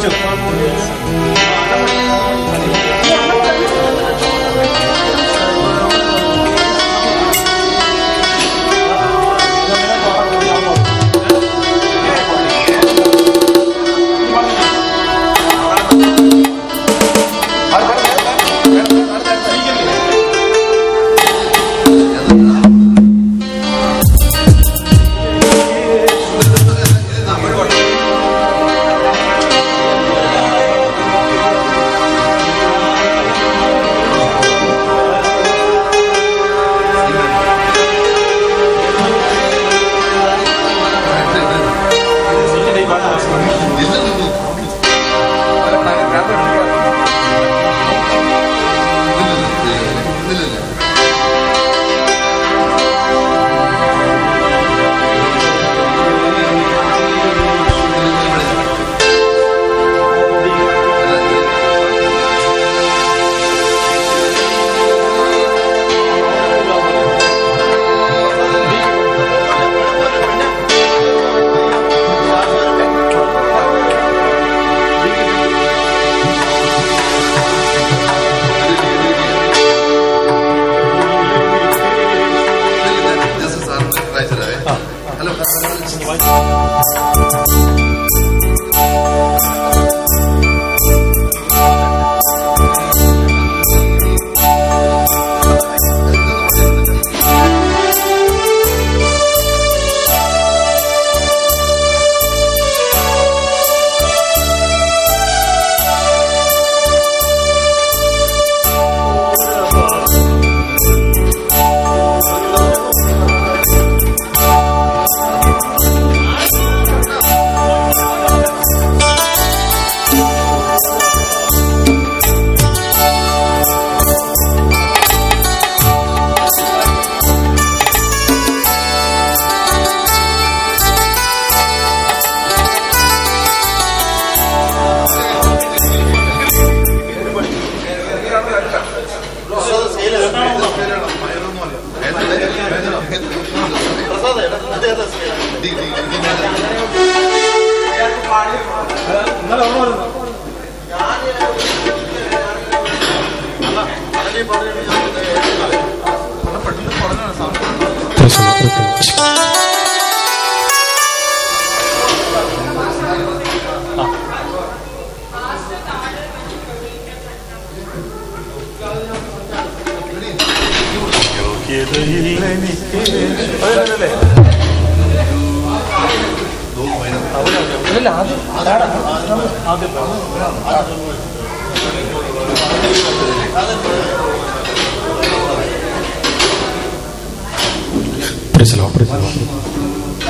Préselo, préselo.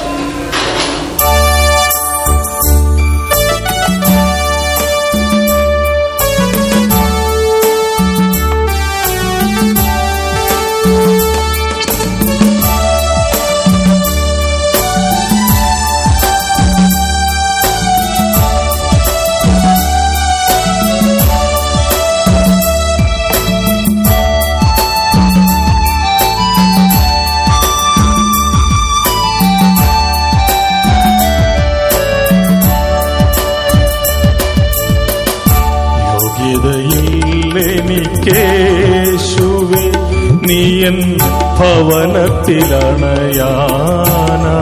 യോഗ്യതയില്ലെനിക്കേശുവേ നീയൻ ഭവനത്തിലണയാനാ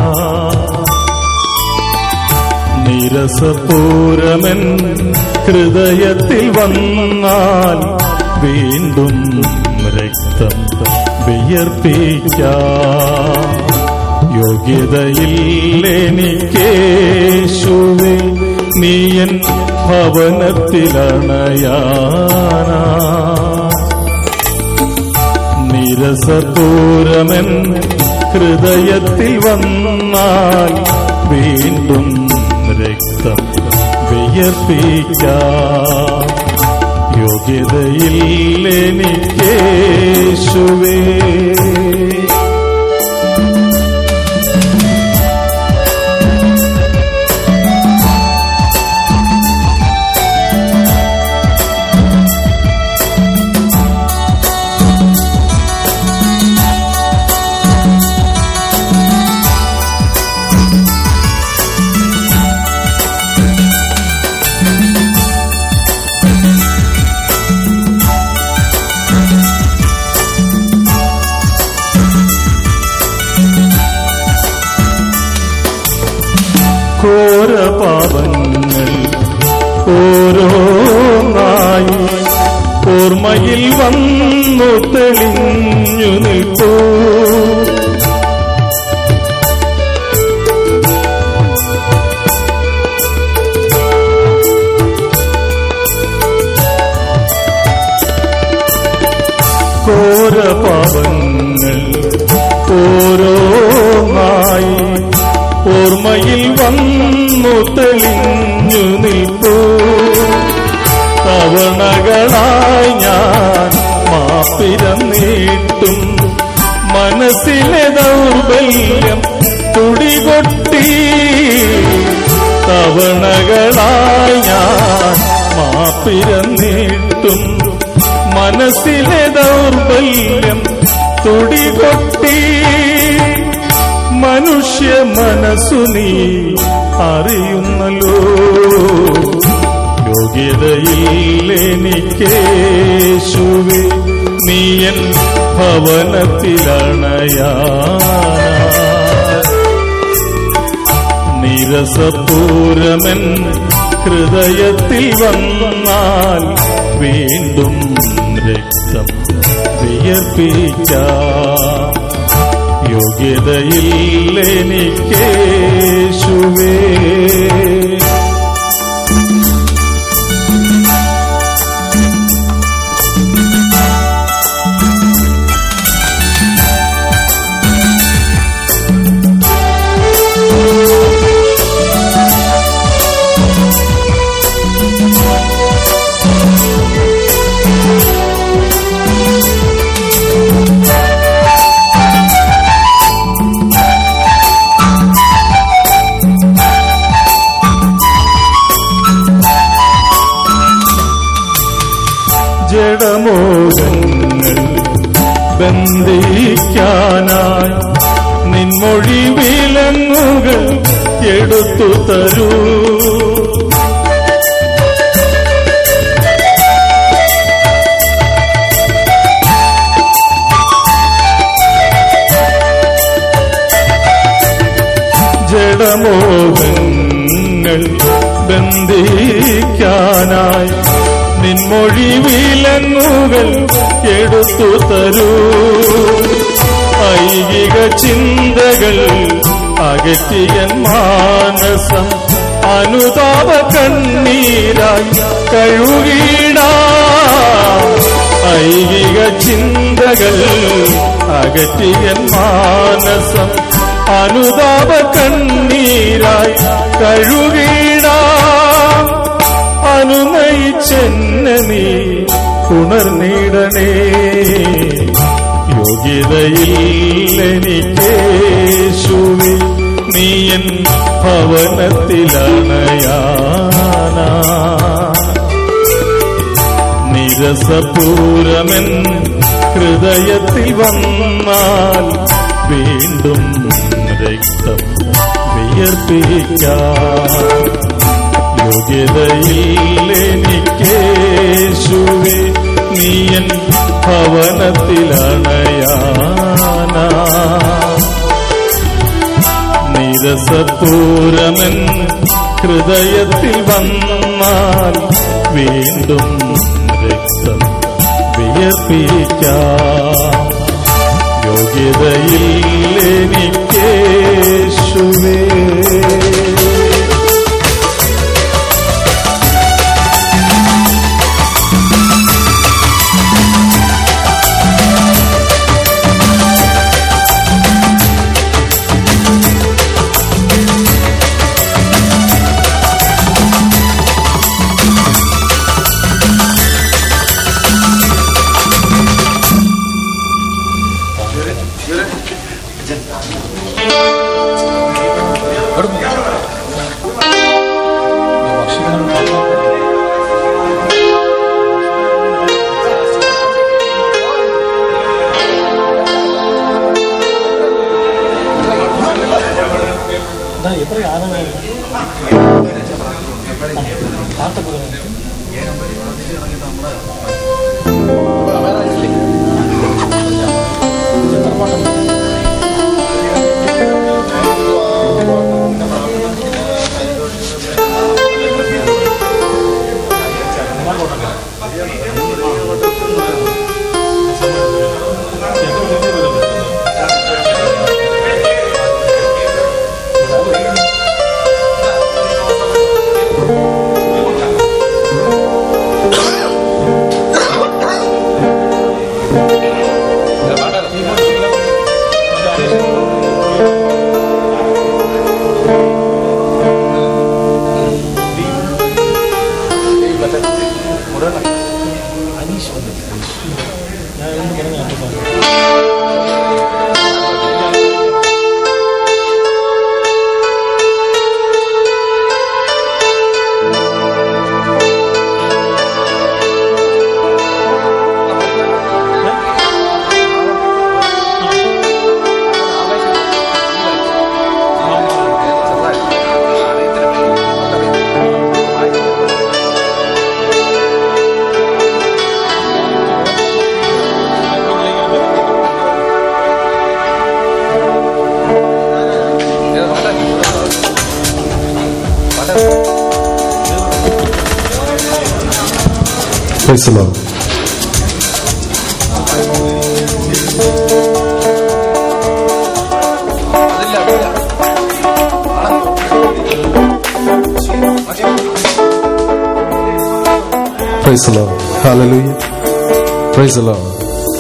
നിരസപൂരമൻ ഹൃദയത്തിൽ വന്നാൽ വീണ്ടും രക്തം വിയർപ്പിക്കാം യോഗ്യതയില്ലെനിക്കേശുവേ നീയൻ ഭവനത്തിലണയാനാ നിരസപൂരമൻ ഹൃദയത്തിൽ വന്നാൽ വീണ്ടും രക്തം വിയർപ്പിക്കാം യോഗ്യതയില്ലെനിക്കേശുവേ പാപങ്ങൾ ഓരോന്നായി ഓർമ്മയിൽ വന്നു തെളിഞ്ഞു നിൽക്കൂ ഘോര പാപങ്ങൾ ഓരോന്നായി ഓർമ്മയിൽ വന്നു തെളിഞ്ഞു നിൽപ്പൂ തവണകളായി ഞാൻ മാപ്പിരം നീട്ടും മനസ്സിലെ ദൗർബല്യം തുടികൊട്ടി തവണകളായി ഞാൻ മാപ്പിരം നീട്ടും മനസ്സിലെ ദൗർബല്യം തുടികൊട്ടി മനുഷ്യ മനസ്സു നീ അറിയുന്നല്ലോ യോഗ്യതയില്ലെനിക്കേശുവേ നീയൻ ഭവനത്തിലണയാ നിരസപൂരമൻ ഹൃദയത്തിൽ വന്നാൽ വീണ്ടും രക്തം വിയർപ്പിക്കാം യോഗ്യതയില്ലെനിക്കേശുവേ ജഡമോഹങ്ങൾ ബന്ധിക്കാനായി നിൻമൊഴി വിലങ്ങുകൾ എടുത്തു തരൂ ജഡമോഹങ്ങൾ ബന്ധിക്കാനായി നിൻമൊഴി വിലങ്ങുകൾ എടുത്തു തരൂ ഐകിക ചിന്തകൾ അകറ്റിയൻ മാനസം അനുതാപ കണ്ണീരായി കഴുകിടാ ഐകിക ചിന്തകൾ അകറ്റിയൻ മാനസം അനുതാപ കണ്ണീരായി കഴുകിടാം അനുനയിച്ചെന്നെ നീ ഉണർന്നിടണേ യോഗ്യതയില്ലെനിക്കേശുവി നീയൻ ഭവനത്തിലണയാനാ നിരസപൂരമൻ ഹൃദയത്തിൽ വന്നാൽ വീണ്ടും രക്തം വിയർപ്പിക്കാം യോഗ്യതയില്ലെനിക്കേശുവേ നീയൻ ഭവനത്തിലണയാനാ നിരസപൂരമൻ ഹൃദയത്തിൽ വന്നാൽ വീണ്ടും രക്തം വിയർപ്പിക്കാം യോഗ്യതയില്ലെനിക്കേശുവേ எப்படி ஆனது பார்த்த போகிறேன் അനീഷ് വന്നില്ല ഞാൻ എന്ത് പറഞ്ഞു അപ്പോൾ പറഞ്ഞു Praise the Lord. Praise the Lord. Hallelujah. Praise the Lord.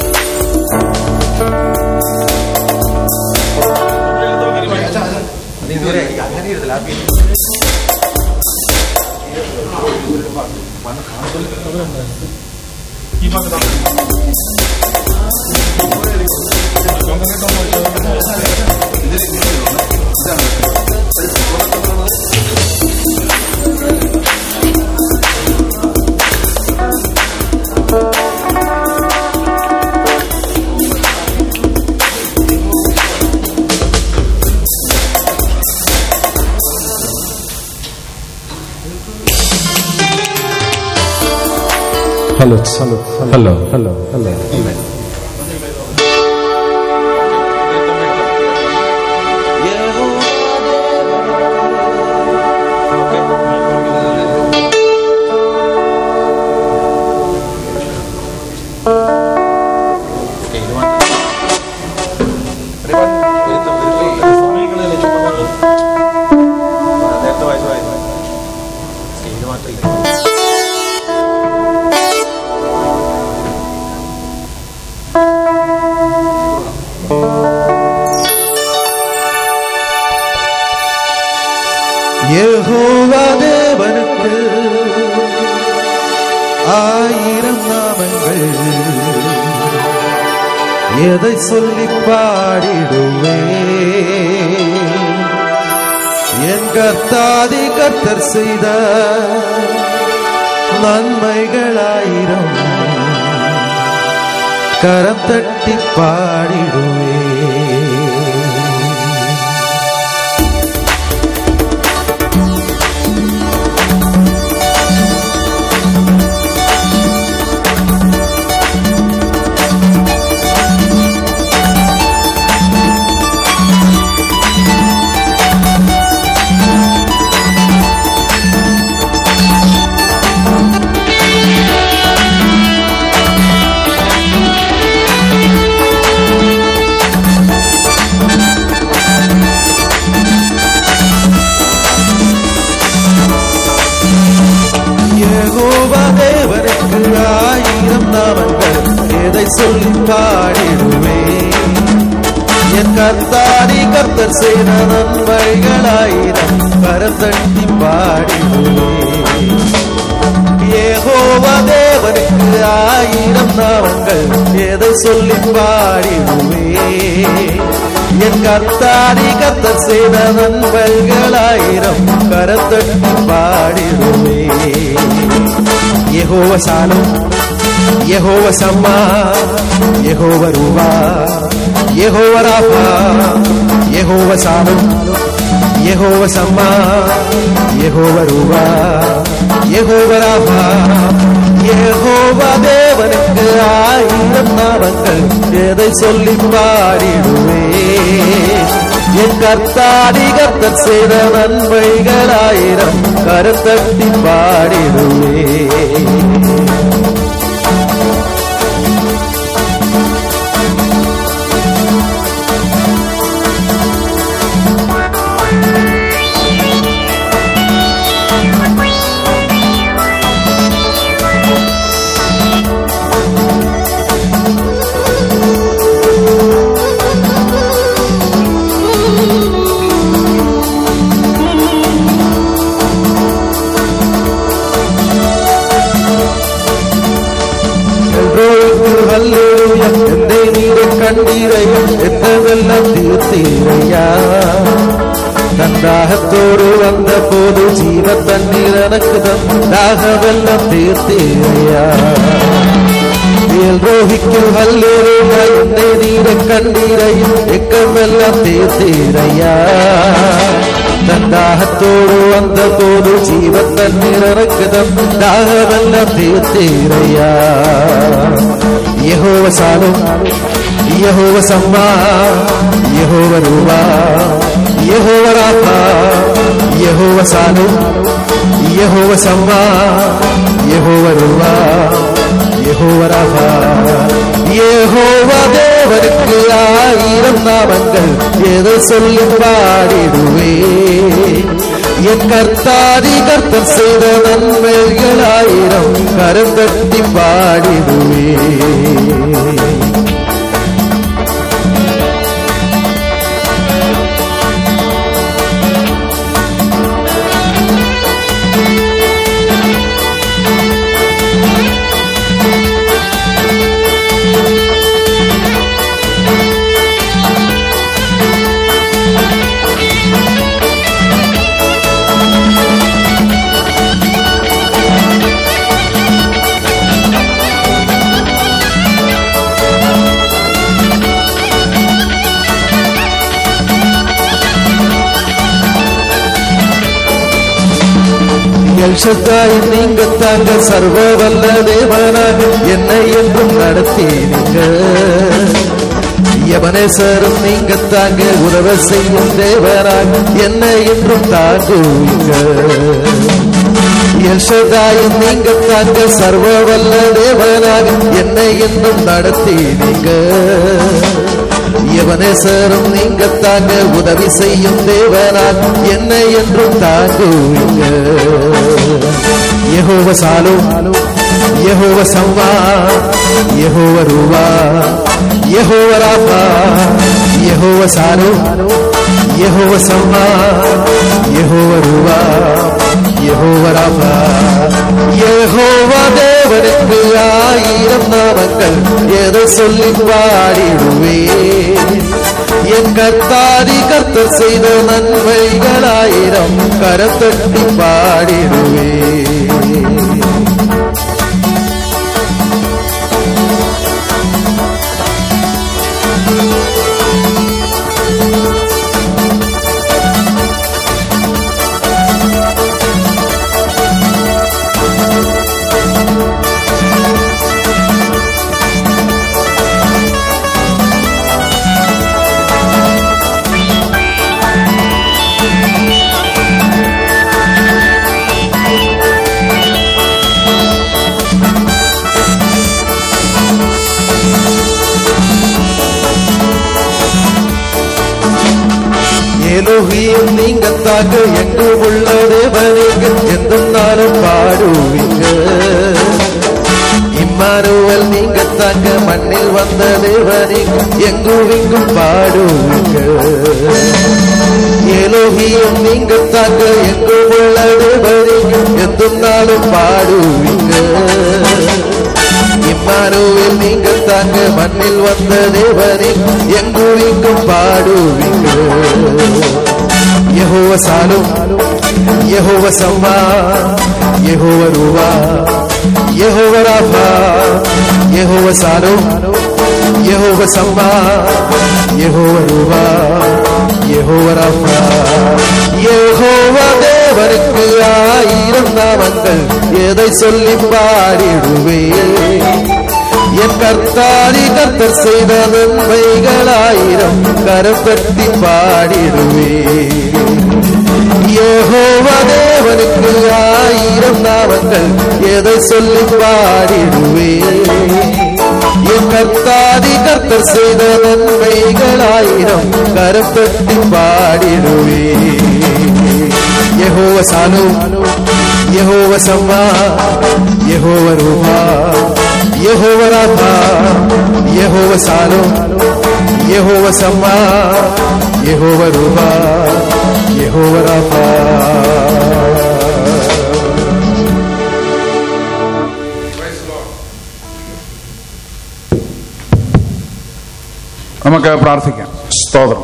Hello. Hello. Hello. Hello. Hello. സമയങ്ങളിൽ ചുമതല യഹോവദേവനുക്ക് ആയിരം നാമങ്ങൾ எதை சொல்லி பாடிடுவே என் கர்த்தாதி கர்த்தர் செய்த நன்மைகளாயிரம் கரம் தட்டி பாடிடுவே யெகோவா தேவனுக்கு ஆயிரம் நாமங்கள் எதை சொல்லி பாடிடுவே என் கர்த்தாடி கர்த்தர் செய்த நன்மைகளாயிரம் கரத்தட்டி பாடிடுவே யெகோவா தேவனுக்கு ஆயிரம் நாமங்கள் எதை சொல்லி பாடிடுவே என் கர்த்தாடி கர்த்தர் செய்த நன்மைகளாயிரம் கரத்தட்டி பாடிடுவே യഹോവ ശാലം യഹോവ സമ്മ യഹോവ രൂപ യഹോവ റാഫ യഹോവ ശാലം യഹോവ സമ്മ യഹോവ രൂപ യഹോവ റാഫ യഹോവ ദേവനുക്ക് ആയിരം നാമങ്ങൾ എதை சொல்லி பாடிடுவே என் கர்த்தாடி கர்த்தர் செய்த நன்மைகளாயிரம் கருத்தட்டி பாடிடுவே ഹല്ലേലൂയ എന്റെ നീരെ കണ്ടീരയ എന്നതെല്ലാം തീർത്തീരയ്യാ ദാഹത്തോട് വന്ന പോതു ജീവ തണ്ണീർ എനക്ക് ദാഹമെല്ലാം തീർത്തീരയ്യാ ദ്രോഹിക്കും ഹല്ലേലൂയ എന്റെ നീരെ കണ്ടീരയും എക്കമെല്ലാം തീർത്തീരയ്യാ ദാഹത്തോട് വന്ന പോതു ജീവ തണ്ണീർ എനക്ക് ദാഹമെല്ലാം തീർത്തീരയ്യാ യഹോവ സാലും യഹോവ സമ്മ യഹോവ രൂപ യഹോവ രാധ യഹോവ സാലു യഹോവ സമ്മ യഹോവ രൂപ യഹോവ രാധ യഹോവ ദേവனுக்கு ஆயிரம் நாமங்கள் எதை சொல்லி பாடிடுவே என் கர்த்தாதி கர்த்தர் செய்த நன்மைகள் ஆயிரம் கரம் தட்டி பாடிடுவே எல்ஷத்தாய் நீங்க தாங்க சர்வ வல்ல தேவனாக என்னை என்றும் நடத்தீங்க யவனேசரும் நீங்க தாங்க உறவு செய்யும் தேவனாக என்னை என்றும் தாங்குவீங்க எல்ஷதாயும் நீங்க தாங்க சர்வ வல்ல தேவனாக என்னை என்றும் நடத்தீங்க யவனேசரும் நீங்க தாங்க உதவி செய்யும் தேவனாக என்னை என்றும் தாங்குவீங்க யெகோவ சாலு யெகோவ சம்மா யெகோவ ரூவா யெகோவ ராபா யெகோவ சாலு யெகோவ சம்மா யெகோவ ரூவா யெகோவ ராபா யெகோவ தேவனுக்கு ஆயிரம் நாமங்கள் எதை சொல்லி பாடிடுவே என் கர்த்தாதி கர்த்தர் செய்த நன்மைகளாயிரம் கரத்தட்டி பாடிடுவே ஏலோகியும் நீங்க தாங்க எங்கும் உள்ள தேவனீங்க எந்த நாளும் பாடுவீங்க இம்மானுவல் நீங்க தாங்க மண்ணில் வந்த தேவனீங்க எங்கும் இங்கும் பாடுவீங்க ஏலோகியும் நீங்க தாங்க எங்கும் உள்ள தேவனீங்க எந்த நாளும் பாடுவீங்க இம்மானுவில் நீங்க தாங்க மண்ணில் வந்த தேவனே எங்கும் இங்கும் பாடுவீங்க யெகோவ சாலும் யெகோவ சம்மா யெகோவ ரூவா யெகோவ ராபா யெகோவ சாலும் யெகோவ சம்மா யெகோவ ரூவா யெகோவ ராபா யெகோவ தேவனுக்கு ஆயிரம் நாமங்கள் எதை சொல்லி பாடிடுவே என் கர்த்தாரி கர்த்தர் செய்த நன்மைகளாயிரம் கரப்பட்டி பாடிடுவே யெகோவ தேவனுக்கு ஆயிரம் நாமங்கள் எதை சொல்லி பாடிடுவே என் கர்த்தாதி கர்த்தர் செய்த நன்மைகளாயிரம் கரப்பட்டி பாடிடுவே யெகோவ சாலு யெகோவ சம்மா யெகோவ ரூபா யெகோவ ராபா யெகோவ சாலு யெகோவ சம்மா யெகோவ ரூபா யெகோவ ராபா നമുക്ക് പ്രാർത്ഥിക്കാം സ്തോത്രം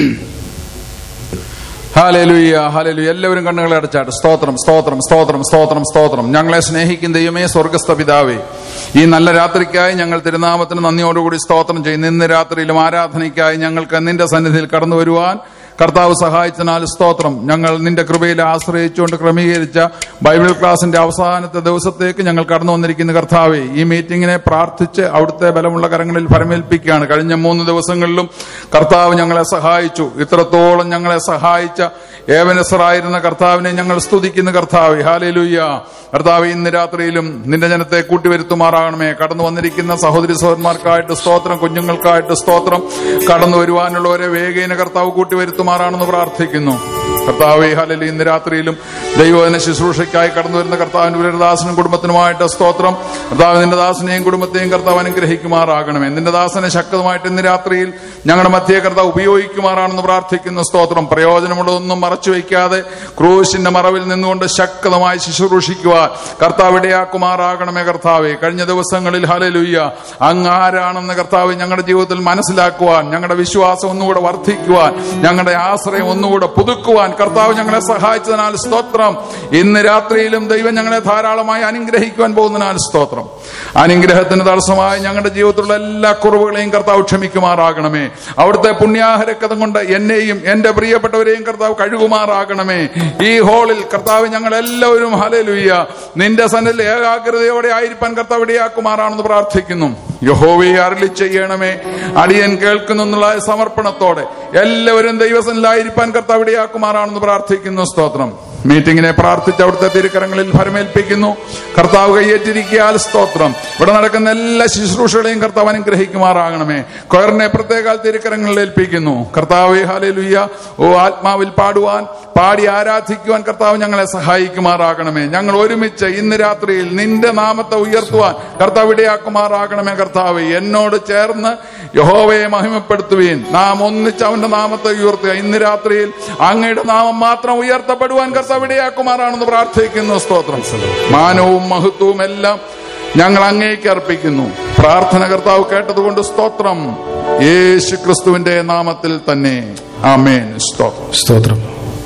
ഹാലലുയ്യ ഹാലലു എല്ലാവരും കണ്ണുകളെ അടച്ചാട്ട് സ്തോത്രം സ്തോത്രം സ്തോത്രം സ്തോത്രം സ്തോത്രം ഞങ്ങളെ സ്നേഹിക്കുന്ന ദൈവമേ സ്വർഗസ്ഥ പിതാവേ ഈ നല്ല രാത്രിക്കായി ഞങ്ങൾ തിരുനാമത്തിന് നന്ദിയോടുകൂടി സ്തോത്രം ചെയ്യുന്നു ഇന്ന് രാത്രിയിലും ആരാധനയ്ക്കായി ഞങ്ങൾക്ക് നിന്റെ സന്നിധിയിൽ കടന്നു വരുവാൻ കർത്താവ് സഹായിച്ചതിനാൽ സ്തോത്രം ഞങ്ങൾ നിന്റെ കൃപയിൽ ആശ്രയിച്ചുകൊണ്ട് ക്രമീകരിച്ച ബൈബിൾ ക്ലാസിന്റെ അവസാനത്തെ ദിവസത്തേക്ക് ഞങ്ങൾ കടന്നു വന്നിരിക്കുന്ന കർത്താവെ ഈ മീറ്റിംഗിനെ പ്രാർത്ഥിച്ച് അവിടുത്തെ ബലമുള്ള കരങ്ങളിൽ ഫലമേൽപ്പിക്കുകയാണ് കഴിഞ്ഞ മൂന്ന് ദിവസങ്ങളിലും കർത്താവ് ഞങ്ങളെ സഹായിച്ചു ഇത്രത്തോളം ഞങ്ങളെ സഹായിച്ച ഏവനസറായിരുന്ന കർത്താവിനെ ഞങ്ങൾ സ്തുതിക്കുന്ന കർത്താവ് ഹാലേലുയ്യ കർത്താവ് ഇന്ന് രാത്രിയിലും നിന്റെ ജനത്തെ കൂട്ടിവരുത്തുമാറാകണമേ കടന്നു വന്നിരിക്കുന്ന സഹോദരി സഹോദരന്മാർക്കായിട്ട് സ്തോത്രം കുഞ്ഞുങ്ങൾക്കായിട്ട് സ്തോത്രം കടന്നു വരുവാനുള്ളവരെ വേഗേന കർത്താവ് കൂട്ടിവരുത്തുമാറാണെന്ന് പ്രാർത്ഥിക്കുന്നു കർത്താവ് ഹാലലി ഇന്ന് രാത്രിയിലും ദൈവദിന ശുശ്രൂഷയ്ക്കായി കടന്നു വരുന്ന കർത്താവിന്റെ ഉരദാസനും കുടുംബത്തിനുമായിട്ട് സ്തോത്രം കർത്താവ് നിന്റെ ദാസനെയും കുടുംബത്തെയും കർത്താവ് അനുഗ്രഹിക്കുമാറാകണമേ നിന്റെ ദാസനെ ശക്തമായിട്ട് ഇന്ന് രാത്രിയിൽ ഞങ്ങളുടെ മധ്യ കർത്താവ് ഉപയോഗിക്കുമാറാണെന്ന് പ്രാർത്ഥിക്കുന്ന സ്തോത്രം പ്രയോജനമുള്ളതൊന്നും മറച്ചു വയ്ക്കാതെ ക്രൂശിന്റെ മറവിൽ നിന്നുകൊണ്ട് ശക്തമായി ശുശ്രൂഷിക്കുവാൻ കർത്താവ് ഇടയാക്കുമാറാകണമേ കർത്താവെ കഴിഞ്ഞ ദിവസങ്ങളിൽ ഹലലുയ്യ അങ്ങ് ആരാണെന്ന് കർത്താവ് ഞങ്ങളുടെ ജീവിതത്തിൽ മനസ്സിലാക്കുവാൻ ഞങ്ങളുടെ വിശ്വാസം ഒന്നുകൂടെ വർദ്ധിക്കുവാൻ ഞങ്ങളുടെ ആശ്രയം ഒന്നുകൂടെ പുതുക്കുവാൻ കർത്താവ് ഞങ്ങളെ സഹായിച്ചതിനാൽ സ്തോത്രം ഇന്ന് രാത്രിയിലും ദൈവം ഞങ്ങളെ ധാരാളമായി അനുഗ്രഹിക്കുവാൻ പോകുന്നതിനാൽ സ്തോത്രം അനുഗ്രഹത്തിന് തടസ്സമായി ഞങ്ങളുടെ ജീവിതത്തിലുള്ള എല്ലാ കുറവുകളെയും കർത്താവ് ക്ഷമിക്കുമാറാകണമേ അവിടുത്തെ പുണ്യാഹരക്കഥം കൊണ്ട് എന്നെയും എന്റെ പ്രിയപ്പെട്ടവരെയും കർത്താവ് കഴുകുമാറാകണമേ ഈ ഹോളിൽ കർത്താവ് ഞങ്ങൾ എല്ലാവരും ഹലലുയ്യ നിന്റെ സന്നിധിയിൽ ഏകാഗ്രതയോടെ ആയിരിക്കാൻ കർത്താവ് ഇടയാക്കുമാറാണെന്ന് പ്രാർത്ഥിക്കുന്നു യഹോവയെ അരളി ചെയ്യണമേ അടിയൻ കേൾക്കുന്നു എന്നുള്ള സമർപ്പണത്തോടെ എല്ലാവരും ദൈവസനിലായിരിക്കാൻ കർത്താവ് ഇടയാക്കുമാറാണെന്ന് പ്രാർത്ഥിക്കുന്നു സ്തോത്രം മീറ്റിംഗിനെ പ്രാർത്ഥിച്ച് അവിടുത്തെ തിരുക്കരങ്ങളിൽ ഫലമേൽപ്പിക്കുന്നു കർത്താവ് കയ്യേറ്റിരിക്കിയാൽ സ്തോത്രം ഇവിടെ നടക്കുന്ന എല്ലാ ശുശ്രൂഷകളെയും കർത്താവ് അനുഗ്രഹിക്കുമാറാകണമേ കൊയറിനെ പ്രത്യേക തിരുക്കരങ്ങളിൽ ഏൽപ്പിക്കുന്നു കർത്താവ് ഹാലലുയ്യ ഓ ആത്മാവിൽ പാടുവാൻ പാടി ആരാധിക്കുവാൻ കർത്താവ് ഞങ്ങളെ സഹായിക്കുമാറാകണമേ ഞങ്ങൾ ഒരുമിച്ച് ഇന്ന് രാത്രിയിൽ നിന്റെ നാമത്തെ ഉയർത്തുവാൻ കർത്താവ് ഇടയാക്കുമാറാകണമേ കർത്താവ് എന്നോട് ചേർന്ന് യഹോവയെ മഹിമപ്പെടുത്തുകയും നാം ഒന്നിച്ച് അവന്റെ നാമത്തെ ഉയർത്തുക ഇന്ന് രാത്രിയിൽ അങ്ങയുടെ നാമം മാത്രം ഉയർത്തപ്പെടുവാൻ കർത്താവ് ഇടയാക്കുമാറാണെന്ന് പ്രാർത്ഥിക്കുന്നു സ്തോത്രം മാനവും മഹത്വവും എല്ലാം ഞങ്ങൾ അങ്ങേക്ക് അർപ്പിക്കുന്നു പ്രാർത്ഥന കർത്താവ് കേട്ടതുകൊണ്ട് സ്തോത്രം യേശു ക്രിസ്തുവിന്റെ നാമത്തിൽ തന്നെ ആമേൻ സ്തോത്രം സ്തോത്രം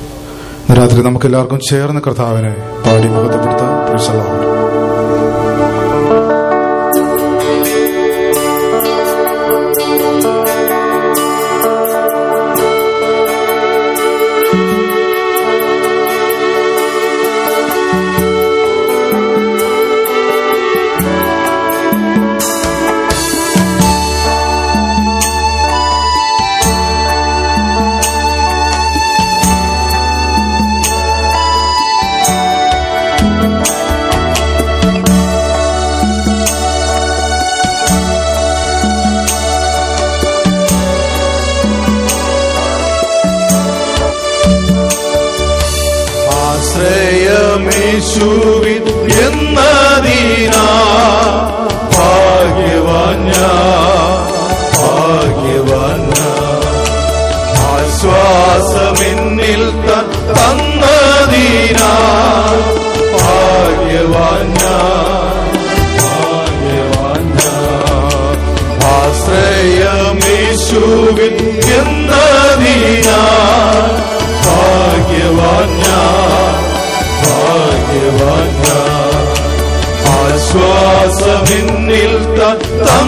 ഇന്ന് രാത്രി നമുക്ക് എല്ലാവർക്കും ചേർന്ന് കർത്താവിനെ പാടി മഹത്വപ്പെടുത്താം Praise the Lord. ആശ്രയമേശുവിൻ എന്നതിനാ ഭാഗ്യവാൻ ഞാൻ, ഭാഗ്യവാൻ ഞാൻ. ആശ്വാസമെന്നിൽ ത- തന്നതിനാ ഭാഗ്യവാൻ ഞാൻ, ഭാഗ്യവാൻ ഞാൻ. ആശ്രയമേശുവിൻ എന്നതിനാ ഭാഗ്യവാൻ ഞാൻ ഭാഗ്യവാൻ ഞാൻ. ആശ്വാസമെന്നിൽ ത-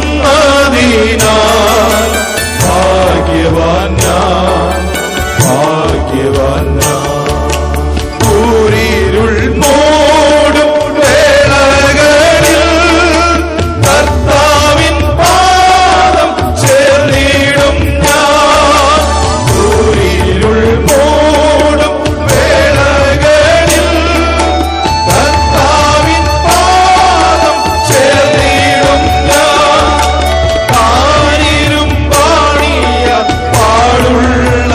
തന്നതിനാൽ ഭാഗ്യവാൻ ഞാൻ, ഭാഗ്യവാൻ ഞാൻ. കൂരിരുൾ മൂടും വേളകളിൽ കർത്താവിൻ പാദം ചേർന്നിടും ഞാൻ കൂരിരുൾ മൂടും വേളകളിൽ കർത്താവിൻ പാദം ചേർന്നിടും ഞാൻ താനിരും പാടിയ പാടുള്ള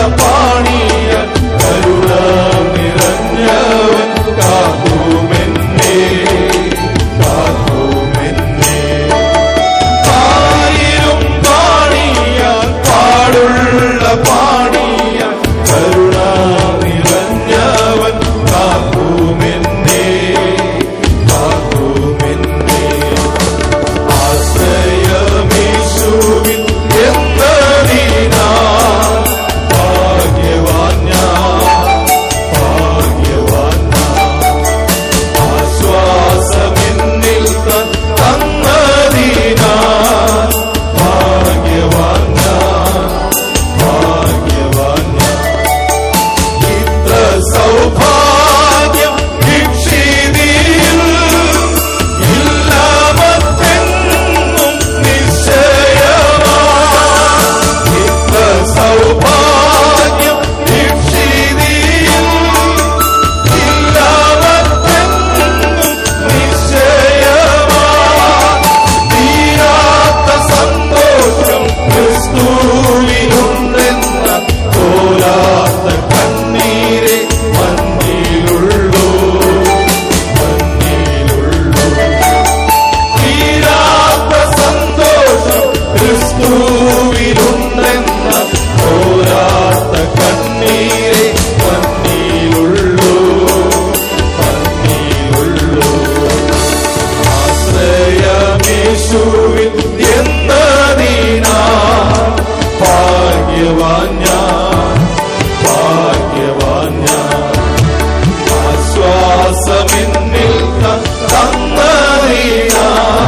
യേശുവിൻ എന്നതിനാ ഭാഗ്യവാൻ ഞാൻ ഭാഗ്യവാൻ ഞാൻ ആശ്വാസമെന്നിൽ ത- തന്നതിനാ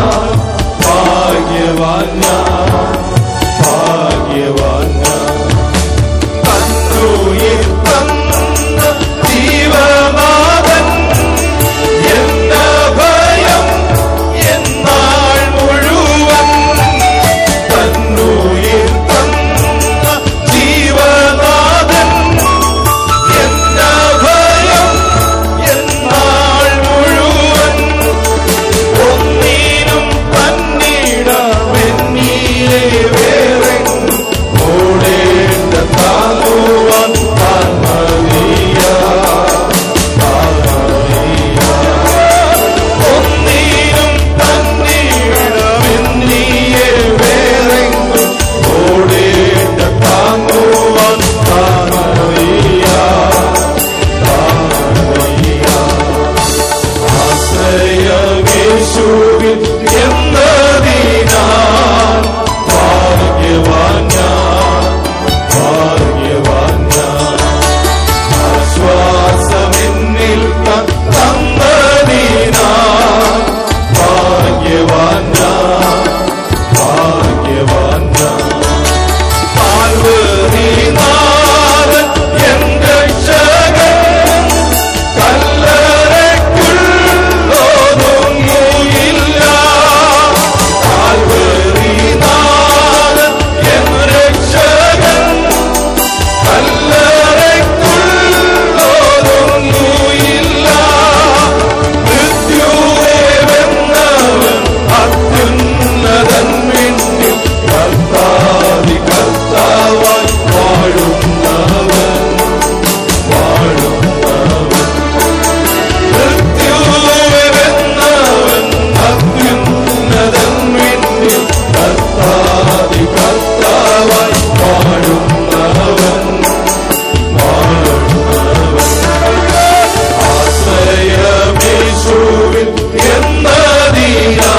ഭാഗ്യവാൻ ഞാൻ ഭാഗ്യവാൻ ഞാൻ തന്നുയിർ തന്ന ജീവനാഥൻ എന്ന ഭയം എന്നാൾ മുഴുവൻ തന്നുയിർ തന്ന ജീവനാഥൻ എന്ന ഭയം എന്നാൾ മുഴുവൻ ഒന്നിനും തന്നിടമെന്നീരെ വേറെ ഓടേണ്ട താങ്ങുവാൻ താൻ മതിയ ഒന്നിനും തന്നിടമെന്നീരെ വേറെ ഓടേണ്ട താങ്ങുവാൻ താൻ മതിയ ആശ്രയമേശുവിൻ എന്നതിനാൽ ഭാഗ്യവാൻ ഞാൻ ഭാഗ്യവാൻ ഞാൻ ആശ്വാസമെന്നിൽ ത- തന്നതിനാൽ ഭാഗ്യവാൻ ഞാൻ ഭാഗ്യവാൻ ഞാൻ പാർവതിനാഥൻ എൻ രക്ഷകൻ കല്ലറയ്ക്കുള്ളൊന്നുമില്ല കാൽവരിനാഥൻ എൻ രക്ഷകൻ കല്ലറയ്ക്കുള്ളൊന്നുമില്ല മൃത്യുവെ വെന്നവൻ അത്യുന്നതൻ പിന്നിൽ കർത്താവി കർത്താവായി വാഴുന്നവൻ വാഴുന്നവൻ മൃത്യുവെന്നവൻ അത്യുന്നതൻ പിന്നിൽ കർത്താവി കർത്താവായി വാഴുന്നവൻ ആശ്രയമേശുവിൻ എന്നതിനാ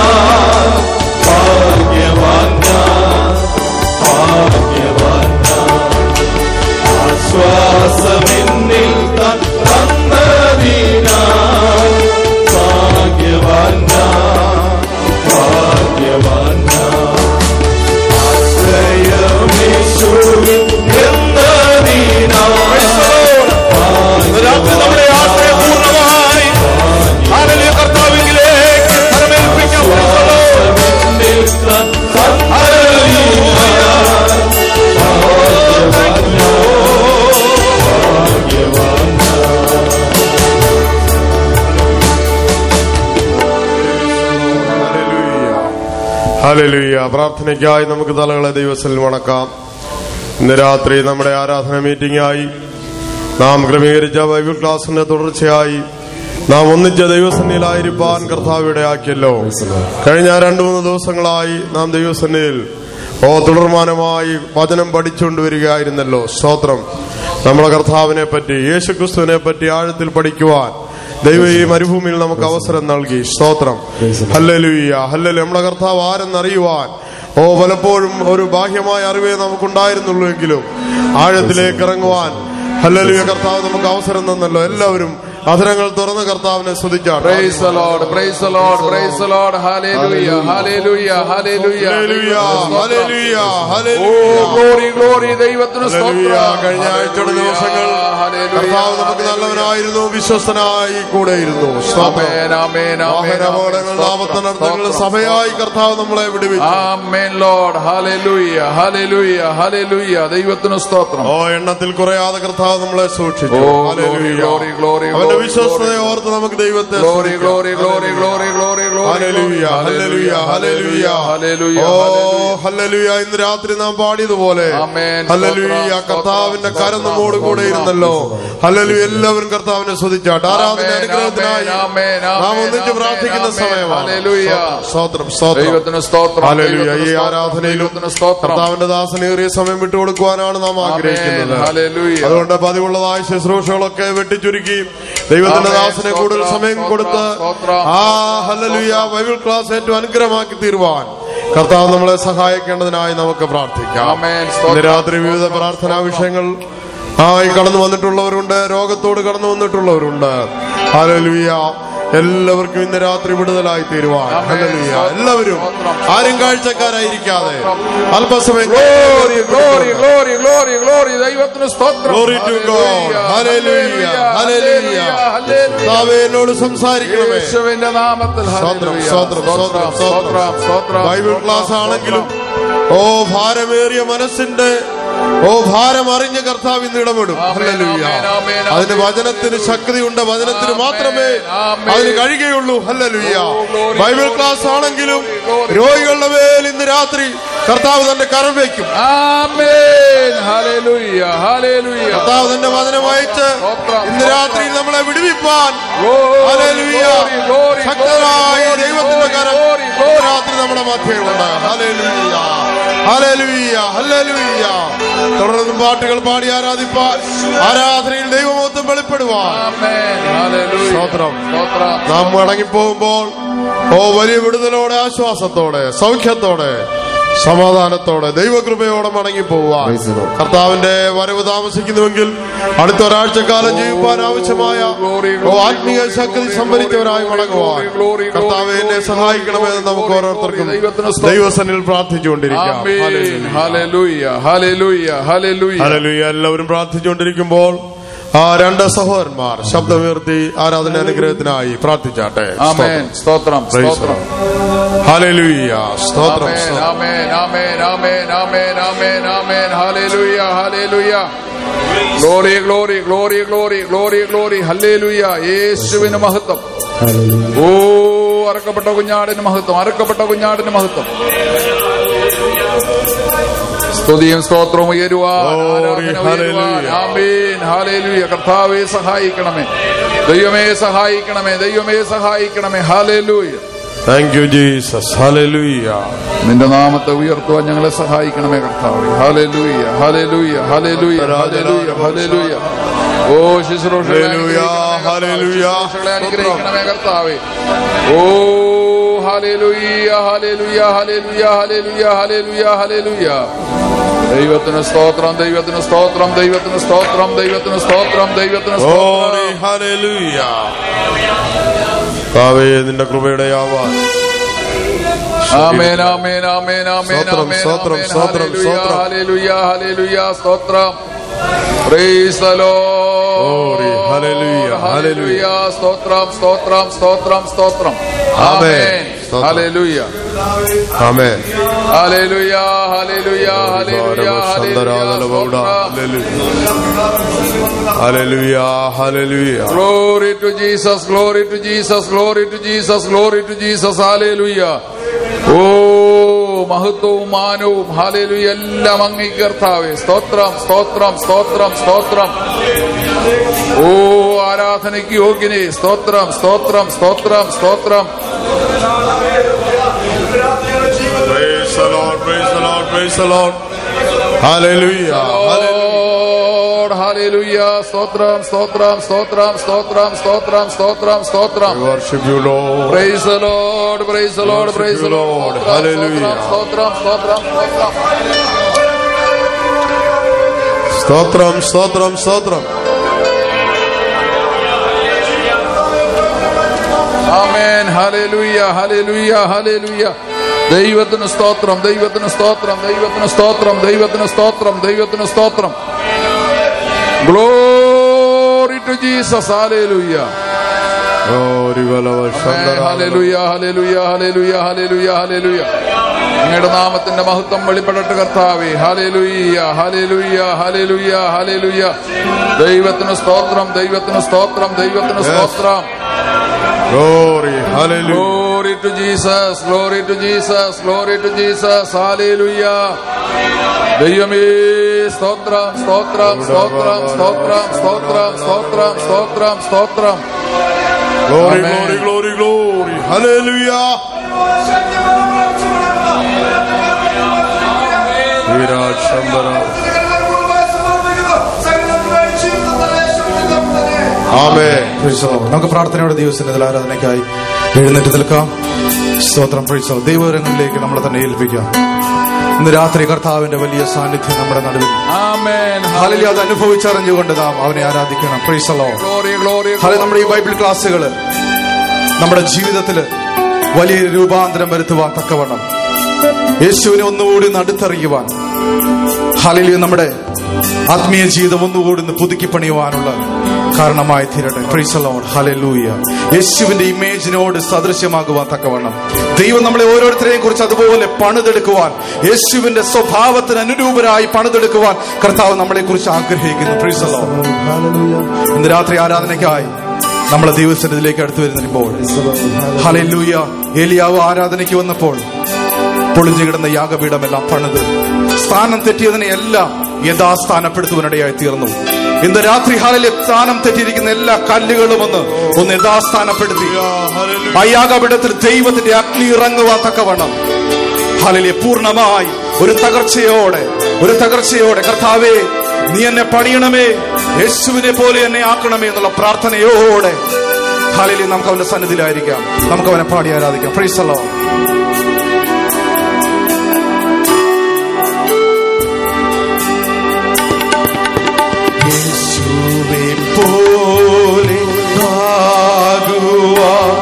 ഭാഗ്യവാൻ ഞാൻ ഭാഗ്യവാൻ ഞാൻ ആശ്വാസമെന്നിൽ ത- തന്നതിനാ ഭാഗ്യവാൻ ഞാൻ ഭാഗ്യവാൻ ഞാൻ ആശ്രയമേശുവിൻ എന്നതിനാ രാത്രി നമ്മുടെ ആശ്രയം പൂർണ്ണമായി ഹാലലിയ കർത്താവിലേക്ക് ഫലമേൽപ്പിക്കാം ഹല്ലേലൂയ പ്രാർത്ഥനയ്ക്കായി നമുക്ക് തലകളെ ദൈവത്തിൽ വണക്കാം ഇന്ന് രാത്രി നമ്മുടെ ആരാധന മീറ്റിംഗ് ആയി നാം ക്രമീകരിച്ച ബൈബിൾ ക്ലാസിന്റെ തുടർച്ചയായി നാം ഒന്നിച്ച ദൈവസന്നിധിയിലായിരിക്കാൻ കർത്താവിടെ ആക്കിയല്ലോ കഴിഞ്ഞ രണ്ടു മൂന്ന് ദിവസങ്ങളായി നാം ദൈവസന്നിധിയിൽ ഓ തുടർമാനമായി വചനം പഠിച്ചുകൊണ്ടുവരികയായിരുന്നല്ലോ സ്തോത്രം നമ്മുടെ കർത്താവിനെ പറ്റി യേശുക്രിസ്തുവിനെ പറ്റി ആഴത്തിൽ പഠിക്കുവാൻ ദൈവം ഈ മരുഭൂമിയിൽ നമുക്ക് അവസരം നൽകി സ്തോത്രം ഹല്ലലുയ്യ ഹല്ലലു നമ്മുടെ കർത്താവ് ആരെന്നറിയുവാൻ ഓ പലപ്പോഴും ഒരു ബാഹ്യമായ അറിവേ നമുക്കുണ്ടായിരുന്നുള്ളൂ എങ്കിലും ആഴത്തിലേക്ക് ഇറങ്ങുവാൻ ഹല്ലലുയ കർത്താവ് നമുക്ക് അവസരം തന്നല്ലോ എല്ലാവരും അധരങ്ങൾ തുറന്ന് കർത്താവിനെ സ്തുതിച്ചാണ് Praise the Lord, praise the Lord, praise the Lord, hallelujah, hallelujah, hallelujah. Hallelujah, hallelujah, Oh, hallelujah. glory, glory, ദൈവത്തിന് ഹല്ലേലൂയ. സ്തോത്രം. കഴിഞ്ഞ ആഴ്ചയുടെ ദിവസങ്ങൾ Hallelujah, കർത്താവ് നമുക്ക് നല്ലവനായിരുന്നു വിശ്വസ്തനായി കൂടെയിരുന്നു സ്തോത്രം. Amen, amen, amen, വാഹന amen. അപകടങ്ങൾ സ്തോത്രം, ആപത്തനർത്ഥങ്ങൾ സ്തോത്രം. സഭയായി കർത്താവ് നമ്മളെ വിടുവിച്ചു Amen, Lord, hallelujah, hallelujah, hallelujah. ദൈവത്തിന് സ്തോത്രം ഓ എണ്ണത്തിൽ കുറയാതെ കർത്താവ് നമ്മളെ സൂക്ഷിച്ചു Oh, ഹല്ലേലൂയ. glory, glory, അവന്റെ glory, വിശ്വസ്തതയെ ഓർത്ത് നമുക്ക് ദൈവത്തെ Glory, സ്തുതിക്കാം. glory, glory, glory, glory, glory. ഹല്ലേലൂയ, ഹല്ലേലൂയ, ഹല്ലേലൂയ. hallelujah, oh hallelujah. ഹല്ലേലൂയ ഇന്ന് രാത്രി നാം പാടിയതുപോലെ ആമേൻ. ഹല്ലേലൂയ സ്തോത്രം, കർത്താവിന്റെ സ്തോത്രം, കരം നമ്മോട് കൂടെ സ്തോത്രം. ഇരുന്നല്ലോ ഹല്ലേലൂയ എല്ലാവരും കർത്താവിനെ സ്തുതിച്ചാട്ട് ആരാധന ആമേൻ, അനുഗ്രഹത്തിനായി ആമേൻ, ആമേൻ, നാം ആമേൻ, ഒന്നിച്ച് ആമേൻ, പ്രാർത്ഥിക്കുന്ന ആമേൻ. സമയമാണ് ഹല്ലേലൂയ. സ്തോത്രം സ്തോത്രം ദൈവത്തിന് സ്തോത്രം ഹല്ലേലൂയ ഈ ദൈവത്തിന് ആരാധനയിലും ദൈവത്തിന് സ്തോത്രം കർത്താവിന്റെ ദാസനേറിയ സമയം വിട്ടുകൊടുക്കുവാനാണ് നാം ആഗ്രഹിക്കുന്നത് ഹല്ലേലൂയ. അതുകൊണ്ട് പതിവുള്ളതായ ശുശ്രൂഷകളൊക്കെ വെട്ടിച്ചുരുക്കി ദൈവത്തിന്റെ ആമേൻ. ദാസനെ കൂടുതൽ സ്തോത്രം, സമയം കൊടുത്ത് സ്തോത്രം. ആ ഹല്ലേലൂയ ബൈബിൾ ക്ലാസ് ഏറ്റവും അനുഗ്രഹമാക്കി തീരുവാൻ കർത്താവ് നമ്മളെ സഹായിക്കേണ്ടതിനായി നമുക്ക് പ്രാർത്ഥിക്കാം ആമേൻ. സ്തോത്രം, ഇന്ന് രാത്രി വിവിധ പ്രാർത്ഥനാ വിഷയങ്ങൾ ആയി കടന്നു വന്നിട്ടുള്ളവരുണ്ട് രോഗത്തോട് കടന്നു വന്നിട്ടുള്ളവരുണ്ട് ഹല്ലേലൂയ എല്ലാവർക്കും ഇന്ന് രാത്രി വിടുതലായി തീരുവാൻ ആമേൻ. ഹല്ലേലൂയ സ്തോത്രം, എല്ലാവരും സ്തോത്രം. ആരും കാഴ്ചക്കാരായിരിക്കാതെ അല്പസമയം glory glory glory glory glory ദൈവത്തിന് സ്തോത്രം Glory to God. Hallelujah. Hallelujah. കർത്താവേ, എന്നോട് സംസാരിക്കണമേ യേശുവിന്റെ നാമത്തിൽ സ്തോത്രം, ഹല്ലേലൂയ. സ്തോത്രം, സ്തോത്രം, സ്തോത്രം സ്തോത്രം ബൈബിൾ ക്ലാസ് ആണെങ്കിലും ഓ ഭാരമേറിയ മനസ്സിന്റെ ഓ ഭാരം അറിഞ്ഞ കർത്താവ് ഇന്ന് ഇടപെടും ആമേൻ, ഹല്ലേലൂയ ആമേൻ, ആമേൻ, ആമേൻ. അതിന് വചനത്തിന് ശക്തിയുണ്ട് വചനത്തിന് ആമേൻ, മാത്രമേ ആമേൻ. അതിന് കഴിയുകയുള്ളൂ ഹല്ലേലൂയ ഓ, glory, ബൈബിൾ glory, ക്ലാസ് ആണെങ്കിലും glory. രോഗികളുടെ മേൽ ഇന്ന് രാത്രി കർത്താവ് തന്റെ കരം വയ്ക്കും ആമേൻ ഹല്ലേലൂയ ഹല്ലേലൂയ കർത്താവ് തന്റെ വചനം അയച്ച് സ്തോത്രം, ഇന്ന് രാത്രി നമ്മളെ വിടുവിപ്പാൻ Glory, ഹല്ലേലൂയ. glory, glory, ശക്തനായ glory, ദൈവത്തിന്റെ glory, കരം glory, ഇന്ന് glory. രാത്രി നമ്മുടെ മധ്യമുണ്ട് ഹല്ലേലൂയ ഹല്ലേലൂയ ഹല്ലേലൂയ തുടർന്നും പാട്ടുകൾ പാടി ആരാധിപ്പാൻ ആരാധനയിൽ ദൈവമൊത്തം വെളിപ്പെടുവാൻ ആമേൻ ഹല്ലേലൂയ സ്തോത്രം. സ്തോത്രം നാം മടങ്ങിപ്പോകുമ്പോൾ ഓ വലിയ വിടുതലോടെ ആശ്വാസത്തോടെ സൗഖ്യത്തോടെ സമാധാനത്തോടെ ദൈവകൃപയോടെ മടങ്ങിപ്പോവാൻ Praise the Lord. കർത്താവിന്റെ വരവ് താമസിക്കുന്നുവെങ്കിൽ അടുത്ത ഒരാഴ്ചക്കാലം ജീവിപ്പാൻ ആവശ്യമായ ഓ ആത്മീയ ശക്തി സംഭരിച്ചവരായി മടങ്ങുവാൻ കർത്താവ് എന്നെ സഹായിക്കണമെന്ന് നമുക്ക് ഓരോരുത്തർക്കും ദൈവസനിൽ പ്രാർത്ഥിച്ചുകൊണ്ടിരിക്കാം amen hallelujah. Hallelujah hallelujah hallelujah hallelujah എല്ലാവരും പ്രാർത്ഥിച്ചുകൊണ്ടിരിക്കുമ്പോൾ ആ രണ്ട് സഹോദരന്മാർ ശബ്ദമുയർത്തി ആരാധന അനുഗ്രഹത്തിനായി പ്രാർത്ഥിച്ചാട്ടെ ആമേൻ സ്തോത്രം Praise സ്തോത്രം ഹല്ലേലൂയ സ്തോത്രം ആമേൻ സ്തോത്രം. ആമേൻ amen amen amen amen amen hallelujah hallelujah glory glory glory glory glory glory hallelujah യേശുവിന് മഹത്വം ഓ അറക്കപ്പെട്ട കുഞ്ഞാടിന് മഹത്വം അറക്കപ്പെട്ട കുഞ്ഞാടിന് മഹത്വം സ്തുതിയും സ്തോത്രവും ഉയരുവാൻ Glory, ആരാധന ഉയരുവാൻ. hallelujah. ആമേൻ ഹല്ലേലൂയ കർത്താവെ സഹായിക്കണമേ ദൈവമേ സഹായിക്കണമേ ദൈവമേ സഹായിക്കണമേ hallelujah thank you Jesus hallelujah നിന്റെ നാമത്തെ ഉയർത്തുവാൻ ഞങ്ങളെ സഹായിക്കണമേ കർത്താവേ hallelujah hallelujah hallelujah hallelujah hallelujah ഓ ശുശ്രൂഷകളെ ഹല്ലേലൂയ, അനുഗ്രഹിക്കണമേ ഹല്ലേലൂയ. ശുശ്രൂഷകളെ അനുഗ്രഹിക്കണമേ കർത്താവേ ഓ hallelujah hallelujah hallelujah hallelujah hallelujah hallelujah ദൈവത്തിന് സ്തോത്രം ദൈവത്തിന് സ്തോത്രം ദൈവത്തിന് സ്തോത്രം ദൈവത്തിന് സ്തോത്രം ദൈവത്തിന് Glory, സ്തോത്രം ഹല്ലേലൂയ കർത്താവേ നിന്റെ കൃപയുടെ ആവാൻ ആമേൻ ആമേൻ ആമേൻ ആമേൻ സ്തോത്രം, ആമേൻ സ്തോത്രം, ആമേൻ സ്തോത്രം, ഹല്ലേലൂയ സ്തോത്രം. ഹല്ലേലൂയ ഹല്ലേലൂയ സ്തോത്രം praise the Glory, Lord hallelujah, ഹല്ലേലൂയ സ്തോത്രം സ്തോത്രം സ്തോത്രം സ്തോത്രം ആമേൻ. ആമേൻ സ്തോത്രം. ഹല്ലേലൂയ ആമേൻ ഹല്ലേലൂയ ഹല്ലേലൂയ ഹല്ലേലൂയ ഹല്ലേലൂയ സ്തോത്രം ഹല്ലേലൂയ ഹല്ലേലൂയ Glory to Jesus, glory to Jesus, glory to Jesus, glory to Jesus, hallelujah. ഓ മഹത്വവും മാനവും ഹാലേലൂയ എല്ലാം അങ്ങേക്ക് കർത്താവേ സ്തോത്രം സ്തോത്രം സ്തോത്രം സ്തോത്രം ഓ ആരാധനയ്ക്ക് യോഗ്യനെ സ്തോത്രം സ്തോത്രം സ്തോത്രം സ്തോത്രം Praise the Lord, praise the Lord, praise the Lord. Hallelujah, hallelujah. Lord, hallelujah. സ്തോത്രം സ്തോത്രം സ്തോത്രം സ്തോത്രം സ്തോത്രം സ്തോത്രം സ്തോത്രം We worship you, Lord. Praise the Lord, praise the Lord, praise the Lord. Lord. Hallelujah. സ്തോത്രം, സ്തോത്രം, സ്തോത്രം, സ്തോത്രം. സ്തോത്രം സ്തോത്രം സ്തോത്രം ആമേൻ ഹല്ലേലൂയ ഹല്ലേലൂയ ഹല്ലേലൂയ ദൈവത്തിന് സ്തോത്രം ദൈവത്തിന് സ്തോത്രം ദൈവത്തിന് സ്തോത്രം ദൈവത്തിന് സ്തോത്രം ദൈവത്തിന് സ്തോത്രം glory to Jesus hallelujah hallelujah hallelujah hallelujah hallelujah hallelujah അങ്ങയുടെ നാമത്തിന്റെ മഹത്വം വെളിപ്പെടട്ടെ കർത്താവേ ഹല്ലേലൂയ ഹല്ലേലൂയ ഹല്ലേലൂയ ഹല്ലേലൂയ ദൈവത്തിന് സ്തോത്രം ദൈവത്തിന് സ്തോത്രം ദൈവത്തിന് സ്തോത്രം Glory, hallelujah. Glory to Jesus, glory to Jesus, glory to Jesus, hallelujah. ദൈവമേ സ്തോത്രം സ്തോത്രം സ്തോത്രം സ്തോത്രം സ്തോത്രം സ്തോത്രം സ്തോത്രം സ്തോത്രം Glory, Amen. glory, glory, glory. Hallelujah. Virat Shambhara. Amen Praise the Lord. നമുക്ക് പ്രാർത്ഥനയോടെ ദിവസത്തിന്റെ ആരാധനയ്ക്കായി എഴുന്നേറ്റ് നിൽക്കാം സ്തോത്രം പ്രൈസോ ദൈവകരങ്ങളിലേക്ക് നമ്മളെ തന്നെ ഏൽപ്പിക്കാം ഇന്ന് രാത്രി കർത്താവിന്റെ വലിയ സാന്നിധ്യം നമ്മുടെ നടുവിൽ ആമേൻ ഹാലലി അത് അനുഭവിച്ചറിഞ്ഞുകൊണ്ട് നാം അവനെ ആരാധിക്കണം പ്രൈസലോ ഗ്ലോറി ഗ്ലോറി ഹാലെ നമ്മുടെ ഈ ബൈബിൾ ക്ലാസ്സുകള് നമ്മുടെ ജീവിതത്തില് വലിയ രൂപാന്തരം വരുത്തുവാൻ തക്കവണ്ണം യേശുവിനെ ഒന്നുകൂടി നടുത്തറിയുവാൻ ഹാലലി നമ്മുടെ ആത്മീയ ജീവിതം ഒന്നുകൂടി ഒന്ന് പുതുക്കി പണിയുവാനുള്ള കാരണമായി തീരട്ടെ പ്രീസലോഡ് ഹലലൂയ യേശുവിന്റെ ഇമേജിനോട് സദൃശ്യമാകുവാൻ തക്കവണ്ണം ദൈവം നമ്മളെ ഓരോരുത്തരെയും കുറിച്ച് അതുപോലെ പണിതെടുക്കുവാൻ യേശുവിന്റെ സ്വഭാവത്തിന് അനുരൂപരായി പണിതെടുക്കുവാൻ കർത്താവ് നമ്മളെ കുറിച്ച് ആഗ്രഹിക്കുന്നു പ്രീസലോഡ് ഇന്ന് രാത്രി ആരാധനയ്ക്കായി നമ്മളെ ദൈവസന്നിധിയിലേക്ക് അടുത്തു വരുമ്പോൾ ഹലലൂയ ഏലിയാവ് ആരാധനയ്ക്ക് വന്നപ്പോൾ പൊളിഞ്ഞു കിടന്ന യാഗപീഠമെല്ലാം പണിത് സ്ഥാനം തെറ്റിയതിനെ എല്ലാം യഥാസ്ഥാനപ്പെടുത്തുവാനിടയായി തീർന്നു ഇന്ന് രാത്രി ഹാലിലെ സ്ഥാനം തെറ്റിയിരിക്കുന്ന എല്ലാ കല്ലുകളും ഒന്ന് ഒന്ന് യഥാസ്ഥാനപ്പെടുത്തി ആ യാഗപീഠത്തിൽ ദൈവത്തിന്റെ അഗ്നി ഇറങ്ങുവാൻ തക്കവണ്ണം ഹാലിലെ പൂർണ്ണമായി ഒരു തകർച്ചയോടെ ഒരു തകർച്ചയോടെ കർത്താവേ നീ എന്നെ പണിയണമേ യേശുവിനെ പോലെ എന്നെ ആക്കണമേ എന്നുള്ള പ്രാർത്ഥനയോടെ ഹാലിലെ നമുക്ക് അവന്റെ സന്നിധിയിലായിരിക്കാം നമുക്ക് അവനെ പാടി ആരാധിക്കാം ഫ്രീസല്ലോ യേശുവെ പോലെ ആകുവാൻ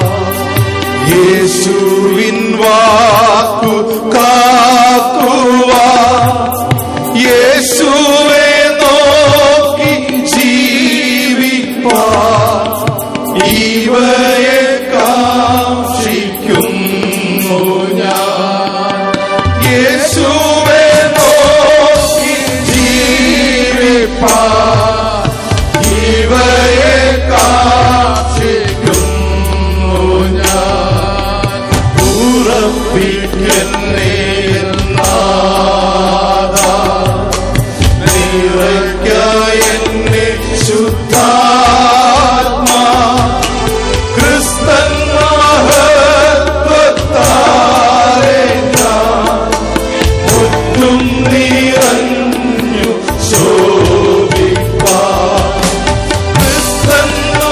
യേശുവിൻ വാക്കു കാക്കുവാൻ യേശുവെ നോക്കി ജീവിപ്പാൻ ഇവയെ കാക്ഷിക്കുന്നു ഞാൻ യേശുവെ നോക്കി ജീവിപ്പാൻ ഇവയെ കാക്ഷിക്കുന്നു ഞാൻ ഉറപ്പിക്കന്നെ നാഥാ. നിറയ്ക്ക എന്നെ ശുദ്ധാത്മാ ക്രിസ്തൻ മഹത്വത്താലെ ഞാൻ മുറ്റും നിറഞ്ഞു ശോഭിപ്പാൻ ക്രിസ്തൻ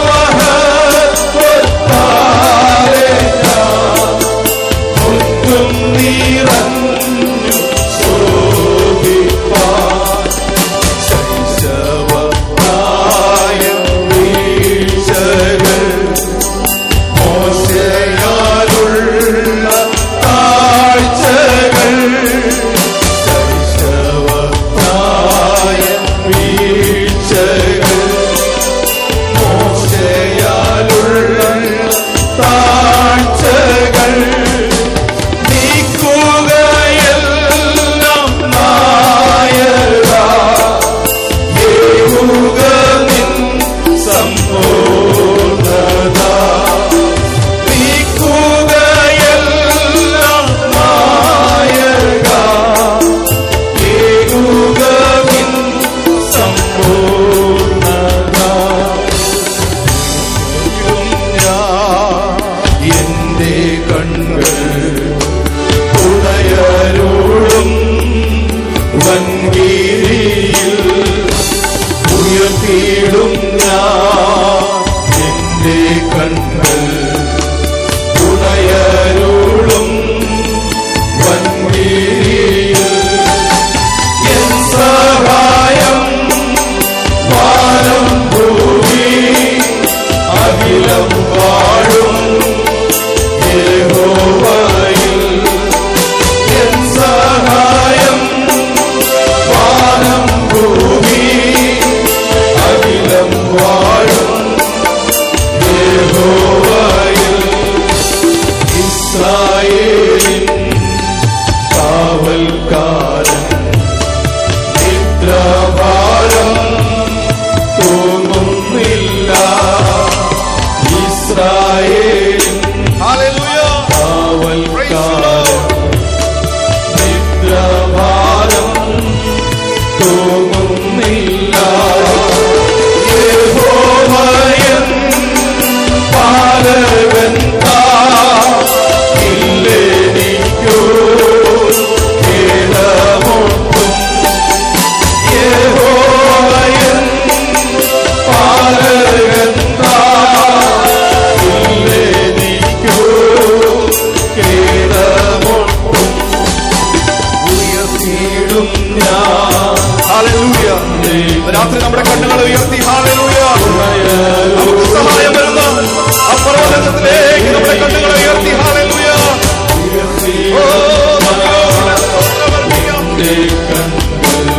മഹത്വത്താലെ ഞാൻ മുറ്റും നിറഞ്ഞു ശോഭിപ്പാൻ ശൈശവപ്രായ വീഴ്ചകൾ മോശയാലുള്ള താഴ്ചകൾ ശൈശവപ്രായ വീഴ്ചകൾ മോശയാലുള്ള താഴ്ചകൾ നീക്കുക രാത്രി നമ്മുടെ കണ്ണുകൾ ഉയർത്തി ഹാലലൂയ നമുക്ക് സഹായം വരുന്ന അപ്പർവ്വതത്തിലേക്ക് നമ്മുടെ കണ്ണുകൾ ഉയർത്തി ഹാലലൂയ ഓ നന്ദിയോടെ സ്തോത്രമർപ്പിക്കാം.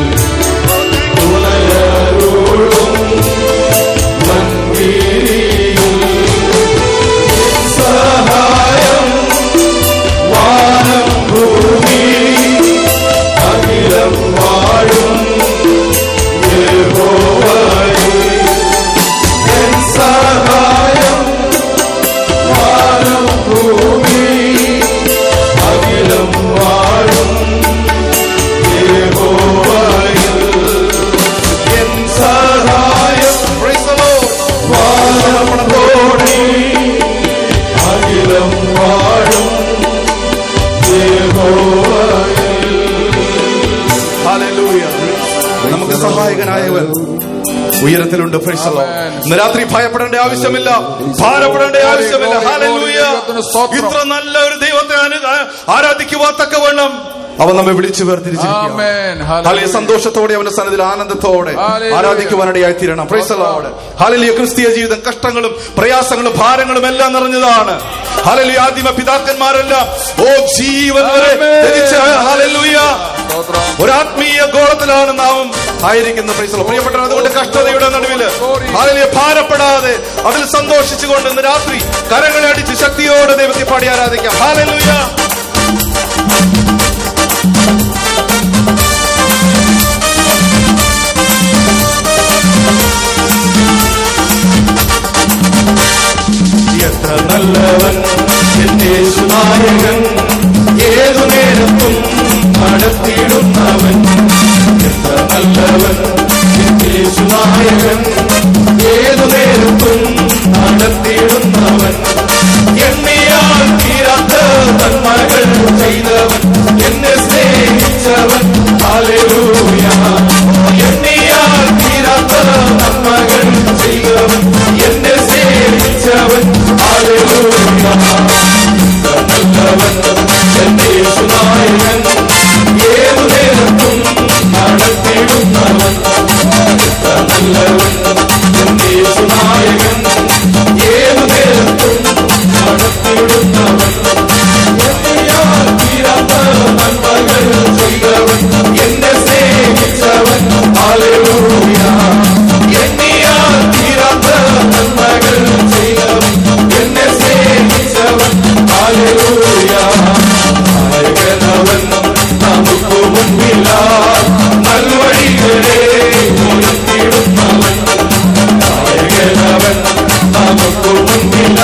Praise the Lord. Hallelujah. നമുക്ക് സഹായകനായവൻ ഉയരത്തിലുണ്ട് Praise the Lord. ഇന്ന് രാത്രി ഭയപ്പെടേണ്ട ആവശ്യമില്ല ഭാരപ്പെടേണ്ട ആവശ്യമില്ല Hallelujah. ഇത്ര നല്ല ഒരു ദൈവത്തെ അനു- ആരാധിക്കുവാൻ തക്കവണ്ണം അവൻ നമ്മെ വിളിച്ചു വേർതിരിച്ചിരിക്കുകയാണ് ആമേൻ ഹാലിയ സന്തോഷത്തോടെ അവന്റെ സന്നിധിയിൽ ആനന്ദത്തോടെ ഹല്ലേലൂയ. ആരാധിക്കുവാനിടയായി തീരണം പ്രൈസലോട് ഹാലിയ ക്രിസ്തീയ ജീവിതം കഷ്ടങ്ങളും പ്രയാസങ്ങളും ഭാരങ്ങളും എല്ലാം നിറഞ്ഞതാണ് ഹാലലി ആദിമ പിതാക്കന്മാരെല്ലാം ഓ ജീവൻ വരെ ആമേൻ. ത്യജിച്ച ഹല്ലേലൂയ സ്തോത്രം ഒരു ആത്മീയ ഗോളത്തിലാണ് നാം ആയിരിക്കുന്നത് പ്രൈസലോ പ്രിയപ്പെട്ടവർ അതുകൊണ്ട് കഷ്ടതയുടെ നടുവില് ഹാലലിയ ഭാരപ്പെടാതെ അതിൽ സന്തോഷിച്ചുകൊണ്ട് ഇന്ന് രാത്രി കരങ്ങളെ അടിച്ച് ശക്തിയോടെ ദൈവത്തെ പാടി ആരാധിക്കാം ഹാലലൂയ എത്ര നല്ലവൻ എന്നേശുനായകൻ ഏതു നേരത്തും നടത്തിയിടുന്നവൻ എത്ര നല്ലവൻ എന്നേശുനായകൻ ഏതു നേരത്തും നടത്തിയിടുന്നവൻ എണ്ണിയാൽ തീരാത്ത നന്മകൾ ചെയ്തവൻ എന്നെ സ്നേഹിച്ചവൻ ഹല്ലേലൂയ എണ്ണിയാൽ തീരാത്ത നന്മകൾ ചെയ്തവൻ എന്നെ സ്നേഹിച്ചവൻ ഹല്ലേലൂയ നല്ലവൻ എന്റെ യേശുനായകൻ ഏതു നേരത്തും നടത്തിയിടുന്നവൻ എത്ര നല്ലവൻ എന്റെ യേശുനായകൻ ഏതു നേരത്തും നടത്തിയിടുന്നവൻ എണ്ണിയാൽ തീരാത്ത നന്മകൾ ചെയ്തവൻ എന്നെ സ്നേഹിച്ചവൻ ഹല്ലേലൂയ എണ്ണിയാൽ തീരാത്ത നന്മകൾ ചെയ്തവൻ എന്നെ സ്നേഹിച്ചവൻ ഹല്ലേലൂയ നായകനവൻ നമുക്ക് മുൻപില്ല നൽവഴികളെ ഉയർത്തിയിടുന്നവൻ നായകനവൻ നമുക്ക് മുൻപില്ല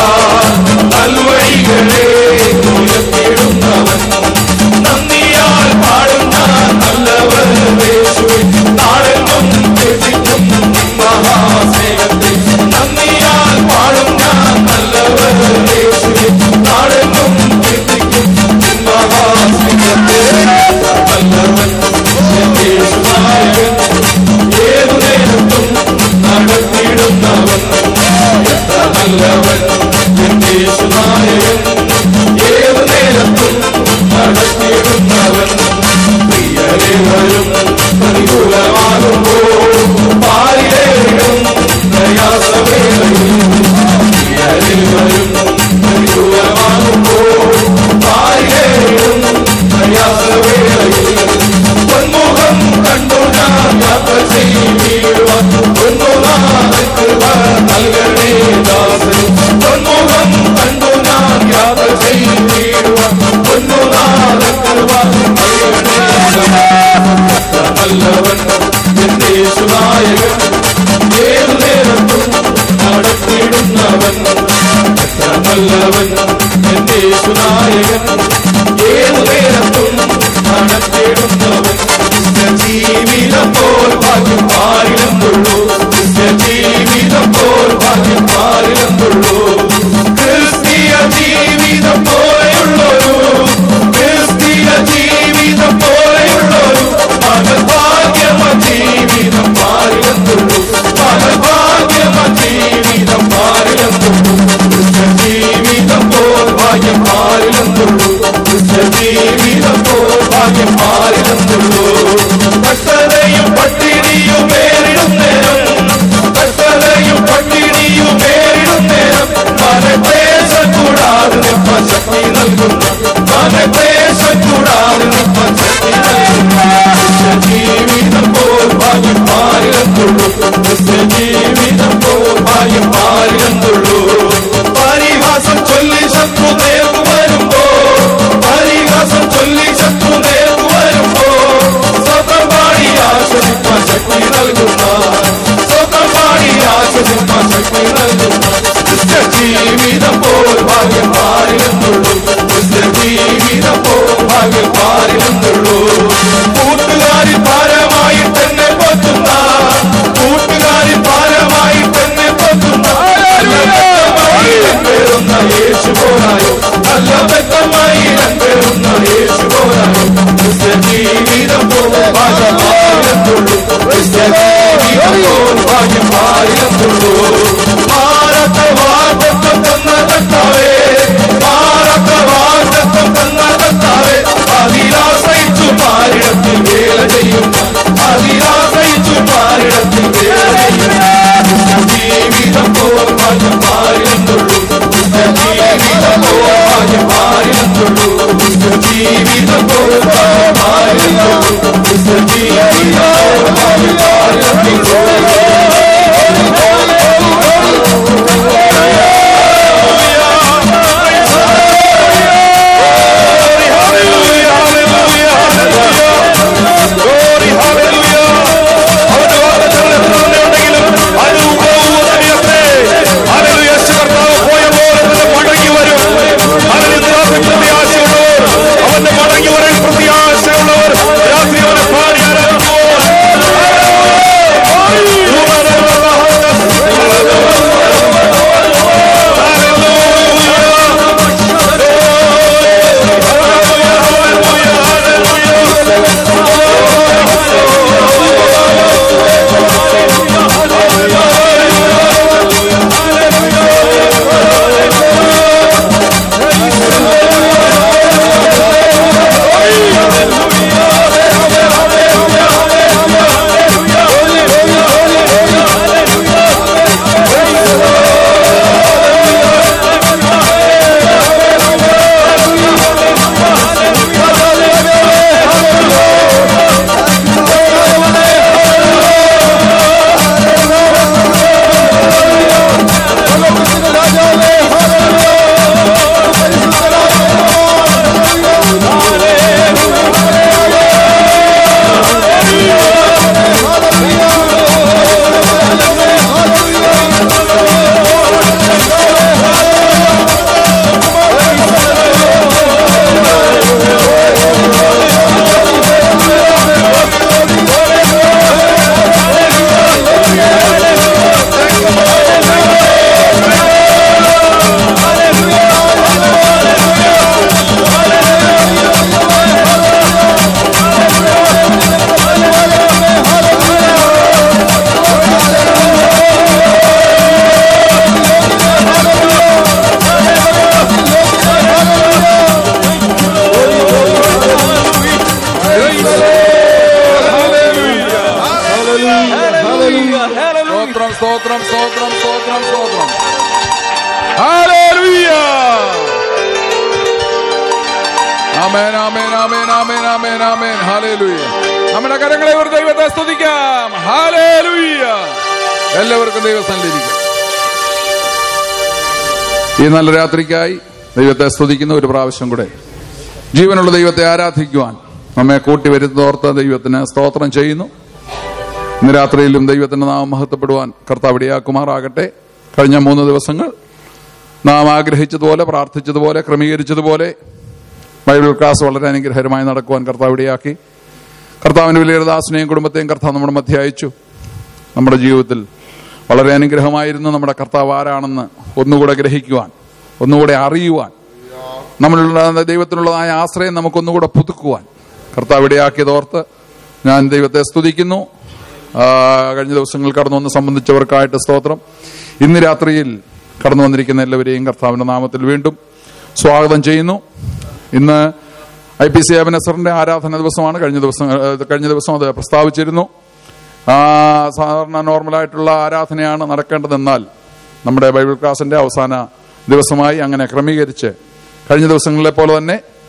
നൽവഴികളെ ഉയർത്തിയിടുന്നവൻ നന്ദിയാൽ പാടുന്ന നല്ലവൻ യേശുവേ നാടെങ്ങും രക്ഷിക്കും മഹാസ്നേഹത്തെ നന്ദിയാൽ പാടുന്ന നല്ലവൻ യേശുവേ നാടെങ്ങും രക്ഷിക്കും മഹാസ്നേഹത്തെ നല്ലവൻ എന്റെ യേശുനായകൻ ഏതു നേരത്തും നടത്തിയിടുന്നവൻ എത്ര നല്ലവൻ എന്റെ യേശുനായകൻ ഏതു നേരത്തും നടത്തിയിടുന്നവൻ പ്രിയരെ വരും പ്രതികൂലമാകുമ്പോൾ പാലിലേക്കും പ്രയാസവേളയിൽ പ്രിയരെ വരും പ്രതികൂലമാകുമ്പോൾ പാലിലേക്കും പ്രയാസവേളയിൽ പൊന്മുഖം കണ്ടു ഞാൻ യാത്ര ചെയ്യുവാൻ പൊന്നുനാഥൻ കൃപ നൽകണേ ദാസൻ പൊന്മുഖം കണ്ടു ഞാൻ യാത്ര ചെയ്യുവാൻ പൊന്നുനാഥൻ കൃപ നൽകണേ എത്ര നല്ലവൻ എന്റെ യേശുനായകൻ ഏതു നേരത്തും നടത്തിയിടുന്നവൻ എത്ര നല്ലവൻ എന്റെ യേശുനായകൻ ഏതു നേരത്തും നടത്തിയിടുന്നവൻ ജീവിതം പോൽ ഭാഗ്യം പാരിലെന്നുള്ളൂ ജീവിതം പോൽ ഭാഗ്യം പാരിലെന്നുള്ളൂ ക്രിസ്തീയ ജീവിതം പോലെയുള്ളൊരു ക്രിസ്തീയ ജീവിതം പോലെയുള്ളൊരു മകഭാഗ്യമ ജീവിതം പാരിലെന്നുള്ളൂ മകഭാഗ്യമ ജീവിതം പാരിലെന്നുള്ളൂ ജീവിതം പോൽ ഭാഗ്യം പാരിലെന്നുള്ളൂ ജീവിതം പോൽ ഭാഗ്യം പാരിലെന്നുള്ളൂ കഷ്ടതയും പട്ടിണിയും പേരിടും നേരം സാത്താനെ ക്ലേശം കൂടാതെ നിൽപ്പാൻ ശക്തി നൽകുന്ന ജീവിതം പോൽ ഭാഗ്യം മാറിയെന്നുള്ളൂ ജീവിതം പോൽ ഭാഗ്യം മാറിയെന്നുള്ളൂ പരിഹാസം ചൊല്ലി ശത്രു നേർന്നു വരുമ്പോ പരിഹാസം ചൊല്ലി ശത്രു നേർന്നു വരുമ്പോ സ്വന്തം പാടി ആശ്വസിപ്പാൻ ശക്തി നൽകുന്ന സ്വന്തം പാടി ആശ്വസിപ്പാൻ ശക്തി നൽകുന്ന ക്രിസ്ത്യ ജീവിതം പോൽ ഭാഗ്യം മാറിയെന്നുള്ളൂ ക്രിസ്ത്യ ജീവിതം പോൽ ഭാഗ്യം മാറിയെന്നുള്ളൂ കൂട്ടുകാരി ഭാരമായി തന്നെ പൊത്തുന്ന കൂട്ടുകാരി ഭാരമായി തന്നെ പൊത്തുന്ന പേരുന്ന യേശു പോരായോ നല്ല വ്യക്തമായി പേരുന്ന യേശു പോരായോ ക്രിസ്ത്യ ജീവിതം പോൽ ഭാഗ്യം മാറിയെന്നുള്ളൂ ക്രിസ്ത്യ ജീവിതം പോൽ ഭാഗ്യം മാറിയെന്നുള്ളൂ മാറത്ത വാർത്തത്വം തന്ന കർത്താവേ മാറത്ത വാർത്തത്വം തന്ന കർത്താവേ അതിലാശ്രയിച്ചു പാരിടത്തിൽ വേല ചെയ്യുന്ന അതിലാശ്രയിച്ചു പാരിടത്തിൽ വേല ചെയ്യുന്ന ജീവിതം പോൽ ഭാഗ്യം മാറിയെന്നുള്ളൂ ജീവിതം പോൽ ഭാഗ്യം മാറിയെന്നുള്ളൂ ജീവിതം പോൽ ഭാഗ്യം മാറിയെന്നുള്ളൂ ജീവിതം പോൽ ഭാഗ്യം മാറിയെന്നുള്ളൂ അവന്റെ മടങ്ങി വരാൻ പ്രത്യാശയുള്ളവർ രാത്രിയോടെ പാടി സ്തോത്രം സ്തോത്രം സ്തോത്രം സ്തോത്രം സ്തോത്രം ഹല്ലേലൂയ ആമേൻ amen amen amen amen amen hallelujah നമ്മുടെ കരങ്ങളെ ഒരു ദൈവത്തെ സ്തുതിക്കാം ഹല്ലേലൂയ എല്ലാവർക്കും ദൈവസന്നിധിക്കാം ഈ നല്ല രാത്രിക്കായി ദൈവത്തെ സ്തുതിക്കുന്ന ഒരു പ്രാവശ്യം കൂടെ ജീവനുള്ള ദൈവത്തെ ആരാധിക്കുവാൻ നമ്മെ കൂട്ടി വരുന്നതോർത്ത് ദൈവത്തിന് സ്തോത്രം ചെയ്യുന്നു ഇന്ന് രാത്രിയിലും ദൈവത്തിന്റെ നാമം മഹത്വപ്പെടുവാൻ കർത്താവ് ഇടയാക്കുമാറാകട്ടെ കഴിഞ്ഞ മൂന്ന് ദിവസങ്ങൾ നാം ആഗ്രഹിച്ചതുപോലെ പ്രാർത്ഥിച്ചതുപോലെ ക്രമീകരിച്ചതുപോലെ ബൈബിൾ ക്ലാസ് വളരെ അനുഗ്രഹകരമായി നടക്കുവാൻ കർത്താവ് ഇടയാക്കി കർത്താവിന്റെ വലിയ ദാസിനെയും കുടുംബത്തെയും കർത്താവ് നമ്മുടെ മധ്യ അയച്ചു നമ്മുടെ ജീവിതത്തിൽ വളരെ അനുഗ്രഹമായിരുന്നു നമ്മുടെ കർത്താവ് ആരാണെന്ന് ഒന്നുകൂടെ ഗ്രഹിക്കുവാൻ ഒന്നുകൂടെ അറിയുവാൻ നമ്മളുള്ള ദൈവത്തിനുള്ളതായ ആശ്രയം നമുക്കൊന്നുകൂടെ പുതുക്കുവാൻ കർത്താവ് ഇടയാക്കിയതോർത്ത് ഞാൻ ദൈവത്തെ സ്തുതിക്കുന്നു ആ, കഴിഞ്ഞ ദിവസങ്ങൾ കടന്നു വന്ന് സംബന്ധിച്ചവർക്കായിട്ട് സ്തോത്രം ഇന്ന് രാത്രിയിൽ കടന്നു വന്നിരിക്കുന്ന എല്ലാവരെയും കർത്താവിന്റെ നാമത്തിൽ വീണ്ടും സ്വാഗതം ചെയ്യുന്നു ഇന്ന് ഐ പി സി അബനസറിന്റെ ആരാധന ദിവസമാണ് കഴിഞ്ഞ ദിവസം ഏഹ്, കഴിഞ്ഞ ദിവസം അത് പ്രസ്താവിച്ചിരുന്നു ആ, സാധാരണ നോർമലായിട്ടുള്ള ആരാധനയാണ് നടക്കേണ്ടതെന്നാൽ നമ്മുടെ ബൈബിൾ ക്ലാസിന്റെ അവസാന ദിവസമായി അങ്ങനെ ക്രമീകരിച്ച് കഴിഞ്ഞ ദിവസങ്ങളിലെ പോലെ തന്നെ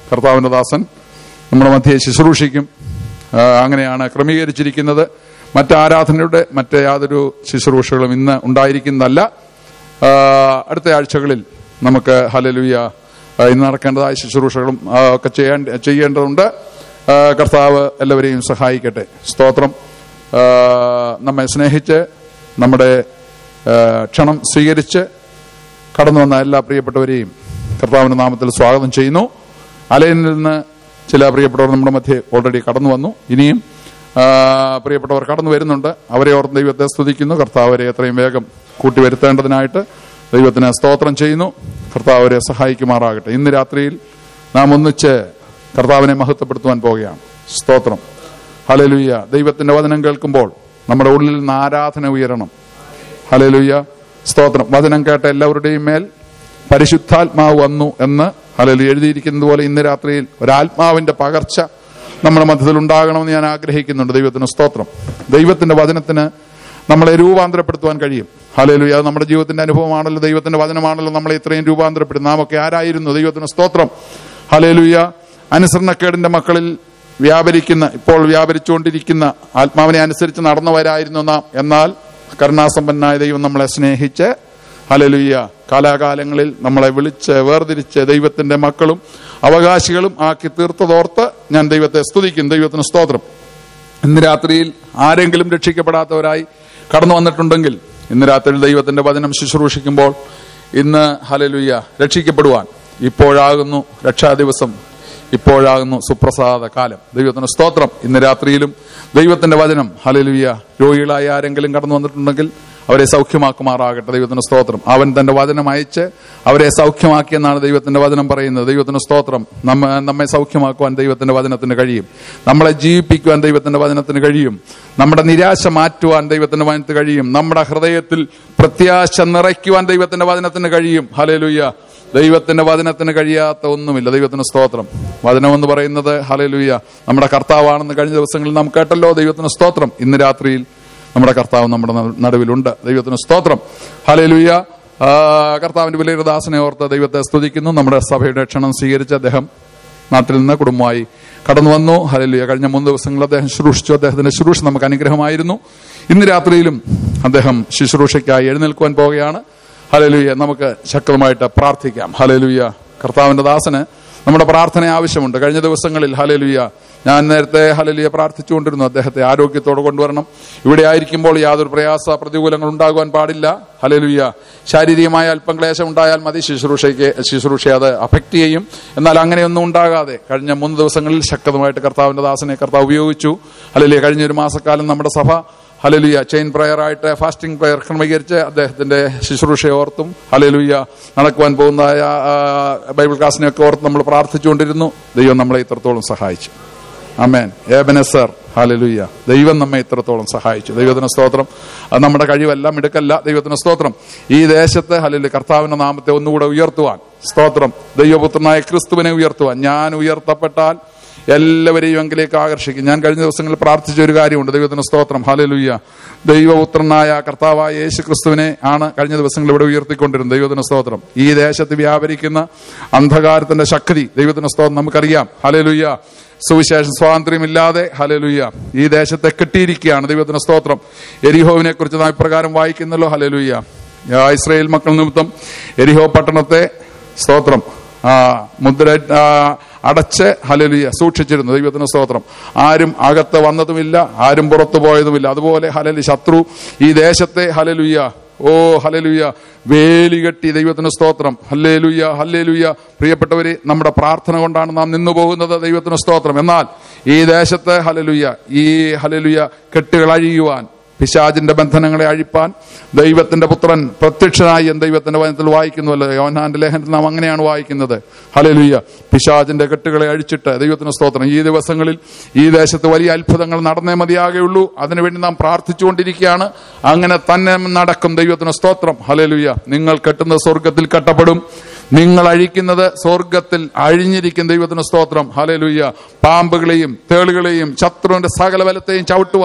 കർത്താവിന്റെ ദാസൻ നമ്മുടെ മധ്യയെ ശുശ്രൂഷിക്കും ആ, അങ്ങനെയാണ് ക്രമീകരിച്ചിരിക്കുന്നത് മറ്റ് ആരാധനയുടെ മറ്റ് യാതൊരു ശുശ്രൂഷകളും ഇന്ന് ഉണ്ടായിരിക്കുന്നതല്ല ആ, അടുത്ത ആഴ്ചകളിൽ നമുക്ക് ഹലലുയ ഇന്ന് നടക്കേണ്ടതായ ശുശ്രൂഷകളും ആ, ഒക്കെ ചെയ്യാൻ ചെയ്യേണ്ടതുണ്ട് ആ, കർത്താവ് എല്ലാവരെയും സഹായിക്കട്ടെ സ്തോത്രം ആ, നമ്മെ സ്നേഹിച്ച് നമ്മുടെ ആ, ക്ഷണം സ്വീകരിച്ച് കടന്നു വന്ന എല്ലാ പ്രിയപ്പെട്ടവരെയും കർത്താവിന്റെ നാമത്തിൽ സ്വാഗതം ചെയ്യുന്നു അലയിൽ നിന്ന് ചില പ്രിയപ്പെട്ടവർ നമ്മുടെ മധ്യേ ഓൾറെഡി കടന്നു വന്നു ഇനിയും ആ, പ്രിയപ്പെട്ടവർ കടന്നു വരുന്നുണ്ട് അവരെ ഓർത്ത് ദൈവത്തെ സ്തുതിക്കുന്നു കർത്താവ് അവരെ എത്രയും വേഗം കൂട്ടി വരുത്തേണ്ടതിനായിട്ട് ദൈവത്തിന് സ്തോത്രം ചെയ്യുന്നു കർത്താവ് അവരെ സഹായിക്കുമാറാകട്ടെ ഇന്ന് രാത്രിയിൽ നാം ഒന്നിച്ച് കർത്താവിനെ മഹത്വപ്പെടുത്തുവാൻ പോവുകയാണ് സ്തോത്രം ഹലലുയ്യ ദൈവത്തിന്റെ വചനം കേൾക്കുമ്പോൾ നമ്മുടെ ഉള്ളിൽ നിന്ന് ആരാധന ഉയരണം ഹലലുയ്യ സ്തോത്രം വചനം കേട്ട എല്ലാവരുടെയും മേൽ പരിശുദ്ധാത്മാവ് വന്നു എന്ന് ഹലലു എഴുതിയിരിക്കുന്നത് പോലെ ഇന്ന് രാത്രിയിൽ ഒരാത്മാവിന്റെ പകർച്ച നമ്മുടെ മധ്യത്തിൽ ഉണ്ടാകണമെന്ന് ഞാൻ ആഗ്രഹിക്കുന്നുണ്ട് ദൈവത്തിന് സ്തോത്രം ദൈവത്തിന്റെ വചനത്തിന് നമ്മളെ രൂപാന്തരപ്പെടുത്തുവാൻ കഴിയും ഹലലുയ അത് നമ്മുടെ ജീവിതത്തിന്റെ അനുഭവമാണല്ലോ ദൈവത്തിന്റെ വചനമാണല്ലോ നമ്മളെ ഇത്രയും രൂപാന്തരപ്പെടും നാം ഒക്കെ ആരായിരുന്നു ദൈവത്തിന് സ്തോത്രം ഹലലുയ അനുസരണക്കേടിന്റെ മക്കളിൽ വ്യാപരിക്കുന്ന ഇപ്പോൾ വ്യാപരിച്ചുകൊണ്ടിരിക്കുന്ന ആത്മാവിനെ അനുസരിച്ച് നടന്നവരായിരുന്നു നാം എന്നാൽ കരുണാസമ്പന്നായ ദൈവം നമ്മളെ സ്നേഹിച്ച് ഹലലുയ്യ കാലാകാലങ്ങളിൽ നമ്മളെ വിളിച്ച് വേർതിരിച്ച് ദൈവത്തിന്റെ മക്കളും അവകാശികളും ആക്കി തീർത്തതോർത്ത് ഞാൻ ദൈവത്തെ സ്തുതിക്കും ദൈവത്തിന് സ്തോത്രം ഇന്ന് രാത്രിയിൽ ആരെങ്കിലും രക്ഷിക്കപ്പെടാത്തവരായി കടന്നു വന്നിട്ടുണ്ടെങ്കിൽ ഇന്ന് രാത്രിയിൽ ദൈവത്തിന്റെ വചനം ശുശ്രൂഷിക്കുമ്പോൾ ഇന്ന് ഹലലുയ്യ രക്ഷിക്കപ്പെടുവാൻ ഇപ്പോഴാകുന്നു രക്ഷാ ദിവസം ഇപ്പോഴാകുന്നു സുപ്രസാദ കാലം ദൈവത്തിന് സ്തോത്രം ഇന്ന് രാത്രിയിലും ദൈവത്തിന്റെ വചനം ഹലലുയ്യ രോഗികളായ ആരെങ്കിലും കടന്നു വന്നിട്ടുണ്ടെങ്കിൽ അവരെ സൗഖ്യമാക്കുമാറാകട്ടെ ദൈവത്തിന് സ്തോത്രം അവൻ തന്റെ വചനം അയച്ച് അവരെ സൗഖ്യമാക്കിയെന്നാണ് ദൈവത്തിന്റെ വചനം പറയുന്നത് ദൈവത്തിന് സ്തോത്രം നമ്മ നമ്മെ സൗഖ്യമാക്കുവാൻ ദൈവത്തിന്റെ വചനത്തിന് കഴിയും നമ്മളെ ജീവിപ്പിക്കുവാൻ ദൈവത്തിന്റെ വചനത്തിന് കഴിയും നമ്മുടെ നിരാശ മാറ്റുവാൻ ദൈവത്തിന്റെ വചനത്തിന് കഴിയും നമ്മുടെ ഹൃദയത്തിൽ പ്രത്യാശ നിറയ്ക്കുവാൻ ദൈവത്തിന്റെ വചനത്തിന് കഴിയും ഹലലുയ്യ ദൈവത്തിന്റെ വചനത്തിന് കഴിയാത്ത ഒന്നുമില്ല ദൈവത്തിന് സ്തോത്രം വചനം എന്ന് പറയുന്നത് ഹലലുയ്യ നമ്മുടെ കർത്താവാണെന്ന് കഴിഞ്ഞ ദിവസങ്ങളിൽ നാം കേട്ടല്ലോ ദൈവത്തിന് സ്തോത്രം ഇന്ന് രാത്രിയിൽ നമ്മുടെ കർത്താവ് നമ്മുടെ ന- നടുവിലുണ്ട് ദൈവത്തിന് സ്തോത്രം ഹലലുയ്യ കർത്താവിന്റെ വലിയ ദാസനെ ഓർത്ത് ദൈവത്തെ സ്തുതിക്കുന്നു നമ്മുടെ സഭയുടെ ക്ഷണം സ്വീകരിച്ച് അദ്ദേഹം നാട്ടിൽ നിന്ന് കുടുംബമായി കടന്നു വന്നു ഹലലുയ കഴിഞ്ഞ മൂന്ന് ദിവസങ്ങളിൽ അദ്ദേഹം ശുശ്രൂഷിച്ചു അദ്ദേഹത്തിന്റെ ശുശ്രൂഷ നമുക്ക് അനുഗ്രഹമായിരുന്നു ഇന്ന് രാത്രിയിലും അദ്ദേഹം ശുശ്രൂഷയ്ക്കായി എഴുന്നേൽക്കുവാൻ പോവുകയാണ് ഹലലുയ നമുക്ക് ശക്തമായിട്ട് പ്രാർത്ഥിക്കാം ഹലലുയ കർത്താവിന്റെ ദാസന് നമ്മുടെ പ്രാർത്ഥന ആവശ്യമുണ്ട് കഴിഞ്ഞ ദിവസങ്ങളിൽ ഹലലുയ ഞാൻ നേരത്തെ ഹലലിയ പ്രാർത്ഥിച്ചുകൊണ്ടിരുന്നു അദ്ദേഹത്തെ ആരോഗ്യത്തോടെ കൊണ്ടുവരണം ഇവിടെ ആയിരിക്കുമ്പോൾ യാതൊരു പ്രയാസ പ്രതികൂലങ്ങൾ ഉണ്ടാകുവാൻ പാടില്ല ഹലലുയ ശാരീരികമായ അല്പം ക്ലേശം ഉണ്ടായാൽ മതി ശുശ്രൂഷയ്ക്ക് ശുശ്രൂഷ അത് അഫക്റ്റ് ചെയ്യും എന്നാൽ അങ്ങനെയൊന്നും ഉണ്ടാകാതെ കഴിഞ്ഞ മൂന്ന് ദിവസങ്ങളിൽ ശക്തമായിട്ട് കർത്താവിന്റെ ദാസനെ കർത്താവ് ഉപയോഗിച്ചു ഹലലിയ കഴിഞ്ഞ ഒരു മാസക്കാലം നമ്മുടെ സഭ ഹലലുയ ചെയിൻ പ്രയർ ആയിട്ട് ഫാസ്റ്റിംഗ് പ്രയർ ക്രമീകരിച്ച് അദ്ദേഹത്തിന്റെ ശുശ്രൂഷ ഓർത്തും ഹലലുയ നടക്കുവാൻ പോകുന്നതായ ആ, ബൈബിൾ ക്ലാസ്സിനെയൊക്കെ ഓർത്ത് നമ്മൾ പ്രാർത്ഥിച്ചുകൊണ്ടിരുന്നു ദൈവം നമ്മളെ ഇത്രത്തോളം സഹായിച്ചു അമേൻ ഏബനസർ ഹാലലുയ്യ ദൈവം നമ്മെ ഇത്രത്തോളം സഹായിച്ചു ദൈവത്തിന് സ്തോത്രം അത് നമ്മുടെ കഴിവല്ല മിടുക്കല്ല ദൈവത്തിന് സ്തോത്രം ഈ ദേശത്ത് ഹലലു കർത്താവിന്റെ നാമത്തെ ഒന്നുകൂടെ ഉയർത്തുവാൻ സ്തോത്രം ദൈവപുത്രനായ ക്രിസ്തുവിനെ ഉയർത്തുവാൻ ഞാൻ ഉയർത്തപ്പെട്ടാൽ എല്ലാവരെയും എങ്കിലേക്ക് ആകർഷിക്കും ഞാൻ കഴിഞ്ഞ ദിവസങ്ങളിൽ പ്രാർത്ഥിച്ച ഒരു കാര്യമുണ്ട് ദൈവത്തിന് സ്തോത്രം ഹലലുയ്യ ദൈവപുത്രനായ കർത്താവായ യേശു ക്രിസ്തുവിനെ ആണ് കഴിഞ്ഞ ദിവസങ്ങളിൽ ഇവിടെ ഉയർത്തിക്കൊണ്ടിരുന്നത് ദൈവത്തിന് സ്തോത്രം ഈ ദേശത്ത് വ്യാപരിക്കുന്ന അന്ധകാരത്തിന്റെ ശക്തി ദൈവത്തിന് സ്തോത്രം നമുക്കറിയാം ഹലലുയ്യ സുവിശേഷം സ്വാതന്ത്ര്യമില്ലാതെ ഹലലുയ്യ ഈ ദേശത്തെ കെട്ടിയിരിക്കുകയാണ് ദൈവത്തിന് സ്തോത്രം എരിഹോവിനെ കുറിച്ച് നാം ഇപ്രകാരം വായിക്കുന്നല്ലോ ഹലലുയ്യ ആ, ഇസ്രായേൽ മക്കൾ നിമിത്തം എരിഹോ പട്ടണത്തെ സ്തോത്രം ആ മുദ്ര ആ, അടച്ച് ഹലലുയ സൂക്ഷിച്ചിരുന്നു ദൈവത്തിന് സ്തോത്രം ആരും അകത്ത് വന്നതുമില്ല ആരും പുറത്തു പോയതുമില്ല അതുപോലെ ഹലലി ശത്രു ഈ ദേശത്തെ ഹലലുയ്യ ഓ ഹലലുയ്യ വേലി കെട്ടി ദൈവത്തിന് സ്തോത്രം ഹല്ലേലുയ്യ ഹല്ലേലുയ്യ പ്രിയപ്പെട്ടവരെ നമ്മുടെ പ്രാർത്ഥന കൊണ്ടാണ് നാം നിന്നു പോകുന്നത് ദൈവത്തിന് സ്തോത്രം എന്നാൽ ഈ ദേശത്ത് ഹലലുയ്യ ഈ ഹലലുയ്യ കെട്ടുകൾ അഴിയുവാൻ പിശാചിന്റെ ബന്ധനങ്ങളെ അഴിപ്പാൻ ദൈവത്തിന്റെ പുത്രൻ പ്രത്യക്ഷനായി എന്ന് ദൈവത്തിന്റെ വചനത്തിൽ വായിക്കുന്നുവല്ലോ യോനാന്റെ ലേഖനത്തിൽ നാം അങ്ങനെയാണ് വായിക്കുന്നത് ഹലലുയ്യ പിശാചിന്റെ കെട്ടുകളെ അഴിച്ചിട്ട് ദൈവത്തിന് സ്തോത്രം ഈ ദിവസങ്ങളിൽ ഈ ദേശത്ത് വലിയ അത്ഭുതങ്ങൾ നടന്നേ മതിയാകെയുള്ളൂ അതിനുവേണ്ടി നാം പ്രാർത്ഥിച്ചുകൊണ്ടിരിക്കുകയാണ് അങ്ങനെ തന്നെ നടക്കും ദൈവത്തിന് സ്തോത്രം ഹലലുയ്യ നിങ്ങൾ കെട്ടുന്ന സ്വർഗത്തിൽ കെട്ടപ്പെടും നിങ്ങൾ അഴിക്കുന്നത് സ്വർഗത്തിൽ അഴിഞ്ഞിരിക്കും ദൈവത്തിന് സ്തോത്രം ഹലലുയ്യ പാമ്പുകളെയും തേളുകളെയും ശത്രുവിന്റെ സകല ബലത്തെയും ചവിട്ടുവാൻ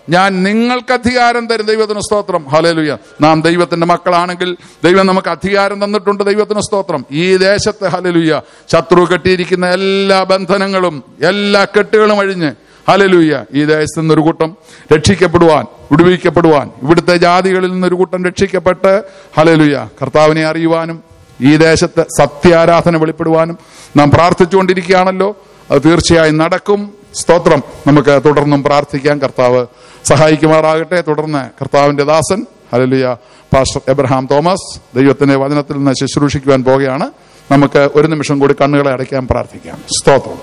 ഞാൻ നിങ്ങൾക്ക് അധികാരം തരും ദൈവത്തിന് സ്തോത്രം ഹലേലുയ നാം ദൈവത്തിന്റെ മക്കളാണെങ്കിൽ ദൈവം നമുക്ക് അധികാരം തന്നിട്ടുണ്ട് ദൈവത്തിന് സ്തോത്രം ഈ ദേശത്ത് ഹലലുയ ശത്രു കെട്ടിയിരിക്കുന്ന എല്ലാ ബന്ധനങ്ങളും എല്ലാ കെട്ടുകളും അഴിഞ്ഞ് ഹലലൂയ ഈ ദേശത്ത് നിന്നൊരു കൂട്ടം രക്ഷിക്കപ്പെടുവാൻ വിടുവിക്കപ്പെടുവാൻ ഇവിടുത്തെ ജാതികളിൽ നിന്നൊരു കൂട്ടം രക്ഷിക്കപ്പെട്ട് ഹലലുയ കർത്താവിനെ അറിയുവാനും ഈ ദേശത്ത് സത്യാരാധന വെളിപ്പെടുവാനും നാം പ്രാർത്ഥിച്ചുകൊണ്ടിരിക്കുകയാണല്ലോ അത് തീർച്ചയായും നടക്കും സ്തോത്രം നമുക്ക് തുടർന്നും പ്രാർത്ഥിക്കാൻ കർത്താവ് സഹായിക്കുമാറാകട്ടെ തുടർന്ന് കർത്താവിന്റെ ദാസൻ ഹലലുയ പാസ്റ്റർ എബ്രഹാം തോമസ് ദൈവത്തിന്റെ വചനത്തിൽ നിന്ന് ശുശ്രൂഷിക്കുവാൻ പോകുകയാണ് നമുക്ക് ഒരു നിമിഷം കൂടി കണ്ണുകളെ അടയ്ക്കാൻ പ്രാർത്ഥിക്കാം സ്തോത്രം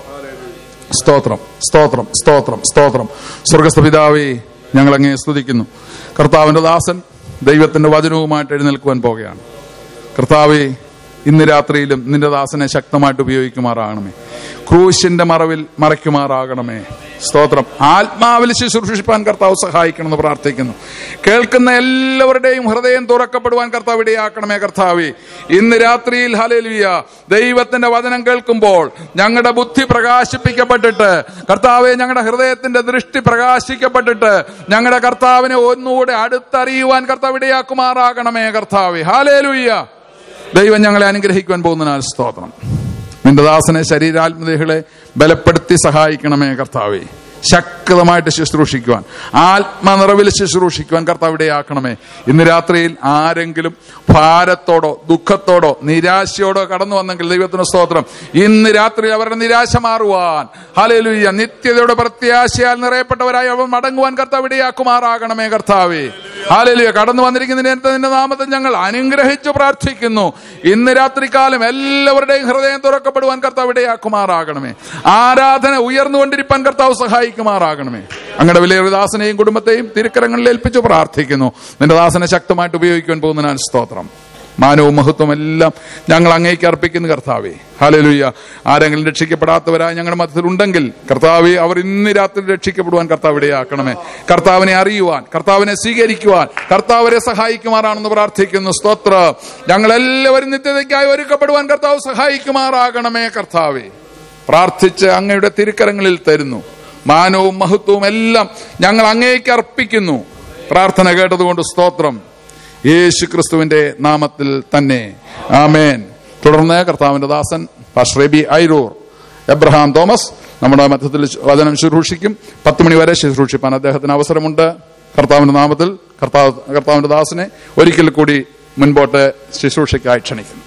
സ്തോത്രം സ്തോത്രം സ്തോത്രം സ്തോത്രം സ്വർഗസ്ഥ പിതാവേ ഞങ്ങൾ അങ്ങേ സ്തുതിക്കുന്നു കർത്താവിന്റെ ദാസൻ ദൈവത്തിന്റെ വചനവുമായിട്ട് എഴുന്നേൽക്കുവാൻ പോകുകയാണ് കർത്താവെ ഇന്ന് രാത്രിയിലും നിന്റെ ദാസനെ ശക്തമായിട്ട് ഉപയോഗിക്കുമാറാകണമേ ക്രൂശിന്റെ മറവിൽ മറയ്ക്കുമാറാകണമേ സ്തോത്രം ആത്മാവിൽ ശുശ്രൂഷിപ്പാൻ കർത്താവ് സഹായിക്കണമെന്ന് പ്രാർത്ഥിക്കുന്നു കേൾക്കുന്ന എല്ലാവരുടെയും ഹൃദയം തുറക്കപ്പെടുവാൻ കർത്താവ് ഇടയാക്കണമേ കർത്താവെ ഇന്ന് രാത്രിയിൽ ഹലേലുയ ദൈവത്തിന്റെ വചനം കേൾക്കുമ്പോൾ ഞങ്ങളുടെ ബുദ്ധി പ്രകാശിപ്പിക്കപ്പെട്ടിട്ട് കർത്താവെ ഞങ്ങളുടെ ഹൃദയത്തിന്റെ ദൃഷ്ടി പ്രകാശിക്കപ്പെട്ടിട്ട് ഞങ്ങളുടെ കർത്താവിനെ ഒന്നുകൂടെ അടുത്തറിയുവാൻ കർത്താവ് ഇടയാക്കുമാറാകണമേ കർത്താവെ ഹാലേലുയ്യ ദൈവം ഞങ്ങളെ അനുഗ്രഹിക്കുവാൻ പോകുന്നതിനാൽ സ്തോത്രം നിന്റെ ദാസനെ ശരീരാത്മദേഹികളെ ബലപ്പെടുത്തി സഹായിക്കണമേ കർത്താവേ ശക്തമായിട്ട് ശുശ്രൂഷിക്കുവാൻ ആത്മനിറവിൽ ശുശ്രൂഷിക്കുവാൻ കർത്താവ് ഇടയാക്കണമേ ഇന്ന് രാത്രിയിൽ ആരെങ്കിലും ഭാരത്തോടോ ദുഃഖത്തോടോ നിരാശയോടോ കടന്നു വന്നെങ്കിൽ ദൈവത്തിന് സ്തോത്രം ഇന്ന് രാത്രി അവരുടെ നിരാശ മാറുവാൻ ഹലലുയ്യ നിത്യതയുടെ പ്രത്യാശയാൽ നിറയപ്പെട്ടവരായി അവർ മടങ്ങുവാൻ കർത്താവ് ഇടയാക്കുമാറാകണമേ കർത്താവേ ഹാലലിയ കടന്നു വന്നിരിക്കുന്നതിന് നിന്റെ നാമത്തിൽ ഞങ്ങൾ അനുഗ്രഹിച്ചു പ്രാർത്ഥിക്കുന്നു ഇന്ന് രാത്രികാലം എല്ലാവരുടെയും ഹൃദയം തുറക്കപ്പെടുവാൻ കർത്താവ് ഇടയാക്കുമാറാകണമേ ആരാധന ഉയർന്നുകൊണ്ടിരിപ്പാൻ കർത്താവ് സഹായിക്കുമാറാകണമേ അങ്ങയുടെ വലിയ ദാസനെയും കുടുംബത്തെയും തിരുക്കരങ്ങളിൽ ഏൽപ്പിച്ചു പ്രാർത്ഥിക്കുന്നു നിന്റെ ദാസനെ ശക്തമായിട്ട് ഉപയോഗിക്കുവാൻ പോകുന്നതിനാൽ സ്തോത്രം മാനവും മഹത്വം എല്ലാം ഞങ്ങൾ അങ്ങേക്ക് അർപ്പിക്കുന്നു കർത്താവെ ഹാലലുയ്യ ആരെങ്കിലും രക്ഷിക്കപ്പെടാത്തവരായി ഞങ്ങളുടെ മതത്തിൽ ഉണ്ടെങ്കിൽ കർത്താവെ അവർ ഇന്ന് രാത്രി രക്ഷിക്കപ്പെടുവാൻ കർത്താവ് ഇടയാക്കണമേ കർത്താവിനെ അറിയുവാൻ കർത്താവിനെ സ്വീകരിക്കുവാൻ കർത്താവരെ സഹായിക്കുമാറാണെന്ന് പ്രാർത്ഥിക്കുന്നു സ്തോത്ര ഞങ്ങൾ എല്ലാവരും നിത്യതയ്ക്കായി ഒരുക്കപ്പെടുവാൻ കർത്താവ് സഹായിക്കുമാറാകണമേ കർത്താവെ പ്രാർത്ഥിച്ച് അങ്ങയുടെ തിരുക്കരങ്ങളിൽ തരുന്നു മാനവും മഹത്വവും എല്ലാം ഞങ്ങൾ അങ്ങേക്ക് അർപ്പിക്കുന്നു പ്രാർത്ഥന കേട്ടതുകൊണ്ട് സ്തോത്രം യേശു ക്രിസ്തുവിന്റെ നാമത്തിൽ തന്നെ ആമേൻ തുടർന്ന് കർത്താവിന്റെ ദാസൻ pastor B Airoor Abraham Thomas നമ്മുടെ മധ്യത്തിൽ വചനം ശുശ്രൂഷിക്കും പത്ത് മണി വരെ ശുശ്രൂഷിപ്പാൻ അദ്ദേഹത്തിന് അവസരമുണ്ട് കർത്താവിന്റെ നാമത്തിൽ കർത്താവ് കർത്താവിന്റെ ദാസനെ ഒരിക്കൽ കൂടി മുൻപോട്ട് ശുശ്രൂഷയ്ക്കായി ക്ഷണിക്കുന്നു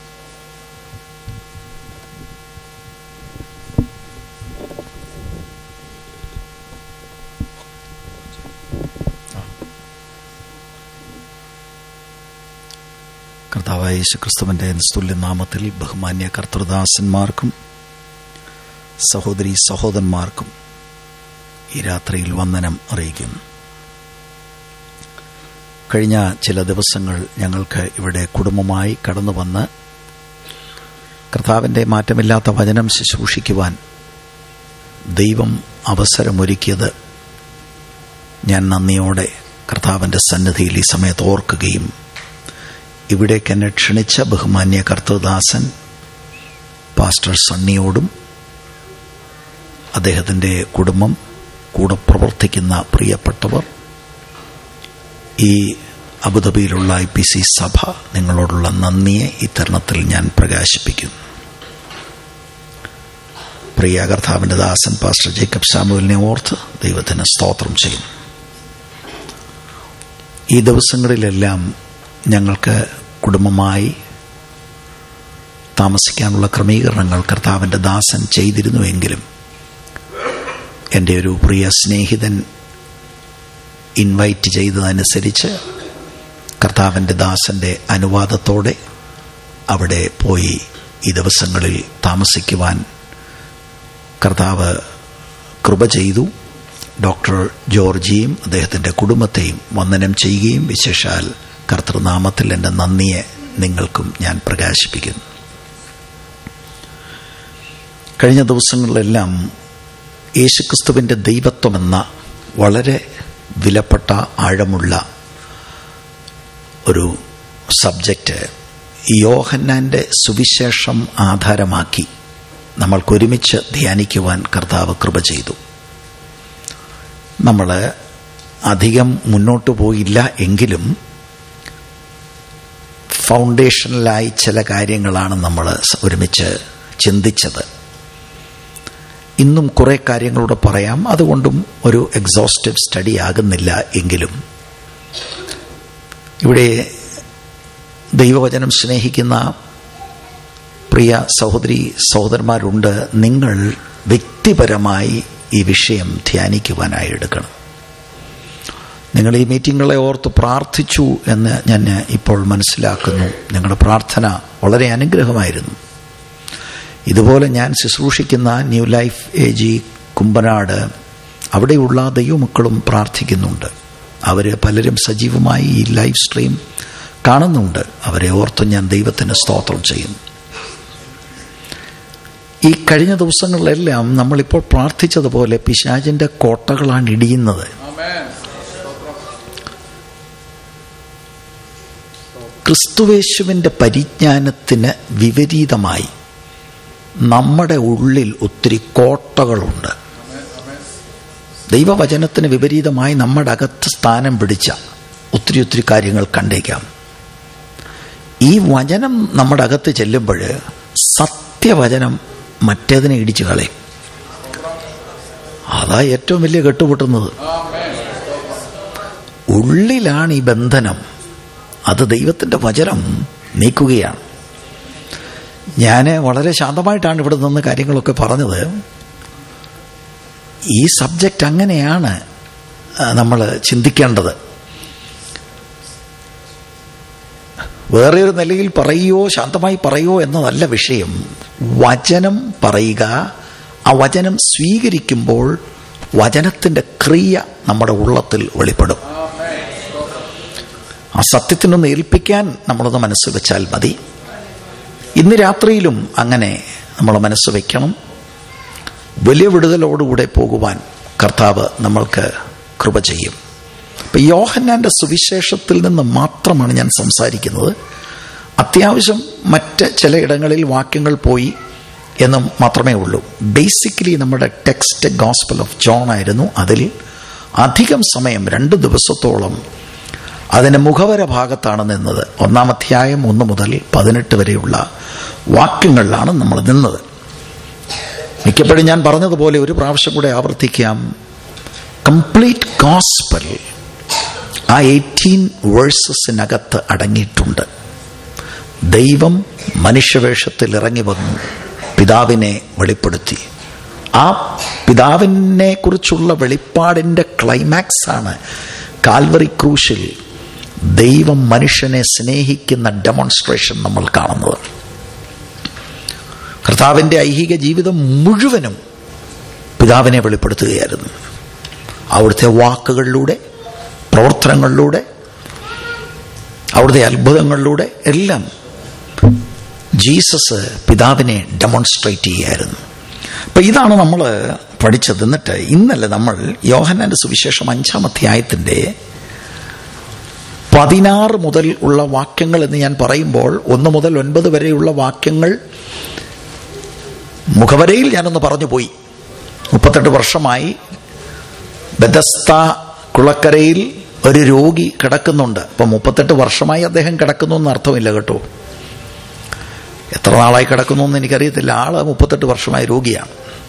കർത്താവായ യേശു ക്രിസ്തുവിന്റെ നിസ്തുല്യ നാമത്തിൽ ബഹുമാന്യ കർത്തൃദാസന്മാർക്കും സഹോദരി സഹോദരന്മാർക്കും ഈ രാത്രിയിൽ വന്ദനം അറിയിക്കുന്നു കഴിഞ്ഞ ചില ദിവസങ്ങൾ ഞങ്ങൾക്ക് ഇവിടെ കുടുംബമായി കടന്നു വന്ന് കർത്താവിൻ്റെ മാറ്റമില്ലാത്ത വചനം ശുശ്രൂഷിക്കുവാൻ ദൈവം അവസരമൊരുക്കിയത് ഞാൻ നന്ദിയോടെ കർത്താവിൻ്റെ സന്നിധിയിൽ ഈ സമയത്ത് ഓർക്കുകയും ഇവിടേക്ക് എന്നെ ക്ഷണിച്ച ബഹുമാന്യ കർത്തദാസൻ പാസ്റ്റർ സണ്ണിയോടും അദ്ദേഹത്തിൻ്റെ കുടുംബം കൂടെ പ്രവർത്തിക്കുന്ന പ്രിയപ്പെട്ടവർ ഈ അബുദാബിയിലുള്ള ഐ പി സി സഭ നിങ്ങളോടുള്ള നന്ദിയെ ഈ തരുണത്തിൽ ഞാൻ പ്രകാശിപ്പിക്കുന്നു പ്രിയ കർത്താവിൻ്റെ ദാസൻ പാസ്റ്റർ ജേക്കബ് സാമുവലിനെ ഓർത്ത് ദൈവത്തിന് സ്തോത്രം ചെയ്യുന്നു ഈ ദിവസങ്ങളിലെല്ലാം ഞങ്ങൾക്ക് കുടുംബമായി താമസിക്കാനുള്ള ക്രമീകരണങ്ങൾ കർത്താവിൻ്റെ ദാസൻ ചെയ്തിരുന്നുവെങ്കിലും എൻ്റെ ഒരു പ്രിയ സ്നേഹിതൻ ഇൻവൈറ്റ് ചെയ്തതനുസരിച്ച് കർത്താവിൻ്റെ ദാസൻ്റെ അനുവാദത്തോടെ അവിടെ പോയി ഈ ദിവസങ്ങളിൽ താമസിക്കുവാൻ കർത്താവ് കൃപ ചെയ്തു ഡോക്ടർ ജോർജിയും അദ്ദേഹത്തിൻ്റെ കുടുംബത്തെയും വന്ദനം ചെയ്യുകയും വിശേഷാൽ കർത്തൃനാമത്തിൽ എൻ്റെ നന്ദിയെ നിങ്ങൾക്കും ഞാൻ പ്രകാശിപ്പിക്കുന്നു കഴിഞ്ഞ ദിവസങ്ങളിലെല്ലാം യേശുക്രിസ്തുവിൻ്റെ ദൈവത്വമെന്ന വളരെ വിലപ്പെട്ട ആഴമുള്ള ഒരു സബ്ജക്റ്റ് യോഹന്നാൻ്റെ സുവിശേഷം ആധാരമാക്കി നമ്മൾക്കൊരുമിച്ച് ധ്യാനിക്കുവാൻ കർത്താവ് കൃപ ചെയ്തു നമ്മൾ അധികം മുന്നോട്ട് പോയില്ല എങ്കിലും ഫൗണ്ടേഷനിലായി ചില കാര്യങ്ങളാണ് നമ്മൾ ഒരുമിച്ച് ചിന്തിച്ചത് ഇന്നും കുറെ കാര്യങ്ങളൂടെ പറയാം അതുകൊണ്ടും ഒരു എക്സോസ്റ്റീവ് സ്റ്റഡി ആകുന്നില്ല എങ്കിലും ഇവിടെ ദൈവവചനം സ്നേഹിക്കുന്ന പ്രിയ സഹോദരി സഹോദരന്മാരുണ്ട് നിങ്ങൾ വ്യക്തിപരമായി ഈ വിഷയം ധ്യാനിക്കുവാനായി എടുക്കണം നിങ്ങൾ ഈ മീറ്റിങ്ങുകളെ ഓർത്ത് പ്രാർത്ഥിച്ചു എന്ന് ഞാൻ ഇപ്പോൾ മനസ്സിലാക്കുന്നു നിങ്ങളുടെ പ്രാർത്ഥന വളരെ അനുഗ്രഹമായിരുന്നു ഇതുപോലെ ഞാൻ ശുശ്രൂഷിക്കുന്ന new life A G Kumbanad അവിടെയുള്ള ദൈവമക്കളും പ്രാർത്ഥിക്കുന്നുണ്ട് അവർ പലരും സജീവമായി ഈ ലൈവ് സ്ട്രീം കാണുന്നുണ്ട് അവരെ ഓർത്ത് ഞാൻ ദൈവത്തിന് സ്തോത്രം ചെയ്യുന്നു ഈ കഴിഞ്ഞ ദിവസങ്ങളിലെല്ലാം നമ്മളിപ്പോൾ പ്രാർത്ഥിച്ചതുപോലെ പിശാചിന്റെ കോട്ടകളാണ് ഇടിയുന്നത് ക്രിസ്തുവേശുവിന്റെ പരിജ്ഞാനത്തിന് വിപരീതമായി നമ്മുടെ ഉള്ളിൽ ഒത്തിരി കോട്ടകളുണ്ട് ദൈവവചനത്തിന് വിപരീതമായി നമ്മുടെ അകത്ത് സ്ഥാനം പിടിച്ച ഒത്തിരി ഒത്തിരി കാര്യങ്ങൾ കണ്ടേക്കാം ഈ വചനം നമ്മുടെ അകത്ത് ചെല്ലുമ്പോൾ സത്യവചനം മറ്റേതിനെ ഇടിച്ചു കളയും അതാ ഏറ്റവും വലിയ കെട്ടുപൊട്ടുന്നത് ഉള്ളിലാണ് ഈ ബന്ധനം അത് ദൈവത്തിന്റെ വചനം നീക്കുകയാണ് ഞാൻ വളരെ ശാന്തമായിട്ടാണ് ഇവിടെ നിന്ന് കാര്യങ്ങളൊക്കെ പറഞ്ഞത് ഈ സബ്ജക്റ്റ് അങ്ങനെയാണ് നമ്മൾ ചിന്തിക്കേണ്ടത് വേറെ ഒരു നിലയിൽ പറയുകയോ ശാന്തമായി പറയുകയോ എന്നതല്ല വിഷയം വചനം പറയുക ആ വചനം സ്വീകരിക്കുമ്പോൾ വചനത്തിന്റെ ക്രിയ നമ്മുടെ ഉള്ളത്തിൽ വെളിപ്പെടും ആ സത്യത്തിനൊന്ന് ഏൽപ്പിക്കാൻ നമ്മളൊന്ന് മനസ്സ് വെച്ചാൽ മതി ഇന്ന് രാത്രിയിലും അങ്ങനെ നമ്മൾ മനസ്സ് വയ്ക്കണം വലിയ വിടുതലോടുകൂടെ പോകുവാൻ കർത്താവ് നമ്മൾക്ക് കൃപ ചെയ്യും ഇപ്പം യോഹന്നാന്റെ സുവിശേഷത്തിൽ നിന്ന് മാത്രമാണ് ഞാൻ സംസാരിക്കുന്നത് അത്യാവശ്യം മറ്റ് ചിലയിടങ്ങളിൽ വാക്യങ്ങൾ പോയി എന്നും മാത്രമേ ഉള്ളൂ ബേസിക്കലി നമ്മുടെ ടെക്സ്റ്റ് ഗോസ്പൽ ഓഫ് ജോൺ ആയിരുന്നു അതിൽ അധികം സമയം രണ്ട് ദിവസത്തോളം അതിന്റെ മുഖവര ഭാഗത്താണ് നിന്നത് ഒന്നാം അധ്യായം ഒന്ന് മുതൽ പതിനെട്ട് വരെയുള്ള വാക്യങ്ങളിലാണ് നമ്മൾ നിന്നത് മിക്കപ്പോഴും ഞാൻ പറഞ്ഞതുപോലെ ഒരു പ്രാവശ്യം കൂടെ ആവർത്തിക്കാം കംപ്ലീറ്റ് ഗോസ്പൽ ആ എയ്റ്റീൻ വേഴ്സസിനകത്ത് അടങ്ങിയിട്ടുണ്ട് ദൈവം മനുഷ്യവേഷത്തിൽ ഇറങ്ങി വന്നു പിതാവിനെ വെളിപ്പെടുത്തി ആ പിതാവിനെ കുറിച്ചുള്ള വെളിപ്പാടിന്റെ ക്ലൈമാക്സ് ആണ് കാൽവറി ക്രൂശിൽ ദൈവം മനുഷ്യനെ സ്നേഹിക്കുന്ന ഡെമോൺസ്ട്രേഷൻ നമ്മൾ കാണുന്നത് കർത്താവിന്റെ ഐഹിക ജീവിതം മുഴുവനും പിതാവിനെ വെളിപ്പെടുത്തുകയായിരുന്നു അവിടുത്തെ വാക്കുകളിലൂടെ പ്രവർത്തനങ്ങളിലൂടെ അവിടുത്തെ അത്ഭുതങ്ങളിലൂടെ എല്ലാം ജീസസ് പിതാവിനെ ഡെമോൺസ്ട്രേറ്റ് ചെയ്യായിരുന്നു അപ്പൊ ഇതാണ് നമ്മൾ പഠിച്ചത് എന്നിട്ട് ഇന്നലെ നമ്മൾ യോഹന്നാന്റെ സുവിശേഷം അഞ്ചാം അധ്യായത്തിന്റെ പതിനാറ് മുതൽ ഉള്ള വാക്യങ്ങൾ എന്ന് ഞാൻ പറയുമ്പോൾ ഒന്ന് മുതൽ ഒൻപത് വരെയുള്ള വാക്യങ്ങൾ മുഖവരയിൽ ഞാനൊന്ന് പറഞ്ഞു പോയി മുപ്പത്തെട്ട് വർഷമായി ബദസ്ത കുളക്കരയിൽ ഒരു രോഗി കിടക്കുന്നുണ്ട് അപ്പൊ മുപ്പത്തെട്ട് വർഷമായി അദ്ദേഹം കിടക്കുന്നു എന്ന് അർത്ഥമില്ല കേട്ടോ എത്ര നാളായി കിടക്കുന്നു എന്ന് എനിക്കറിയത്തില്ല ആള് മുപ്പത്തെട്ട് വർഷമായി രോഗിയാണ്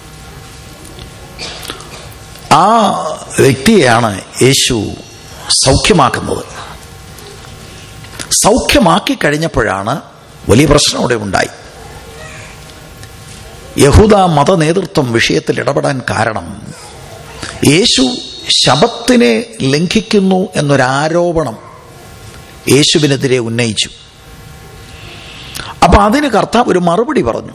ആ വ്യക്തിയെയാണ് യേശു സൗഖ്യമാക്കുന്നത് സൗഖ്യമാക്കി കഴിഞ്ഞപ്പോഴാണ് വലിയ പ്രശ്നം അവിടെ ഉണ്ടായി യഹൂദ മത നേതൃത്വം വിഷയത്തിൽ ഇടപെടാൻ കാരണം യേശു ശബത്തിനെ ലംഘിക്കുന്നു എന്നൊരാരോപണം യേശുവിനെതിരെ ഉന്നയിച്ചു അപ്പൊ അതിന് കർത്താവ് ഒരു മറുപടി പറഞ്ഞു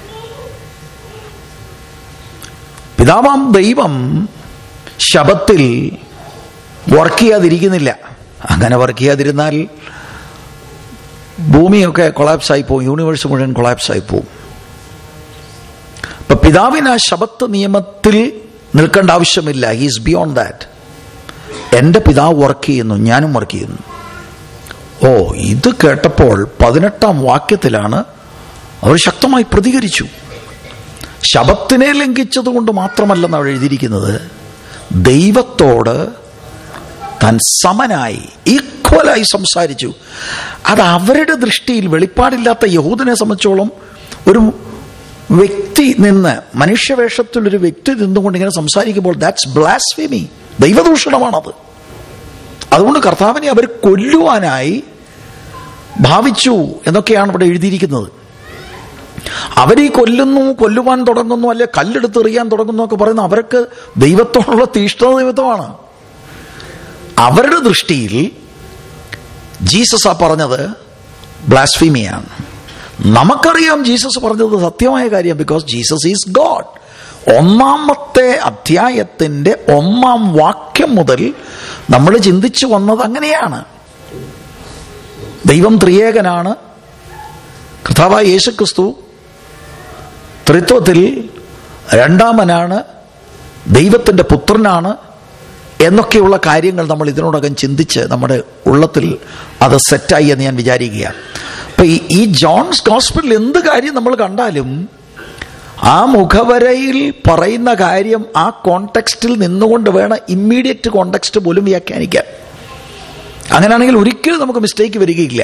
പിതാവാം ദൈവം ശബത്തിൽ വർക്ക് ചെയ്യാതിരിക്കുന്നില്ല അങ്ങനെ വർക്ക് ചെയ്യാതിരുന്നാൽ ഭൂമിയൊക്കെ കൊളാപ്സ് ആയി പോകും യൂണിവേഴ്സ് മുഴുവൻ കൊളാപ്സ് ആയി പോകും അപ്പൊ പിതാവിന് ആ ശബത്ത് നിയമത്തിൽ നിൽക്കേണ്ട ആവശ്യമില്ല ഹീസ് ബിയോണ്ട് ദാറ്റ് എന്റെ പിതാവ് വർക്ക് ചെയ്യുന്നു ഞാനും വർക്ക് ചെയ്യുന്നു ഓ ഇത് കേട്ടപ്പോൾ പതിനെട്ടാം വാക്യത്തിലാണ് അവർ ശക്തമായി പ്രതികരിച്ചു ശബത്തിനെ ലംഘിച്ചത് കൊണ്ട് മാത്രമല്ലെന്ന് അവർ എഴുതിയിരിക്കുന്നത് ദൈവത്തോട് താൻ സമനായി ഈക്വലായി സംസാരിച്ചു അത് അവരുടെ ദൃഷ്ടിയിൽ വെളിപ്പാടില്ലാത്ത യഹൂദനെ സംബന്ധിച്ചോളം ഒരു വ്യക്തി നിന്ന് മനുഷ്യവേഷത്തിൽ ഒരു വ്യക്തി നിന്നുകൊണ്ട് ഇങ്ങനെ സംസാരിക്കുമ്പോൾ ദാറ്റ്സ് ബ്ലാസ്ഫിമി ദൈവദൂഷണമാണത് അതുകൊണ്ട് കർത്താവിനെ അവർ കൊല്ലുവാനായി ഭാവിച്ചു എന്നൊക്കെയാണ് ഇവിടെ എഴുതിയിരിക്കുന്നത് അവരീ കൊല്ലുന്നു കൊല്ലുവാൻ തുടങ്ങുന്നു അല്ലെ കല്ലെടുത്ത് എറിയാൻ തുടങ്ങുന്നു ഒക്കെ പറയുന്ന അവർക്ക് ദൈവത്തോടുള്ള തീഷ്ണ ദൈവത്വമാണ് അവരുടെ ദൃഷ്ടിയിൽ ജീസസ് ആ പറഞ്ഞത് ബ്ലാസ്ഫീമിയാണ് നമുക്കറിയാം ജീസസ് പറഞ്ഞത് സത്യമായ കാര്യം ബിക്കോസ് ജീസസ് ഈസ് ഗോഡ് ഒന്നാമത്തെ അധ്യായത്തിന്റെ ഒന്നാം വാക്യം മുതൽ നമ്മൾ ചിന്തിച്ചു വന്നത് അങ്ങനെയാണ് ദൈവം ത്രിയേകനാണ് കർത്താവായ യേശുക്രിസ്തു ത്രിത്വത്തിൽ രണ്ടാമനാണ് ദൈവത്തിൻ്റെ പുത്രനാണ് എന്നൊക്കെയുള്ള കാര്യങ്ങൾ നമ്മൾ ഇതിനോടകം ചിന്തിച്ച് നമ്മുടെ ഉള്ളത്തിൽ അത് സെറ്റായി എന്ന് ഞാൻ വിചാരിക്കുകയാണ് അപ്പൊ ഈ- ഈ ജോൺസ് ഹോസ്പിറ്റൽ എന്ത് കാര്യം നമ്മൾ കണ്ടാലും ആ മുഖവരയിൽ പറയുന്ന കാര്യം ആ കോണ്ടെക്സ്റ്റിൽ നിന്നുകൊണ്ട് വേണം ഇമ്മീഡിയറ്റ് കോണ്ടെക്സ്റ്റ് പോലും വ്യാഖ്യാനിക്കാൻ അങ്ങനെയാണെങ്കിൽ ഒരിക്കലും നമുക്ക് മിസ്റ്റേക്ക് വരികയില്ല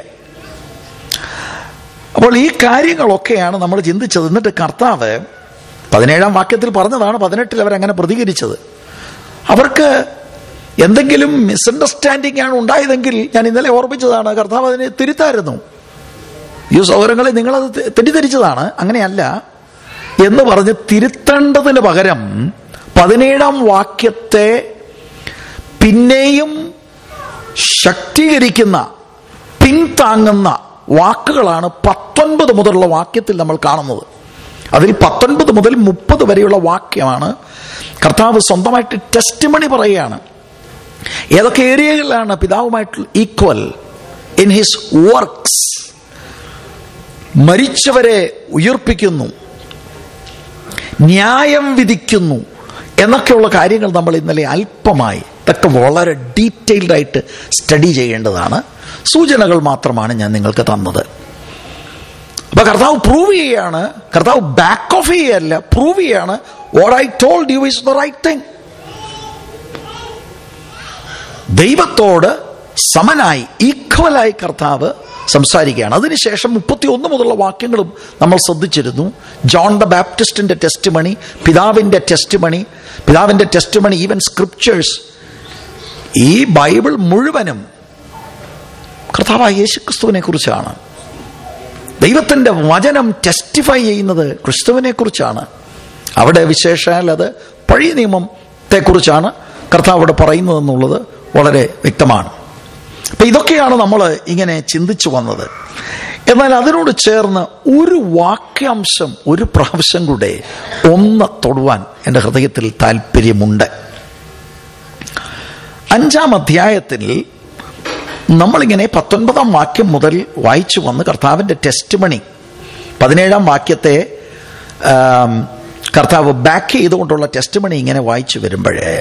അപ്പോൾ ഈ കാര്യങ്ങളൊക്കെയാണ് നമ്മൾ ചിന്തിച്ചത് എന്നിട്ട് കർത്താവ് പതിനേഴാം വാക്യത്തിൽ പറഞ്ഞതാണ് പതിനെട്ടിൽ അവരങ്ങനെ പ്രതികരിച്ചത് അവർക്ക് എന്തെങ്കിലും മിസ്അണ്ടർസ്റ്റാൻഡിംഗ് ആണ് ഉണ്ടായതെങ്കിൽ ഞാൻ ഇന്നലെ ഓർമ്മിച്ചതാണ് കർത്താവ് അതിനെ തിരുത്തായിരുന്നു ഈ സൗകര്യങ്ങളെ നിങ്ങളത് തെ- തെറ്റിദ്ധരിച്ചതാണ് അങ്ങനെയല്ല എന്ന് പറഞ്ഞ് തിരുത്തേണ്ടതിന് പകരം പതിനേഴാം വാക്യത്തെ പിന്നെയും ശക്തീകരിക്കുന്ന പിൻതാങ്ങുന്ന വാക്കുകളാണ് പത്തൊൻപത് മുതലുള്ള വാക്യത്തിൽ നമ്മൾ കാണുന്നത് അതിൽ പത്തൊൻപത് മുതൽ മുപ്പത് വരെയുള്ള വാക്യമാണ് കർത്താവ് സ്വന്തമായിട്ട് ടെസ്റ്റ് മണി പറയുകയാണ് ഏതൊക്കെ ഏരിയകളിലാണ് പിതാവുമായിട്ടുള്ള ഈക്വൽ ഇൻ ഹിസ് വർക്ക്സ് മരിച്ചവരെ ഉയർപ്പിക്കുന്നു ന്യായം വിധിക്കുന്നു എന്നൊക്കെയുള്ള കാര്യങ്ങൾ നമ്മൾ ഇന്നലെ അല്പമായി ഇതൊക്കെ വളരെ ഡീറ്റെയിൽഡ് ആയിട്ട് സ്റ്റഡി ചെയ്യേണ്ടതാണ് സൂചനകൾ മാത്രമാണ് ഞാൻ നിങ്ങൾക്ക് തന്നത് അപ്പൊ കർത്താവ് പ്രൂവ് ചെയ്യാണ് കർത്താവ് ബാക്ക് ഓഫ് ചെയ്യല്ല പ്രൂവ് ചെയ്യാണ് what I told you is the right thing ദൈവത്തോട് സമനായി ഈക്വലായി കർത്താവ് സംസാരിക്കുകയാണ് അതിനുശേഷം മുപ്പത്തി ഒന്ന് മുതലുള്ള വാക്യങ്ങളും നമ്മൾ ശ്രദ്ധിച്ചിരുന്നു ജോൺ ദ ബാപ്റ്റിസ്റ്റിന്റെ ടെസ്റ്റ് മണി പിതാവിന്റെ ടെസ്റ്റ് മണി പിതാവിന്റെ ടെസ്റ്റ് മണി ഈവൻ സ്ക്രിപ്റ്റേഴ്സ് ഈ ബൈബിൾ മുഴുവനും കർത്താവായ യേശുക്രിസ്തുവിനെ കുറിച്ചാണ് ദൈവത്തിന്റെ വചനം ടെസ്റ്റിഫൈ ചെയ്യുന്നത് ക്രിസ്തുവിനെ കുറിച്ചാണ് അവിടെ വിശേഷാൽ അത് പഴയ നിയമത്തെക്കുറിച്ചാണ് കർത്താവ് അവിടെ പറയുന്നതെന്നുള്ളത് വളരെ വ്യക്തമാണ് അപ്പൊ ഇതൊക്കെയാണ് നമ്മൾ ഇങ്ങനെ ചിന്തിച്ചു വന്നത് എന്നാൽ അതിനോട് ചേർന്ന് ഒരു വാക്യാംശം ഒരു പ്രാവശ്യം കൂടെ ഒന്ന് തൊടുവാൻ എൻ്റെ ഹൃദയത്തിൽ താല്പര്യമുണ്ട് അഞ്ചാം അധ്യായത്തിൽ നമ്മളിങ്ങനെ പത്തൊൻപതാം വാക്യം മുതൽ വായിച്ചു വന്ന് കർത്താവിൻ്റെ ടെസ്റ്റ് മണി പതിനേഴാം വാക്യത്തെ ആം, കർത്താവ് ബാക്ക് ചെയ്തുകൊണ്ടുള്ള ടെസ്റ്റ് മണി ഇങ്ങനെ വായിച്ചു വരുമ്പോഴേ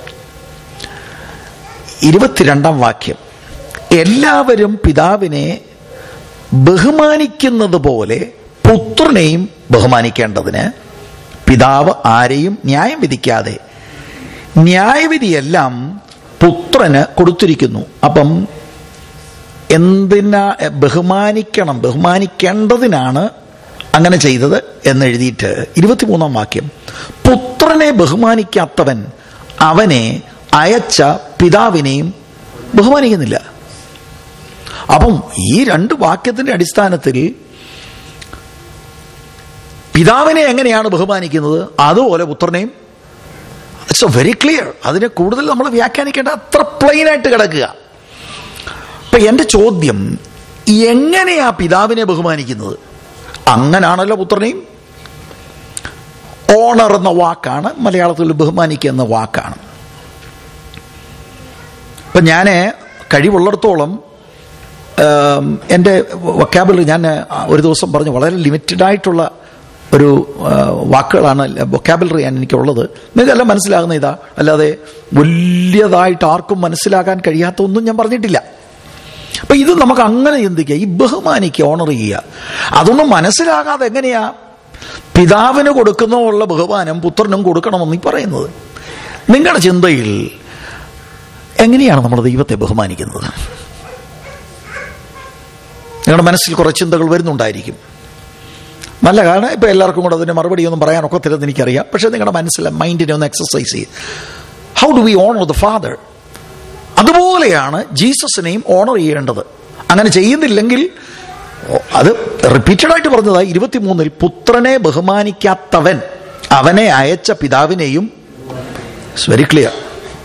ഇരുപത്തിരണ്ടാം വാക്യം എല്ലാവരും പിതാവിനെ ബഹുമാനിക്കുന്നത് പോലെ പുത്രനെയും ബഹുമാനിക്കേണ്ടതിന് പിതാവ് ആരെയും ന്യായം വിധിക്കാതെ ന്യായവിധിയെല്ലാം പുത്രന് കൊടുത്തിരിക്കുന്നു അപ്പം എന്തിനാ ബഹുമാനിക്കണം ബഹുമാനിക്കേണ്ടതിനാണ് അങ്ങനെ ചെയ്തത് എന്നെഴുതിയിട്ട് ഇരുപത്തിമൂന്നാം വാക്യം പുത്രനെ ബഹുമാനിക്കാത്തവൻ അവനെ അയച്ച പിതാവിനെയും ബഹുമാനിക്കുന്നില്ല അപ്പം ഈ രണ്ട് വാക്യത്തിന്റെ അടിസ്ഥാനത്തിൽ പിതാവിനെ എങ്ങനെയാണ് ബഹുമാനിക്കുന്നത് അതുപോലെ പുത്രനെയും ഇറ്റ്സ് വെരി ക്ലിയർ അതിനെ കൂടുതൽ നമ്മൾ വ്യാഖ്യാനിക്കേണ്ട അത്ര പ്ലെയിൻ ആയിട്ട് കിടക്കുക അപ്പൊ എന്റെ ചോദ്യം എങ്ങനെയാ പിതാവിനെ ബഹുമാനിക്കുന്നത് അങ്ങനാണല്ലോ പുത്രനെയും ഓണർ എന്ന വാക്കാണ് മലയാളത്തിൽ ബഹുമാനിക്കുക എന്ന വാക്കാണ് ഇപ്പൊ ഞാൻ കഴിവുള്ളിടത്തോളം ആം, എൻ്റെ വൊക്കാബുലറി ഞാൻ ഒരു ദിവസം പറഞ്ഞു വളരെ ലിമിറ്റഡ് ആയിട്ടുള്ള ഒരു ആ, വാക്കുകളാണ് വൊക്കാബുലറി ഞാൻ എനിക്കുള്ളത് നിങ്ങൾക്കെല്ലാം മനസ്സിലാകുന്ന ഇതാ അല്ലാതെ വലിയതായിട്ട് ആർക്കും മനസ്സിലാക്കാൻ കഴിയാത്ത ഒന്നും ഞാൻ പറഞ്ഞിട്ടില്ല അപ്പൊ ഇത് നമുക്ക് അങ്ങനെ ചിന്തിക്കുക ഈ ബഹുമാനിക്കുക ഓണർ ചെയ്യുക അതൊന്നും മനസ്സിലാകാതെ എങ്ങനെയാ പിതാവിന് കൊടുക്കുന്നതുള്ള ബഹുമാനം പുത്രനും കൊടുക്കണമെന്ന് ഈ പറയുന്നത് നിങ്ങളുടെ ചിന്തയിൽ എങ്ങനെയാണ് നമ്മൾ ദൈവത്തെ ബഹുമാനിക്കുന്നത് നിങ്ങളുടെ മനസ്സിൽ കുറേ ചിന്തകൾ വരുന്നുണ്ടായിരിക്കും നല്ല കാരണം ഇപ്പം എല്ലാവർക്കും കൂടെ അതിന് മറുപടി ഒന്നും പറയാൻ ഒക്കത്തില്ലെന്ന് എനിക്കറിയാം പക്ഷേ നിങ്ങളുടെ മനസ്സിലെ മൈൻഡിനെ ഒന്ന് എക്സസൈസ് ചെയ്യും how do we honour the father അതുപോലെയാണ് ജീസസിനെയും ഓണർ ചെയ്യേണ്ടത് അങ്ങനെ ചെയ്യുന്നില്ലെങ്കിൽ ഓ, അത് റിപ്പീറ്റഡ് ആയിട്ട് പറഞ്ഞതായി ഇരുപത്തിമൂന്നിൽ പുത്രനെ ബഹുമാനിക്കാത്തവൻ അവനെ അയച്ച പിതാവിനെയും വെരി ക്ലിയർ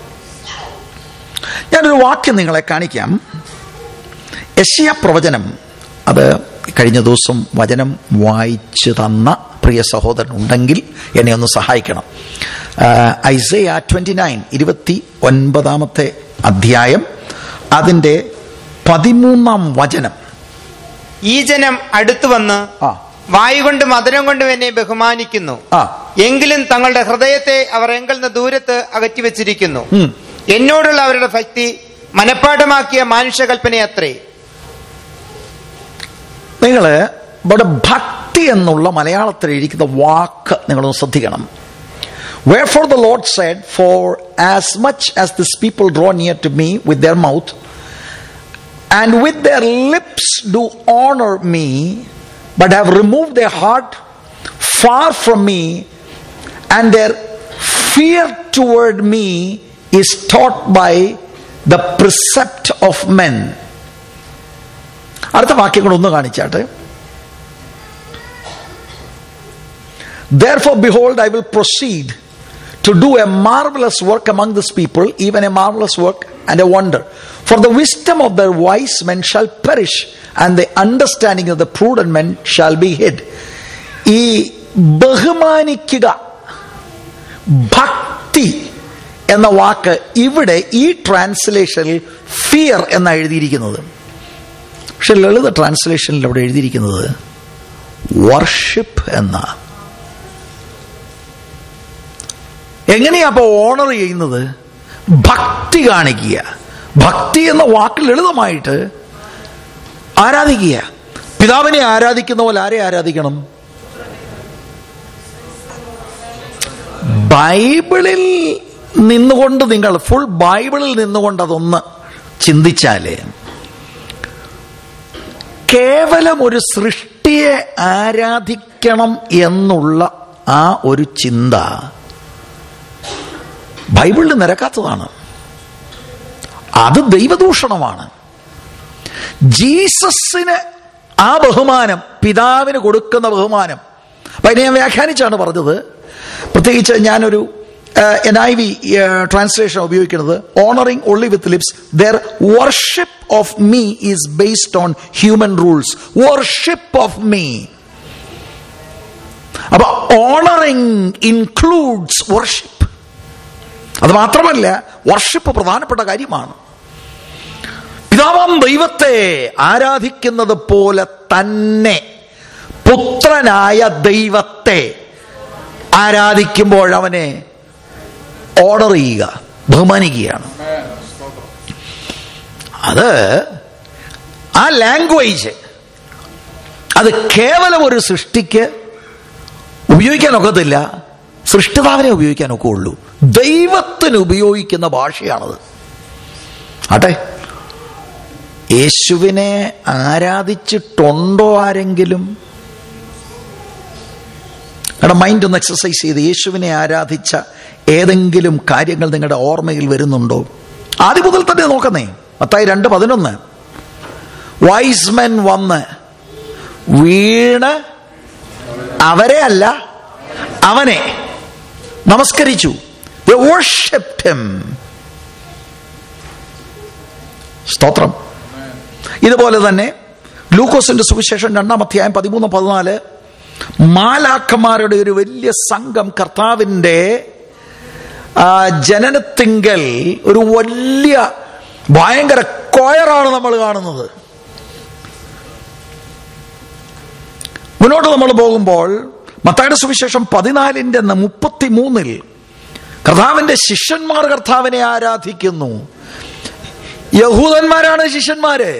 ഞാനൊരു വാക്യം നിങ്ങളെ കാണിക്കാം യശയ പ്രവചനം അത് കഴിഞ്ഞ ദിവസം വചനം വായിച്ചു തന്ന പ്രിയ സഹോദരൻ ഉണ്ടെങ്കിൽ എന്നെ ഒന്ന് സഹായിക്കണം ഐസയ ട്വന്റി നയൻ ഇരുപത്തി ഒൻപതാമത്തെ അധ്യായം അതിൻ്റെ പതിമൂന്നാം വചനം ഈ ജനം അടുത്തു വന്ന് ആ വായു കൊണ്ട് മധുരം കൊണ്ടും എന്നെ ബഹുമാനിക്കുന്നു ആ എങ്കിലും തങ്ങളുടെ ഹൃദയത്തെ അവർ എങ്കിൽ നിന്ന് ദൂരത്ത് അകറ്റിവെച്ചിരിക്കുന്നു ഉം. എന്നോടുള്ള അവരുടെ ഭക്തി മനഃപ്പാഠമാക്കിയ മാനുഷകൽപ്പനയത്രേ നിങ്ങൾ ഇവിടെ ഭക്തി എന്നുള്ള മലയാളത്തിൽ എഴുതിക്കുന്ന വാക്ക് നിങ്ങളൊന്ന് ശ്രദ്ധിക്കണം where for the lord said for as much as this people draw near to me with their mouth and with their lips do honour me but have remove the heart far from me and their fear toward me is taught by the precept of men അടുത്ത വാക്യം കൂടെ ഒന്ന് കാണിച്ചാട്ടെ Therefore, behold, I will proceed to do a marvelous work among this people, even a marvelous work and a wonder. For the wisdom of the wise men shall perish, and the understanding of the prudent men shall be hid. ഈ ബഹുമാനിക്കുക ഭക്തി എന്ന വാക്ക് ഇവിടെ ഈ ട്രാൻസ്ലേഷനിൽ fear എന്നാണ് എഴുതിയിരിക്കുന്നത് പക്ഷെ ലളിത ട്രാൻസ്ലേഷനിൽ അവിടെ എഴുതിയിരിക്കുന്നത് വർഷിപ്പ് എന്ന എങ്ങനെയാ അപ്പൊ ഓണർ ചെയ്യുന്നത് ഭക്തി കാണിക്കുക ഭക്തി എന്ന വാക്ക് ലളിതമായിട്ട് ആരാധിക്കുക പിതാവിനെ ആരാധിക്കുന്ന പോലെ ആരെ ആരാധിക്കണം ബൈബിളിൽ നിന്നുകൊണ്ട് നിങ്ങൾ ഫുൾ ബൈബിളിൽ നിന്നുകൊണ്ട് അതൊന്ന് ചിന്തിച്ചാലേ കേവലം ഒരു സൃഷ്ടിയെ ആരാധിക്കണം എന്നുള്ള ആ ഒരു ചിന്ത ബൈബിളിൽ നിരക്കാത്തതാണ് അത് ദൈവദൂഷണമാണ് ജീസസിന് ആ ബഹുമാനം പിതാവിന് കൊടുക്കുന്ന ബഹുമാനം അപ്പൊ അതിനെ ഞാൻ വ്യാഖ്യാനിച്ചാണ് പറഞ്ഞത് പ്രത്യേകിച്ച് ഞാനൊരു എൻ ഐ വി ട്രാൻസ്ലേഷൻ ഉപയോഗിക്കുന്നത് honouring only with lips their worship of me is based on human rules worship of me അപ്പൊ ഓണറിങ് ഇൻക്ലൂഡ്സ് വർഷിപ്പ് അത് മാത്രമല്ല വർഷിപ്പ് പ്രധാനപ്പെട്ട കാര്യമാണ് പിതാവാം ദൈവത്തെ ആരാധിക്കുന്നത് പോലെ തന്നെ പുത്രനായ ദൈവത്തെ ആരാധിക്കുമ്പോൾ അവനെ ഓർഡർ ചെയ്യുക ബഹുമാനിക്കുകയാണ് അത് ആ ലാംഗ്വേജ് അത് കേവലം ഒരു സൃഷ്ടിക്ക് ഉപയോഗിക്കാൻ ഒക്കത്തില്ല സൃഷ്ടിതാവിനെ ഉപയോഗിക്കാൻ ഒക്കെ ഉള്ളൂ ദൈവത്തിന് ഉപയോഗിക്കുന്ന ഭാഷയാണത് ആട്ടെ യേശുവിനെ ആരാധിച്ചിട്ടുണ്ടോ ആരെങ്കിലും നിങ്ങളുടെ മൈൻഡ് ഒന്ന് എക്സസൈസ് ചെയ്ത് യേശുവിനെ ആരാധിച്ച ഏതെങ്കിലും കാര്യങ്ങൾ നിങ്ങളുടെ ഓർമ്മയിൽ വരുന്നുണ്ടോ ആദ്യം മുതൽ തന്നെ നോക്കുന്നേ മത്തായി രണ്ട് പതിനൊന്ന് വൈസ്മെൻ വന്ന് വീണ് അവരെ അല്ല അവനെ നമസ്കരിച്ചു They worshipped him. സ്തോത്രം ഇതുപോലെ തന്നെ ലൂക്കോസിന്റെ സുവിശേഷം രണ്ടാം അധ്യായം പതിമൂന്ന് പതിനാല് മാലാഖമാരുടെ ഒരു വലിയ സംഘം കർത്താവിന്റെ ആ, ജനനത്തിങ്കൽ ഒരു വലിയ ഭയങ്കര കൊയറാണ് നമ്മൾ കാണുന്നത് മുന്നോട്ട് നമ്മൾ പോകുമ്പോൾ മത്തായുടെ സുവിശേഷം പതിനാലിന്റെ മുപ്പത്തി മൂന്നിൽ കർത്താവിന്റെ ശിഷ്യന്മാർ കർത്താവിനെ ആരാധിക്കുന്നു യഹൂദന്മാരാണ് ശിഷ്യന്മാര്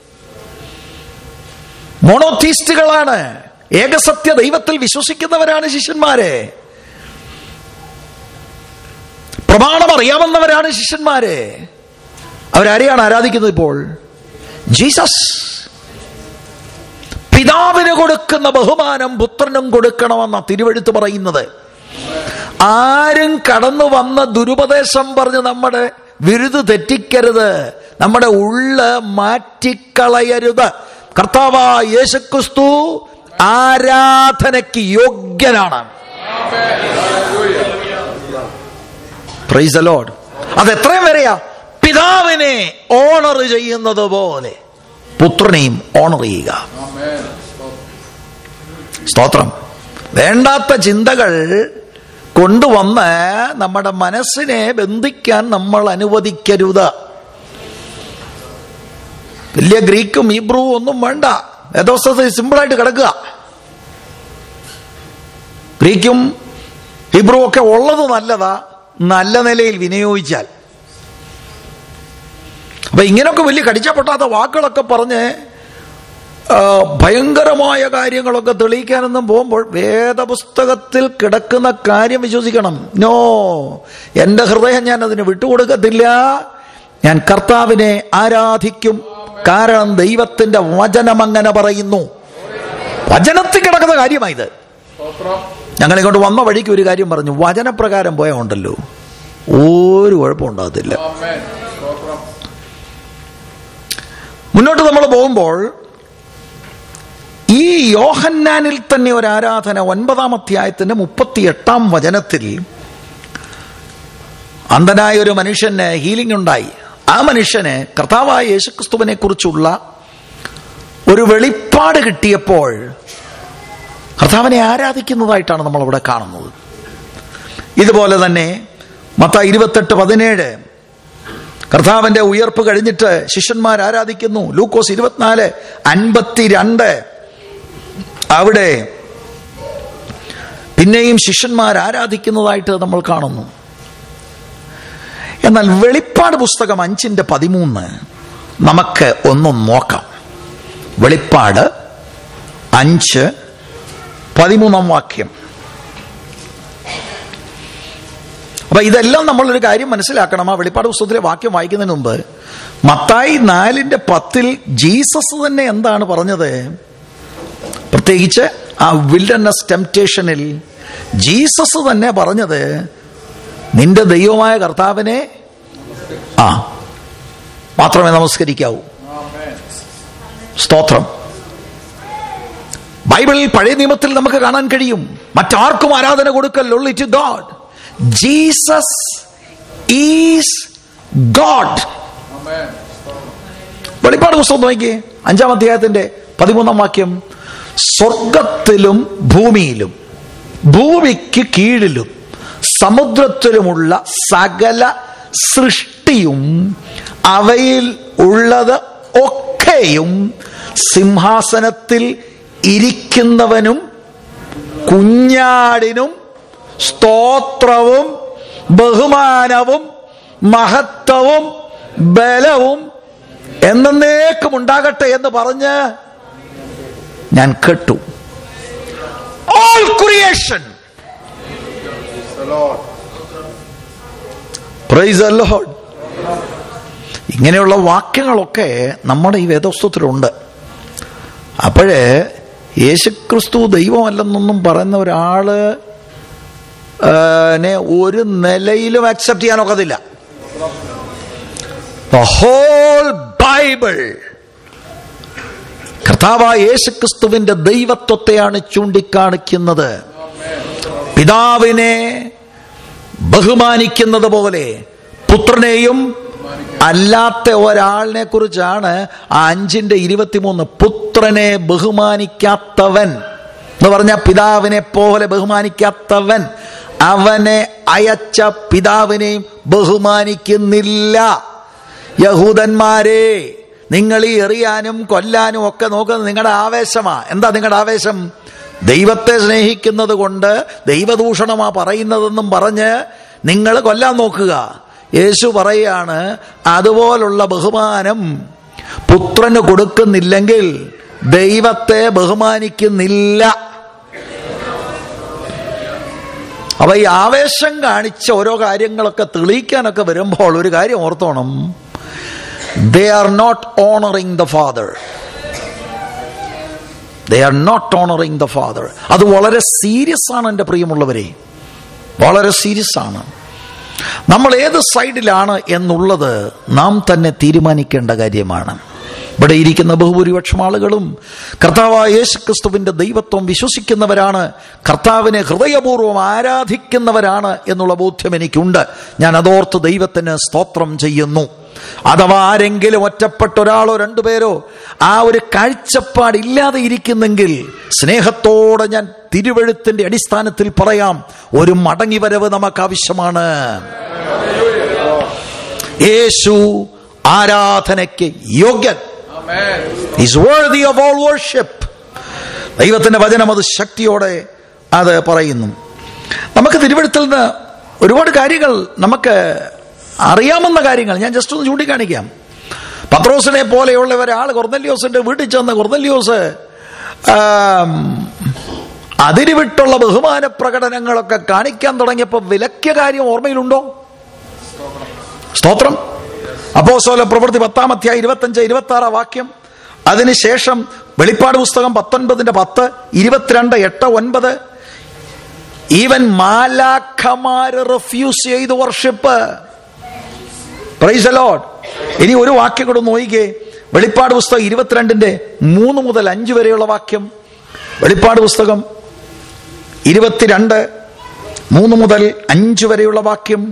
മോണോത്തീസ്റ്റുകളാണ് ഏകസത്യ ദൈവത്തിൽ വിശ്വസിക്കുന്നവരാണ് ശിഷ്യന്മാര് പ്രമാണം അറിയാവുന്നവരാണ് ശിഷ്യന്മാര് അവരാരെയാണ് ആരാധിക്കുന്നത് ഇപ്പോൾ ജീസസ് പിതാവിന് കൊടുക്കുന്ന ബഹുമാനം പുത്രനും കൊടുക്കണമെന്ന തിരുവഴുത്ത് പറയുന്നത് ആരും കടന്നു വന്ന ദുരുപദേശം പറഞ്ഞ് നമ്മുടെ വിരുത് തെറ്റിക്കരുത് നമ്മുടെ ഉള്ള് മാറ്റിക്കളയരുത് കർത്താവ് യേശുക്രിസ്തു ആരാധനയ്ക്ക് യോഗ്യനാണ് പ്രൈസ് ലോഡ് അത് എത്രയും വരെയാ പിതാവിനെ ഓണർ ചെയ്യുന്നത് പോലെ പുത്രനെയും ഓണർ ചെയ്യുക സ്തോത്രം വേണ്ടാത്ത ചിന്തകൾ കൊണ്ടുവന്ന് നമ്മുടെ മനസ്സിനെ ബന്ധിക്കാൻ നമ്മൾ അനുവദിക്കരുത് വലിയ ഗ്രീക്കും ഹീബ്രുവും ഒന്നും വേണ്ട വേദോസ്തത്തിൽ സിമ്പിളായിട്ട് കിടക്കുക ഗ്രീക്കും ഹീബ്രുവും ഒക്കെ ഉള്ളത് നല്ലതാ നല്ല നിലയിൽ വിനിയോഗിച്ചാൽ അപ്പൊ ഇങ്ങനെയൊക്കെ വലിയ കടിച്ച പൊട്ടാത്ത വാക്കുകളൊക്കെ പറഞ്ഞ് ആ, ഭയങ്കരമായ കാര്യങ്ങളൊക്കെ തെളിയിക്കാനൊന്നും പോകുമ്പോൾ വേദപുസ്തകത്തിൽ കിടക്കുന്ന കാര്യം വിശ്വസിക്കണം നോ എന്റെ ഹൃദയം ഞാൻ അതിന് വിട്ടുകൊടുക്കത്തില്ല ഞാൻ കർത്താവിനെ ആരാധിക്കും കാരണം ദൈവത്തിന്റെ വചനം അങ്ങനെ പറയുന്നു വചനത്തിൽ കിടക്കുന്ന കാര്യമായത് ഞങ്ങളെ കൊണ്ട് വന്ന വഴിക്ക് ഒരു കാര്യം പറഞ്ഞു വചനപ്രകാരം പോയാൽ ഉണ്ടല്ലോ ഒരു കുഴപ്പം ഉണ്ടാകത്തില്ല മുന്നോട്ട് നമ്മൾ പോകുമ്പോൾ ഈ യോഹന്നാനിൽ തന്നെ ഒരു ആരാധന ഒൻപതാം അധ്യായത്തിന്റെ മുപ്പത്തി എട്ടാം വചനത്തിൽ അന്ധനായ ഒരു മനുഷ്യന് ഹീലിംഗ് ഉണ്ടായി ആ മനുഷ്യന് കർത്താവായ യേശുക്രിസ്തുവിനെ കുറിച്ചുള്ള ഒരു വെളിപ്പാട് കിട്ടിയപ്പോൾ കർത്താവിനെ ആരാധിക്കുന്നതായിട്ടാണ് നമ്മൾ അവിടെ കാണുന്നത് ഇതുപോലെ തന്നെ മത്ത ഇരുപത്തെട്ട് പതിനേഴ് കർത്താവിന്റെ ഉയർപ്പ് കഴിഞ്ഞിട്ട് ശിഷ്യന്മാർ ആരാധിക്കുന്നു ലൂക്കോസ് ഇരുപത്തിനാല് അൻപത്തിരണ്ട് അവിടെ പിന്നെയും ശിഷ്യന്മാർ ആരാധിക്കുന്നതായിട്ട് നമ്മൾ കാണുന്നു എന്നാൽ വെളിപ്പാട് പുസ്തകം അഞ്ചിന്റെ പതിമൂന്ന് നമുക്ക് ഒന്നും നോക്കാം വെളിപ്പാട് അഞ്ച് പതിമൂന്നാം വാക്യം അപ്പൊ ഇതെല്ലാം നമ്മളൊരു കാര്യം മനസ്സിലാക്കണം ആ വെളിപ്പാട് പുസ്തകത്തിലെ വാക്യം വായിക്കുന്നതിന് മുമ്പ് മത്തായി നാലിന്റെ പത്തിൽ ജീസസ് തന്നെ എന്താണ് പറഞ്ഞത് പ്രത്യേകിച്ച് ആ വിൽഡർനെസ് ടെംപ്റ്റേഷനിൽ ജീസസ് തന്നെ പറഞ്ഞത് നിന്റെ ദൈവമായ കർത്താവിനെ ആ മാത്രമേ നമസ്കരിക്കാവൂ സ്തോത്രം ബൈബിളിൽ പഴയ നിയമത്തിൽ നമുക്ക് കാണാൻ കഴിയും മറ്റാർക്കും ആരാധന കൊടുക്കൽ only to God Jesus is God വെളിപ്പാട് പുസ്തകം നോക്കിയേ അഞ്ചാം അധ്യായത്തിന്റെ പതിമൂന്നാം വാക്യം സ്വർഗത്തിലും ഭൂമിയിലും ഭൂമിക്ക് കീഴിലും സമുദ്രത്തിലുമുള്ള സകല സൃഷ്ടിയും അവയിൽ ഉള്ളത് ഒക്കെയും സിംഹാസനത്തിൽ ഇരിക്കുന്നവനും കുഞ്ഞാടിനും സ്തോത്രവും ബഹുമാനവും മഹത്വവും ബലവും എന്നേക്കും ഉണ്ടാകട്ടെ എന്ന് പറഞ്ഞ് ഞാൻ കേട്ടു ഓൾ ക്രിയേഷൻ പ്രൈസ് ലോഡ് ഇങ്ങനെയുള്ള വാക്യങ്ങളൊക്കെ നമ്മുടെ ഈ വേദോസ്തത്തിലുണ്ട് അപ്പോഴേ യേശുക്രിസ്തു ദൈവമല്ലെന്നൊന്നും പറയുന്ന ഒരാള് ആ, നെ ഒരു നിലയിലും അക്സെപ്റ്റ് ചെയ്യാനൊക്കത്തില്ല ഹോൾ ബൈബിൾ കർത്താവായ യേശുക്രിസ്തുവിന്റെ ദൈവത്വത്തെയാണ് ചൂണ്ടിക്കാണിക്കുന്നത് പിതാവിനെ ബഹുമാനിക്കുന്നത് പോലെ പുത്രനെയും അല്ലാത്ത ഒരാളിനെ കുറിച്ചാണ് ആ അഞ്ചിന്റെ ഇരുപത്തിമൂന്ന് പുത്രനെ ബഹുമാനിക്കാത്തവൻ എന്ന് പറഞ്ഞ പിതാവിനെ പോലെ ബഹുമാനിക്കാത്തവൻ അവനെ അയച്ച പിതാവിനെയും ബഹുമാനിക്കുന്നില്ല യഹൂദന്മാരെ നിങ്ങൾ ഈ എറിയാനും കൊല്ലാനും ഒക്കെ നോക്കുന്നത് നിങ്ങളുടെ ആവേശമാ എന്താ നിങ്ങളുടെ ആവേശം ദൈവത്തെ സ്നേഹിക്കുന്നത് കൊണ്ട് ദൈവദൂഷണമാ പറയുന്നതെന്നും പറഞ്ഞ് നിങ്ങൾ കൊല്ലാൻ നോക്കുക യേശു പറയാണ് അതുപോലുള്ള ബഹുമാനം പുത്രന് കൊടുക്കുന്നില്ലെങ്കിൽ ദൈവത്തെ ബഹുമാനിക്കുന്നില്ല അപ്പൊ ഈ ആവേശം കാണിച്ച ഓരോ കാര്യങ്ങളൊക്കെ തെളിയിക്കാനൊക്കെ വരുമ്പോൾ ഒരു കാര്യം ഓർത്തോണം they are not honoring the father they are not honoring the father അത് വളരെ സീരിയസ് ആണ് എൻ്റെ പ്രിയമുള്ളവരെ വളരെ സീരിയസ് ആണ് നമ്മൾ ഏത് സൈഡിലാണ് എന്നുള്ളത് നാം തന്നെ തീരുമാനിക്കേണ്ട കാര്യമാണ് ഇവിടെ ഇരിക്കുന്ന ബഹുഭൂരിപക്ഷം ആളുകളും കർത്താവായ യേശു ക്രിസ്തുവിന്റെ ദൈവത്വം വിശ്വസിക്കുന്നവരാണ് കർത്താവിനെ ഹൃദയപൂർവ്വം ആരാധിക്കുന്നവരാണ് എന്നുള്ള ബോധ്യം എനിക്കുണ്ട് ഞാൻ അതോർത്ത് ദൈവത്തിന് സ്തോത്രം ചെയ്യുന്നു അഥവാ ആരെങ്കിലും ഒറ്റപ്പെട്ട ഒരാളോ രണ്ടുപേരോ ആ ഒരു കാഴ്ചപ്പാടില്ലാതെ ഇരിക്കുന്നെങ്കിൽ സ്നേഹത്തോടെ ഞാൻ തിരുവഴുത്തിന്റെ അടിസ്ഥാനത്തിൽ പറയാം ഒരു മടങ്ങിവരവ് നമുക്ക് ആവശ്യമാണ് യേശു ആരാധനയ്ക്ക് യോഗ്യൻ is worthy of all worship ദൈവത്തിന്റെ വചനം അത് ശക്തിയോടെ അത് പറയുന്നു നമുക്ക് തിരുവഴുത്തിൽ നിന്ന് ഒരുപാട് കാര്യങ്ങൾ നമുക്ക് അറിയാവുന്ന കാര്യങ്ങൾ ഞാൻ ജസ്റ്റ് ഒന്ന് ചൂണ്ടിക്കാണിക്കാം പത്രോസിനെ പോലെയുള്ള ഒരാൾ കൊർന്നല്യോസിന്റെ വീട്ടിൽ ചെന്ന് കൊർന്നല്യോസ് ആം, അതിരുവിട്ടുള്ള ബഹുമാന പ്രകടനങ്ങളൊക്കെ കാണിക്കാൻ തുടങ്ങിയപ്പോൾ വിലക്കിയ കാര്യം ഓർമ്മയിലുണ്ടോ സ്തോത്രം അപ്പോസ്തല പ്രവൃത്തി പത്താമധ്യായ ഇരുപത്തഞ്ച് ഇരുപത്തി ആറ് വാക്യം അതിനുശേഷം വെളിപ്പാട് പുസ്തകം പത്തൊൻപതിന്റെ പത്ത് ഇരുപത്തിരണ്ട് എട്ട് ഒൻപത് ഈവൻ മാലാഖമാര് റിഫ്യൂസ് ചെയ്ത് വർഷിപ്പ് പ്രൈസ് അലോഡ് ഇനി ഒരു വാക്യം കൂടെ നോയിക്കേ വെളിപ്പാട് പുസ്തകം ഇരുപത്തിരണ്ടിന്റെ മൂന്ന് മുതൽ അഞ്ച് വരെയുള്ള വാക്യം വെളിപ്പാട് പുസ്തകം ഇരുപത്തിരണ്ട് മൂന്ന് മുതൽ അഞ്ച് വരെയുള്ള വാക്യം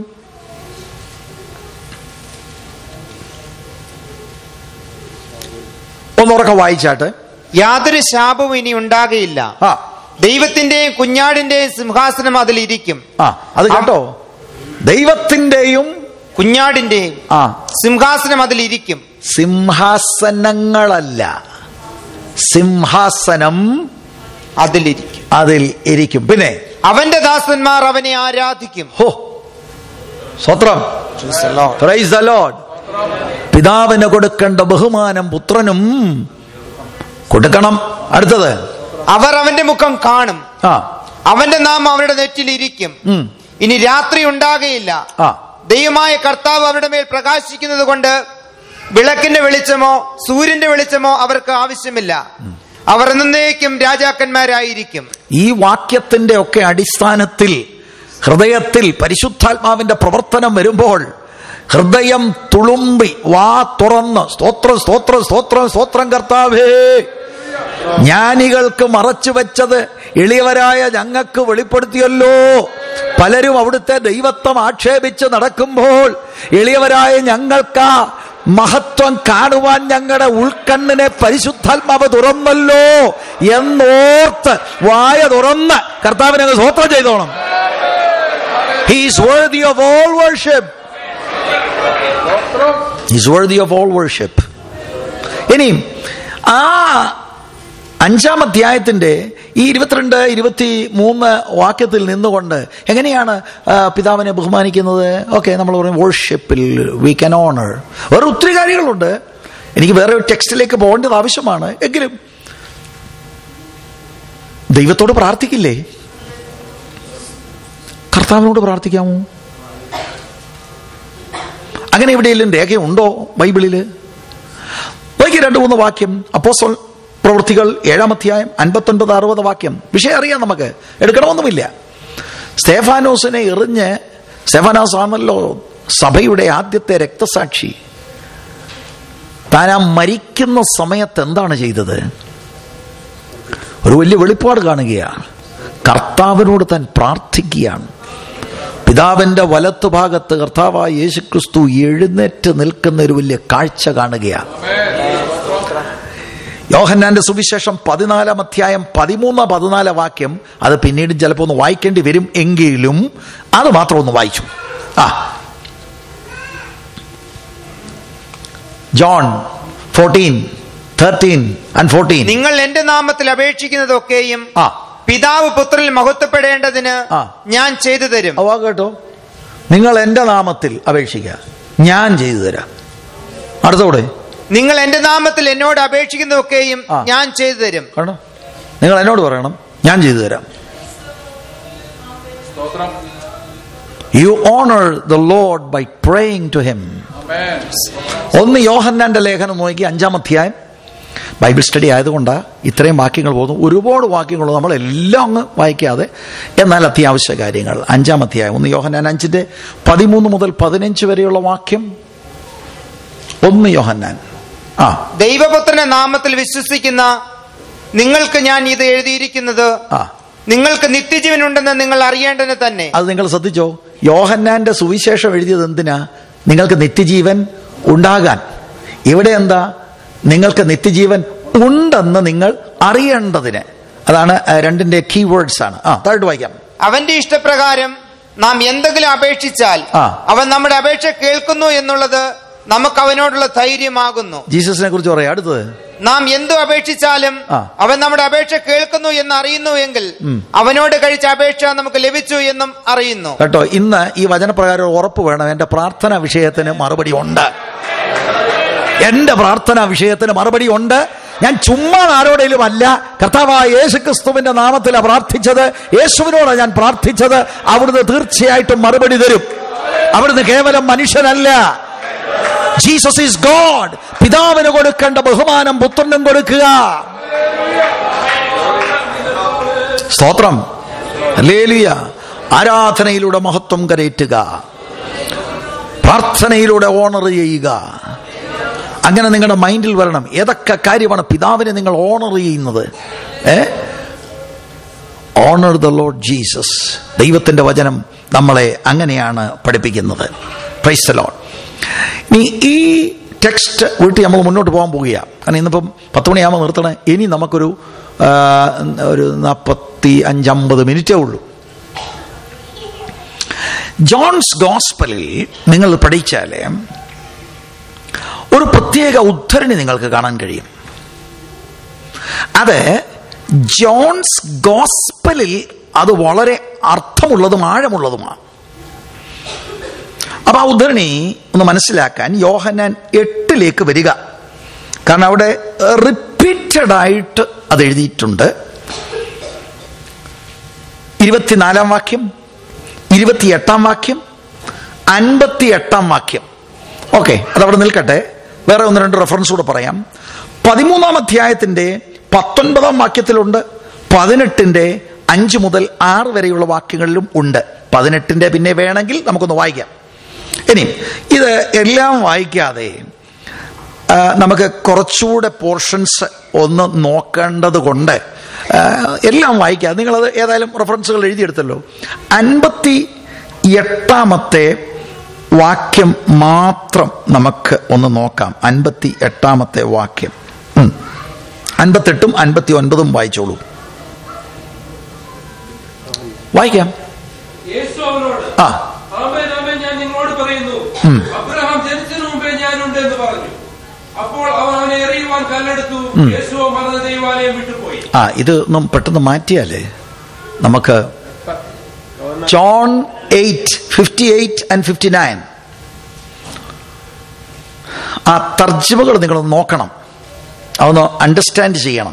ഒന്നുറക്കെ വായിച്ചാട്ട് യാതൊരു ശാപവും ഇനി ഉണ്ടാകയില്ല ആ ദൈവത്തിന്റെയും കുഞ്ഞാടിന്റെയും സിംഹാസനം അതിലിരിക്കും ആ അത് കേട്ടോ ദൈവത്തിന്റെയും കുഞ്ഞാടിന്റെയും ആ സിംഹാസനം അതിലിരിക്കും സിംഹാസനങ്ങളല്ല സിംഹാസനം അതിലിരിക്കും അതിൽ ഇരിക്കും പിന്നെ അവന്റെ ദാസന്മാർ അവനെ ആരാധിക്കും ഹോ സ്വത്രം പ്രൈസ് ദ ലോർഡ് പിതാവിന് കൊടുക്കേണ്ട ബഹുമാനം പുത്രനും കൊടുക്കണം അടുത്തത് അവർ അവന്റെ മുഖം കാണും ആ അവന്റെ നാമം അവരുടെ നെറ്റിലിരിക്കും ഉം. ഇനി രാത്രി ഉണ്ടാകയില്ല ആ ദൈവമായ കർത്താവ് അവരുടെ മേൽ പ്രകാശിക്കുന്നത് കൊണ്ട് വിളക്കിന്റെ വെളിച്ചമോ സൂര്യന്റെ വെളിച്ചമോ അവർക്ക് ആവശ്യമില്ല അവർ എന്നേക്കും രാജാക്കന്മാരായിരിക്കും ഈ വാക്യത്തിന്റെ ഒക്കെ അടിസ്ഥാനത്തിൽ ഹൃദയത്തിൽ പരിശുദ്ധാത്മാവിന്റെ പ്രവർത്തനം വരുമ്പോൾ ഹൃദയം തുളുമ്പി വാ തുറന്ന് സ്തോത്രം സ്തോത്രം സ്തോത്രം സ്തോത്രം കർത്താവേ ജ്ഞാനികൾക്ക് മറച്ചു വെച്ചത് എളിയവരായ ഞങ്ങൾക്ക് വെളിപ്പെടുത്തിയല്ലോ പലരും അവിടുത്തെ ദൈവത്വം ആക്ഷേപിച്ച് നടക്കുമ്പോൾ എളിയവരായ ഞങ്ങൾക്ക് ആ മഹത്വം കാണുവാൻ ഞങ്ങളുടെ ഉൾക്കണ്ണിനെ പരിശുദ്ധാത്മാവ് തുറന്നല്ലോ എന്നോർത്ത് വായ തുറന്ന് കർത്താവിനെ അങ്ങ് സ്വോത്രം ചെയ്തോണം he's worthy of all worship is worthy of all worship ഇനിയും ആ അഞ്ചാം അധ്യായത്തിന്റെ ഈ ഇരുപത്തിരണ്ട് ഇരുപത്തി മൂന്ന് വാക്യത്തിൽ നിന്നുകൊണ്ട് എങ്ങനെയാണ് ആ, പിതാവിനെ ബഹുമാനിക്കുന്നത് ഓക്കെ നമ്മൾ പറയും വർഷിപ്പിൽ വി കൻ ഓണർ വേറെ ഒത്തിരി കാര്യങ്ങളുണ്ട് എനിക്ക് വേറെ ഒരു ടെക്സ്റ്റിലേക്ക് പോകേണ്ടത് ആവശ്യമാണ് എങ്കിലും ദൈവത്തോട് പ്രാർത്ഥിക്കില്ലേ കർത്താവിനോട് പ്രാർത്ഥിക്കാമോ അങ്ങനെ എവിടെയെങ്കിലും രേഖയുണ്ടോ ബൈബിളില് നോക്കി രണ്ട് മൂന്ന് വാക്യം അപ്പോസ്തല പ്രവൃത്തികൾ ഏഴാം അധ്യായം അൻപത്തൊൻപത് അറുപത് വാക്യം വിഷയം അറിയാം നമുക്ക് എടുക്കണമെന്നുമില്ല സ്തേഫാനോസിനെ എറിഞ്ഞ് സ്തേഫാനോസ് ആണല്ലോ സഭയുടെ ആദ്യത്തെ രക്തസാക്ഷി താൻ ആ മരിക്കുന്ന സമയത്ത് എന്താണ് ചെയ്തത് ഒരു വലിയ വെളിപ്പാട് കാണുകയാണ് കർത്താവിനോട് താൻ പ്രാർത്ഥിക്കുകയാണ് പിതാവിന്റെ വലത്തു ഭാഗത്ത് കർത്താവായ യേശുക്രിസ്തു എഴുന്നേറ്റ് നിൽക്കുന്ന ഒരു വലിയ കാഴ്ച കാണുകയാണ് യോഹന്നാന്റെ സുവിശേഷം പതിനാലാം അധ്യായം പതിമൂന്ന് പതിനാല് വാക്യം അത് പിന്നീട് ചിലപ്പോൾ ഒന്ന് വായിക്കേണ്ടി വരും എങ്കിലും അത് മാത്രം ഒന്ന് വായിച്ചു ആ John fourteen thirteen and fourteen നിങ്ങൾ എന്റെ നാമത്തിൽ അപേക്ഷിക്കുന്നതൊക്കെയും ആ പിതാവ് പുത്രനിൽ മഹത്വപ്പെടേണ്ടതിന് ആ. ഞാൻ ചെയ്തു തരും അവ കേട്ടോ നിങ്ങൾ എന്റെ നാമത്തിൽ അപേക്ഷിക്കുക ഞാൻ ചെയ്തു തരാം അടുത്തോടെ നിങ്ങൾ എന്റെ നാമത്തിൽ എന്നോട് അപേക്ഷിക്കുന്നതൊക്കെയും ആ. ഞാൻ ചെയ്തു തരും കാണോ നിങ്ങൾ എന്നോട് പറയണം ഞാൻ ചെയ്തു തരാം you honour the lord by praying to him ഒന്ന് യോഹന്നാന്റെ ലേഖനം നോക്കി അഞ്ചാം അധ്യായം ബൈബിൾ സ്റ്റഡി ആയതുകൊണ്ടാണ് ഇത്രയും വാക്യങ്ങൾ പോകുന്നു ഒരുപാട് വാക്യങ്ങൾ നമ്മൾ എല്ലാം അങ്ങ് വായിക്കാതെ എന്നാൽ അത്യാവശ്യ കാര്യങ്ങൾ അഞ്ചാം അധ്യായം ഒന്ന് യോഹന്നാൻ അഞ്ചിന്റെ പതിമൂന്ന് മുതൽ പതിനഞ്ച് വരെയുള്ള വാക്യം ഒന്ന് യോഹന്നാൻ ആ ദൈവപുത്രന്റെ നാമത്തിൽ വിശ്വസിക്കുന്ന നിങ്ങൾക്ക് ഞാൻ ഇത് എഴുതിയിരിക്കുന്നത് ആ നിങ്ങൾക്ക് നിത്യജീവനുണ്ടെന്ന് നിങ്ങൾ അറിയേണ്ടത് തന്നെ അത് നിങ്ങൾ ശ്രദ്ധിച്ചോ യോഹന്നാന്റെ സുവിശേഷം എഴുതിയത് എന്തിനാ നിങ്ങൾക്ക് നിത്യജീവൻ ഉണ്ടാകാൻ ഇവിടെ എന്താ നിങ്ങൾക്ക് നിത്യജീവൻ ഉണ്ടെന്ന് നിങ്ങൾ അറിയേണ്ടതിന് അതാണ് ആ, രണ്ടിന്റെ കീ വേർഡ്സ് ആണ് ആ താഴോട്ട് വായിക്കാം അവന്റെ ഇഷ്ടപ്രകാരം നാം എന്തെങ്കിലും അപേക്ഷിച്ചാൽ ആ. അവൻ നമ്മുടെ അപേക്ഷ കേൾക്കുന്നു എന്നുള്ളത് നമുക്ക് അവനോടുള്ള ധൈര്യമാകുന്നു ജീസസിനെ കുറിച്ച് പറയാം അടുത്തത് നാം എന്തു അപേക്ഷിച്ചാലും ആ. അവൻ നമ്മുടെ അപേക്ഷ കേൾക്കുന്നു എന്ന് അറിയുന്നു എങ്കിൽ അവനോട് കഴിച്ച അപേക്ഷ നമുക്ക് ലഭിച്ചു എന്നും അറിയുന്നു കേട്ടോ ഇന്ന് ഈ വചനപ്രകാരം ഒരു ഉറപ്പ് വേണം എന്റെ പ്രാർത്ഥന വിഷയത്തിന് മറുപടി ഉണ്ട് എന്റെ പ്രാർത്ഥന വിഷയത്തിന് മറുപടി ഉണ്ട് ഞാൻ ചുമ്മാ ആരോടെങ്കിലും അല്ല കർത്താവായ യേശു ക്രിസ്തുവിന്റെ നാമത്തിലാണ് പ്രാർത്ഥിച്ചത് യേശുവിനോടാണ് ഞാൻ പ്രാർത്ഥിച്ചത് അവിടുന്ന് തീർച്ചയായിട്ടും മറുപടി തരും അവിടുന്ന് കേവലം മനുഷ്യനല്ല ജീസസ് ഈസ് ഗോഡ് പിതാവിന് കൊടുക്കേണ്ട ബഹുമാനം പുത്രനും കൊടുക്കുക സ്തോത്രം ഹല്ലേലൂയ ആരാധനയിലൂടെ മഹത്വം കരയറ്റുക പ്രാർത്ഥനയിലൂടെ ഓണർ ചെയ്യുക അങ്ങനെ നിങ്ങളുടെ മൈൻഡിൽ വരണം ഏതൊക്കെ കാര്യമാണ് പിതാവിനെ നിങ്ങൾ ഓണർ ചെയ്യുന്നത് ഏ ഓണർ ദ ലോഡ് ജീസസ് ദൈവത്തിന്റെ വചനം നമ്മളെ അങ്ങനെയാണ് പഠിപ്പിക്കുന്നത് പ്രൈസ് ലോഡ് ഇനി ഈ ടെക്സ്റ്റ് വീട്ടിൽ നമ്മൾ മുന്നോട്ട് പോകാൻ പോവുകയാണ് കാരണം ഇന്നിപ്പം പത്ത് മണിയാകുമ്പോൾ നിർത്തണേ ഇനി നമുക്കൊരു ആ, ഒരു നാൽപ്പത്തി അഞ്ചമ്പത് മിനിറ്റേ ഉള്ളൂ ജോൺസ് ഗോസ്പലിൽ നിങ്ങൾ പഠിച്ചാൽ ഒരു പ്രത്യേക ഉദ്ധരണി നിങ്ങൾക്ക് കാണാൻ കഴിയും അത് ജോൺസ് ഗോസ്പലിൽ അത് വളരെ അർത്ഥമുള്ളതും ആഴമുള്ളതുമാണ് അപ്പൊ ആ ഉദ്ധരണി ഒന്ന് മനസ്സിലാക്കാൻ യോഹന്നാൻ എട്ടിലേക്ക് വരിക കാരണം അവിടെ റിപ്പീറ്റഡ് ആയിട്ട് അത് എഴുതിയിട്ടുണ്ട് ഇരുപത്തിനാലാം വാക്യം ഇരുപത്തിയെട്ടാം വാക്യം അൻപത്തി എട്ടാം വാക്യം ഓക്കെ അതവിടെ നിൽക്കട്ടെ വേറെ ഒന്ന് രണ്ട് റെഫറൻസ് കൂടെ പറയാം പതിമൂന്നാം അധ്യായത്തിന്റെ പത്തൊൻപതാം വാക്യത്തിലുണ്ട് പതിനെട്ടിന്റെ അഞ്ച് മുതൽ ആറ് വരെയുള്ള വാക്യങ്ങളിലും ഉണ്ട് പതിനെട്ടിന്റെ പിന്നെ വേണമെങ്കിൽ നമുക്കൊന്ന് വായിക്കാം ഇനി ഇത് എല്ലാം വായിക്കാതെ ആ, നമുക്ക് കുറച്ചുകൂടെ പോർഷൻസ് ഒന്ന് നോക്കേണ്ടത് കൊണ്ട് ആ, എല്ലാം വായിക്കാം നിങ്ങളത് ഏതായാലും റെഫറൻസുകൾ എഴുതിയെടുത്തല്ലോ അൻപത്തി എട്ടാമത്തെ വാക്യം മാത്രം നമുക്ക് ഒന്ന് നോക്കാം അൻപത്തി എട്ടാമത്തെ വാക്യം ഉം. അൻപത്തെട്ടും അൻപത്തി ഒൻപതും വായിച്ചോളൂ വായിക്കാം യേശു അവനോട് ആ ആമേൻ ആമേൻ ഞാൻ നിങ്ങളോട് പറയുന്നു അബ്രഹാം ജനിച്ചതിന് മുമ്പേ ഞാനുണ്ട് എന്ന് പറഞ്ഞു അപ്പോൾ അവൻ അവനെ എറിയുവാൻ കല്ലെടുത്തു യേശുവോ മറന്ന ദൈവാലയം വിട്ടുപോയി ആ ഇത് ഒന്നും പെട്ടെന്ന് മാറ്റിയാലേ നമുക്ക് John eight fifty eight and fifty nine ആ തർജ്ജമകൾ നിങ്ങളൊന്ന് നോക്കണം അതൊന്ന് അണ്ടർസ്റ്റാൻഡ് ചെയ്യണം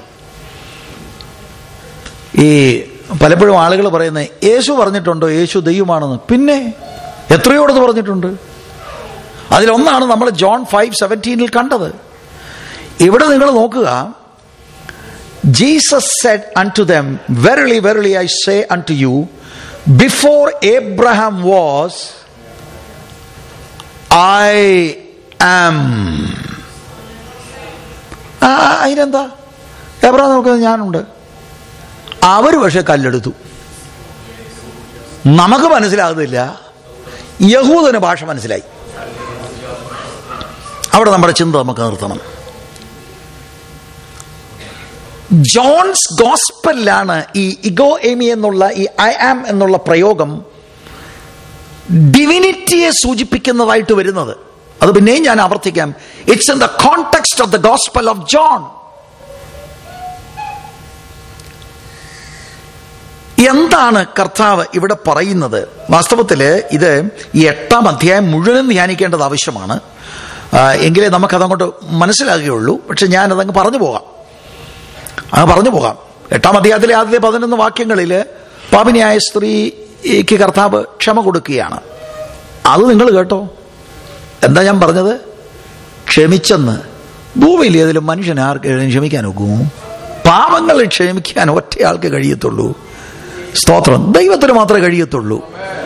ഈ പലപ്പോഴും ആളുകൾ പറയുന്നത് യേശു പറഞ്ഞിട്ടുണ്ടോ യേശു ദൈവമാണെന്ന് പിന്നെ എത്രയോടത് പറഞ്ഞിട്ടുണ്ട് അതിലൊന്നാണ് നമ്മൾ ജോൺ ഫൈവ് സെവൻറ്റീനിൽ കണ്ടത് ഇവിടെ നിങ്ങൾ നോക്കുക Jesus said unto them, Verily, verily, I say unto you, before Abraham was, I am. ആ അതിനെന്താ എബ്രഹാം നോക്കുന്നത് ഞാനുണ്ട് അവർ പക്ഷെ കല്ലെടുത്തു നമുക്ക് മനസ്സിലാകുന്നില്ല യഹൂദന് ഭാഷ മനസ്സിലായി അവിടെ നമ്മുടെ ചിന്ത നമുക്ക് നിർത്തണം ജോൺസ് ഗോസ്പലിലാണ് ഈ ഇഗോ എമി എന്നുള്ള ഈ ഐ ആം എന്നുള്ള പ്രയോഗം ഡിവിനിറ്റിയെ സൂചിപ്പിക്കുന്നതായിട്ട് വരുന്നത് അത് പിന്നെയും ഞാൻ ആവർത്തിക്കാം it's in the context of the gospel of John എന്താണ് കർത്താവ് ഇവിടെ പറയുന്നത് വാസ്തവത്തില് ഇത് ഈ എട്ടാം അധ്യായം മുഴുവനും ധ്യാനിക്കേണ്ടത് ആവശ്യമാണ് ആ, എങ്കിലേ നമുക്കതങ്ങോട്ട് മനസ്സിലാകുകയുള്ളൂ പക്ഷെ ഞാൻ അതങ്ങ് പറഞ്ഞു പോകാം അങ്ങ് പറഞ്ഞു പോകാം എട്ടാം അധ്യായത്തിലെ ആദ്യത്തെ പതിനൊന്ന് വാക്യങ്ങളിൽ പാപിനിയായ സ്ത്രീക്ക് കർത്താവ് ക്ഷമ കൊടുക്കുകയാണ് അത് നിങ്ങൾ കേട്ടോ എന്താ ഞാൻ പറഞ്ഞത് ക്ഷമിച്ചെന്ന് ഭൂമിയിൽ ഏതിലും മനുഷ്യൻ ആർക്ക് ക്ഷമിക്കാൻ ഒക്കുമോ പാപങ്ങൾ ക്ഷമിക്കാൻ ഒറ്റയാൾക്ക് കഴിയത്തുള്ളൂ സ്തോത്രം ദൈവത്തിന് മാത്രമേ കഴിയത്തുള്ളൂ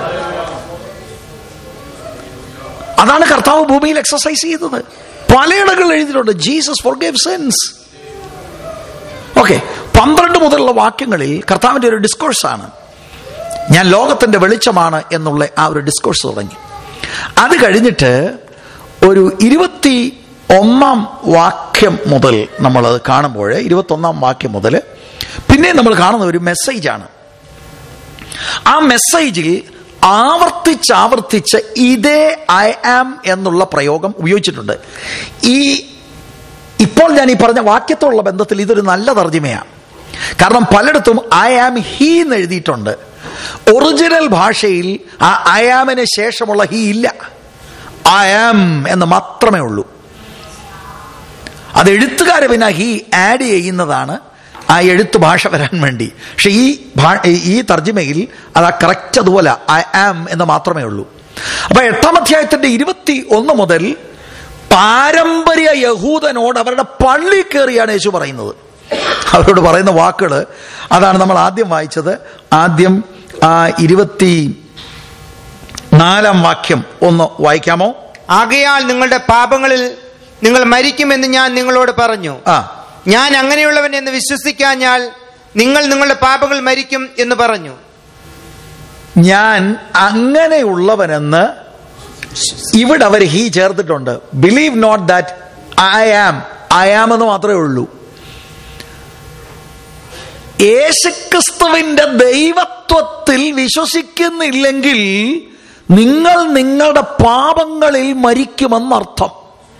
അതാണ് കർത്താവ് ഭൂമിയിൽ എക്സസൈസ് ചെയ്തത് പലയിടങ്ങളിൽ എഴുതിയിട്ടുണ്ട് Jesus for gave sense okay പന്ത്രണ്ട് മുതലുള്ള വാക്യങ്ങളിൽ കർത്താവിന്റെ ഒരു ഡിസ്കോഴ്സാണ് ഞാൻ ലോകത്തിന്റെ വെളിച്ചമാണ് എന്നുള്ള ആ ഒരു ഡിസ്കോഴ്സ് തുടങ്ങി അത് കഴിഞ്ഞിട്ട് ഒരു ഇരുപത്തി ഒന്നാം വാക്യം മുതൽ നമ്മൾ അത് കാണുമ്പോൾ ഇരുപത്തി ഒന്നാം വാക്യം മുതൽ പിന്നെ നമ്മൾ കാണുന്ന ഒരു മെസ്സേജാണ് ആ മെസ്സേജിൽ ആവർത്തിച്ചാവർത്തിച്ച് ഇതേ ഐ ആം എന്നുള്ള പ്രയോഗം ഉപയോഗിച്ചിട്ടുണ്ട് ഈ ഇപ്പോൾ ഞാൻ ഈ പറഞ്ഞ വാക്യത്തോടുള്ള ബന്ധത്തിൽ ഇതൊരു നല്ല തർജ്ജിമയാണ് കാരണം പലയിടത്തും ഐ ആം ഹീ എന്ന് എഴുതിയിട്ടുണ്ട് ഒറിജിനൽ ഭാഷയിൽ ആ ഐ ആമിന് ശേഷമുള്ള ഹീ ഇല്ല ഐ ആം എന്ന് മാത്രമേ ഉള്ളൂ അത് എഴുത്തുകാരെ പിന്നെ ഹീ ആഡ് ചെയ്യുന്നതാണ് ആ എഴുത്ത് ഭാഷ വരാൻ വേണ്ടി പക്ഷെ ഈ ഭാ- ഈ തർജ്ജിമയിൽ അത് ആ കറക്റ്റ് അതുപോലെ ഐ ആം എന്ന് മാത്രമേ ഉള്ളൂ അപ്പൊ എട്ടാം അധ്യായത്തിന്റെ ഇരുപത്തി ഒന്ന് മുതൽ പാരമ്പര്യ യഹൂദനോട് അവരുടെ പള്ളി കയറിയാണ് യേശു പറയുന്നത് അവരോട് പറയുന്ന വാക്കുകൾ അതാണ് നമ്മൾ ആദ്യം വായിച്ചത് ആദ്യം ആ ഇരുപത്തി നാലാം വാക്യം ഒന്ന് വായിക്കാമോ ആകയാൽ നിങ്ങളുടെ പാപങ്ങളിൽ നിങ്ങൾ മരിക്കുമെന്ന് ഞാൻ നിങ്ങളോട് പറഞ്ഞു ആ ഞാൻ അങ്ങനെയുള്ളവൻ എന്ന് വിശ്വസിക്കാഞ്ഞാൽ നിങ്ങൾ നിങ്ങളുടെ പാപങ്ങൾ മരിക്കും എന്ന് പറഞ്ഞു ഞാൻ അങ്ങനെയുള്ളവനെന്ന് ഇവിടെ അവർ ഹീ ചേർത്തിട്ടുണ്ട് believe not that I am I am എന്ന് മാത്രമേ ഉള്ളൂ യേശുക്രിസ്തുവിന്റെ ദൈവത്വത്തിൽ വിശ്വസിക്കുന്നില്ലെങ്കിൽ നിങ്ങൾ നിങ്ങളുടെ പാപങ്ങളിൽ മരിക്കുമെന്നർത്ഥം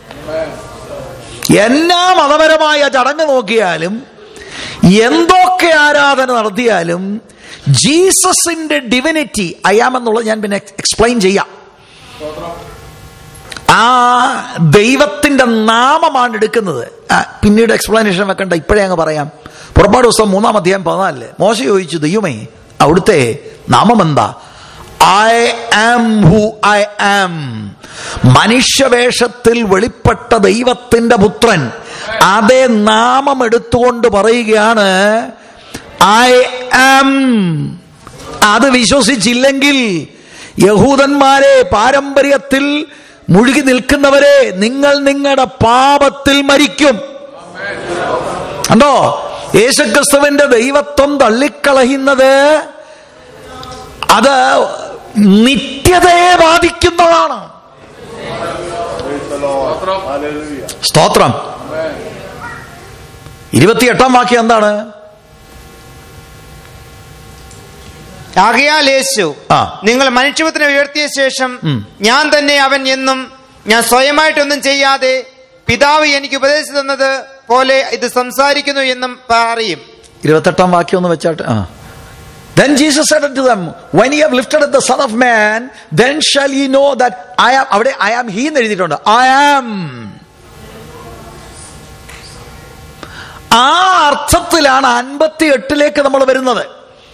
എന്നാ മതപരമായ ചടങ്ങ് നോക്കിയാലും എന്തൊക്കെ ആരാധന നടത്തിയാലും ജീസസിന്റെ ഡിവിനിറ്റി അയാമെന്നുള്ളത് ഞാൻ പിന്നെ എക്സ്പ്ലെയിൻ ചെയ്യാം ആ ദൈവത്തിന്റെ നാമമാണ് എടുക്കുന്നത് ആ, പിന്നീട് എക്സ്പ്ലനേഷൻ വെക്കണ്ട ഇപ്പോഴേ അങ്ങ് പറയാം പുറപ്പാട് ദിവസം മൂന്നാം അധ്യായം പതിനാലില് മോശ ചോദിച്ചു ദൈവമേ അവിടുത്തെ നാമം എന്താ I am who I am മനുഷ്യവേഷത്തിൽ വെളിപ്പെട്ട ദൈവത്തിന്റെ പുത്രൻ അതേ നാമം എടുത്തുകൊണ്ട് പറയുകയാണ് ഐ ആം അത് വിശ്വസിച്ചില്ലെങ്കിൽ യഹൂദന്മാരെ പാരമ്പര്യത്തിൽ മുഴുകി നിൽക്കുന്നവരെ നിങ്ങൾ നിങ്ങളുടെ പാപത്തിൽ മരിക്കും കണ്ടോ യേശുക്രിസ്തുവിന്റെ ദൈവത്വം തള്ളിക്കളയുന്നത് അത് നിത്യതയെ ബാധിക്കുന്നതാണ് സ്തോത്രം ഇരുപത്തിയെട്ടാം വാക്യം എന്താണ് ആകയാൽ യേശു ആ. നിങ്ങൾ മനുഷ്യപുത്രനെ ഉയർത്തിയ ശേഷം ഉം. ഞാൻ തന്നെ അവൻ എന്നും ഞാൻ സ്വയമായിട്ടൊന്നും ചെയ്യാതെ പിതാവ് എനിക്ക് ഉപദേശിച്ചു തന്നത് പോലെ ഇത് സംസാരിക്കുന്നു എന്നും പറയും ഇരുപത്തെട്ടാം വാക്യം ഒന്ന് വെച്ചാട്ട് ആ Then Jesus said unto them, When ye have lifted up the Son of Man, then shall ye know that I am, അവിടെ I am he എന്ന് എഴുതിയിട്ടുണ്ട് I am. ആ അർത്ഥത്തിലാണ് അൻപത്തി എട്ടിലേക്ക് നമ്മൾ വരുന്നത്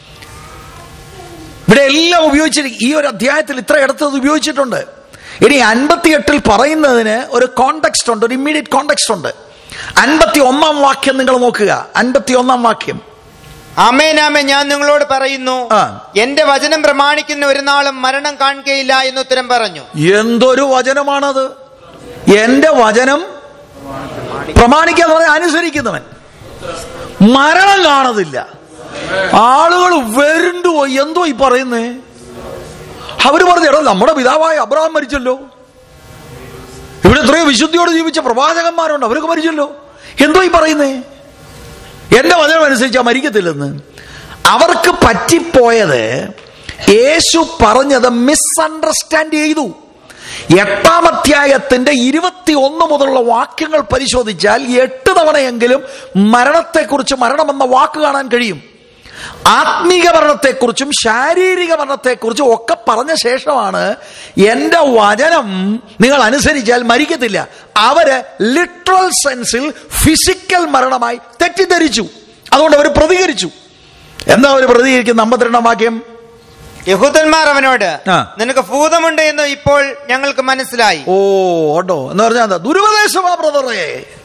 ഇവിടെ എല്ലാം ഉപയോഗിച്ചിരിക്കും ഈ ഒരു അധ്യായത്തിൽ ഇത്ര ഇടത്ത് അത് ഉപയോഗിച്ചിട്ടുണ്ട് ഇനി അൻപത്തിയെട്ടിൽ പറയുന്നതിന് ഒരു കോണ്ടെക്സ്റ്റ് ഉണ്ട് ഒരു ഇമ്മീഡിയറ്റ് കോണ്ടെക്സ്റ്റ് ഉണ്ട് അൻപത്തി ഒന്നാം വാക്യം നിങ്ങൾ നോക്കുക അൻപത്തി ഒന്നാം വാക്യം ആമേൻ ആമേ ഞാൻ നിങ്ങളോട് പറയുന്നു ആ. എന്റെ വചനം പ്രമാണിക്കുന്ന ഒരു നാളും മരണം കാണുകയില്ല എന്ന് ഉത്തരം പറഞ്ഞു എന്തൊരു വചനമാണത് എന്റെ വചനം പ്രമാണിക്കാന്ന് പറഞ്ഞാൽ അനുസരിക്കുന്നവൻ മരണം കാണതില്ല ആളുകൾ വരുണ്ടോ എന്തോ ഈ പറയുന്നേ അവര് പറഞ്ഞു എടോ നമ്മുടെ പിതാവായ അബ്രഹാം മരിച്ചല്ലോ ഇവിടെ എത്രയോ വിശുദ്ധിയോട് ജീവിച്ച പ്രവാചകന്മാരുണ്ട് അവരൊക്കെ മരിച്ചല്ലോ എന്തോ ഈ പറയുന്നേ എന്റെ വചനം അനുസരിച്ചാ മരിക്കത്തില്ലെന്ന് അവർക്ക് പറ്റിപ്പോയത് യേശു പറഞ്ഞത് മിസ്അണ്ടർസ്റ്റാൻഡ് ചെയ്തു എട്ടാം അധ്യായത്തിന്റെ ഇരുപത്തി ഒന്ന് മുതലുള്ള വാക്യങ്ങൾ പരിശോധിച്ചാൽ എട്ട് തവണയെങ്കിലും മരണത്തെക്കുറിച്ച് മരണമെന്ന വാക്ക് കാണാൻ കഴിയും ആത്മീക മരണത്തെക്കുറിച്ചും ശാരീരിക മരണത്തെക്കുറിച്ചും ഒക്കെ പറഞ്ഞ ശേഷമാണ് എന്റെ വചനം നിങ്ങൾ അനുസരിച്ചാൽ മരിക്കത്തില്ല അവര് ലിറ്ററൽ സെൻസിൽ ഫിസിക്കൽ മരണമായി തെറ്റിദ്ധരിച്ചു അതുകൊണ്ട് അവർ പ്രതികരിച്ചു എന്താ അവർ പ്രതികരിക്കുന്ന അമ്പത്തിരണ്ടാം വാക്യം യഹൂദന്മാർ അവനോട് ആ. നിനക്ക് ഭൂതമുണ്ട് എന്ന് ഇപ്പോൾ ഞങ്ങൾക്ക് മനസ്സിലായി ഓ ഓട്ടോ എന്ന് പറഞ്ഞാൽ എന്താ ദുരുപദേശമാ ബ്രദറേ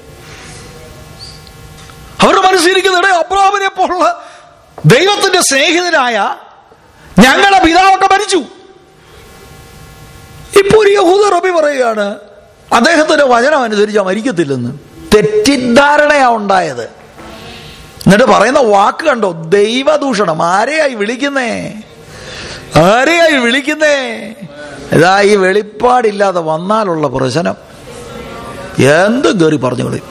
അവരുടെ മനസ്സിരിക്കുന്നിടെ അബ്രാമിനെ പോലുള്ള ദൈവത്തിന്റെ സ്നേഹിതനായ ഞങ്ങളുടെ പിതാവൊക്കെ മരിച്ചു ഇപ്പൊ ഒരു യഹൂദ റബി പറയുകയാണ് അദ്ദേഹത്തിന്റെ വചനം അനുസരിച്ച് മരിക്കത്തില്ലെന്ന് തെറ്റിദ്ധാരണയാ ഉണ്ടായത് എന്നിട്ട് പറയുന്ന വാക്ക് കണ്ടോ ദൈവദൂഷണം ആരെയായി വിളിക്കുന്നേ ആരെയായി വിളിക്കുന്നേ ഇതാ ഈ വെളിപ്പാടില്ലാതെ വന്നാലുള്ള പ്രശ്നം എന്തും കയറി പറഞ്ഞു കളി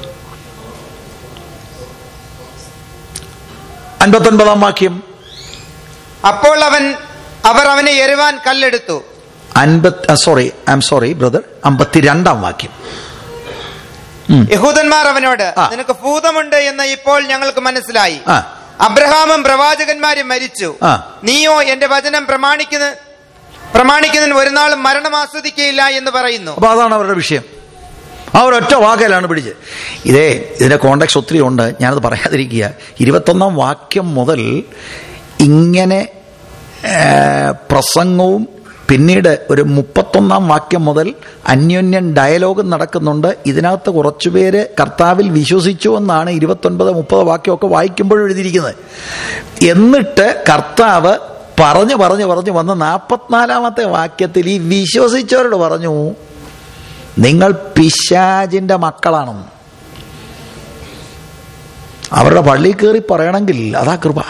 അൻപത്തൊൻപതാം വാക്യം അപ്പോൾ അവൻ അവർ അവനെ എരുവാൻ കല്ലെടുത്തു അൻപത് sorry I am sorry brother അമ്പത്തിരണ്ടാം വാക്യം യഹൂദന്മാർ അവനോട് ആ. നിനക്ക് ഭൂതമുണ്ട് എന്ന് ഇപ്പോൾ ഞങ്ങൾക്ക് മനസ്സിലായി ആ അബ്രഹാമും പ്രവാചകന്മാരും മരിച്ചു ആ. നീയോ എന്റെ വചനം പ്രമാണിക്കുന്ന പ്രമാണിക്കുന്നതിന് ഒരു നാളും മരണം ആസ്വദിക്കയില്ല എന്ന് പറയുന്നു അപ്പൊ അതാണ് അവരുടെ വിഷയം ആ ഒരൊറ്റ വാക്കയിലാണ് പിടിച്ച് ഇതേ ഇതിന്റെ കോണ്ടാക്ട് ഒത്തിരി ഉണ്ട് ഞാനത് പറയാതിരിക്കുക ഇരുപത്തൊന്നാം വാക്യം മുതൽ ഇങ്ങനെ ആ, പ്രസംഗവും പിന്നീട് ഒരു മുപ്പത്തൊന്നാം വാക്യം മുതൽ അന്യോന്യം ഡയലോഗും നടക്കുന്നുണ്ട് ഇതിനകത്ത് കുറച്ചുപേര് കർത്താവിൽ വിശ്വസിച്ചു എന്നാണ് ഇരുപത്തൊൻപത് മുപ്പത് വാക്യമൊക്കെ വായിക്കുമ്പോൾ എഴുതിയിരിക്കുന്നത് എന്നിട്ട് കർത്താവ് പറഞ്ഞു പറഞ്ഞു പറഞ്ഞു വന്ന് നാൽപ്പത്തിനാലാമത്തെ വാക്യത്തിൽ ഈ വിശ്വസിച്ചവരോട് പറഞ്ഞു നിങ്ങൾ പിശാജിന്റെ മക്കളാണെന്ന് അവരുടെ പള്ളിയിൽ കയറി പറയണമെങ്കിൽ അതാ കൃപ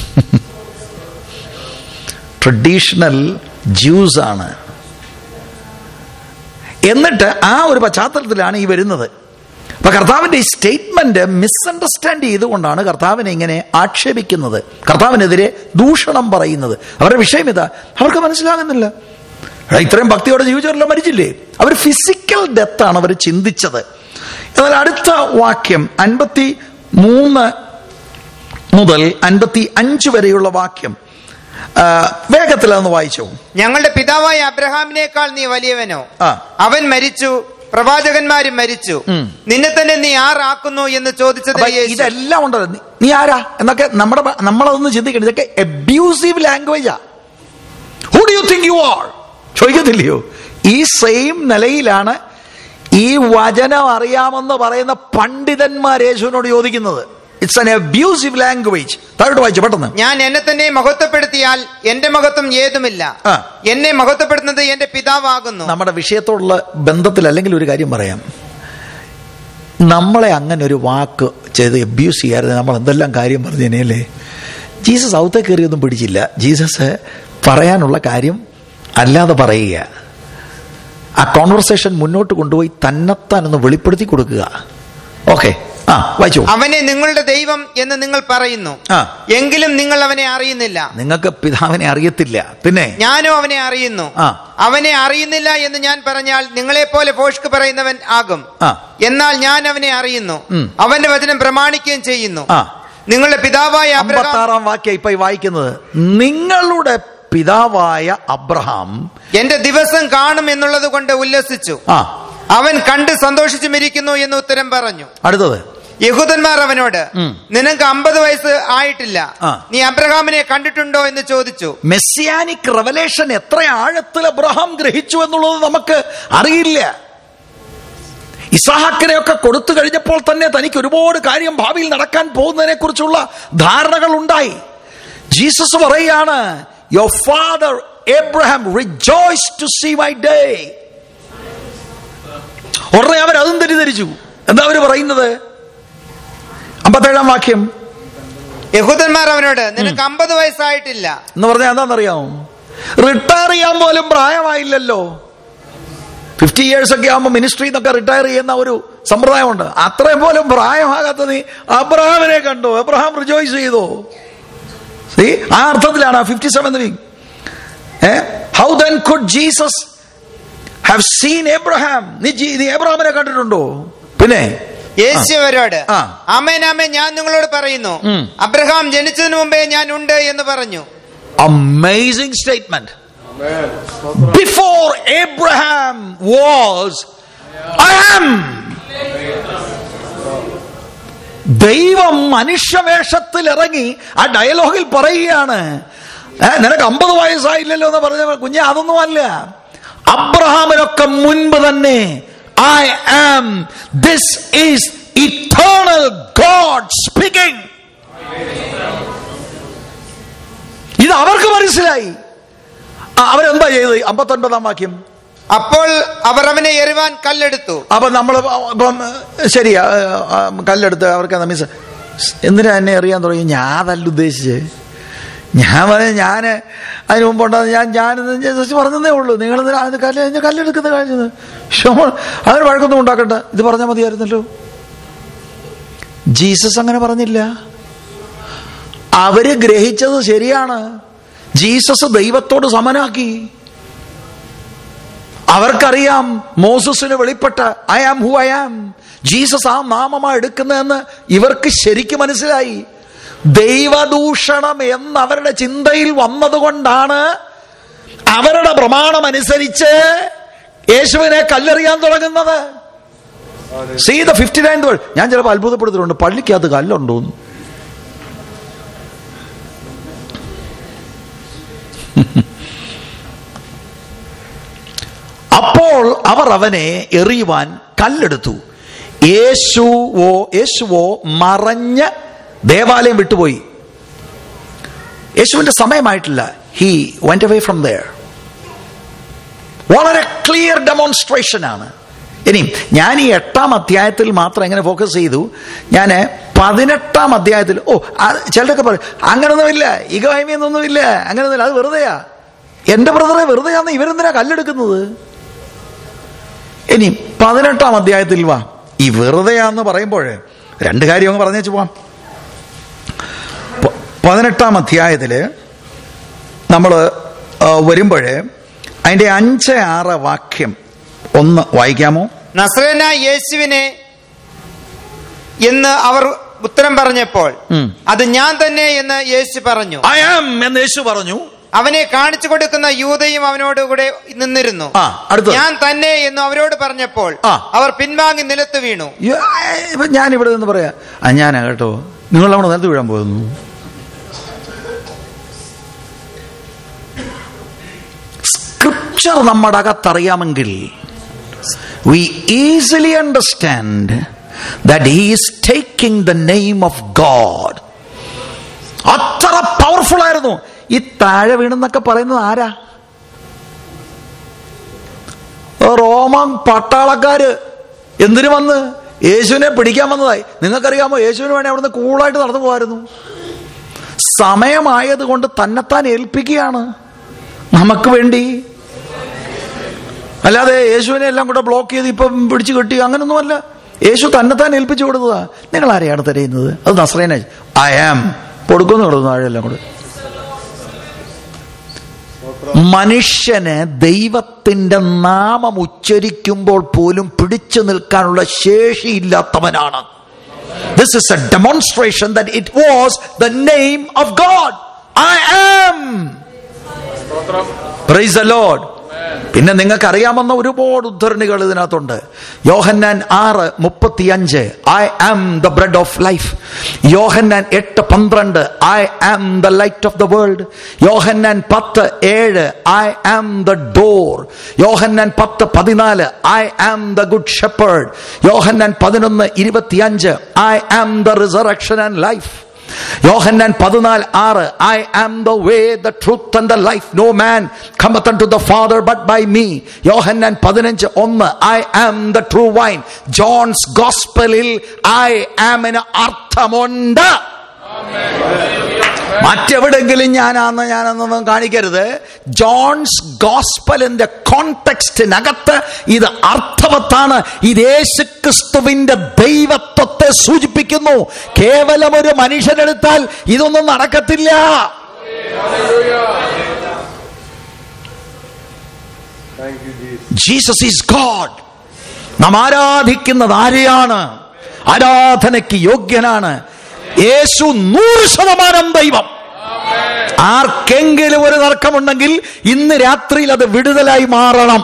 ട്രഡീഷണൽ ജ്യൂസ് ആണ് എന്നിട്ട് ആ ഒരു പശ്ചാത്തലത്തിലാണ് ഈ വരുന്നത് അപ്പൊ കർത്താവിന്റെ ഈ സ്റ്റേറ്റ്മെന്റ് മിസ്അണ്ടർസ്റ്റാൻഡ് ചെയ്തുകൊണ്ടാണ് കർത്താവിനെ ഇങ്ങനെ ആക്ഷേപിക്കുന്നത് കർത്താവിനെതിരെ ദൂഷണം പറയുന്നത് അവരുടെ വിഷയം ഇതാ അവർക്ക് മനസ്സിലാകുന്നില്ല എടാ, ഇത്രയും ഭക്തിയോടെ ജീവിച്ചവരെല്ലാം മരിച്ചില്ലേ അവർ ഫിസിക്കൽ ഡെത്താണ് അവർ ചിന്തിച്ചത് എന്നാൽ അടുത്ത വാക്യം അൻപത്തി മൂന്ന് മുതൽ അൻപത്തി അഞ്ച് വരെയുള്ള വാക്യം ആ, വേഗത്തിൽ അതൊന്ന് വായിച്ചോ ഞങ്ങളുടെ പിതാവായ അബ്രഹാമിനേക്കാൾ നീ വലിയവനോ ആ. അവൻ മരിച്ചു പ്രവാചകന്മാരും മരിച്ചു ഉം. നിന്നെ തന്നെ നീ ആറാക്കുന്നു എന്ന് അപ്പൊ ചോദിച്ചതിന് യേശു, ഇതെല്ലാം ഉണ്ടല്ലോ നീ- നീ ആരാ എന്നൊക്കെ നമ്മുടെ ഭ- നമ്മളതൊന്ന് ചിന്തിക്കണം ഇതൊക്കെ അബ്യൂസീവ് ലാംഗ്വേജാ who do you think you are ചോദിക്കത്തില്ലയോ ഈ സെയിം നിലയിലാണ് ഈ വചനം അറിയാമെന്ന് പറയുന്ന പണ്ഡിതന്മാർ യേശുവിനോട് ചോദിക്കുന്നത് ഇറ്റ്സ് അൻ അബ്യൂസീവ് ലാംഗ്വേജ് താഴോട്ട് വായിച്ചു പെട്ടെന്ന് ഞാൻ എന്നെ തന്നെ മഹത്വപ്പെടുത്തിയാൽ എന്റെ മഹത്വം ഏതുമില്ല ആ. എന്നെ മഹത്വപ്പെടുത്തുന്നത് എന്റെ പിതാവാകുന്നു നമ്മുടെ വിഷയത്തോടുള്ള ബന്ധത്തിൽ അല്ലെങ്കിൽ ഒരു കാര്യം പറയാം നമ്മളെ അങ്ങനെ ഒരു വാക്ക് ചെയ്ത് അബ്യൂസ് ചെയ്യാതെ നമ്മൾ എന്തെല്ലാം കാര്യം പറഞ്ഞേനല്ലേ ജീസസ് ഔത്തെ കയറിയൊന്നും പിടിച്ചില്ല ജീസസ് പറയാനുള്ള കാര്യം അല്ലാതെ പറയുക ആ കോൺവെർസേഷൻ മുന്നോട്ട് കൊണ്ടുപോയി തന്നെത്താൻ ഒന്ന് വെളിപ്പെടുത്തി കൊടുക്കുക ഓക്കെ ആ വായിച്ചു അവനെ നിങ്ങളുടെ ദൈവം എന്ന് നിങ്ങൾ പറയുന്നു ആ. എങ്കിലും നിങ്ങൾ അവനെ അറിയുന്നില്ല നിങ്ങൾക്ക് പിതാവിനെ അറിയത്തില്ല പിന്നെ ഞാനോ അവനെ അറിയുന്നു ആ. അവനെ അറിയുന്നില്ല എന്ന് ഞാൻ പറഞ്ഞാൽ നിങ്ങളെപ്പോലെ ഫോഷ്ക്ക് പറയുന്നവൻ ആകും ആ. എന്നാൽ ഞാൻ അവനെ അറിയുന്നു ഉം. അവന്റെ വചനം പ്രമാണിക്കുകയും ചെയ്യുന്നു ആ. നിങ്ങളുടെ പിതാവായ അബ്രഹാം അമ്പത്താറാം വാക്യം ഇപ്പൊ ഈ വായിക്കുന്നത് നിങ്ങളുടെ പിതാവായ അബ്രഹാം എന്റെ ദിവസം കാണും എന്നുള്ളത് കൊണ്ട് ഉല്ലസിച്ചു ആ അവൻ കണ്ട് സന്തോഷിച്ചുമിരിക്കുന്നു എന്ന് ഉത്തരം പറഞ്ഞു അടുത്തത് യഹൂദന്മാർ അവനോട് ഉം. നിനക്ക് അമ്പത് വയസ്സ് ആയിട്ടില്ല ആ. നീ അബ്രഹാമിനെ കണ്ടിട്ടുണ്ടോ എന്ന് ചോദിച്ചു മെസ്സിയാനിക് റെവലേഷൻ എത്ര ആഴത്തിൽ അബ്രഹാം ഗ്രഹിച്ചു എന്നുള്ളത് നമുക്ക് അറിയില്ല ഇസാഹാക്കിനെയൊക്കെ കൊടുത്തു കഴിഞ്ഞപ്പോൾ തന്നെ തനിക്ക് ഒരുപാട് കാര്യം ഭാവിയിൽ നടക്കാൻ പോകുന്നതിനെ കുറിച്ചുള്ള ധാരണകൾ ഉണ്ടായി ജീസസ് പറയാണ് your father Abraham rejoice to see my day ഉടനെ അവർ അതും തെറ്റിദ്ധരിച്ചു എന്താ അവര് പറയുന്നത് അമ്പത്തേഴാം വാക്യം യഹൂദന്മാർ അവനോട് നിനക്ക് അമ്പത് വയസ്സായിട്ടില്ല എന്ന് പറഞ്ഞാൽ എന്താണെന്നറിയാമോ റിട്ടയർ ചെയ്യാൻ പോലും പ്രായമായില്ലല്ലോ ഫിഫ്റ്റി ഇയേഴ്സ് ഒക്കെ ആകുമ്പോൾ മിനിസ്ട്രി എന്നൊക്കെ റിട്ടയർ ചെയ്യുന്ന ഒരു സമ്പ്രദായമുണ്ട് അത്രയും പോലും പ്രായമാകാത്ത നീ അബ്രഹാമിനെ കണ്ടോ അബ്രഹാം റിജോയ്സ് ചെയ്തോ See? ആ അർത്ഥത്തിലാണ് fifty seven how then could Jesus have seen Abraham നീ ജീ- നീ എബ്രഹാമിനെ കണ്ടിട്ടുണ്ടോ പിന്നെ യേശു അവരോട് ആ. അമേൻ അമേൻ ഞാൻ നിങ്ങളോട് പറയുന്നു ഉം. അബ്രഹാം ജനിച്ചതിന് മുമ്പേ ഞാൻ ഉണ്ട് എന്ന് പറഞ്ഞു amazing statement. Before Abraham was, I am. ദൈവം മനുഷ്യവേഷത്തിൽ ഇറങ്ങി ആ ഡയലോഗിൽ പറയുകയാണ് ഏ നിനക്ക് അമ്പത് വയസ്സായില്ലല്ലോ എന്ന് പറഞ്ഞ കുഞ്ഞെ അതൊന്നും അല്ല അബ്രഹാമിനൊക്കെ മുൻപ് തന്നെ I am this is eternal God speaking ഇത് അവർക്ക് മനസ്സിലായി ആ, അവരെന്താ ചെയ്തത് അമ്പത്തൊൻപതാം വാക്യം അപ്പോൾ അവർ അവനെ എറിവാൻ കല്ലെടുത്തു അപ്പൊ നമ്മൾ ഇപ്പം ശരിയാ ആ, കല്ലെടുത്ത് അവർക്ക് എന്താ മിസ് എന്തിനാ എന്നെ അറിയാൻ തുടങ്ങി ഞാൻ അതല്ല ഉദ്ദേശിച്ചത് ഞാൻ പറഞ്ഞ ഞാൻ അതിന് മുമ്പുണ്ടാകുന്ന ഞാൻ ഞാൻ ജസ്റ്റ് പറഞ്ഞതേ ഉള്ളൂ നിങ്ങൾ അത് കല്ല് ഞാൻ കല്ലെടുക്കുന്ന കാഴ്ചത് അങ്ങനെ വഴക്കൊന്നും ഉണ്ടാക്കണ്ട ഇത് പറഞ്ഞാൽ മതിയായിരുന്നല്ലോ ജീസസ് അങ്ങനെ പറഞ്ഞില്ല അവര് ഗ്രഹിച്ചത് ശരിയാണ് ജീസസ് ദൈവത്തോട് സമനാക്കി അവർക്കറിയാം മോസസിന് വെളിപ്പെട്ട I am who I am Jesus ആ നാമമാ എടുക്കുന്നതെന്ന് ഇവർക്ക് ശരിക്കും മനസ്സിലായി ദൈവദൂഷണം എന്ന് അവരുടെ ചിന്തയിൽ വന്നതുകൊണ്ടാണ് അവരുടെ പ്രമാണം അനുസരിച്ച് യേശുവിനെ കല്ലെറിയാൻ തുടങ്ങുന്നത് സീ ദ ഫിഫ്റ്റി നയൻ ഞാൻ ചിലപ്പോൾ അത്ഭുതപ്പെടുത്തിട്ടുണ്ട് പള്ളിക്കകത്ത് കല്ലുണ്ടോന്ന് അപ്പോൾ അവർ അവനെ എറിയുവാൻ കല്ലെടുത്തു യേശുവോ യേശുവോ മറഞ്ഞ് ദേവാലയം വിട്ടുപോയി യേശുവിന്റെ സമയമായിട്ടില്ല he went away from their വളരെ ക്ലിയർ ഡെമോൺസ്ട്രേഷൻ ആണ് ഇനിയും ഞാൻ ഈ എട്ടാം അധ്യായത്തിൽ മാത്രം എങ്ങനെ ഫോക്കസ് ചെയ്തു ഞാൻ പതിനെട്ടാം അധ്യായത്തിൽ ഓ അത് ചിലരൊക്കെ പറയും അങ്ങനൊന്നുമില്ല ഇകവായ്മയൊന്നുമില്ല അങ്ങനൊന്നുമില്ല അത് വെറുതെയാ എന്റെ ബ്രദറെ വെറുതെയാന്ന് ഇവരെന്തിനാ കല്ലെടുക്കുന്നത് ഇനി പതിനെട്ടാം അധ്യായത്തിൽ വാ ഈ വെറുതെയാന്ന് പറയുമ്പോഴേ രണ്ട് കാര്യം അങ്ങ് പറഞ്ഞേച്ചു പോവാം പ- പതിനെട്ടാം അധ്യായത്തില് നമ്മൾ വരുമ്പോഴേ അതിന്റെ അഞ്ച് ആറ് വാക്യം ഒന്ന് വായിക്കാമോ നസ്രന യേശുവിനെ എന്ന് അവർ ഉത്തരം പറഞ്ഞപ്പോൾ ഉം. അത് ഞാൻ തന്നെ എന്ന് യേശു പറഞ്ഞു ഐ ആം എന്ന് യേശു പറഞ്ഞു അവനെ കാണിച്ചു കൊടുക്കുന്ന യൂതയും അവനോട് കൂടെ നിന്നിരുന്നു ആ, അടുത്തത്. ഞാൻ തന്നെ എന്ന് അവരോട് പറഞ്ഞപ്പോൾ ആ. അവർ പിൻവാങ്ങി നിലത്ത് വീണു യ്യോ, ഏ, ഇപ്പൊ ഞാൻ ഇവിടെ നിന്ന് പറയാ ആ ഞാനാ കേട്ടോ നിങ്ങൾ അവിടെ നിലത്ത് വീഴാൻ പോകുന്നു സ്ക്രിപ്ചർ നമ്മുടെ അകത്തറിയാമെങ്കിൽ we easily understand that he's taking the name of God അത്ര പവർഫുൾ ആയിരുന്നു ഈ താഴെ വീണെന്നൊക്കെ പറയുന്നത് ആരാ റോമൻ പട്ടാളക്കാര് എന്തിനു വന്ന് യേശുവിനെ പിടിക്കാൻ വന്നതായി നിങ്ങൾക്കറിയാമോ യേശുവിന് വേണേ അവിടുന്ന് കൂളായിട്ട് നടന്നു പോകായിരുന്നു സമയമായത് കൊണ്ട് തന്നെത്താൻ ഏൽപ്പിക്കുകയാണ് നമുക്ക് വേണ്ടി അല്ലാതെ യേശുവിനെ എല്ലാം കൂടെ ബ്ലോക്ക് ചെയ്ത് ഇപ്പം പിടിച്ചു കെട്ടി അങ്ങനൊന്നുമല്ല യേശു തന്നെത്താൻ ഏൽപ്പിച്ചു കൊടുത്തതാ നിങ്ങൾ ആരെയാണ് തരുന്നത് അത് നസ്രേനെ ഐ ആം കൊടുക്കുന്നു കൊടുക്കുന്നു ആഴെല്ലാം കൂടെ മനുഷ്യന് ദൈവത്തിന്റെ നാമം ഉച്ചരിക്കുമ്പോൾ പോലും പിടിച്ചു നിൽക്കാനുള്ള ശേഷിയില്ലാത്തവനാണ് this is a demonstration that it was the name of God I am praise the lord പിന്നെ നിങ്ങൾക്ക് അറിയാമെന്ന ഒരുപാട് ഉദ്ധരണികൾ ഇതിനകത്തുണ്ട് യോഹന്നാൻ ആറ് മുപ്പത്തിയഞ്ച് I am the bread of life യോഹന്നാൻ എട്ട് പന്ത്രണ്ട് I am the light of the world യോഹന്നാൻ പത്ത് ഏഴ് ഐ ആം ദ ഡോർ യോഹന്നാൻ പത്ത് പതിനാല് I am the good shepherd യോഹന്നാൻ പതിനൊന്ന് ഇരുപത്തിയഞ്ച് I am the resurrection and life യോഹന്നാൻ പതിനാല് ആറ് I am the way the truth and the life no man cometh to the father but by me യോഹന്നാൻ പതിനഞ്ച് ഒന്ന് I am the true vine John's ഗോസ്പലിൽ I ആമിന് അർത്ഥമുണ്ട് മറ്റെവിടെങ്കിലും ഞാനാന്ന് ഞാനെന്നൊന്നും കാണിക്കരുത് ജോൺസ് ഗോസ്പലിന്റെ കോണ്ടെക്സ്റ്റിനകത്ത് ഇത് അർത്ഥവത്താണ് ഇത് യേശു ക്രിസ്തുവിന്റെ ദൈവത്വത്തെ സൂചിപ്പിക്കുന്നു കേവലം ഒരു മനുഷ്യനെടുത്താൽ ഇതൊന്നും നടക്കത്തില്ല ജീസസ് ഈസ് ഗോഡ് നാം ആരാധിക്കുന്നത് ആരെയാണ് ആരാധനയ്ക്ക് യോഗ്യനാണ് യേശു നൂറ് ശതമാനം ദൈവം ആർക്കെങ്കിലും ഒരു തർക്കമുണ്ടെങ്കിൽ ഇന്ന് രാത്രിയിൽ അത് വിടുതലായി മാറണം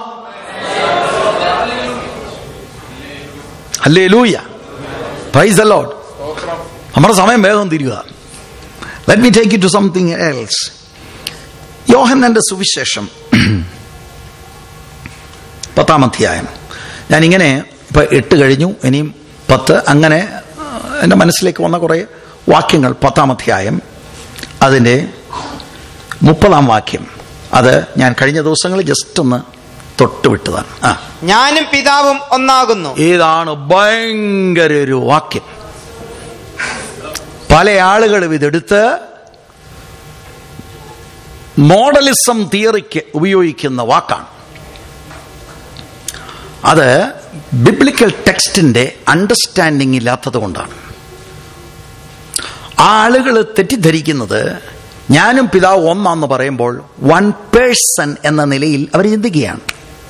അല്ലേ ലൂയ പ്രൈസ് ലോഡ് നമ്മുടെ സമയം വേഗം തിരിക let me take you to something else യോഹന്നന്റെ സുവിശേഷം പത്താം അധ്യായം ഞാനിങ്ങനെ ഇപ്പൊ എട്ട് കഴിഞ്ഞു ഇനിയും പത്ത് അങ്ങനെ ആ, എൻ്റെ മനസ്സിലേക്ക് വന്ന കുറേ വാക്യങ്ങൾ പത്താം അധ്യായം അതിൻ്റെ മുപ്പതാം വാക്യം അത് ഞാൻ കഴിഞ്ഞ ദിവസങ്ങളിൽ ജസ്റ്റ് ഒന്ന് തൊട്ടുവിട്ടതാണ് ആ ഞാനും പിതാവും ഒന്നാകുന്നു ഇതാണ് ഭയങ്കര ഒരു വാക്യം പല ആളുകളും ഇതെടുത്ത് മോഡലിസം തിയറിക്ക് ഉപയോഗിക്കുന്ന വാക്കാണ് അത് ബിബ്ലിക്കൽ ടെക്സ്റ്റിന്റെ അണ്ടർസ്റ്റാൻഡിങ് ഇല്ലാത്തത് കൊണ്ടാണ് ആ ആളുകൾ തെറ്റിദ്ധരിക്കുന്നത് ഞാനും പിതാവ് ഒന്നാന്ന് പറയുമ്പോൾ വൺ പേഴ്സൺ എന്ന നിലയിൽ അവർ ചിന്തിക്കുകയാണ്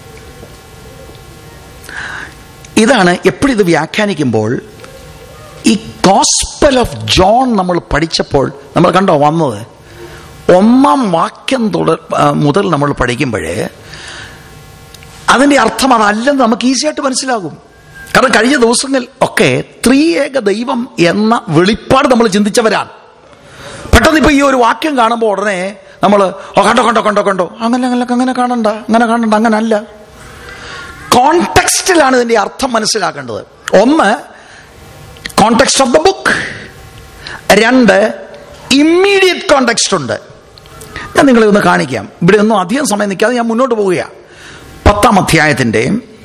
ഇതാണ് എപ്പോഴും ഇത് വ്യാഖ്യാനിക്കുമ്പോൾ ഈ ഗോസ്പൽ ഓഫ് ജോൺ നമ്മൾ പഠിച്ചപ്പോൾ നമ്മൾ കണ്ടോ വന്നത് ഒന്നാം വാക്യം തുടർ ആ, മുതൽ നമ്മൾ പഠിക്കുമ്പോഴേ അതിന്റെ അർത്ഥം അതല്ലെന്ന് നമുക്ക് ഈസി ആയിട്ട് മനസ്സിലാകും കാരണം കഴിഞ്ഞ ദിവസങ്ങളിൽ ഒക്കെ ത്രിയേക ദൈവം എന്ന വെളിപ്പാട് നമ്മൾ ചിന്തിച്ചവരാണ് പെട്ടെന്ന് ഇപ്പൊ ഈ ഒരു വാക്യം കാണുമ്പോൾ ഉടനെ നമ്മൾ കണ്ടോ കണ്ടോ കണ്ടോ കണ്ടോ അങ്ങനെ അങ്ങനെ അങ്ങനെ കാണണ്ട അങ്ങനെ കാണണ്ട അങ്ങനെ അല്ല കോണ്ടെക്സ്റ്റിലാണ് ഇതിന്റെ അർത്ഥം മനസ്സിലാക്കേണ്ടത് ഒന്ന് കോണ്ടെക്സ്റ്റ് ഓഫ് ദ ബുക്ക് രണ്ട് ഇമ്മീഡിയറ്റ് കോണ്ടെക്സ്റ്റ് ഉണ്ട് ഞാൻ നിങ്ങളെ ഒന്ന് കാണിക്കാം ഇവിടെ ഒന്നും അധികം സമയം നിൽക്കാതെ ഞാൻ മുന്നോട്ട് പോവുകയാണ് പത്താം അധ്യായത്തിന്റെ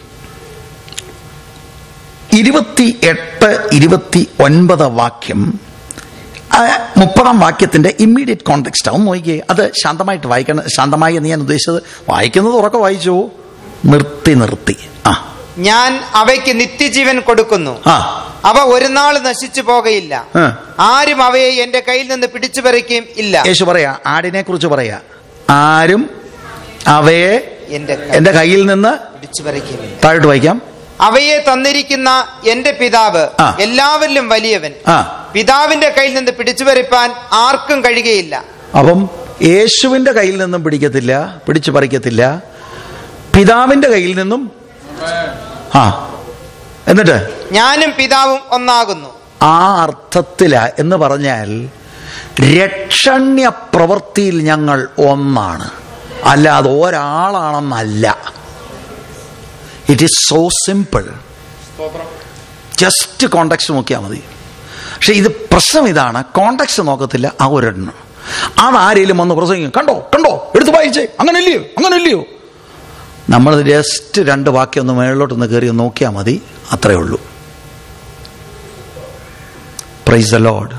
ഇരുപത്തി എട്ട് ഇരുപത്തി ഒൻപത് വാക്യം ആ, മുപ്പതാം വാക്യത്തിന്റെ ഇമ്മീഡിയറ്റ് കോണ്ടെക്സ്റ്റ് ഒന്ന് നോക്കിയേ അത് ശാന്തമായിട്ട് വായിക്കണം ശാന്തമായി എന്ന് ഞാൻ ഉദ്ദേശിച്ചത് വായിക്കുന്നത് ഉറക്കെ വായിച്ചു നിർത്തി നിർത്തി ആ ഞാൻ അവയ്ക്ക് നിത്യജീവൻ കൊടുക്കുന്നു ആ അവ ഒരു നാൾ നശിച്ചു പോകയില്ല ആ. ആരും അവയെ എന്റെ കയ്യിൽ നിന്ന് പിടിച്ചു പറിക്കുകയും ഇല്ല യേശു പറയാ ആടിനെ കുറിച്ച് പറയാ ആരും അവയെ എന്റെ എന്റെ കയ്യിൽ നിന്ന് പിടിച്ചു പറിക്കുകയും താഴോട്ട് വായിക്കാം അവയെ തന്നിരിക്കുന്ന എന്റെ പിതാവ് ആ. എല്ലാവരിലും വലിയവൻ ആ പിതാവിന്റെ കയ്യിൽ നിന്ന് പിടിച്ചു പറിപ്പാൻ ആർക്കും കഴിയുകയില്ല അപ്പം യേശുവിന്റെ കയ്യിൽ നിന്നും പിടിക്കത്തില്ല പിടിച്ചു പറിക്കത്തില്ല പിതാവിന്റെ കയ്യിൽ നിന്നും ആ എന്നിട്ട് ഞാനും പിതാവും ഒന്നാകുന്നു ആ അർത്ഥത്തില എന്ന് പറഞ്ഞാൽ രക്ഷണ്യ പ്രവൃത്തിയിൽ ഞങ്ങൾ ഒന്നാണ് അല്ലാതെ ഒരാളാണെന്നല്ല it is so simple just contact നോക്കിയാൽ മതി പക്ഷെ ഇത് പ്രശ്നം ഇതാണ് കോണ്ടാക്ട് നോക്കത്തില്ല ആ ഒരെണ്ണം അതാരേലും വന്ന് പ്രസംഗിക്കും കണ്ടോ കണ്ടോ എടുത്ത് വായിച്ചേ അങ്ങനെ ഇല്ലയോ അങ്ങനെ ഇല്ലയോ നമ്മൾ ജസ്റ്റ് രണ്ട് വാക്യം ഒന്ന് മേളിലോട്ടൊന്ന് കയറി ഒന്ന് നോക്കിയാൽ മതി അത്രേ ഉള്ളൂ പ്രൈസ് ദ ലോഡ്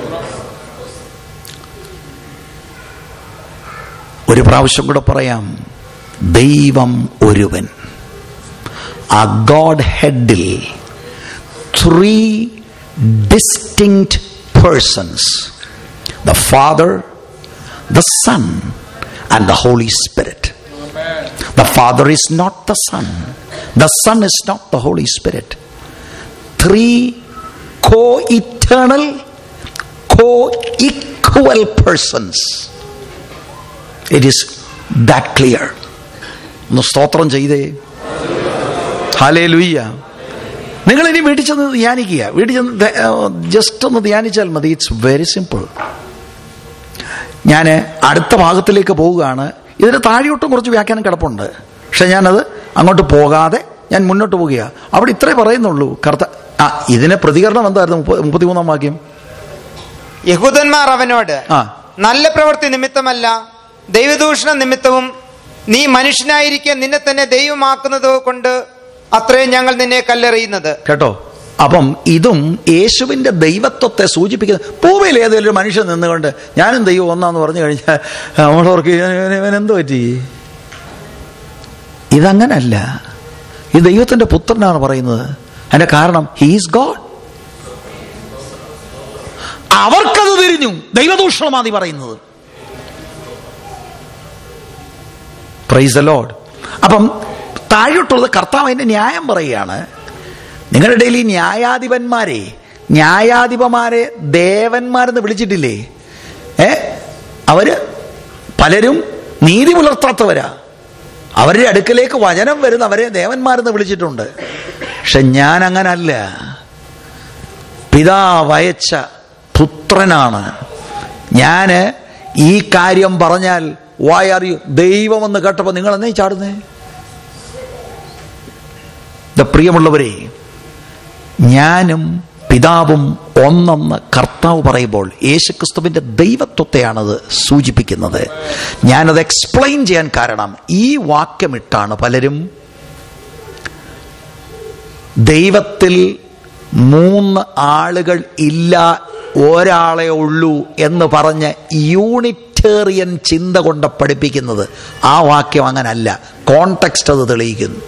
ഒരു പ്രാവശ്യം കൂടെ പറയാം ദൈവം ഒരുവൻ ആ ഗോഡ് ഹെഡിൽ three distinct persons the father the son and the holy spirit The Father is not the Son. The Son is not the Holy Spirit. Three co eternal, co equal persons. It is that clear. ഒന്ന് സ്തോത്രം ചെയ്തേ ഹാലേ ലുയ്യ നിങ്ങൾ ഇനി വീട്ടിൽ ചെന്ന് ധ്യാനിക്കുക വീട്ടിൽ ചെന്ന് ജസ്റ്റ് ഒന്ന് ധ്യാനിച്ചാൽ മതി ഇറ്റ്സ് വെരി സിമ്പിൾ ഞാൻ അടുത്ത ഭാഗത്തിലേക്ക് പോവുകയാണ് ഇതിന് താഴെയോട്ടും കുറച്ച് വ്യാഖ്യാനം കിടപ്പുണ്ട് പക്ഷെ ഞാനത് അങ്ങോട്ട് പോകാതെ ഞാൻ മുന്നോട്ട് പോവുക അവിടെ ഇത്രേ പറയുന്നുള്ളൂ കർത്ത ആ ഇതിന് പ്രതികരണം എന്തായിരുന്നു മുപ്പ- മുപ്പത്തിമൂന്നാം വാക്യം യഹൂദന്മാർ അവനോട് ആ നല്ല പ്രവൃത്തി നിമിത്തമല്ല ദൈവദൂഷണ നിമിത്തവും നീ മനുഷ്യനായിരിക്കെ നിന്നെ തന്നെ ദൈവമാക്കുന്നത് കൊണ്ട് അത്രയും ഞങ്ങൾ നിന്നെ കല്ലെറിയുന്നത് കേട്ടോ അപ്പം ഇതും യേശുവിന്റെ ദൈവത്വത്തെ സൂചിപ്പിക്കുന്ന ഭൂമിയിൽ ഏതെങ്കിലും ഒരു മനുഷ്യൻ നിന്നുകൊണ്ട് ഞാനും ദൈവം ഒന്നാന്ന് പറഞ്ഞു കഴിഞ്ഞാൽ നമ്മളവർക്ക് ഇവൻ എന്തോ പറ്റി ഇതങ്ങനല്ല ഇത് ദൈവത്തിന്റെ പുത്രനാണ് പറയുന്നത് അതിന്റെ കാരണം ഹീസ് ഗോഡ് അവർക്കത് തിരിഞ്ഞു ദൈവദൂഷണമാതി പറയുന്നത് പ്രൈസ് ലോഡ് അപ്പം താഴോട്ടുള്ളത് കർത്താവ് അതിന്റെ ന്യായം പറയുകയാണ് നിങ്ങളുടെ ഇടയിൽ ഈ ന്യായാധിപന്മാരെ ന്യായാധിപന്മാരെ ദേവന്മാരെന്ന് വിളിച്ചിട്ടില്ലേ ഏ അവര് പലരും നീതി പുലർത്താത്തവരാ അവരുടെ അടുക്കലേക്ക് വചനം വരുന്ന അവരെ ദേവന്മാരെന്ന് വിളിച്ചിട്ടുണ്ട് പക്ഷെ ഞാൻ അങ്ങനല്ല പിതാവയച്ച പുത്രനാണ് ഞാന് ഈ കാര്യം പറഞ്ഞാൽ വായ് ആർ യു ദൈവമെന്ന് കേട്ടപ്പോൾ നിങ്ങൾ എന്നേ ചാടുന്നേ ദ പ്രിയമുള്ളവരെ ഞാനും പിതാവും ഒന്നെന്ന് കർത്താവ് പറയുമ്പോൾ യേശുക്രിസ്തുവിന്റെ ദൈവത്വത്തെയാണത് സൂചിപ്പിക്കുന്നത് ഞാനത് എക്സ്പ്ലെയിൻ ചെയ്യാൻ കാരണം ഈ വാക്യമിട്ടാണ് പലരും ദൈവത്തിൽ മൂന്ന് ആളുകൾ ഇല്ല ഒരാളെ ഉള്ളൂ എന്ന് പറഞ്ഞ് യൂണിറ്റേറിയൻ ചിന്ത കൊണ്ട് പഠിപ്പിക്കുന്നത് ആ വാക്യം അങ്ങനല്ല കോണ്ടെക്സ്റ്റ് അത് തെളിയിക്കുന്നു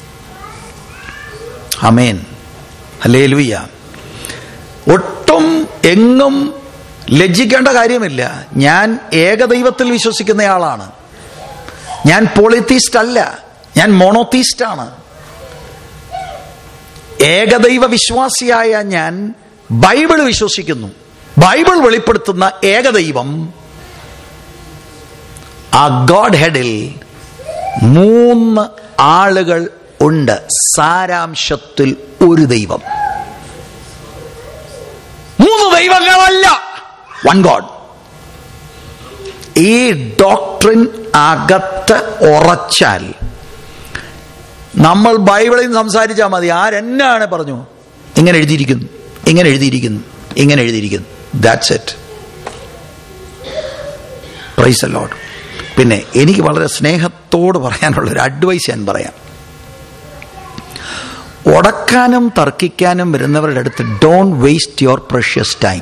അമേൻ അല്ലേ ലുയ്യ ഒട്ടും എങ്ങും ലജ്ജിക്കേണ്ട കാര്യമില്ല ഞാൻ ഏകദൈവത്തിൽ വിശ്വസിക്കുന്നയാളാണ് ഞാൻ പോളിത്തീസ്റ്റ് അല്ല ഞാൻ മോണോത്തീസ്റ്റ് ആണ് ഏകദൈവ വിശ്വാസിയായ ഞാൻ ബൈബിൾ വിശ്വസിക്കുന്നു ബൈബിൾ വെളിപ്പെടുത്തുന്ന ഏകദൈവം ആ ഗോഡ് ഹെഡിൽ മൂന്ന് ആളുകൾ ഉണ്ട് സാരാംശത്തിൽ ഒരു ദൈവം മൂന്ന് ദൈവങ്ങളല്ല വൺ ഗോഡ് ഈ ഡോക്ട്രിൻ അകത്ത് ഉറച്ചാൽ നമ്മൾ ബൈബിളിൽ നിന്ന് സംസാരിച്ചാൽ മതി ആരെന്നാണ് പറഞ്ഞു ഇങ്ങനെ എഴുതിയിരിക്കുന്നു ഇങ്ങനെ എഴുതിയിരിക്കുന്നു ഇങ്ങനെ എഴുതിയിരിക്കുന്നു ദാറ്റ്സ് ഇറ്റ് പ്രൈസ് ലോഡ് പിന്നെ എനിക്ക് വളരെ സ്നേഹത്തോട് പറയാനുള്ള ഒരു അഡ്വൈസ് ഞാൻ പറയാം ഉടക്കാനും തർക്കിക്കാനും വരുന്നവരുടെ അടുത്ത് don't waste your precious time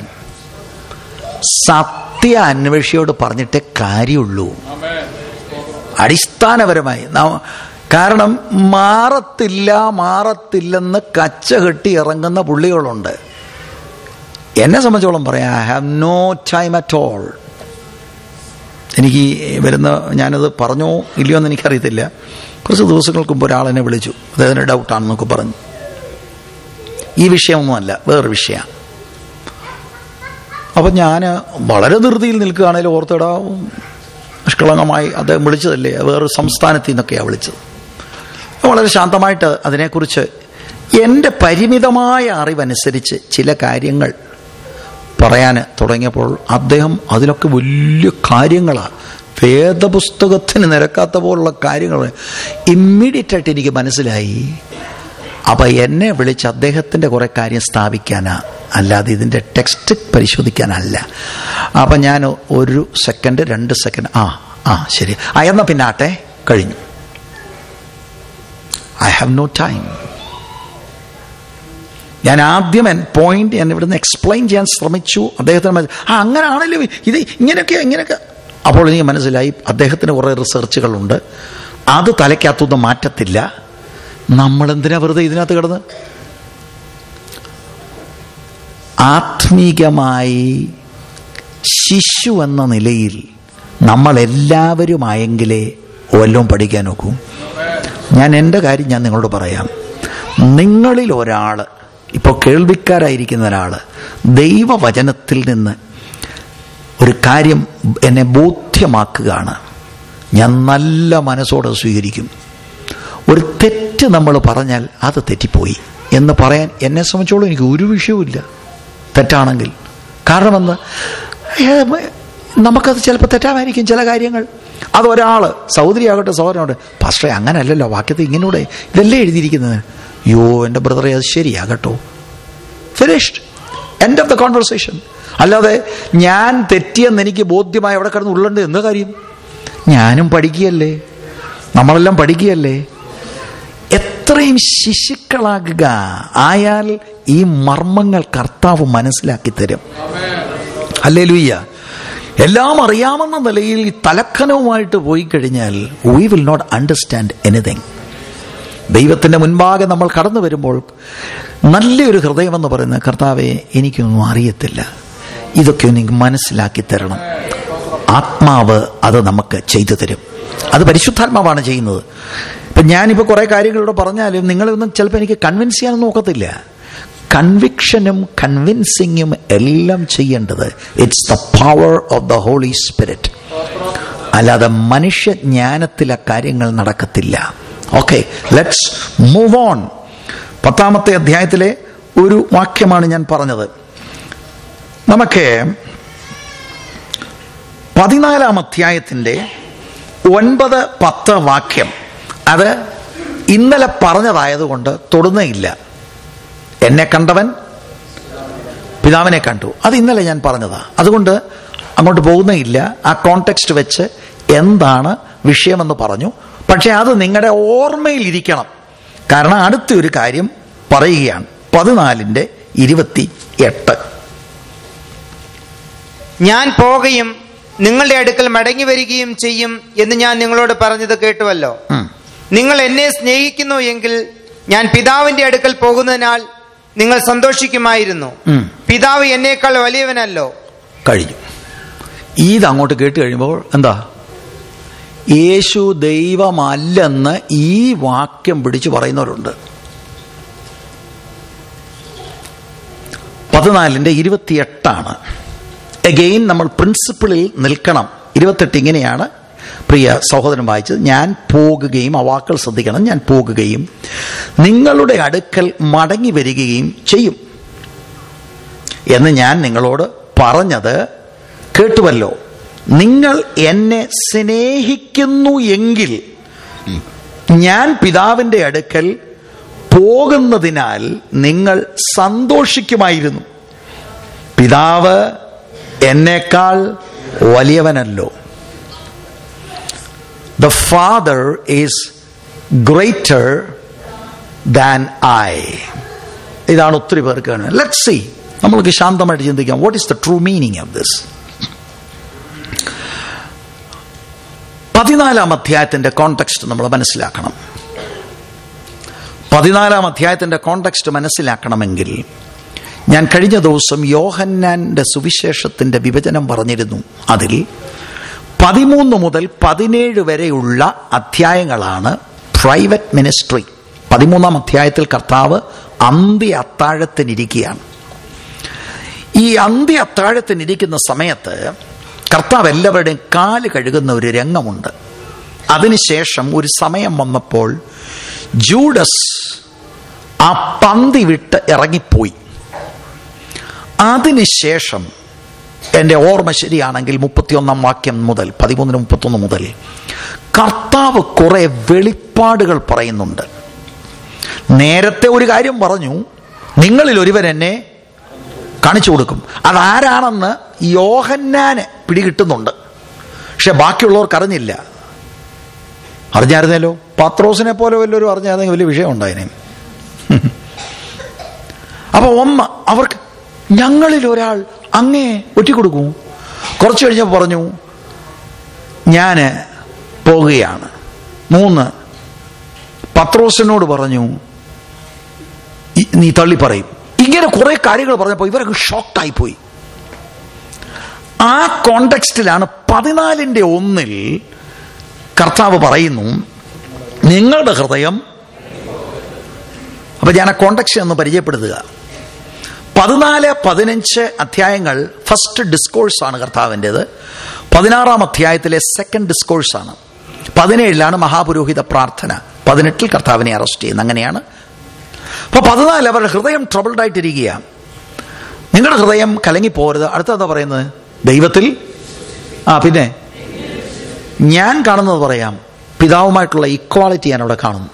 സത്യ അന്വേഷിയോട് പറഞ്ഞിട്ടേ കാര്യമുള്ളൂ അടിസ്ഥാനപരമായി നാം- കാരണം മാറത്തില്ല മാറത്തില്ലെന്ന് കച്ച കെട്ടി ഇറങ്ങുന്ന പുള്ളികളുണ്ട് എന്നെ സംബന്ധിച്ചോളം പറയാം I have no time at all എനിക്ക് ഈ വരുന്ന ഞാനത് പറഞ്ഞോ ഇല്ലയോ എന്ന് എനിക്കറിയത്തില്ല കുറച്ച് ദിവസങ്ങൾക്ക് മുമ്പ് ഒരാൾ എന്നെ വിളിച്ചു അദ്ദേഹത്തിന് ഡൗട്ടാണെന്നൊക്കെ പറഞ്ഞു ഈ വിഷയമൊന്നുമല്ല വേറൊരു വിഷയമാണ് അപ്പം ഞാൻ വളരെ ധൃതിയിൽ നിൽക്കുകയാണെങ്കിലും ഓർത്തിടാ നിഷ്കളങ്കമായി അദ്ദേഹം വിളിച്ചതല്ലേ വേറൊരു സംസ്ഥാനത്തിൽ നിന്നൊക്കെയാണ് വിളിച്ചത് വളരെ ശാന്തമായിട്ട് അതിനെക്കുറിച്ച് എൻ്റെ പരിമിതമായ അറിവനുസരിച്ച് ചില കാര്യങ്ങൾ പറയാൻ തുടങ്ങിയപ്പോൾ അദ്ദേഹം അതിലൊക്കെ വലിയ കാര്യങ്ങളാണ് വേദപുസ്തകത്തിന് നിരക്കാത്ത പോലുള്ള കാര്യങ്ങൾ ഇമ്മീഡിയറ്റ് ആയിട്ട് എനിക്ക് മനസ്സിലായി അപ്പം എന്നെ വിളിച്ച് അദ്ദേഹത്തിൻ്റെ കുറേ കാര്യം സ്ഥാപിക്കാനാ അല്ലാതെ ഇതിൻ്റെ ടെക്സ്റ്റ് പരിശോധിക്കാനല്ല അപ്പം ഞാൻ ഒരു സെക്കൻഡ് രണ്ട് സെക്കൻഡ് ആ ആ ശരി ആ എന്നാൽ പിന്നെ ആട്ടെ കഴിഞ്ഞു ഐ ഹാവ് നോ ടൈം ഞാൻ ആദ്യം എൻ പോയിന്റ് ഞാൻ ഇവിടുന്ന് എക്സ്പ്ലെയിൻ ചെയ്യാൻ ശ്രമിച്ചു അദ്ദേഹത്തിന് മനസ്സി- ആ അങ്ങനെയാണല്ലോ ഇത് ഇങ്ങനെയൊക്കെ ഇങ്ങനെയൊക്കെ അപ്പോൾ എനിക്ക് മനസ്സിലായി അദ്ദേഹത്തിന് കുറേ റിസർച്ചുകളുണ്ട് അത് തലയ്ക്കകത്തൊന്നും മാറ്റത്തില്ല നമ്മൾ എന്തിനാ വെറുതെ ഇതിനകത്ത് കിടന്ന് ആത്മീകമായി ശിശു എന്ന നിലയിൽ നമ്മളെല്ലാവരുമായെങ്കിലേ വല്ലതും പഠിക്കാൻ നോക്കൂ ഞാൻ എൻ്റെ കാര്യം ഞാൻ നിങ്ങളോട് പറയാം നിങ്ങളിൽ ഒരാൾ ഇപ്പോൾ കേൾവിക്കാരായിരിക്കുന്ന ഒരാൾ ദൈവവചനത്തിൽ നിന്ന് ഒരു കാര്യം എന്നെ ബോധ്യമാക്കുകയാണ് ഞാൻ നല്ല മനസ്സോടെ സ്വീകരിക്കും ഒരു തെറ്റ് നമ്മൾ പറഞ്ഞാൽ അത് തെറ്റിപ്പോയി എന്ന് പറയാൻ എന്നെ സംബന്ധിച്ചോളം എനിക്ക് ഒരു വിഷയവുമില്ല തെറ്റാണെങ്കിൽ കാരണം എന്ന് നമുക്കത് ചിലപ്പോൾ തെറ്റാമായിരിക്കും ചില കാര്യങ്ങൾ അത് ഒരാൾ സൗദരി ആകട്ടെ സഹോദരനോട് പാസ്റ്ററെ അങ്ങനെയല്ലല്ലോ വാക്യത്തിൽ ഇങ്ങനൂടെ ഇതല്ലേ എഴുതിയിരിക്കുന്നത് യോ എൻ്റെ ബ്രദറെ അത് ശരിയാകട്ടോ finished end of the conversation അല്ലാതെ ഞാൻ തെറ്റിയെന്ന് എനിക്ക് ബോധ്യമായി അവിടെ കിടന്ന് ഉള്ളുണ്ട് എന്താ കാര്യം ഞാനും പഠിക്കുകയല്ലേ നമ്മളെല്ലാം പഠിക്കുകയല്ലേ എത്രയും ശിശുക്കളാകുക ആയാൽ ഈ മർമ്മങ്ങൾ കർത്താവ് മനസ്സിലാക്കി തരും അല്ലേ ലുയ്യ എല്ലാം അറിയാമെന്ന നിലയിൽ ഈ തലക്കനവുമായിട്ട് പോയി കഴിഞ്ഞാൽ we will not understand anything ദൈവത്തിന്റെ മുൻപാകെ നമ്മൾ കടന്നു വരുമ്പോൾ നല്ലൊരു ഹൃദയമെന്ന് പറയുന്ന കർത്താവെ എനിക്കൊന്നും അറിയത്തില്ല ഇതൊക്കെ എനിക്ക് മനസ്സിലാക്കി തരണം ആത്മാവ് അത് നമുക്ക് ചെയ്തു തരും അത് പരിശുദ്ധാത്മാവാണ് ചെയ്യുന്നത് ഇപ്പം ഞാനിപ്പോൾ കുറേ കാര്യങ്ങളിലൂടെ പറഞ്ഞാലും നിങ്ങളൊന്നും ചിലപ്പോൾ എനിക്ക് കൺവിൻസ് ചെയ്യാനൊന്നും നോക്കത്തില്ല കൺവിക്ഷനും കൺവിൻസിങ്ങും എല്ലാം ചെയ്യേണ്ടത് it's the power of the holy spirit അല്ലാതെ മനുഷ്യ ജ്ഞാനത്തിലെ കാര്യങ്ങൾ നടക്കത്തില്ല ഓക്കെ ലെറ്റ്സ് മൂവ് ഓൺ പത്താമത്തെ അധ്യായത്തിലെ ഒരു വാക്യമാണ് ഞാൻ പറഞ്ഞത് നമുക്ക് പതിനാലാം അധ്യായത്തിൻ്റെ ഒൻപത് പത്ത് വാക്യം അത് ഇന്നലെ പറഞ്ഞതായതുകൊണ്ട് തൊടുന്നേയില്ല എന്നെ കണ്ടവൻ പിതാവിനെ കണ്ടു അത് ഇന്നലെ ഞാൻ പറഞ്ഞതാ അതുകൊണ്ട് അങ്ങോട്ട് പോകുന്നേയില്ല ആ കോണ്ടെക്സ്റ്റ് വെച്ച് എന്താണ് വിഷയമെന്ന് പറഞ്ഞു പക്ഷെ അത് നിങ്ങളുടെ ഓർമ്മയിൽ ഇരിക്കണം കാരണം അടുത്ത ഒരു കാര്യം പറയുകയാണ് പതിനാലിന്റെ ഇരുപത്തി എട്ട് ഞാൻ പോകുകയും നിങ്ങളുടെ അടുക്കൽ മടങ്ങി വരികയും ചെയ്യും എന്ന് ഞാൻ നിങ്ങളോട് പറഞ്ഞത് കേട്ടുവല്ലോ ഉം. നിങ്ങൾ എന്നെ സ്നേഹിക്കുന്നു എങ്കിൽ ഞാൻ പിതാവിന്റെ അടുക്കൽ പോകുന്നതിനാൽ നിങ്ങൾ സന്തോഷിക്കുമായിരുന്നു ഉം. പിതാവ് എന്നേക്കാൾ വലിയവനല്ലോ കഴിഞ്ഞു ഇത് അങ്ങോട്ട് കേട്ട് കഴിയുമ്പോൾ എന്താ യേശു ദൈവമല്ലെന്ന് ഈ വാക്യം പിടിച്ചു പറയുന്നവരുണ്ട് പതിനാലിന്റെ ഇരുപത്തിയെട്ടാണ് എഗെയിൻ നമ്മൾ പ്രിൻസിപ്പിളിൽ നിൽക്കണം ഇരുപത്തെട്ട് ഇങ്ങനെയാണ് പ്രിയ സഹോദരൻ വായിച്ചത് ഞാൻ പോകുകയും ആ വാക്കുകൾ ശ്രദ്ധിക്കണം ഞാൻ പോകുകയും നിങ്ങളുടെ അടുക്കൽ മടങ്ങി വരികയും ചെയ്യും എന്ന് ഞാൻ നിങ്ങളോട് പറഞ്ഞത് കേട്ടുവല്ലോ നിങ്ങൾ എന്നെ സ്നേഹിക്കുന്നു എങ്കിൽ ഞാൻ പിതാവിന്റെ അടുക്കൽ പോകുന്നതിനാൽ നിങ്ങൾ സന്തോഷിക്കുമായിരുന്നു പിതാവ് എന്നേക്കാൾ വലിയവനല്ലോ the father is greater than I ഇതാണ് ഒത്തിരി പേർക്ക് ലെറ്റ് സി നമ്മൾക്ക് ശാന്തമായിട്ട് ചിന്തിക്കാം what is the true meaning of this പതിനാലാം അധ്യായത്തിന്റെ കോണ്ടെക്സ്റ്റ് നമ്മൾ മനസ്സിലാക്കണം പതിനാലാം അധ്യായത്തിന്റെ കോണ്ടെക്സ്റ്റ് മനസ്സിലാക്കണമെങ്കിൽ ഞാൻ കഴിഞ്ഞ ദിവസം യോഹന്നാന്റെ സുവിശേഷത്തിന്റെ വിഭജനം പറഞ്ഞിരുന്നു അതിൽ പതിമൂന്ന് മുതൽ പതിനേഴ് വരെയുള്ള അധ്യായങ്ങളാണ് പ്രൈവറ്റ് മിനിസ്ട്രി പതിമൂന്നാം അധ്യായത്തിൽ കർത്താവ് അന്ത്യ അത്താഴത്തിനിരിക്കുകയാണ് ഈ അന്ത്യ അത്താഴത്തിനിരിക്കുന്ന സമയത്ത് കർത്താവ് എല്ലാവരുടെയും കാല് കഴുകുന്ന ഒരു രംഗമുണ്ട് അതിനുശേഷം ഒരു സമയം വന്നപ്പോൾ ജൂഡസ് ആ പന്തി വിട്ട് ഇറങ്ങിപ്പോയി അതിനുശേഷം എൻ്റെ ഓർമ്മ ശരിയാണെങ്കിൽ മുപ്പത്തിയൊന്നാം വാക്യം മുതൽ പതിമൂന്നിന് മുപ്പത്തൊന്ന് മുതൽ കർത്താവ് കുറെ വെളിപ്പാടുകൾ പറയുന്നുണ്ട് നേരത്തെ ഒരു കാര്യം പറഞ്ഞു നിങ്ങളിൽ ഒരുവൻ എന്നെ കാണിച്ചു കൊടുക്കും അതാരാണെന്ന് യോഹന്നാന് പിടികിട്ടുന്നുണ്ട് പക്ഷെ ബാക്കിയുള്ളവർക്ക് അറിഞ്ഞില്ല അറിഞ്ഞായിരുന്നല്ലോ പത്രോസിനെ പോലെ വല്ലവരും അറിഞ്ഞായിരുന്നെങ്കിൽ വലിയ വിഷയം ഉണ്ടായേനെ അപ്പൊ ഒന്ന് അവർക്ക് ഞങ്ങളിൽ ഒരാൾ അങ്ങേ ഒറ്റിക്കൊടുക്കൂ കുറച്ച് കഴിഞ്ഞപ്പോൾ പറഞ്ഞു ഞാൻ പോകുകയാണ് മൂന്ന് പത്രോസിനോട് പറഞ്ഞു "ഇ- നീ തള്ളി പറയും ഇങ്ങനെ കുറെ കാര്യങ്ങൾ പറഞ്ഞപ്പോൾ ഇവരൊക്കെ ഷോക്കായി പോയി ആ കോണ്ടെക്സ്റ്റിലാണ് പതിനാലിന്റെ ഒന്നിൽ കർത്താവ് പറയുന്നു നിങ്ങളുടെ ഹൃദയം അപ്പൊ ഞാൻ ആ കോണ്ടെക്സ്റ്റ് ഒന്ന് പരിചയപ്പെടുത്തുക പതിനാല് പതിനഞ്ച് അധ്യായങ്ങൾ ഫസ്റ്റ് ഡിസ്കോഴ്സ് ആണ് കർത്താവിൻ്റെത് പതിനാറാം അധ്യായത്തിലെ സെക്കൻഡ് ഡിസ്കോഴ്സ് ആണ് പതിനേഴിലാണ് മഹാപുരോഹിത പ്രാർത്ഥന പതിനെട്ടിൽ കർത്താവിനെ അറസ്റ്റ് ചെയ്യുന്നത് അങ്ങനെയാണ് അപ്പൊ പതിനാല് അവരുടെ ഹൃദയം ട്രബിൾഡ് ആയിട്ടിരിക്കുക നിങ്ങളുടെ ഹൃദയം കലങ്ങി പോരുത് അടുത്ത പറയുന്നത് ദൈവത്തിൽ ആ പിന്നെ ഞാൻ കാണുന്നത് പറയാം പിതാവുമായിട്ടുള്ള ഇക്വാളിറ്റി ഞാൻ അവിടെ കാണുന്നു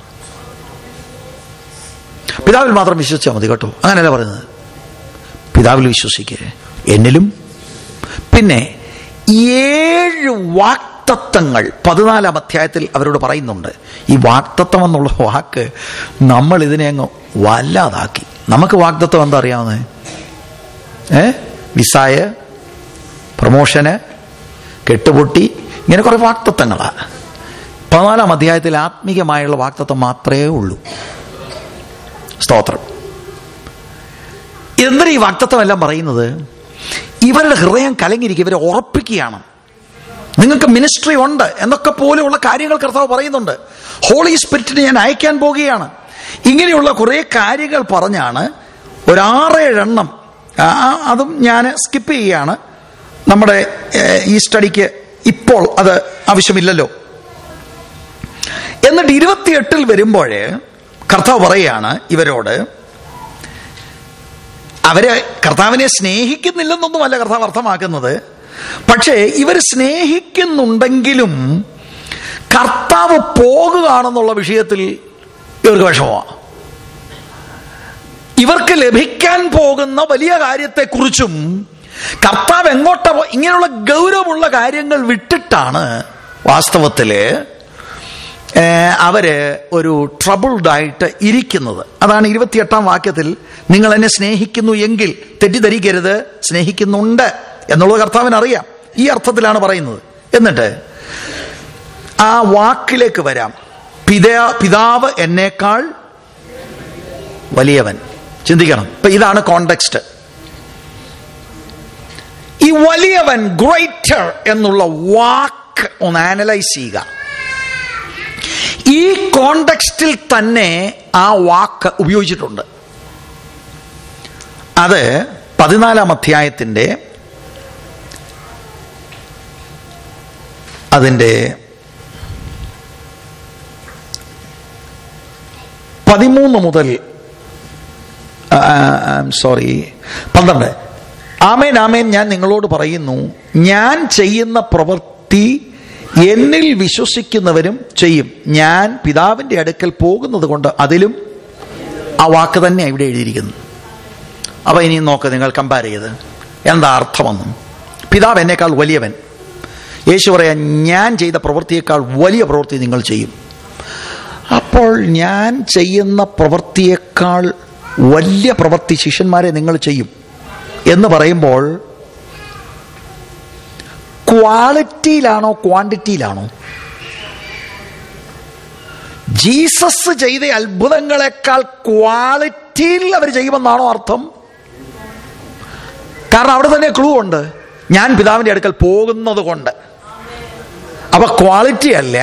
പിതാവിൽ മാത്രം വിശ്വസിച്ചാൽ മതി കേട്ടോ അങ്ങനെയല്ല പറയുന്നത് പിതാവിൽ വിശ്വസിക്കുക എന്നിലും പിന്നെ ഏഴ് വാക്തത്വങ്ങൾ പതിനാലാം അധ്യായത്തിൽ അവരോട് പറയുന്നുണ്ട് ഈ വാക്തത്വം എന്നുള്ള വാക്ക് നമ്മൾ ഇതിനെ അങ്ങ് വല്ലാതാക്കി നമുക്ക് വാക്തത്വം എന്താ അറിയാവുന്നത് ഏ വിസായ പ്രമോഷന് കെട്ടുപൊട്ടി ഇങ്ങനെ കുറെ വാക്തത്വങ്ങളാ പതിനാലാം അധ്യായത്തിൽ ആത്മീയമായുള്ള വാക്തത്വം മാത്രമേ ഉള്ളൂ സ്തോത്രം എന്തിനാ ഈ വാക്തത്വം എല്ലാം പറയുന്നത് ഇവരുടെ ഹൃദയം കലങ്ങിയിരിക്കുക ഇവരെ ഉറപ്പിക്കുകയാണ് നിങ്ങൾക്ക് മിനിസ്ട്രി ഉണ്ട് എന്നൊക്കെ പോലെയുള്ള കാര്യങ്ങൾ കർത്താവ് പറയുന്നുണ്ട് ഹോളി സ്പിരിറ്റിനെ ഞാൻ അയക്കാൻ പോകുകയാണ് ഇങ്ങനെയുള്ള കുറേ കാര്യങ്ങൾ പറഞ്ഞാണ് ഒരാറേഴെണ്ണം ആ, അതും ഞാൻ സ്കിപ്പ് ചെയ്യുകയാണ് നമ്മുടെ ഏഹ്, ഈ സ്റ്റഡിക്ക് ഇപ്പോൾ അത് ആവശ്യമില്ലല്ലോ എന്നിട്ട് ഇരുപത്തിയെട്ടിൽ വരുമ്പോൾ കർത്താവ് പറയുകയാണ് ഇവരോട് അവര് കർത്താവിനെ സ്നേഹിക്കുന്നില്ലെന്നൊന്നുമല്ല കർത്താവ് അർത്ഥമാക്കുന്നത് പക്ഷേ ഇവർ സ്നേഹിക്കുന്നുണ്ടെങ്കിലും കർത്താവ് പോകുകയാണെന്നുള്ള വിഷയത്തിൽ ഇവർക്ക് വിഷമമാണ് ഇവർക്ക് ലഭിക്കാൻ പോകുന്ന വലിയ കാര്യത്തെക്കുറിച്ചും കർത്താവ് എങ്ങോട്ട ഇങ്ങനെയുള്ള ഗൗരവമുള്ള കാര്യങ്ങൾ വിട്ടിട്ടാണ് വാസ്തവത്തില് ഏഹ്, അവര് ഒരു ട്രബിൾഡ് ആയിട്ട് ഇരിക്കുന്നത് അതാണ് ഇരുപത്തിയെട്ടാം വാക്യത്തിൽ നിങ്ങൾ എന്നെ സ്നേഹിക്കുന്നു എങ്കിൽ തെറ്റിദ്ധരിക്കരുത് സ്നേഹിക്കുന്നുണ്ട് എന്നുള്ളത് കർത്താവിന് അറിയാം ഈ അർത്ഥത്തിലാണ് പറയുന്നത് എന്നിട്ട് ആ വാക്കിലേക്ക് വരാം പിതാ പിതാവ് എന്നേക്കാൾ വലിയവൻ ചിന്തിക്കണം ഇപ്പൊ ഇതാണ് കോണ്ടെക്സ്റ്റ് ഈ വലിയവൻ ഗ്രേറ്റർ എന്നുള്ള വാക്ക് ഒന്ന് ആനലൈസ് ചെയ്യുക ഈ കോണ്ടെക്സ്റ്റിൽ തന്നെ ആ വാക്ക് ഉപയോഗിച്ചിട്ടുണ്ട് അത് പതിനാലാം അധ്യായത്തിന്റെ അതിന്റെ പതിമൂന്ന് മുതൽ സോറി പന്ത്രണ്ട് ആമേൻ ആമേൻ ഞാൻ നിങ്ങളോട് പറയുന്നു ഞാൻ ചെയ്യുന്ന പ്രവൃത്തി എന്നിൽ വിശ്വസിക്കുന്നവരും ചെയ്യും ഞാൻ പിതാവിന്റെ അടുക്കൽ പോകുന്നത് കൊണ്ട് അതിലും ആ വാക്ക് തന്നെ ഇവിടെ എഴുതിയിരിക്കുന്നു അപ്പൊ ഇനി നോക്ക് നിങ്ങൾ കമ്പയർ ചെയ്ത് എന്താ അർത്ഥമെന്നും പിതാവ് എന്നേക്കാൾ വലിയവൻ യേശു പറയാൻ ഞാൻ ചെയ്ത പ്രവൃത്തിയേക്കാൾ വലിയ പ്രവൃത്തി നിങ്ങൾ ചെയ്യും അപ്പോൾ ഞാൻ ചെയ്യുന്ന പ്രവൃത്തിയേക്കാൾ വലിയ പ്രവൃത്തി ശിഷ്യന്മാരെ നിങ്ങൾ ചെയ്യും എന്ന് പറയുമ്പോൾ ക്വാളിറ്റിയിലാണോ ക്വാണ്ടിറ്റിയിലാണോ ജീസസ് ചെയ്ത അത്ഭുതങ്ങളെക്കാൾ ക്വാളിറ്റിയിൽ അവർ ചെയ്യുമെന്നാണോ അർത്ഥം കാരണം അവിടെ തന്നെ ക്ലൂ ഉണ്ട് ഞാൻ പിതാവിന്റെ അടുക്കൽ പോകുന്നത് കൊണ്ട് അപ്പൊ ക്വാളിറ്റി അല്ല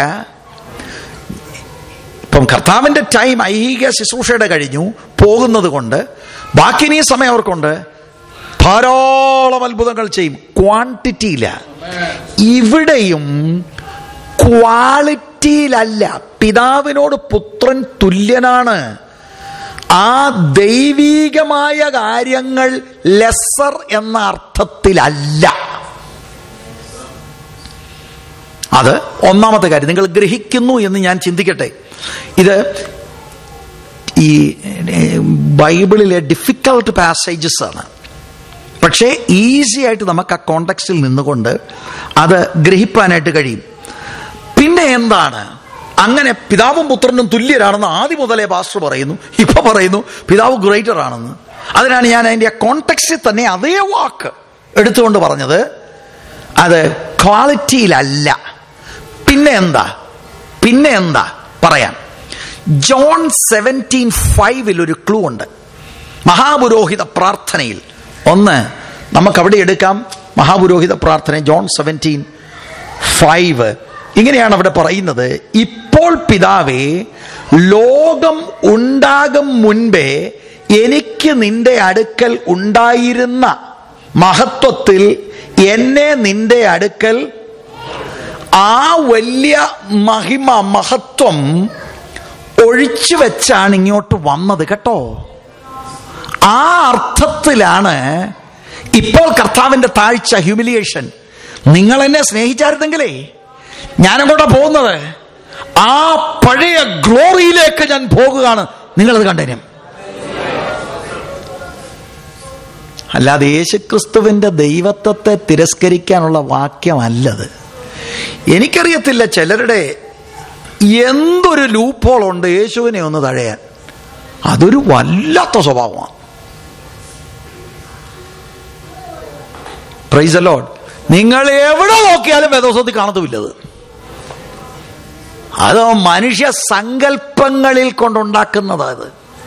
ഇപ്പം കർത്താവിന്റെ ടൈം ഐഹിക ശുശ്രൂഷയുടെ കഴിഞ്ഞു പോകുന്നത് കൊണ്ട് ബാക്കി ഇനി സമയം അവർക്കുണ്ട് ധാരാളം അത്ഭുതങ്ങൾ ചെയ്യും ക്വാണ്ടിറ്റിയില്ല ഇവിടെയും ക്വാളിറ്റിയിലല്ല പിതാവിനോട് പുത്രൻ തുല്യനാണ് ആ ദൈവീകമായ കാര്യങ്ങൾ ലെസർ എന്ന അർത്ഥത്തിലല്ല അത് ഒന്നാമത്തെ കാര്യം നിങ്ങൾ ഗ്രഹിക്കുന്നു എന്ന് ഞാൻ ചിന്തിക്കട്ടെ ഇത് ഈ ഏഹ്, ബൈബിളിലെ ഡിഫിക്കൽട്ട് പാസേജസ് ആണ് പക്ഷേ ഈസി ആയിട്ട് നമുക്ക് ആ കോണ്ടക്സ്റ്റിൽ നിന്നുകൊണ്ട് അത് ഗ്രഹിപ്പാനായിട്ട് കഴിയും പിന്നെ എന്താണ് അങ്ങനെ പിതാവും പുത്രനും തുല്യരാണെന്ന് ആദ്യം മുതലേ പാസ്റ്റർ പറയുന്നു ഇപ്പൊ പറയുന്നു പിതാവ് ഗ്രേറ്റർ ആണെന്ന് അതിനാണ് ഞാൻ അതിന്റെ കോണ്ടക്സ്റ്റിൽ തന്നെ അതേ വാക്ക് എടുത്തുകൊണ്ട് പറഞ്ഞത് അത് ക്വാളിറ്റിയിലല്ല പിന്നെ എന്താ പിന്നെ എന്താ പറയാം ജോൺ സെവൻറ്റീൻ ഫൈവിൽ ഒരു ക്ലൂ ഉണ്ട് മഹാപുരോഹിത പ്രാർത്ഥനയിൽ ഒന്ന് നമുക്ക് അവിടെ എടുക്കാം മഹാപുരോഹിത പ്രാർത്ഥന ജോൺ സെവൻറ്റീൻ ഫൈവ് ഇങ്ങനെയാണ് അവിടെ പറയുന്നത് ഇപ്പോൾ പിതാവേ ലോകം ഉണ്ടാകും മുൻപേ എനിക്ക് നിന്റെ അടുക്കൽ ഉണ്ടായിരുന്ന മഹത്വത്തിൽ എന്നെ നിന്റെ അടുക്കൽ ആ വലിയ മഹിമ മഹത്വം ഒഴിച്ചു വെച്ചാണ് ഇങ്ങോട്ട് വന്നത് കേട്ടോ ആ അർത്ഥത്തിലാണ് ഇപ്പോൾ കർത്താവിന്റെ താഴ്ച ഹ്യൂമിലിയേഷൻ നിങ്ങൾ എന്നെ സ്നേഹിച്ചായിരുന്നെങ്കിലേ ഞാനങ്ങോട്ടാ പോകുന്നത് ആ പഴയ ഗ്ലോറിയിലേക്ക് ഞാൻ പോകുകയാണ് നിങ്ങളത് കണ്ടേനും അല്ലാതെ യേശുക്രിസ്തുവിന്റെ ദൈവത്വത്തെ തിരസ്കരിക്കാനുള്ള വാക്യമല്ലത് എനിക്കറിയത്തില്ല ചിലരുടെ എന്തൊരു ലൂപ്പോൾ ഉണ്ട് യേശുവിനെ ഒന്ന് തഴയാൻ അതൊരു വല്ലാത്ത സ്വഭാവമാണ് പ്രൈസ് ലോഡ് നിങ്ങൾ എവിടെ നോക്കിയാലും വേദോസത്തിൽ കാണത്തുമില്ലത് അത് മനുഷ്യ സങ്കല്പങ്ങളിൽ കൊണ്ടുണ്ടാക്കുന്നത് അത്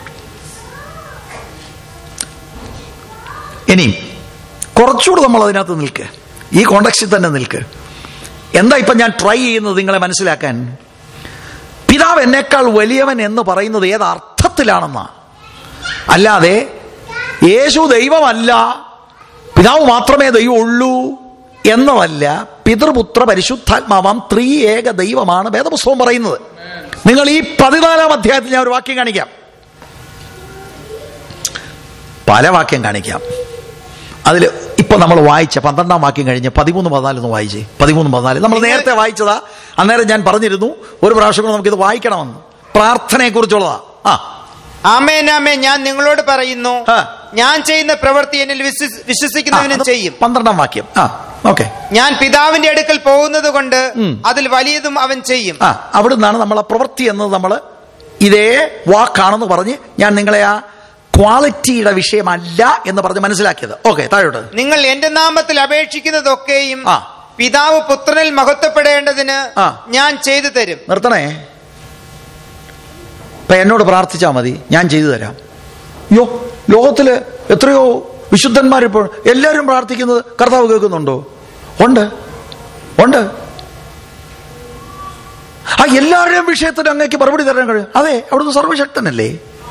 ഇനി കുറച്ചുകൂടെ നമ്മൾ അതിനകത്ത് നിൽക്ക് ഈ കോണ്ടക്സ്റ്റിൽ തന്നെ നിൽക്ക് എന്താ ഇപ്പൊ ഞാൻ ട്രൈ ചെയ്യുന്നത് നിങ്ങളെ മനസ്സിലാക്കാൻ പിതാവ് എന്നേക്കാൾ വലിയവൻ എന്ന് പറയുന്നത് ഏത് അർത്ഥത്തിലാണെന്നാ അല്ലാതെ യേശു ദൈവമല്ല പിതാവ് മാത്രമേ ദൈവമുള്ളൂ എന്നതല്ല പിതൃപുത്ര പരിശുദ്ധാത്മാവാം ത്രീ ഏക ദൈവമാണ് വേദപുസ്തകം പറയുന്നത് നിങ്ങൾ ഈ പതിനാലാം അധ്യായത്തിൽ ഞാൻ ഒരു വാക്യം കാണിക്കാം പല വാക്യം കാണിക്കാം അതിൽ ഈ ഇപ്പൊ നമ്മൾ വായിച്ച പന്ത്രണ്ടാം വാക്യം കഴിഞ്ഞ് പതിമൂന്ന് പതിനാല് ഒന്ന് വായിച്ചേ പതിമൂന്ന് പതിനാല് നമ്മൾ നേരത്തെ വായിച്ചതാ അന്നേരം ഞാൻ പറഞ്ഞിരുന്നു ഒരു പ്രാവശ്യം കൂടെ നമുക്കിത് വായിക്കണമെന്ന് പ്രാർത്ഥനയെ കുറിച്ചുള്ളതാ ആ ആമേൻ ആമേൻ ഞാൻ നിങ്ങളോട് പറയുന്നു ആ. ഞാൻ ചെയ്യുന്ന പ്രവൃത്തി എന്നിൽ വിശ്വസി- വിശ്വസിക്കുന്നവനും ആ, അത് ചെയ്യും പന്ത്രണ്ടാം വാക്യം ആ ഓക്കെ ഞാൻ പിതാവിന്റെ അടുക്കൽ പോകുന്നത് കൊണ്ട് അതിൽ വലിയതും അവൻ ചെയ്യും ആ അവിടുന്നാണ് നമ്മൾ ആ പ്രവൃത്തി എന്നത് നമ്മൾ ഇതേ വാക്കാണെന്ന് പറഞ്ഞ് ഞാൻ നിങ്ങളെ ആ ക്വാളിറ്റിയുടെ വിഷയമല്ല എന്ന് പറഞ്ഞ് മനസ്സിലാക്കിയത് ഓക്കെ താഴോട്ട് നിങ്ങൾ എന്റെ നാമത്തിൽ അപേക്ഷിക്കുന്നതൊക്കെയും ആ. പിതാവ് പുത്രനിൽ മഹത്വപ്പെടേണ്ടതിന് ആ. ഞാൻ ചെയ്തു തരും നിർത്തണേ ഇപ്പൊ എന്നോട് പ്രാർത്ഥിച്ചാൽ മതി ഞാൻ ചെയ്തു തരാം യോ ലോകത്തില് എത്രയോ വിശുദ്ധന്മാരിപ്പോൾ എല്ലാവരും പ്രാർത്ഥിക്കുന്നത് കർത്താവ് കേൾക്കുന്നുണ്ടോ ഉണ്ട് ഉണ്ട് ആ എല്ലാവരുടെയും വിഷയത്തിന് അങ്ങേക്ക് മറുപടി തരാൻ കഴിയും അതെ അവിടുന്ന് സർവശക്തനല്ലേ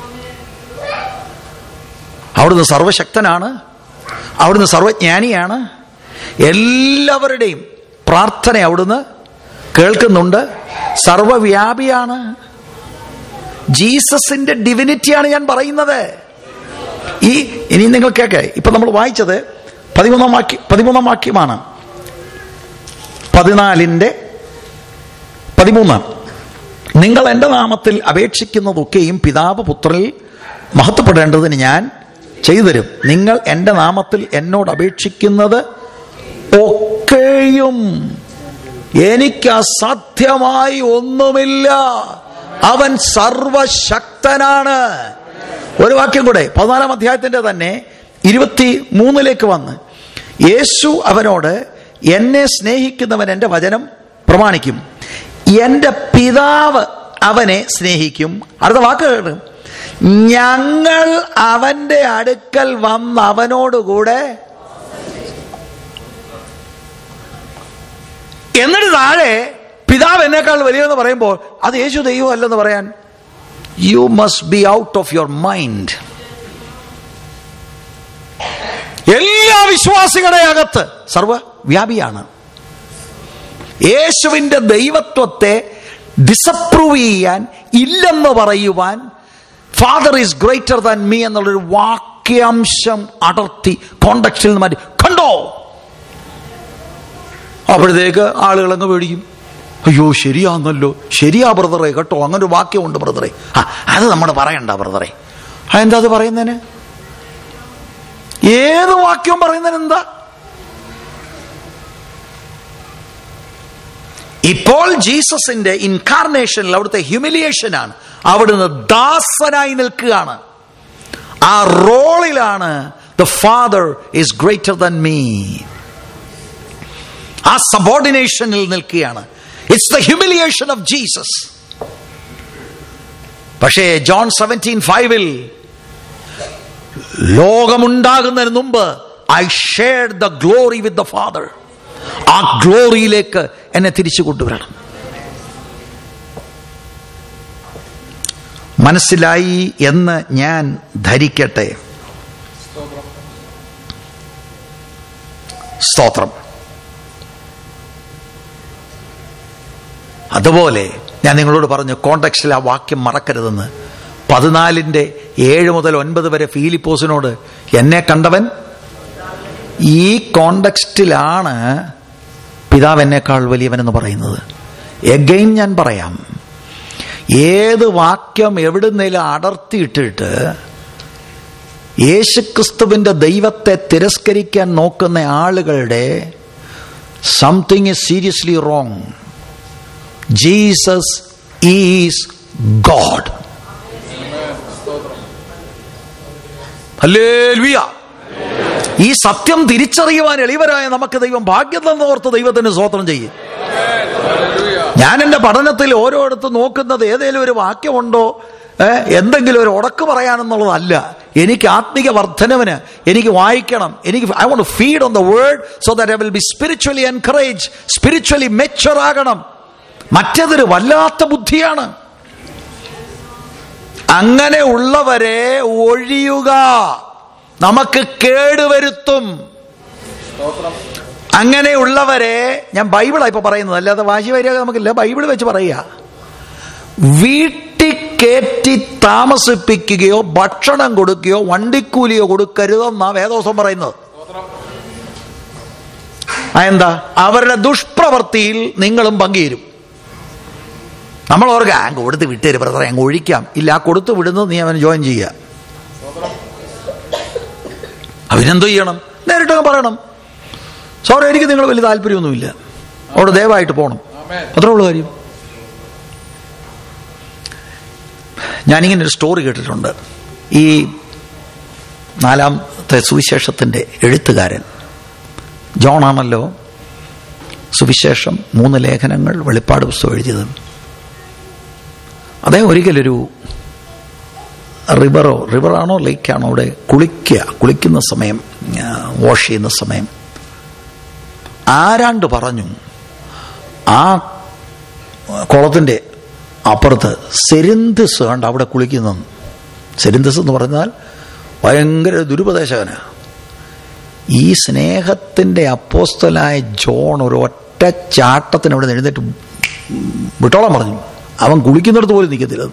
അവിടുന്ന് സർവശക്തനാണ് അവിടുന്ന് സർവജ്ഞാനിയാണ് എല്ലാവരുടെയും പ്രാർത്ഥന അവിടുന്ന് കേൾക്കുന്നുണ്ട് സർവവ്യാപിയാണ് ജീസസിന്റെ ഡിവിനിറ്റിയാണ് ഞാൻ പറയുന്നത് ഈ ഇനി നിങ്ങൾ കേക്ക് ഇപ്പൊ നമ്മൾ വായിച്ചത് പതിമൂന്നാം വാക്യം പതിമൂന്നാം വാക്യമാണ് പതിനാലിന്റെ പതിമൂന്നാം നിങ്ങൾ എൻ്റെ നാമത്തിൽ അപേക്ഷിക്കുന്നതൊക്കെയും പിതാവ് പുത്രനിൽ മഹത്വപ്പെടേണ്ടതിന് ഞാൻ ചെയ്തു തരും നിങ്ങൾ എൻ്റെ നാമത്തിൽ എന്നോട് അപേക്ഷിക്കുന്നത് ഒക്കെയും എനിക്ക് അസാധ്യമായി ഒന്നുമില്ല അവൻ സർവശക്തനാണ് ഒരു വാക്യം കൂടെ പതിനാലാം അധ്യായത്തിന്റെ തന്നെ ഇരുപത്തി മൂന്നിലേക്ക് വന്ന് യേശു അവനോട് എന്നെ സ്നേഹിക്കുന്നവൻ എൻ്റെ വചനം പ്രമാണിക്കും എൻ്റെ പിതാവ് അവനെ സ്നേഹിക്കും അടുത്ത വാക്ക് കേട്ട് ഞങ്ങൾ അവന്റെ അടുക്കൽ വന്ന് അവനോടുകൂടെ എന്നിട്ട് താഴെ പിതാവ് എന്നേക്കാൾ വലിയെന്ന് പറയുമ്പോൾ അത് യേശു ദൈവം അല്ലെന്ന് പറയാൻ you must be out of your mind എല്ലാ വിശ്വാസികളുടെ അകത്ത് സർവവ്യാപിയാണ് യേശുവിന്റെ ദൈവത്വത്തെ ഡിസപ്രൂവ് ചെയ്യാൻ ഇല്ലെന്ന് പറയുവാൻ father is greater than me എന്നുള്ളൊരു വാക്യാംശം അടർത്തി കോണ്ടക്സിൽ നിന്ന് മാറ്റി കണ്ടോ അപ്പോഴത്തേക്ക് ആളുകൾ അങ്ങ് പേടിക്കും അയ്യോ ശരിയാന്നല്ലോ ശരിയാ ബ്രദറെ കേട്ടോ അങ്ങനെ ഒരു വാക്യമുണ്ട് ബ്രദറെ ആ അത് നമ്മൾ പറയണ്ട ബ്രദറെ അതെന്താ അത് പറയുന്നതിന് ഏത് വാക്യവും പറയുന്നതിന് എന്താ ഇപ്പോൾ ജീസസിന്റെ ഇൻകാർണേഷനിൽ അവിടുത്തെ ഹ്യൂമിലിയേഷനാണ് അവിടുന്ന് ദാസനായി നിൽക്കുകയാണ് ആ റോളിലാണ് the father is greater than me ആ സബോർഡിനേഷനിൽ നിൽക്കുകയാണ് it's the humiliation of Jesus പക്ഷേ ജോൺ സെവൻറ്റീൻ ഫൈവിൽ ലോകമുണ്ടാകുന്നതിന് മുമ്പ് I shared the glory with the father ആ ഗ്ലോറിയിലേക്ക് എന്നെ തിരിച്ചു കൊണ്ടുവരണം മനസ്സിലായി എന്ന് ഞാൻ ധരിക്കട്ടെ സ്തോത്രം അതുപോലെ ഞാൻ നിങ്ങളോട് പറഞ്ഞു കോണ്ടക്സ്റ്റിൽ ആ വാക്യം മറക്കരുതെന്ന് പതിനാലിന്റെ ഏഴ് മുതൽ ഒൻപത് വരെ ഫീലിപ്പോസിനോട് എന്നെ കണ്ടവൻ ഈ കോണ്ടക്സ്റ്റിലാണ് പിതാവ് എന്നേക്കാൾ വലിയവനെന്ന് പറയുന്നത് എഗെയിൻ ഞാൻ പറയാം ഏത് വാക്യം എവിടുന്നേലും അടർത്തിയിട്ടിട്ട് യേശുക്രിസ്തുവിന്റെ ദൈവത്തെ തിരസ്കരിക്കാൻ നോക്കുന്ന ആളുകളുടെ something is seriously wrong Jesus is God hallelujah ഈ സത്യം തിരിച്ചറിയുവാൻ എളിവരായ നമുക്ക് ദൈവം ഭാഗ്യം തന്നോർത്ത് ദൈവത്തിന് സ്വോത്രം ചെയ്യും ഞാൻ എന്റെ പഠനത്തിൽ ഓരോരുത്ത് നോക്കുന്നത് ഏതെങ്കിലും ഒരു വാക്യമുണ്ടോ ഏ, എന്തെങ്കിലും ഒരു ഉടക്ക് പറയാനെന്നുള്ളതല്ല എനിക്ക് ആത്മിക വർധനവിന് എനിക്ക് വായിക്കണം എനിക്ക് I want feed on the word so that I will be spiritually encourage spiritually mature ആകണം മറ്റേതൊരു വല്ലാത്ത ബുദ്ധിയാണ് അങ്ങനെ ഉള്ളവരെ ഒഴിയുക നമുക്ക് കേടുവരുത്തും അങ്ങനെയുള്ളവരെ ഞാൻ ബൈബിളാ ഇപ്പൊ പറയുന്നത് അല്ലാതെ വാശി വരിക നമുക്കില്ല ബൈബിൾ വെച്ച് പറയുക വീട്ടിൽ കയറ്റി താമസിപ്പിക്കുകയോ ഭക്ഷണം കൊടുക്കുകയോ വണ്ടിക്കൂലിയോ കൊടുക്കരുതെന്നാ വേദോസം പറയുന്നത് എന്താ അവരുടെ ദുഷ്പ്രവൃത്തിയിൽ നിങ്ങളും പങ്കുചേരും നമ്മൾ ഓർക്കുക ആ കൊടുത്ത് വിട്ടേര് ബ്രദറെ അങ്ങ് ഒഴിക്കാം ഇല്ല ആ കൊടുത്ത് വിടുന്നത് നീ അവൻ ജോയിൻ ചെയ്യുക അവനെന്തോ ചെയ്യണം നേരിട്ട് അങ്ങ് പറയണം സോറി എനിക്ക് നിങ്ങൾ വലിയ താല്പര്യമൊന്നുമില്ല അവിടെ ദയവായിട്ട് പോകണം അത്രേ ഉള്ളൂ കാര്യം ഞാനിങ്ങനെ ഒരു സ്റ്റോറി കേട്ടിട്ടുണ്ട് ഈ നാലാമത്തെ സുവിശേഷത്തിൻ്റെ എഴുത്തുകാരൻ ജോൺ ആണല്ലോ സുവിശേഷം മൂന്ന് ലേഖനങ്ങൾ വെളിപ്പാട് പുസ്തകം എഴുതിയത് അദ്ദേഹം ഒരിക്കലൊരു റിവറോ റിവറാണോ ലേക്കാണോ അവിടെ കുളിക്കുക കുളിക്കുന്ന സമയം വാഷ് ചെയ്യുന്ന സമയം ആരാണ്ട് പറഞ്ഞു ആ കുളത്തിൻ്റെ അപ്പുറത്ത് സെരിന്തസ് കണ്ട് അവിടെ കുളിക്കുന്നു സെരിന്തസ് എന്ന് പറഞ്ഞാൽ ഭയങ്കര ദുരുപദേശകനാ ഈ സ്നേഹത്തിൻ്റെ അപ്പോസ്തലായ ജോൺ ഒരു ഒറ്റ ചാട്ടത്തിന് അവിടെ നിന്ന് എഴുന്നേറ്റ് വിട്ടോളം പറഞ്ഞു അവൻ കുളിക്കുന്നിടത്ത് പോലും നിൽക്കത്തില്ല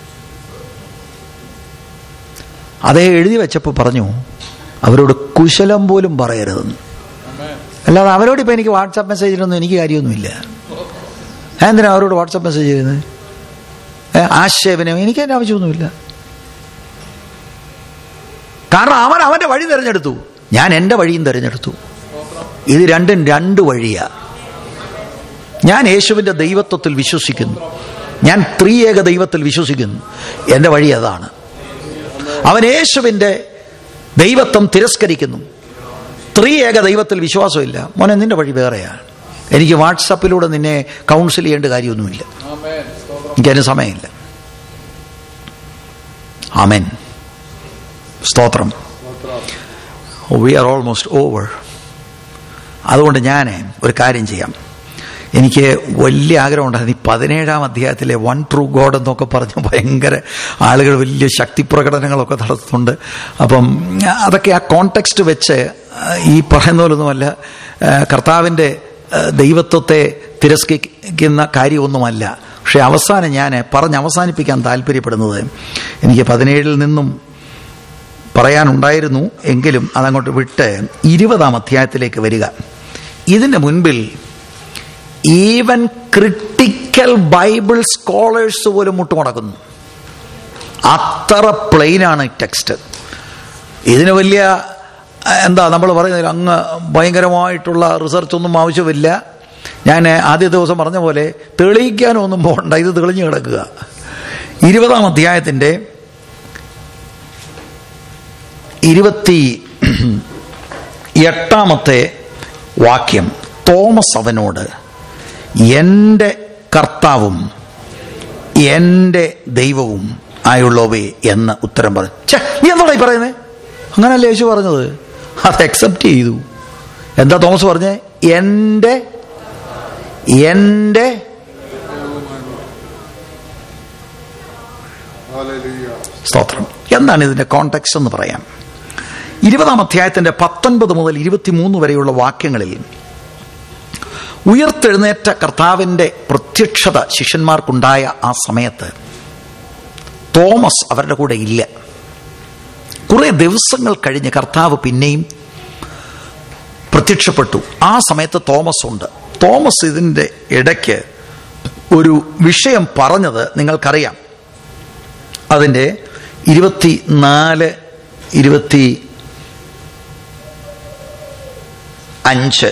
അതേ എഴുതി വെച്ചപ്പോൾ പറഞ്ഞു അവരോട് കുശലം പോലും പറയരുതെന്ന് അല്ലാതെ അവരോട് ഇപ്പം എനിക്ക് വാട്സാപ്പ് മെസ്സേജിലൊന്നും എനിക്ക് കാര്യമൊന്നുമില്ല ഞാൻ എന്തിനാ അവരോട് വാട്സാപ്പ് മെസ്സേജ് ചെയ്യുന്നത് ഏ, ആശയവിനിമയം എനിക്ക് അതിൻ്റെ ആവശ്യമൊന്നുമില്ല കാരണം അവൻ അവന്റെ വഴി തിരഞ്ഞെടുത്തു ഞാൻ എൻ്റെ വഴിയും തിരഞ്ഞെടുത്തു ഇത് രണ്ടും രണ്ട് വഴിയാ ഞാൻ യേശുവിൻ്റെ ദൈവത്വത്തിൽ വിശ്വസിക്കുന്നു ഞാൻ ത്രിയേക ദൈവത്തിൽ വിശ്വസിക്കുന്നു എൻ്റെ വഴി അതാണ് അവൻ യേശുവിൻ്റെ ദൈവത്വം തിരസ്കരിക്കുന്നു ത്രിയേക ദൈവത്തിൽ വിശ്വാസമില്ല മോനെ നിന്റെ വഴി വേറെയാണ് എനിക്ക് വാട്സാപ്പിലൂടെ നിന്നെ കൗൺസിൽ ചെയ്യേണ്ട കാര്യമൊന്നുമില്ല എനിക്കതിന് സമയമില്ല ആമേൻ സ്തോത്രം വി ആർ ഓൾമോസ്റ്റ് ഓവർ അതുകൊണ്ട് ഞാൻ ഒരു കാര്യം ചെയ്യാം എനിക്ക് വലിയ ആഗ്രഹം ഉണ്ടായിരുന്നു ഈ പതിനേഴാം അധ്യായത്തിലെ വൺ ട്രൂ ഗോഡ് എന്നൊക്കെ പറഞ്ഞ് ഭയങ്കര ആളുകൾ വലിയ ശക്തി പ്രകടനങ്ങളൊക്കെ നടത്തുന്നുണ്ട് അപ്പം അതൊക്കെ ആ കോണ്ടെക്സ്റ്റ് വെച്ച് ഈ പറയുന്ന പോലൊന്നുമല്ല കർത്താവിൻ്റെ ദൈവത്വത്തെ തിരസ്കരിക്കുന്ന കാര്യമൊന്നുമല്ല പക്ഷെ അവസാനം ഞാൻ പറഞ്ഞ് അവസാനിപ്പിക്കാൻ താല്പര്യപ്പെടുന്നത് എനിക്ക് പതിനേഴിൽ നിന്നും പറയാനുണ്ടായിരുന്നു എങ്കിലും അതങ്ങോട്ട് വിട്ട് ഇരുപതാം അധ്യായത്തിലേക്ക് വരിക ഇതിൻ്റെ മുൻപിൽ ഈവൻ ക്രിട്ടിക്കൽ ബൈബിൾ സ്കോളേഴ്സ് പോലും മുട്ടുമുടക്കുന്നു അത്ര പ്ലെയിനാണ് ടെക്സ്റ്റ് ഇതിന് വലിയ എന്താ നമ്മൾ പറയുന്നത് അങ്ങ് ഭയങ്കരമായിട്ടുള്ള റിസർച്ച് ഒന്നും ആവശ്യമില്ല ഞാൻ ആദ്യ ദിവസം പറഞ്ഞ പോലെ തെളിയിക്കാനൊന്നും പോകണ്ട ഇത് തെളിഞ്ഞു കിടക്കുക ഇരുപതാം അധ്യായത്തിൻ്റെ ഇരുപത്തി എട്ടാമത്തെ വാക്യം തോമസ് അവനോട് എൻ്റെ കർത്താവും എൻ്റെ ദൈവവും ആയുള്ളവേ എന്ന് ഉത്തരം പറഞ്ഞു ഛേ നീ എന്താടാ ഈ പറയുന്നത് അങ്ങനല്ലേ യേശു പറഞ്ഞത് അത് അക്സെപ്റ്റ് ചെയ്തു എന്താ തോമസ് പറഞ്ഞേ എൻ്റെ എൻ്റെ സ്തോത്രം എന്താണ് ഇതിന്റെ കോണ്ടെക്സ്റ്റ് എന്ന് പറയാം ഇരുപതാം അധ്യായത്തിന്റെ പത്തൊൻപത് മുതൽ ഇരുപത്തിമൂന്ന് വരെയുള്ള വാക്യങ്ങളിൽ ഉയർത്തെഴുന്നേറ്റ കർത്താവിന്റെ പ്രത്യക്ഷത ശിഷ്യന്മാർക്കുണ്ടായ ആ സമയത്ത് തോമസ് അവരുടെ കൂടെ ഇല്ല കുറെ ദിവസങ്ങൾ കഴിഞ്ഞ് കർത്താവ് പിന്നെയും പ്രത്യക്ഷപ്പെട്ടു ആ സമയത്ത് തോമസ് ഉണ്ട് തോമസ് ഇതിൻ്റെ ഇടയ്ക്ക് ഒരു വിഷയം പറഞ്ഞത് നിങ്ങൾക്കറിയാം അതിൻ്റെ ഇരുപത്തി നാല് ഇരുപത്തി അഞ്ച്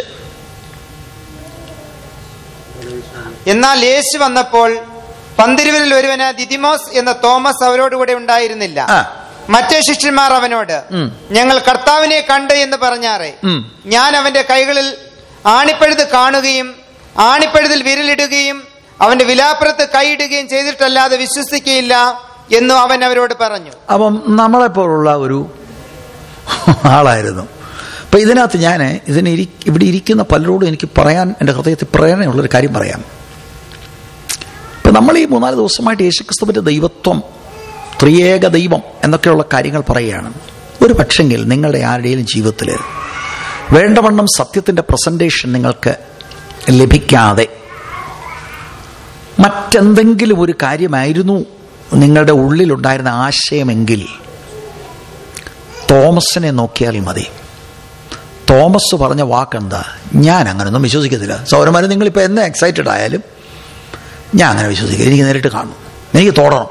എന്നാൽ യേശു വന്നപ്പോൾ പന്തിരുവരിൽ ഒരുവന് ദിദിമോസ് എന്ന തോമസ് അവരോടുകൂടെ ഉണ്ടായിരുന്നില്ല ആ. മറ്റേ ശിഷ്യന്മാർ അവനോട് ഉം. ഞങ്ങൾ കർത്താവിനെ കണ്ട് എന്ന് പറഞ്ഞാറേ ഉം. ഞാൻ അവന്റെ കൈകളിൽ ആണിപ്പഴുത് കാണുകയും ആണിപ്പഴുതിൽ വിരലിടുകയും അവന്റെ വിലാപ്പുറത്ത് കൈയിടുകയും ചെയ്തിട്ടല്ലാതെ വിശ്വസിക്കുകയില്ല എന്നു അവൻ അവരോട് പറഞ്ഞു അപ്പം നമ്മളെപ്പോലുള്ള ഒരു ആളായിരുന്നു അപ്പം ഇതിനകത്ത് ഞാൻ ഇതിന് ഇരി ഇവിടെ ഇരിക്കുന്ന പലരോടും എനിക്ക് പറയാൻ എൻ്റെ ഹൃദയത്തിൽ പ്രേരണയുള്ളൊരു കാര്യം പറയാം ഇപ്പം നമ്മൾ ഈ മൂന്നാല് ദിവസമായിട്ട് യേശുക്രിസ്തുവിൻ്റെ ദൈവത്വം ത്രിയേക ദൈവം എന്നൊക്കെയുള്ള കാര്യങ്ങൾ പറയുകയാണ് ഒരു പക്ഷെങ്കിൽ നിങ്ങളുടെ ആരുടെയും ജീവിതത്തിൽ വേണ്ടവണ്ണം സത്യത്തിൻ്റെ പ്രസൻറ്റേഷൻ നിങ്ങൾക്ക് ലഭിക്കാതെ മറ്റെന്തെങ്കിലും ഒരു കാര്യമായിരുന്നു നിങ്ങളുടെ ഉള്ളിലുണ്ടായിരുന്ന ആശയമെങ്കിൽ തോമസിനെ നോക്കിയാൽ മതി തോമസ് പറഞ്ഞ വാക്കെന്താ ഞാൻ അങ്ങനൊന്നും വിശ്വസിക്കത്തില്ല സൗരന്മാരെ നിങ്ങളിപ്പോൾ എന്നെ എക്സൈറ്റഡ് ആയാലും ഞാൻ അങ്ങനെ വിശ്വസിക്കില്ല എനിക്ക് നേരിട്ട് കാണും എനിക്ക് തോടണം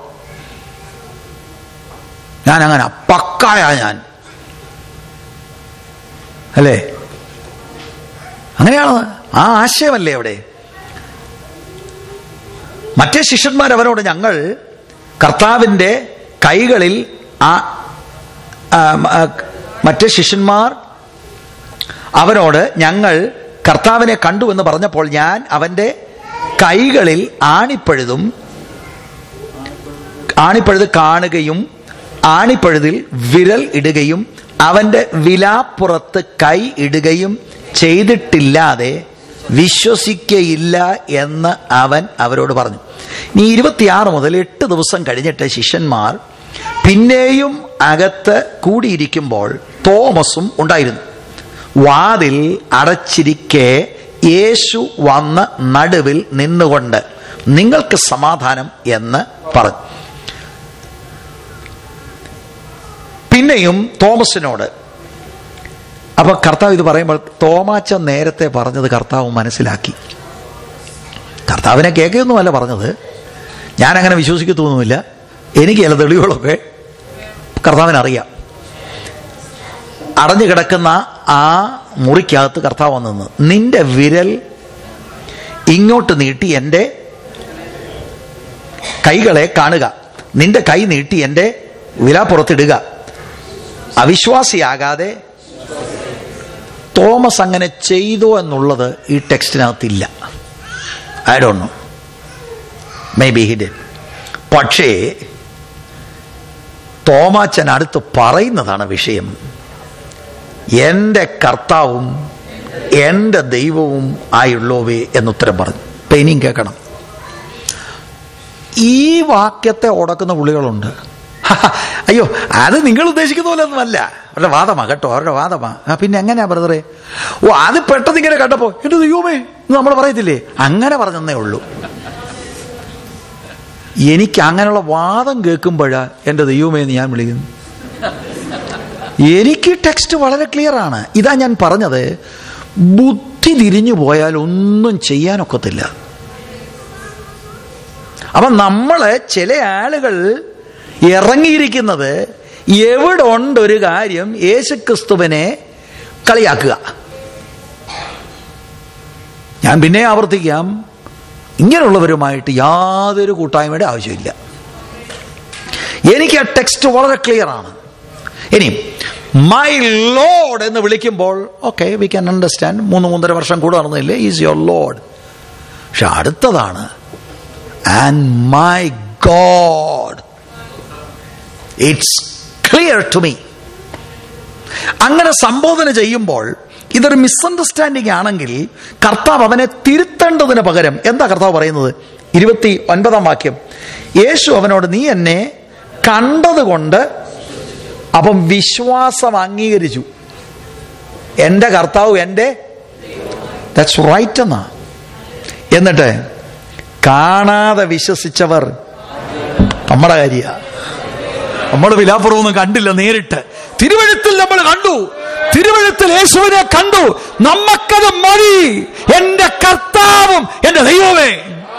ഞാൻ അങ്ങനെ പക്കായ ഞാൻ അല്ലേ അങ്ങനെയാണ് ആ ആശയമല്ലേ അവിടെ മറ്റേ ശിഷ്യന്മാർ അവരോട് ഞങ്ങൾ കർത്താവിൻ്റെ കൈകളിൽ ആ ആ, ആ, മറ്റേ ശിഷ്യന്മാർ അവനോട് ഞങ്ങൾ കർത്താവിനെ കണ്ടു എന്ന് പറഞ്ഞപ്പോൾ ഞാൻ അവന്റെ കൈകളിൽ ആണിപ്പഴുതും ആണിപ്പഴുത് കാണുകയും ആണിപ്പഴുതിൽ വിരൽ ഇടുകയും അവന്റെ വിലാപ്പുറത്ത് കൈ ഇടുകയും ചെയ്തിട്ടില്ലാതെ വിശ്വസിക്കയില്ല എന്ന് അവൻ അവരോട് പറഞ്ഞു ഇനി ഇരുപത്തിയാറ് മുതൽ എട്ട് ദിവസം കഴിഞ്ഞിട്ട് ശിഷ്യന്മാർ പിന്നെയും അകത്ത് കൂടിയിരിക്കുമ്പോൾ തോമസും ഉണ്ടായിരുന്നു വാതിൽ അടച്ചിരിക്കെ യേശു വന്ന് നടുവിൽ നിന്നുകൊണ്ട് നിങ്ങൾക്ക് സമാധാനം എന്ന് പറഞ്ഞു പിന്നെയും തോമസിനോട് അപ്പൊ കർത്താവ് ഇത് പറയുമ്പോൾ തോമാച്ച നേരത്തെ പറഞ്ഞത് കർത്താവ് മനസ്സിലാക്കി കർത്താവിനെ കേൾക്കുകയൊന്നുമല്ല പറഞ്ഞത് ഞാൻ അങ്ങനെ വിശ്വസിക്കത്തൊന്നുമില്ല എനിക്ക് ചില തെളിവുകളൊക്കെ കർത്താവിനറിയാം അടഞ്ഞു കിടക്കുന്ന ആ മുറിക്കകത്ത് കർത്താവ് വന്നു നിന്ന് നിന്റെ വിരൽ ഇങ്ങോട്ട് നീട്ടി എൻ്റെ കൈകളെ കാണുക നിന്റെ കൈ നീട്ടി എൻ്റെ വിലാപ്പുറത്തിടുക അവിശ്വാസിയാകാതെ തോമസ് അങ്ങനെ ചെയ്തു എന്നുള്ളത് ഈ ടെക്സ്റ്റിനകത്തില്ല ഐ ഡോ നോ മേ ബി ഹിഡ് പക്ഷേ തോമാച്ചൻ അടുത്ത് പറയുന്നതാണ് വിഷയം എൻ്റെ കർത്താവും എൻ്റെ ദൈവവും ആയുള്ളോവേ എന്നുത്തരം പറഞ്ഞു ഇപ്പൊ ഇനിയും കേൾക്കണം ഈ വാക്യത്തെ ഉടക്കുന്ന പുള്ളികളുണ്ട് അയ്യോ അത് നിങ്ങൾ ഉദ്ദേശിക്കുന്ന പോലെ ഒന്നുമല്ല അവരുടെ വാദമാ കേട്ടോ അവരുടെ വാദമാ ആ പിന്നെ എങ്ങനെയാ ബ്രദറെ ഓ അത് പെട്ടെന്ന് ഇങ്ങനെ കണ്ടപ്പോ എന്റെ ദൈവമേ എന്ന് നമ്മൾ പറയത്തില്ലേ അങ്ങനെ പറഞ്ഞതേ ഉള്ളൂ എനിക്ക് അങ്ങനെയുള്ള വാദം കേൾക്കുമ്പോഴാ എൻ്റെ ദൈവമേ എന്ന് ഞാൻ വിളിക്കുന്നു എനിക്ക് ടെക്സ്റ്റ് വളരെ ക്ലിയർ ആണ് ഇതാ ഞാൻ പറഞ്ഞത് ബുദ്ധി തിരിഞ്ഞു പോയാൽ ഒന്നും ചെയ്യാനൊക്കത്തില്ല അപ്പൊ നമ്മള് ചില ആളുകൾ ഇറങ്ങിയിരിക്കുന്നത് എവിടെ ഉണ്ട് ഒരു കാര്യം യേശുക്രിസ്തുവിനെ കളിയാക്കുക ഞാൻ പിന്നെ ആവർത്തിക്കാം ഇങ്ങനെയുള്ളവരുമായിട്ട് യാതൊരു കൂട്ടായ്മയുടെ ആവശ്യമില്ല എനിക്ക് ആ ടെക്സ്റ്റ് വളരെ ക്ലിയർ ആണ് ഇനി മൈ ലോഡ് എന്ന് വിളിക്കുമ്പോൾ ഓക്കെ വി ക്യാൻ അണ്ടർസ്റ്റാൻഡ് മൂന്ന് മൂന്നര വർഷം കൂടെ നടന്നില്ലേ ഈസ് യുവർ ലോഡ് പക്ഷെ അടുത്തതാണ് and my God it's clear to me അങ്ങനെ സംബോധന ചെയ്യുമ്പോൾ ഇതൊരു മിസ്അണ്ടർസ്റ്റാൻഡിംഗ് ആണെങ്കിൽ കർത്താവ് അവനെ തിരുത്തേണ്ടതിന് പകരം എന്താ കർത്താവ് പറയുന്നത് ഇരുപത്തി ഒൻപതാം വാക്യം യേശു അവനോട് നീ എന്നെ കണ്ടതുകൊണ്ട് അപ്പം വിശ്വാസം അംഗീകരിച്ചു എൻ്റെ കർത്താവ് എൻ്റെ ദാറ്റ്സ് റൈറ്റ് എന്നാ എന്നിട്ട് കാണാതെ വിശ്വസിച്ചവർ നമ്മുടെ കാര്യ നമ്മൾ വിലാപ്പുറമൊന്നും കണ്ടില്ല നേരിട്ട് തിരുവഴുത്തിൽ നമ്മൾ കണ്ടു തിരുവഴുത്തിൽ യേശുവിനെ കണ്ടു നമ്മക്കത് മതി എന്റെ കർത്താവും എന്റെ ദൈവമേ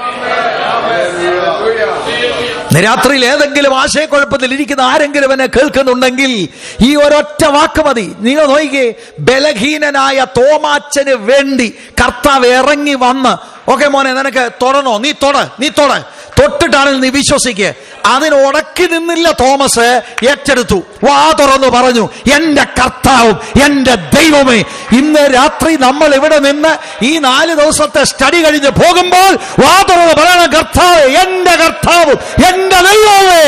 രാത്രിയിൽ ഏതെങ്കിലും ആശയക്കുഴപ്പത്തിൽ ഇരിക്കുന്ന ആരെങ്കിലും എന്നെ കേൾക്കുന്നുണ്ടെങ്കിൽ ഈ ഒരൊറ്റ വാക്ക് മതി നിങ്ങൾ നോക്കിക്കേ ബലഹീനനായ തോമാച്ചന് വേണ്ടി കർത്താവ് ഇറങ്ങി വന്ന് ഓക്കെ മോനെ നിനക്ക് തൊടണോ നീ തൊട നീ തൊട തൊട്ടിട്ടാണെങ്കിൽ നീ വിശ്വസിക്ക് അതിന് ഉടക്കി നിന്നില്ല തോമസ് ഏറ്റെടുത്തു വാ തുറന്നു പറഞ്ഞു എന്റെ കർത്താവും എന്റെ ദൈവമേ ഇന്ന് രാത്രി നമ്മൾ ഇവിടെ നിന്ന് ഈ നാല് ദിവസത്തെ സ്റ്റഡി കഴിഞ്ഞ് പോകുമ്പോൾ വാ തുറന്ന് പറയണം കർത്താവ് എന്റെ കർത്താവും എന്റെ ദൈവമേ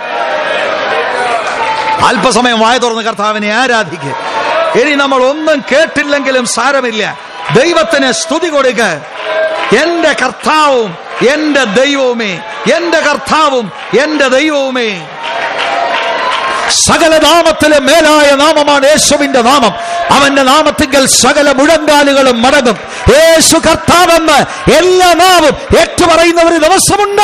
അല്പസമയം വായ തുറന്ന് കർത്താവിനെ ആരാധിക്കുക ഇനി നമ്മൾ ഒന്നും കേട്ടില്ലെങ്കിലും സാരമില്ല ദൈവത്തിന് സ്തുതി കൊടുക്ക എന്റെ കർത്താവും എന്റെ ദൈവവുമേ എന്റെ കർത്താവും എന്റെ ദൈവവുമേ സകല നാമത്തിലെ മേലായ നാമമാണ് യേശുവിന്റെ നാമം അവന്റെ നാമത്തിങ്കൽ സകല മുഴങ്കാലുകളും മടങ്ങും യേശു കർത്താവെന്ന് എല്ലാ നാവും ഏറ്റുപറയുന്ന ഒരു ദിവസമുണ്ട്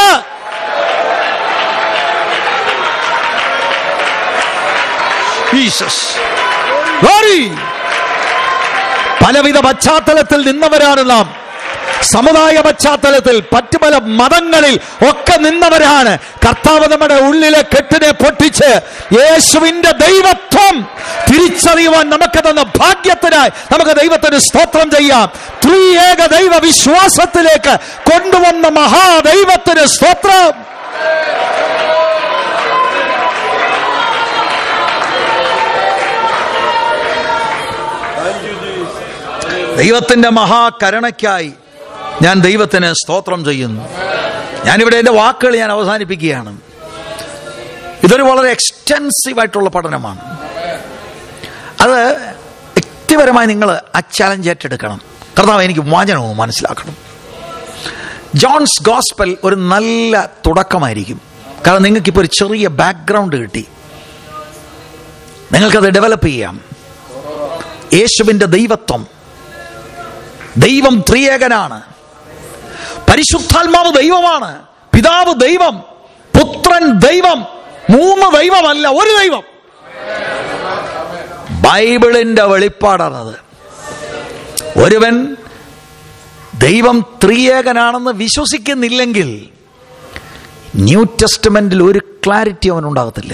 ജീസസ് Glory. പലവിധ പശ്ചാത്തലത്തിൽ നിന്നവരാണ് നാം സമുദായ പശ്ചാത്തലത്തിൽ മറ്റു പല മതങ്ങളിൽ ഒക്കെ നിന്നവരാണ് കർത്താവ് നമ്മുടെ ഉള്ളിലെ കെട്ടിനെ പൊട്ടിച്ച് യേശുവിന്റെ ദൈവത്വം തിരിച്ചറിയുവാൻ നമുക്ക് തന്ന ഭാഗ്യത്തിനായി നമുക്ക് ദൈവത്തിന് സ്തോത്രം ചെയ്യാം ത്രിയേക ദൈവ വിശ്വാസത്തിലേക്ക് കൊണ്ടുവന്ന മഹാദൈവത്തിന് സ്തോത്രം ദൈവത്തിന്റെ മഹാകരുണയ്ക്കായി ഞാൻ ദൈവത്തിന് സ്തോത്രം ചെയ്യുന്നു ഞാനിവിടെ എൻ്റെ വാക്കുകൾ ഞാൻ അവസാനിപ്പിക്കുകയാണ് ഇതൊരു വളരെ എക്സ്റ്റെൻസീവ് ആയിട്ടുള്ള പഠനമാണ് അത് വ്യക്തിപരമായി നിങ്ങൾ ആ ചലഞ്ച് ഏറ്റെടുക്കണം കർത്താവ് എനിക്ക് വചനവും മനസ്സിലാക്കണം ജോൺസ് ഗോസ്പൽ ഒരു നല്ല തുടക്കമായിരിക്കും കാരണം നിങ്ങൾക്കിപ്പോൾ ഒരു ചെറിയ ബാക്ക്ഗ്രൗണ്ട് കിട്ടി നിങ്ങൾക്കത് ഡെവലപ്പ് ചെയ്യാം യേശുവിൻ്റെ ദൈവത്വം ദൈവം ത്രിയേകനാണ് പരിശുദ്ധാത്മാവ് ദൈവമാണ് പിതാവ് ദൈവം പുത്രൻ ദൈവം മൂന്ന് ദൈവമല്ല ഒരു ദൈവം ബൈബിളിന്റെ വെളിപ്പാടാണത് ഒരുവൻ ദൈവം ത്രിയേകനാണെന്ന് വിശ്വസിക്കുന്നില്ലെങ്കിൽ ന്യൂ ടെസ്റ്റ്മെന്റിൽ ഒരു ക്ലാരിറ്റി അവനുണ്ടാകത്തില്ല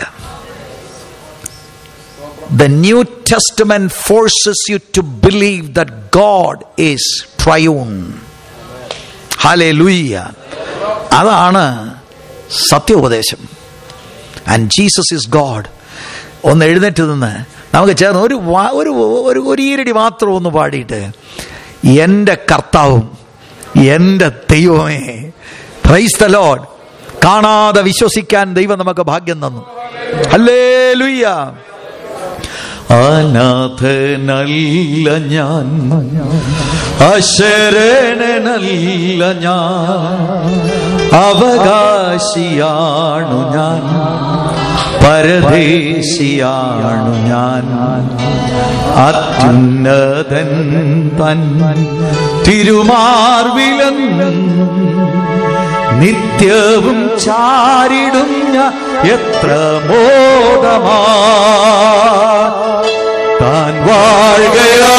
The New Testament forces you to believe that God is triune. Hallelujah. അതാണ് സത്യോപദേശം ആൻഡ് ജീസസ് ഇസ് ഗോഡ് ഒന്ന് എഴുന്നേറ്റ് നിന്ന് നമുക്ക് ചേർന്ന് ഒരു വാ- ഒരു ഒരു ഒരു ഈരടി മാത്രം ഒന്ന് പാടിയിട്ട് എൻ്റെ കർത്താവും എൻ്റെ ദൈവമേ പ്രൈസ് ദ ലോഡ് കാണാതെ വിശ്വസിക്കാൻ ദൈവം നമുക്ക് ഭാഗ്യം തന്നു അല്ലേ ലുയ്യ അനാഥനല്ല ഞാൻ അശരണനല്ല ഞാൻ അവകാശിയാണു ഞാൻ പരദേശിയാണു ഞാൻ അത്യുന്നതൻ തൻ തിരുമാർവിലൻ നിത്യവും ചാരിടുന്ന എത്ര മോദമാ താൻ വാഴുകയാ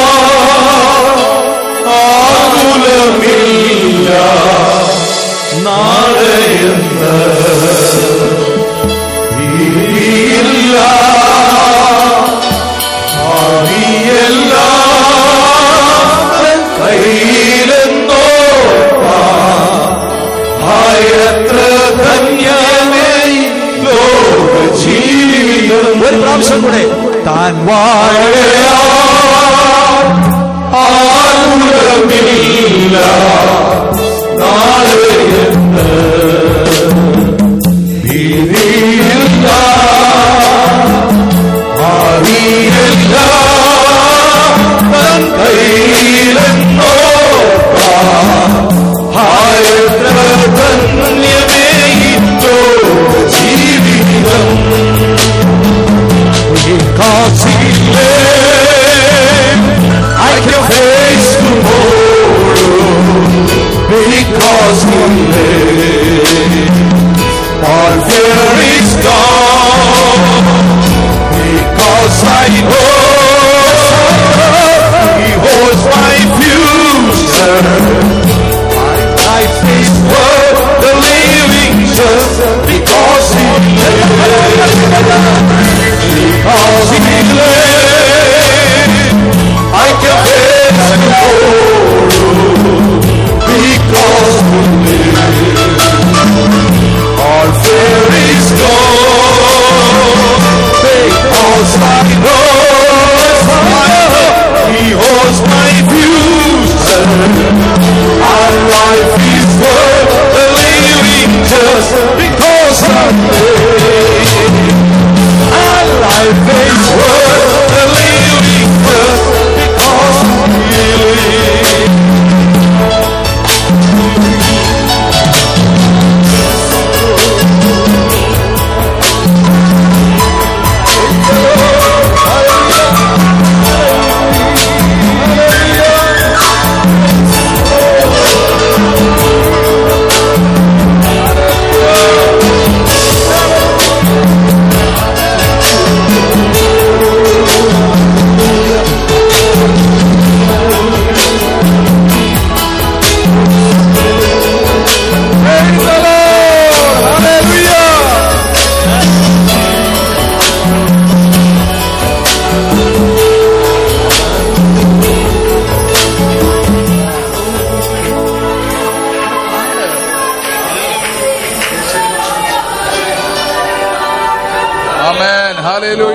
ആകുലമില്ല നാളെയെന്ന് ഭീതിയില്ല ഭാവിയെല്ലാം കയ്യിലെന്നോ ആയത്ര ധന്യമേ ലോക ജീവിതം ഒരു പ്രാവശ്യം കൂടെ താൻ വാഴയാ ആകുലമില്ല നാളെയെന്ന് ഭീതിയില്ല ഭാവിയില്ല തൻ കയ്യിലെന്നോ ആയത്ര ധന്യമേ ഇത്തോ ജീവിതം Because he lived, I can face tomorrow. Because he lived, all fear is gone. Because I know he holds my future. My life is worth the living just because he lived. Because he lived, I can face tomorrow. Because he lived, all fear is gone. Because I know he holds my future. Our life is worth the living just because I live. Our life is worth the living just because we live.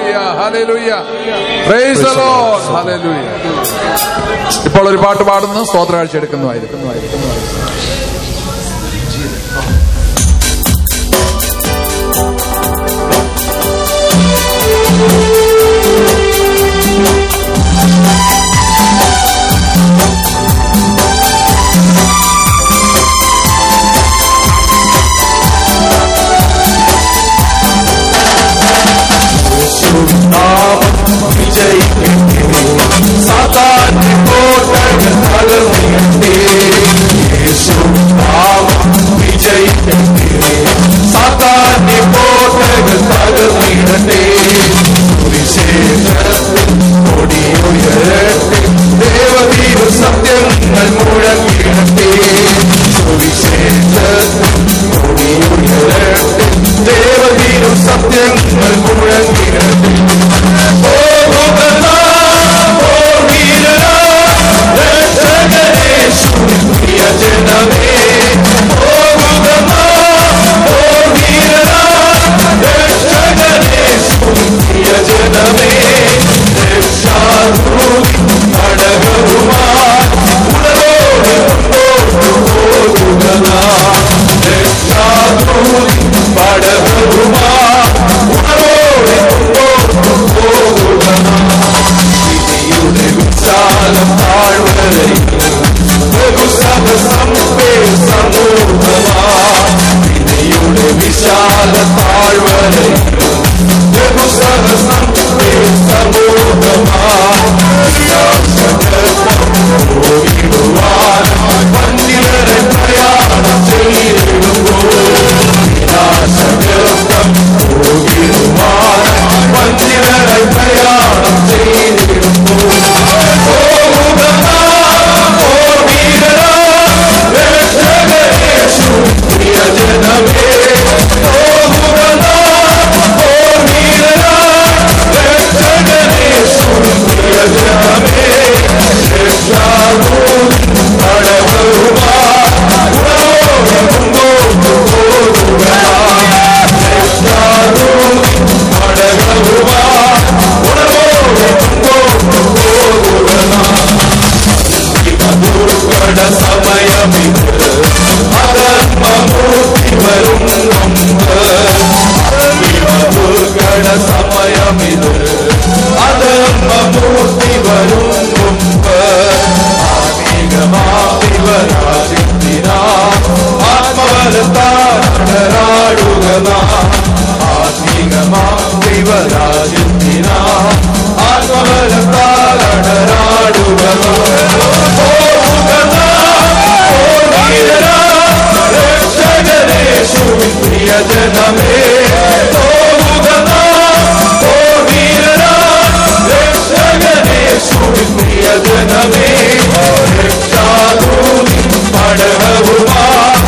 Hallelujah hallelujah praise the lord hallelujah ഇപ്പോൾ ഒരു പാട്ട് പാടുന്നു സ്തോത്ര കാഴ്ച എടുക്കുന്നതായിരിക്കും സാത്താന്റെ കോട്ടകൾ തകർന്നിട്ടേ യേശു നാമം വിജയിക്കട്ടെ സാത്താന്റെ കോട്ടകൾ തകർന്നിടട്ടെ സുവിശേഷത്തിൽ കൊടിയുയരട്ടെ ദേവവീര സത്യങ്ങൾ മുഴങ്ങിടട്ടെ സുവിശേഷത്തിൽ കൊടിയുയരട്ടെ ദേവവീര സത്യങ്ങൾ മുഴങ്ങിടട്ടെ പോകുക നാം, പോർവീരനാ, രക്ഷകനേശുവിൻ പ്രിയജനമേ. പോകുക നാം, പോർവീരനാ, രക്ഷകനേശുവിൻ പ്രിയജനമേ. രക്ഷാദൂതി കടകവുമായി ഉണരോടെ മുന്നോട്ടു പോകുക നാം. രക്ഷാദൂതി പടകവുമായി ഉണരോടെ മുന്നോട്ടു പോകുക നാം. വിധിയുടെ വിശാലം താഴ്വരയിൽ ബഹുസഭ സമ്പേ സമൂഹമായി വിധിയുടെ വിശാല താഴ്വരയിൽ ബഹുസഭ സമ്പേ സമൂഹമായി പോയിടുവാൻ പന്നിവരെ പ്രയാണം ചെയ്തിടുമ്പോൾ വിനാശകൃതം പോയിടുവാൻ പന്നിവരെ പ്രയാണം ചെയ്തിടുമ്പോൾ പോകുക നാം, പോർവീരനാ, രക്ഷകനേശു പ്രിയജനമേ. പോകുക നാം, പോർവീരനാ, രക്ഷകനേശു പ്രിയജനമേ. രക്ഷാദൂതൻ കടവുമായി ഉണരോടെ മുന്നോട്ടു പോകുക നാം. രക്ഷാദൂതൻ കടവുമായി ഉണരോടെ മുന്നോട്ടു പോകുക നാം. ദുർഘട സമയമിത് അധർമ്മമൂർത്തി വരും മുമ്പ് ദുർഘട സമയമിത് അധർമ്മമൂർത്തി വരും മുമ്പ് ആത്മീകമാവിവരാജിത്തിനാ ആത്മവരത്താടരാടുക നാം ആത്മീകമാവിവരാജിത്തിനാ ആത്മവരത്താടരാടുക നാം പോകുക നാം, പോർവീരനാ, രക്ഷകനേശുവിൻ പ്രിയജനമേ പോകുക നാം, പോർവീരനാ, രക്ഷകനേശുവിൻ പ്രിയജനമേ രക്ഷാദൂതി പടവുമായി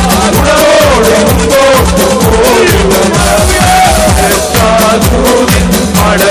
ഉണരോടെ മുമ്പോട്ടു പോകുക നാം. രക്ഷാദൂതി പട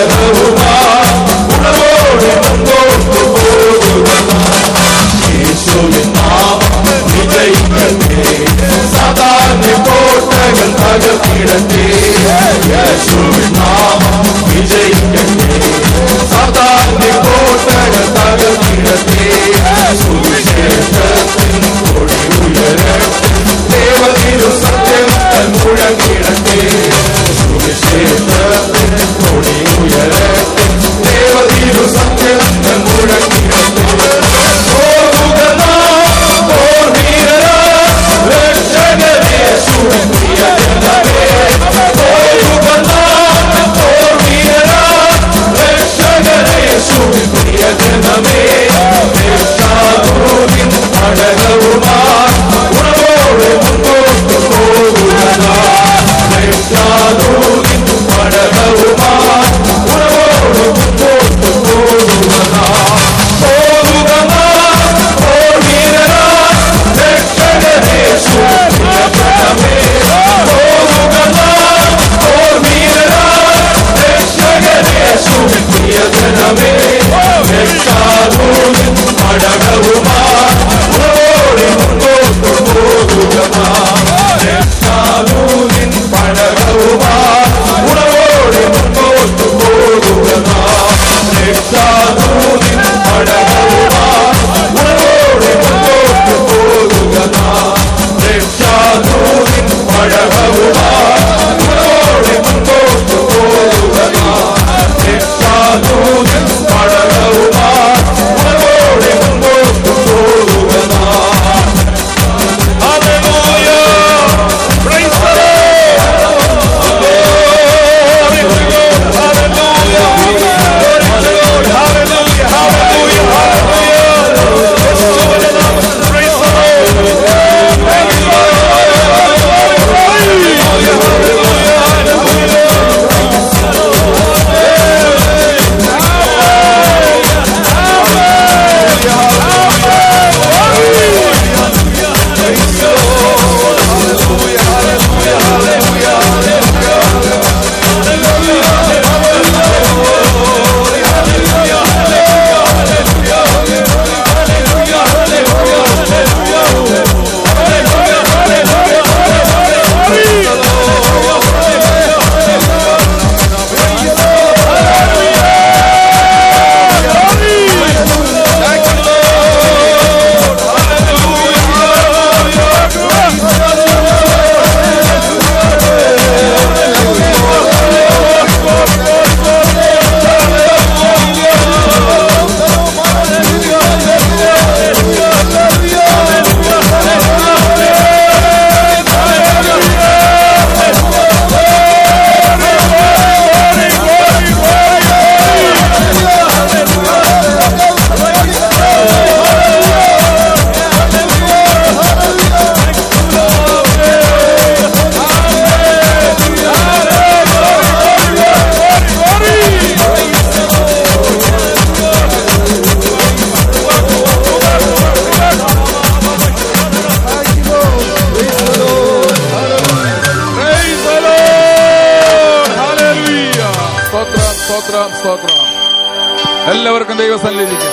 എല്ലാവർക്കും ദൈവസന്നിധിക്കാം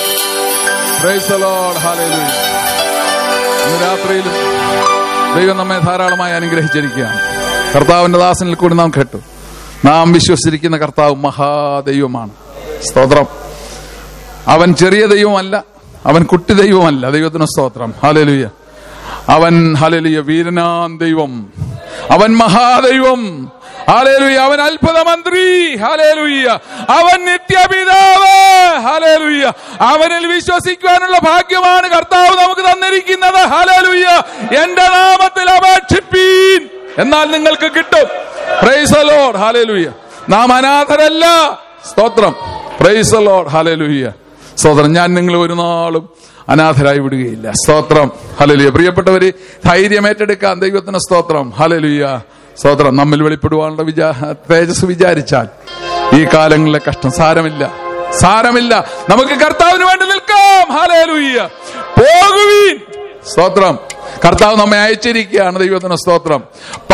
Praise the Lord. Hallelujah. ഇന്ന് രാത്രിയിലും ദൈവം നമ്മെ ധാരാളമായി അനുഗ്രഹിച്ചിരിക്കുകയാണ് കർത്താവിന്റെ ദാസനിൽ കൂടി നാം കേട്ടു നാം വിശ്വസിച്ചിരിക്കുന്ന കർത്താവ് മഹാദൈവമാണ് സ്തോത്രം അവൻ ചെറിയ ദൈവമല്ല അവൻ കുട്ടി ദൈവമല്ല ദൈവത്തിന് സ്തോത്രം ഹാലലുയ്യ അവൻ ഹാലലുയ്യ വീരനാം ദൈവം അവൻ മഹാദൈവം ഹാലേലുയ്യ അവൻ അത്ഭുത മന്ത്രി ഹാലേലുയ്യ അവൻ നിത്യപിതാവ് ഹാലേലുയ്യ അവനിൽ വിശ്വസിക്കുവാനുള്ള ഭാഗ്യമാണ് കർത്താവ് നമുക്ക് തന്നിരിക്കുന്നത് ഹാലേലുയ്യ എന്റെ നാമത്തിൽ അപേക്ഷിപ്പീൻ എന്നാൽ നിങ്ങൾക്ക് കിട്ടും പ്രൈസ് ലോഡ് ഹാലേലുയ്യ നാം അനാഥരല്ല സ്തോത്രം പ്രൈസ് ലോഡ് ഹാലേലുയ്യ സ്തോത്രം ഞാൻ നിങ്ങൾ ഒരു നാളും അനാഥരായി വിടുകയില്ല സ്തോത്രം ഹലലുയ പ്രിയപ്പെട്ടവര് ധൈര്യം ഏറ്റെടുക്കാൻ ദൈവത്തിന് സ്തോത്രം ഹലലുയ സ്തോത്രം നമ്മിൽ വെളിപ്പെടുവാനുള്ള വിചാ തേജസ് വിചാരിച്ചാൽ ഈ കാലങ്ങളിലെ കഷ്ടം സാരമില്ല സാരമില്ല നമുക്ക് കർത്താവിന് വേണ്ടി നിൽക്കാം ഹലലുയ്യ പോകുവീൻ സ്തോത്രം കർത്താവ് നമ്മെ അയച്ചിരിക്കുകയാണ് ദൈവത്തിന് സ്തോത്രം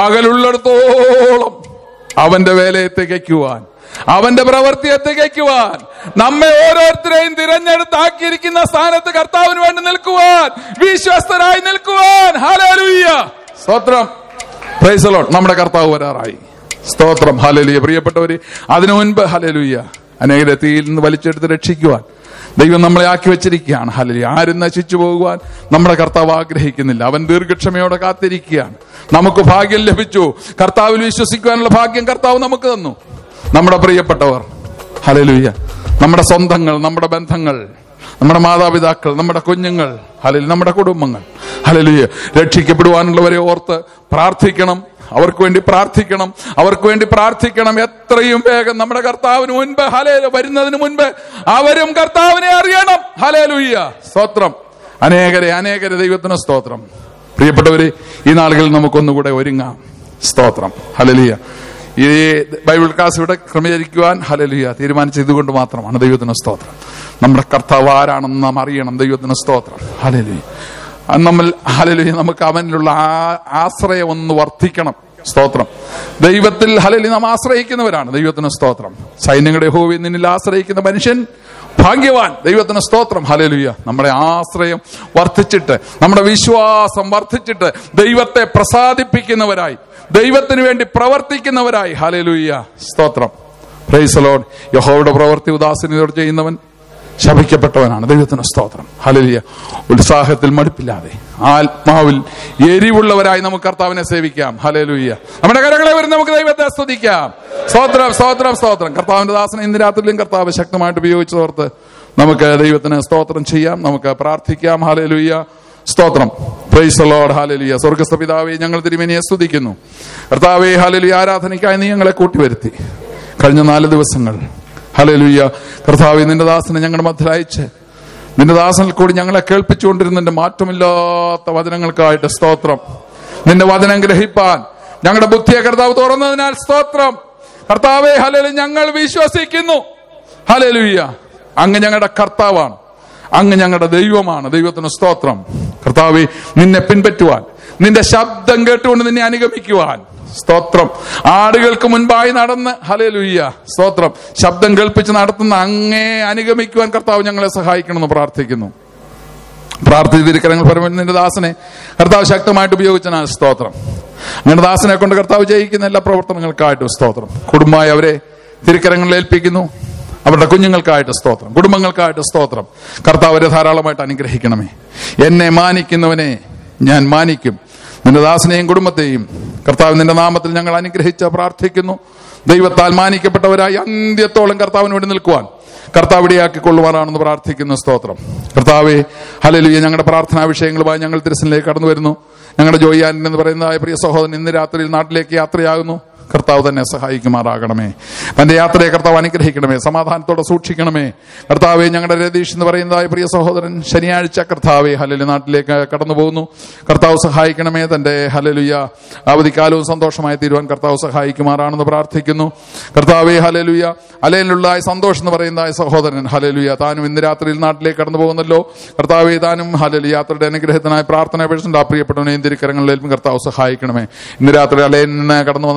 പകലുള്ളിടത്തോളം അവന്റെ വേലയെ തികയ്ക്കുവാൻ അവന്റെ പ്രവൃത്തിയെ തികയ്ക്കുവാൻ നമ്മെ ഓരോരുത്തരെയും തിരഞ്ഞെടുത്താക്കിയിരിക്കുന്ന സ്ഥാനത്ത് കർത്താവിന് വേണ്ടി നിൽക്കുവാൻ വിശ്വസ്തരായി നിൽക്കുവാൻ ഹാലലുയ്യ സ്തോത്രം പ്രൈസലോട്ട് നമ്മുടെ കർത്താവ് വരാറായി സ്തോത്രം ഹാലലുയ്യ പ്രിയപ്പെട്ടവര് അതിനു മുൻപ് ഹാലലുയ്യ അനേകരെ തീയിൽ നിന്ന് വലിച്ചെടുത്ത് രക്ഷിക്കുവാൻ ദൈവം നമ്മളെ ആക്കി വെച്ചിരിക്കുകയാണ് ഹലലി ആരും നശിച്ചു പോകുവാൻ നമ്മുടെ കർത്താവ് ആഗ്രഹിക്കുന്നില്ല അവൻ ദീർഘക്ഷമയോടെ കാത്തിരിക്കുകയാണ് നമുക്ക് ഭാഗ്യം ലഭിച്ചു കർത്താവിൽ വിശ്വസിക്കുവാനുള്ള ഭാഗ്യം കർത്താവ് നമുക്ക് തന്നു നമ്മുടെ പ്രിയപ്പെട്ടവർ ഹലലുയ്യ നമ്മുടെ സ്വന്തങ്ങൾ നമ്മുടെ ബന്ധങ്ങൾ നമ്മുടെ മാതാപിതാക്കൾ നമ്മുടെ കുഞ്ഞുങ്ങൾ ഹലലി നമ്മുടെ കുടുംബങ്ങൾ ഹലലുയ്യ രക്ഷിക്കപ്പെടുവാനുള്ളവരെ ഓർത്ത് പ്രാർത്ഥിക്കണം അവർക്ക് വേണ്ടി പ്രാർത്ഥിക്കണം അവർക്ക് വേണ്ടി പ്രാർത്ഥിക്കണം എത്രയും വേഗം നമ്മുടെ കർത്താവിന് മുൻപ് ഹലേല വരുന്നതിന് മുൻപ് അവരും കർത്താവിനെ അറിയണം ഹലേലുയ്യ സ്തോത്രം അനേകരെ അനേകരെ ദൈവത്തിന് സ്തോത്രം പ്രിയപ്പെട്ടവരെ ഈ നാളുകളിൽ നമുക്കൊന്നുകൂടെ ഒരുങ്ങാം സ്തോത്രം ഹലലിയ ഈ ബൈബിൾ ക്ലാസ് ഇവിടെ ക്രമീകരിക്കുവാൻ ഹലലിയ തീരുമാനിച്ചതുകൊണ്ട് മാത്രമാണ് ദൈവത്തിന് സ്തോത്രം നമ്മുടെ കർത്താവ് ആരാണെന്ന് നാം അറിയണം ദൈവത്തിന് സ്തോത്രം ഹലലിയ അത് നമ്മൾ ഹലലി നമുക്ക് അവനിലുള്ള ആ ആശ്രയം ഒന്ന് വർദ്ധിക്കണം സ്തോത്രം ദൈവത്തിൽ ഹലലി നാം ആശ്രയിക്കുന്നവരാണ് ദൈവത്തിന് സ്തോത്രം സൈന്യങ്ങളുടെ ഹോവി നിന്നിൽ ആശ്രയിക്കുന്ന മനുഷ്യൻ ഭാഗ്യവാൻ ദൈവത്തിന് സ്തോത്രം ഹലലുയ്യ നമ്മുടെ ആശ്രയം വർദ്ധിച്ചിട്ട് നമ്മുടെ വിശ്വാസം വർദ്ധിച്ചിട്ട് ദൈവത്തെ പ്രസാദിപ്പിക്കുന്നവരായി ദൈവത്തിന് വേണ്ടി പ്രവർത്തിക്കുന്നവരായി ഹലലുയ്യ സ്തോത്രം പ്രൈസലോൺ യഹോയുടെ പ്രവൃത്തി ഉദാസീനതയോട് ചെയ്യുന്നവൻ ശപിക്കപ്പെട്ടവനാണ് ദൈവത്തിന് സ്തോത്രം ഹലലിയ ഉത്സാഹത്തിൽ മടുപ്പില്ലാതെ ആത്മാവിൽ എരിവുള്ളവരായി നമുക്ക് കർത്താവിനെ സേവിക്കാം ഹലലുയ്യ നമ്മുടെ കരങ്ങളെ വരും നമുക്ക് ദൈവത്തെ സ്തുതിക്കാം സ്തോത്രം സ്തോത്രം സ്തോത്രം കർത്താവിന്റെ ദാസനെ ഇന്ന് രാത്രിയിലും കർത്താവ് ശക്തമായിട്ട് ഉപയോഗിച്ചതോർത്ത് നമുക്ക് ദൈവത്തിന് സ്തോത്രം ചെയ്യാം നമുക്ക് പ്രാർത്ഥിക്കാം ഹലലുയ്യ സ്തോത്രം പ്രൈസ് ലോഡ് ഹാലലിയ സ്വർഗസ്ഥ പിതാവെ ഞങ്ങൾ തിരുമേനിയെ സ്തുതിക്കുന്നു കർത്താവെ ഹാലലിയ ആരാധനയ്ക്കായി നീ ഞങ്ങളെ കൂട്ടിവരുത്തി കഴിഞ്ഞ നാല് ദിവസങ്ങൾ ഹലലുയ്യ കർത്താവ് നിന്റെ ദാസനെ ഞങ്ങളുടെ മധ്യ അയച്ച് നിന്റെ ദാസനിൽ കൂടി ഞങ്ങളെ കേൾപ്പിച്ചുകൊണ്ടിരുന്നതിന്റെ മാറ്റമില്ലാത്ത വചനങ്ങൾക്കായിട്ട് സ്തോത്രം നിന്റെ വചനം ഗ്രഹിപ്പാൻ ഞങ്ങളുടെ ബുദ്ധിയെ കർത്താവ് തുറന്നതിനാൽ സ്തോത്രം കർത്താവെ ഹലലു ഞങ്ങൾ വിശ്വസിക്കുന്നു ഹലലുയ്യ അങ്ങ് ഞങ്ങളുടെ കർത്താവാണ് അങ്ങ് ഞങ്ങളുടെ ദൈവമാണ് ദൈവത്തിന് സ്തോത്രം കർത്താവെ നിന്നെ പിൻപറ്റുവാൻ നിന്റെ ശബ്ദം കേട്ടുകൊണ്ട് നിന്നെ അനുഗമിക്കുവാൻ സ്തോത്രം ആടുകൾക്ക് മുൻപായി നടന്ന് ഹലേലുയ്യ സ്തോത്രം ശബ്ദം കേൾപ്പിച്ച് നടത്തുന്ന അങ്ങേ അനുഗമിക്കുവാൻ കർത്താവ് ഞങ്ങളെ സഹായിക്കണമെന്ന് പ്രാർത്ഥിക്കുന്നു പ്രാർത്ഥിച്ചിരിക്കരങ്ങൾ പരമന്റെ ദാസനെ കർത്താവ് ശക്തമായിട്ട് ഉപയോഗിച്ചനാൽ സ്തോത്രം അങ്ങനെ ദാസനെ കൊണ്ട് കർത്താവ് ജയിക്കുന്ന എല്ലാ പ്രവർത്തനങ്ങൾക്കായിട്ടും സ്തോത്രം കുടുംബമായി അവരെ തിരുക്കരങ്ങളിൽ ഏൽപ്പിക്കുന്നു അവരുടെ കുഞ്ഞുങ്ങൾക്കായിട്ട് സ്തോത്രം കുടുംബങ്ങൾക്കായിട്ട് സ്തോത്രം കർത്താവ് അവരെ ധാരാളമായിട്ട് അനുഗ്രഹിക്കണമേ എന്നെ മാനിക്കുന്നവനെ ഞാൻ മാനിക്കും നിന്റെ ദാസനെയും കുടുംബത്തെയും കർത്താവ് നിന്റെ നാമത്തിൽ ഞങ്ങൾ അനുഗ്രഹിച്ച് പ്രാർത്ഥിക്കുന്നു ദൈവത്താൽ മാനിക്കപ്പെട്ടവരായി അന്ത്യത്തോളം കർത്താവിന് വേണ്ടി നിൽക്കുവാൻ കർത്താവ് ഇടയാക്കിക്കൊള്ളുവാനാണെന്ന് പ്രാർത്ഥിക്കുന്ന സ്തോത്രം കർത്താവെ ഹലലുയ ഞങ്ങളുടെ പ്രാർത്ഥനാ വിഷയങ്ങളുമായി ഞങ്ങൾ തിരുസനിലേക്ക് കടന്നു വരുന്നു ഞങ്ങളുടെ ജോയിയാൻ എന്ന് പറയുന്നതായ പ്രിയ സഹോദരൻ ഇന്ന് രാത്രിയിൽ നാട്ടിലേക്ക് യാത്രയാകുന്നു കർത്താവ് തന്നെ സഹായിക്കുമാറാകണമേ തന്റെ യാത്രയെ കർത്താവ് അനുഗ്രഹിക്കണമേ സമാധാനത്തോടെ സൂക്ഷിക്കണമേ കർത്താവെ ഞങ്ങളുടെ രതീഷ് എന്ന് പറയുന്നതായ പ്രിയ സഹോദരൻ ശനിയാഴ്ച കർത്താവെ ഹലലു നാട്ടിലേക്ക് കടന്നു പോകുന്നു കർത്താവ് സഹായിക്കണമേ തന്റെ ഹലലുയ അവധിക്കാലവും സന്തോഷമായി തീരുവാൻ കർത്താവ് സഹായിക്കുമാറാണെന്ന് പ്രാർത്ഥിക്കുന്നു കർത്താവെ ഹലലുയ അലയിലുള്ള സന്തോഷം എന്ന് പറയുന്നതായ സഹോദരൻ ഹലലുയ താനും ഇന്ന് രാത്രിയിൽ നാട്ടിലേക്ക് കടന്നു പോകുന്നല്ലോ കർത്താവെ താനും ഹലലു യാത്രയുടെ അനുഗ്രഹത്തിനായി പ്രാർത്ഥന പേഴ്സണ്ട് ആ പ്രിയപ്പെട്ടവനെയും തിരിക്കരങ്ങളിലേക്കും കർത്താവ് സഹായിക്കണമേ ഇന്ന് രാത്രി അലയിൽ നിന്ന് കടന്നു വന്ന ഞങ്ങളുടെ പ്രിയ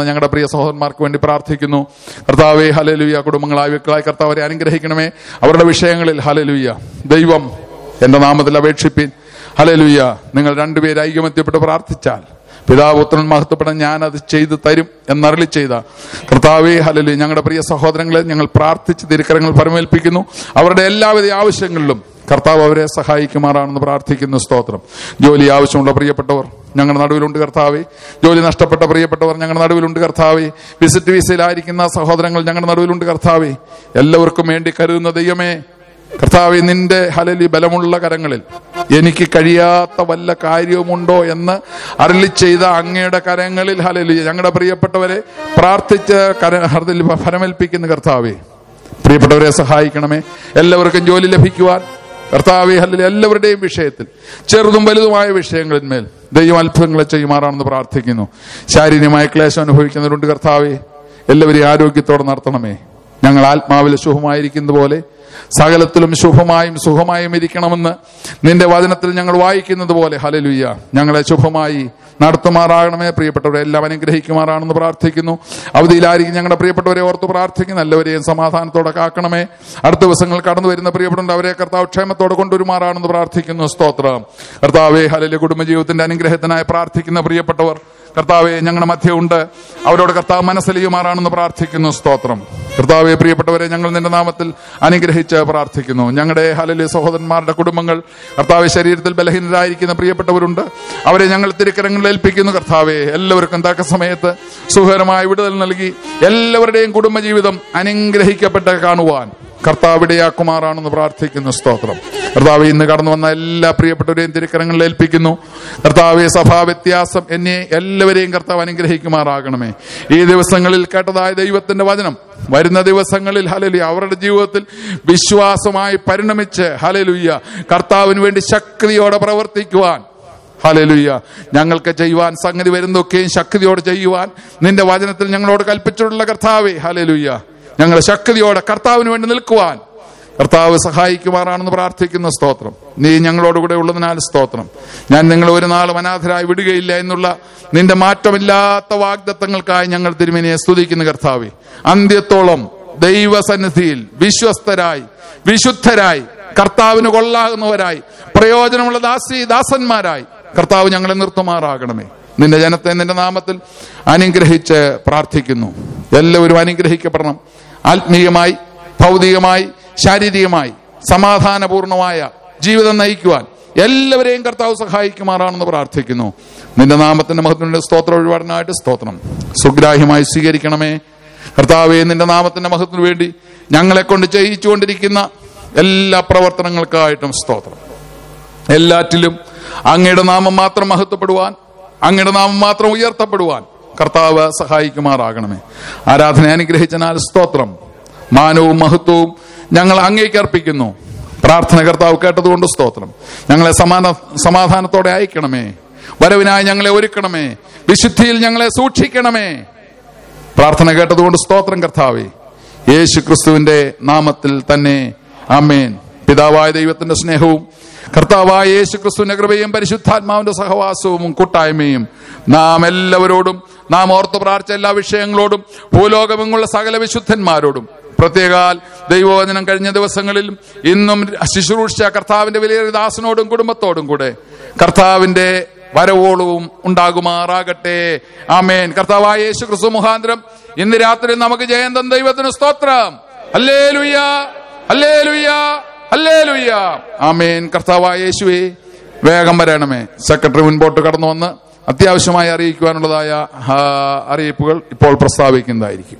പ്രിയ സഹോദരന്മാർക്ക് വേണ്ടി പ്രാർത്ഥിക്കുന്നു കർത്താവെ ഹലലുയ കുടുംബങ്ങളായ വ്യക്തികളായി കർത്താവരെ അനുഗ്രഹിക്കണമേ അവരുടെ വിഷയങ്ങളിൽ ഹലലുയ ദൈവം എന്റെ നാമത്തിൽ അപേക്ഷിപ്പിൻ ഹലലുയ നിങ്ങൾ രണ്ടുപേര് ഐകമത്യപ്പെട്ട് പ്രാർത്ഥിച്ചാൽ പിതാവ് പുത്രൻ മഹത്വപ്പെടാൻ ഞാൻ അത് ചെയ്തു തരും എന്നരളി ചെയ്ത കർത്താവേ ഹലലി ഞങ്ങളുടെ പ്രിയ സഹോദരങ്ങളെ ഞങ്ങൾ പ്രാർത്ഥിച്ച് തിരുക്കരങ്ങൾ പരമേൽപ്പിക്കുന്നു അവരുടെ എല്ലാവിധ ആവശ്യങ്ങളിലും കർത്താവ് അവരെ സഹായിക്കുമാറാണെന്ന് പ്രാർത്ഥിക്കുന്നു സ്തോത്രം ജോലി ആവശ്യമുള്ള പ്രിയപ്പെട്ടവർ ഞങ്ങളുടെ നടുവിലുണ്ട് കർത്താവെ ജോലി നഷ്ടപ്പെട്ട പ്രിയപ്പെട്ടവർ ഞങ്ങളുടെ നടുവിലുണ്ട് കർത്താവെ വിസിറ്റ് വിസയിലായിരിക്കുന്ന സഹോദരങ്ങൾ ഞങ്ങളുടെ നടുവിലുണ്ട് കർത്താവെ എല്ലാവർക്കും വേണ്ടി കരുതുന്ന ദൈവമേ കർത്താവെ നിന്റെ ഹലലി ബലമുള്ള കരങ്ങളിൽ എനിക്ക് കഴിയാത്ത വല്ല കാര്യവുമുണ്ടോ എന്ന് അരളി ചെയ്ത അങ്ങയുടെ കരങ്ങളിൽ ഹലലി ഞങ്ങളുടെ പ്രിയപ്പെട്ടവരെ പ്രാർത്ഥിച്ച് കര ഹൃദയ ഫലമേൽപ്പിക്കുന്ന കർത്താവെ പ്രിയപ്പെട്ടവരെ സഹായിക്കണമേ എല്ലാവർക്കും ജോലി ലഭിക്കുവാൻ കർത്താവെ ഹല്ലേലൂയ എല്ലാവരുടെയും വിഷയത്തിൽ ചെറുതും വലുതുമായ വിഷയങ്ങളിന്മേൽ ദൈവം അത്ഭുതങ്ങളെ ചെയ്യുമാറാണെന്ന് പ്രാർത്ഥിക്കുന്നു ശാരീരികമായ ക്ലേശം അനുഭവിക്കുന്നവരുണ്ട് കർത്താവെ എല്ലാവരെയും ആരോഗ്യത്തോടെ നടത്തണമേ ഞങ്ങൾ ആത്മാവിൽ ശുഭമായിരിക്കുന്ന പോലെ സകലത്തിലും ശുഭമായും സുഖമായും ഇരിക്കണമെന്ന് നിന്റെ വചനത്തിൽ ഞങ്ങൾ വായിക്കുന്നത് പോലെ ഹലലുയ്യ ഞങ്ങളെ ശുഭമായി നടത്തുമാറാകണമേ പ്രിയപ്പെട്ടവരെ എല്ലാം അനുഗ്രഹിക്കുമാറാണെന്ന് പ്രാർത്ഥിക്കുന്നു അവധിയിലായിരിക്കും ഞങ്ങളുടെ പ്രിയപ്പെട്ടവരെ ഓർത്ത് പ്രാർത്ഥിക്കുന്നു എല്ലാവരെയും സമാധാനത്തോടെ കാക്കണമേ അടുത്ത ദിവസങ്ങൾ കടന്നു വരുന്ന പ്രിയപ്പെട്ടവർ അവരെ കർത്താവ് ക്ഷേമത്തോടെ കൊണ്ടുവരുമാറാണെന്ന് പ്രാർത്ഥിക്കുന്നു സ്തോത്രം കർത്താവെ ഹലല് കുടുംബജീവിതത്തിന്റെ അനുഗ്രഹത്തിനായി പ്രാർത്ഥിക്കുന്ന പ്രിയപ്പെട്ടവർ കർത്താവെ ഞങ്ങളുടെ മധ്യമുണ്ട് അവരോട് കർത്താവ് മനസ്സിലിയുമാറാണെന്ന് പ്രാർത്ഥിക്കുന്നു സ്തോത്രം കർത്താവെ പ്രിയപ്പെട്ടവരെ ഞങ്ങൾ നിന്റെ നാമത്തിൽ അനുഗ്രഹിച്ച് പ്രാർത്ഥിക്കുന്നു ഞങ്ങളുടെ ഹലലി സഹോദരന്മാരുടെ കുടുംബങ്ങൾ കർത്താവ് ശരീരത്തിൽ ബലഹീനരായിരിക്കുന്ന പ്രിയപ്പെട്ടവരുണ്ട് അവരെ ഞങ്ങൾ തിരുക്കരങ്ങളിൽ ഏൽപ്പിക്കുന്നു കർത്താവെ എല്ലാവർക്കും തക്ക സമയത്ത് സുഖകരമായ വിടുതൽ നൽകി എല്ലാവരുടെയും കുടുംബജീവിതം അനുഗ്രഹിക്കപ്പെട്ട് കാണുവാൻ കർത്താവ് ഇടയാക്കുമാറാണെന്ന് പ്രാർത്ഥിക്കുന്നു സ്തോത്രം കർത്താവ് ഇന്ന് കടന്നു വന്ന എല്ലാ പ്രിയപ്പെട്ടവരെയും തിരുക്കരങ്ങളിൽ ഏൽപ്പിക്കുന്നു കർത്താവെ സഭാ വ്യത്യാസം എന്നെ എല്ലാവരെയും കർത്താവ് അനുഗ്രഹിക്കുമാറാകണമേ ഈ ദിവസങ്ങളിൽ കേട്ടതായ ദൈവത്തിന്റെ വചനം വരുന്ന ദിവസങ്ങളിൽ ഹലലുയ അവരുടെ ജീവിതത്തിൽ വിശ്വാസമായി പരിണമിച്ച് ഹലലുയ്യ കർത്താവിന് വേണ്ടി ശക്തിയോടെ പ്രവർത്തിക്കുവാൻ ഹലലുയ്യ ഞങ്ങൾക്ക് ചെയ്യുവാൻ സംഗതി വരുന്നതൊക്കെയും ശക്തിയോടെ ചെയ്യുവാൻ നിന്റെ വചനത്തിൽ ഞങ്ങളോട് കൽപ്പിച്ചിട്ടുള്ള കർത്താവേ ഹലലുയ്യ ഞങ്ങൾ ശക്തിയോടെ കർത്താവിന് വേണ്ടി നിൽക്കുവാൻ കർത്താവ് സഹായിക്കുമാറാണെന്ന് പ്രാർത്ഥിക്കുന്ന സ്തോത്രം നീ ഞങ്ങളോടുകൂടെ ഉള്ളതിനാൽ സ്തോത്രം ഞാൻ നിങ്ങൾ ഒരു നാളും അനാഥരായി വിടുകയില്ല എന്നുള്ള നിന്റെ മാറ്റമില്ലാത്ത വാഗ്ദത്തങ്ങൾക്കായി ഞങ്ങൾ തിരുമേനിയെ സ്തുതിക്കുന്ന കർത്താവെ അന്ത്യത്തോളം ദൈവസന്നിധിയിൽ വിശ്വസ്തരായി വിശുദ്ധരായി കർത്താവിന് കൊള്ളാകുന്നവരായി പ്രയോജനമുള്ള ദാസി ദാസന്മാരായി കർത്താവ് ഞങ്ങളെ നിർത്തുമാറാകണമേ നിന്റെ ജനത്തെ നിന്റെ നാമത്തിൽ അനുഗ്രഹിച്ച് പ്രാർത്ഥിക്കുന്നു എല്ലാവരും അനുഗ്രഹിക്കപ്പെടണം ആത്മീയമായി ഭൗതികമായി ശാരീരികമായി സമാധാനപൂർണമായ ജീവിതം നയിക്കുവാൻ എല്ലാവരെയും കർത്താവ് സഹായിക്കുമാറാണെന്ന് പ്രാർത്ഥിക്കുന്നു നിന്റെ നാമത്തിന്റെ മഹത്വത്തിന്റെ സ്തോത്ര ഒഴിപാടിനായിട്ട് സ്തോത്രം സുഗ്രാഹ്യമായി സ്വീകരിക്കണമേ കർത്താവെ നിന്റെ നാമത്തിന്റെ മഹത്വത്തിന് വേണ്ടി ഞങ്ങളെ കൊണ്ട് ചെയ്യിച്ചുകൊണ്ടിരിക്കുന്ന എല്ലാ പ്രവർത്തനങ്ങൾക്കായിട്ടും സ്തോത്രം എല്ലാറ്റിലും അങ്ങയുടെ നാമം മാത്രം മഹത്വപ്പെടുവാൻ അങ്ങയുടെ നാമം മാത്രം ഉയർത്തപ്പെടുവാൻ കർത്താവ് സഹായിക്കുമാറാകണമേ ആരാധന അനുഗ്രഹിച്ചനാൽ സ്തോത്രം മാനവും മഹത്വവും ഞങ്ങൾ അങ്ങേക്ക് അർപ്പിക്കുന്നു പ്രാർത്ഥന കർത്താവ് കേട്ടതുകൊണ്ട് സ്തോത്രം ഞങ്ങളെ സമാന സമാധാനത്തോടെ അയക്കണമേ വരവിനായി ഞങ്ങളെ ഒരുക്കണമേ വിശുദ്ധിയിൽ ഞങ്ങളെ സൂക്ഷിക്കണമേ പ്രാർത്ഥന കേട്ടതുകൊണ്ട് സ്തോത്രം കർത്താവേ യേശു ക്രിസ്തുവിന്റെ നാമത്തിൽ തന്നെ അമേൻ പിതാവായ ദൈവത്തിന്റെ സ്നേഹവും കർത്താവായ യേശു ക്രിസ്തുവിന്റെ കൃപയും പരിശുദ്ധാത്മാവിന്റെ സഹവാസവും കൂട്ടായ്മയും നാം എല്ലാവരോടും നാം ഓർത്തു പ്രാർത്ഥിച്ച എല്ലാ വിഷയങ്ങളോടും ഭൂലോകമെങ്ങുള്ള സകല വിശുദ്ധന്മാരോടും പ്രത്യേകാൽ ദൈവവചനം കഴിഞ്ഞ ദിവസങ്ങളിലും ഇന്നും ശുശ്രൂഷ കർത്താവിന്റെ വിലയേറിയ ദാസനോടും കുടുംബത്തോടും കൂടെ കർത്താവിന്റെ വരവോളവും ഉണ്ടാകുമാറാകട്ടെ ആമേൻ കർത്താവായ യേശു ക്രിസ്തു മുഖാന്തരം ഇന്ന് രാത്രി നമുക്ക് ജയന്തം ദൈവത്തിന് സ്തോത്രം അല്ലേ ലുയ്യ അല്ലേ ലുയ്യ അല്ലേ ലുയ്യ ആമേൻ കർത്താവായ യേശുവേ വേഗം വരണമേ സെക്രട്ടറി മുൻപോട്ട് കടന്നു വന്ന് അത്യാവശ്യമായി അറിയിക്കുവാനുള്ളതായ ആ, അറിയിപ്പുകൾ ഇപ്പോൾ പ്രസ്താവിക്കുന്നതായിരിക്കും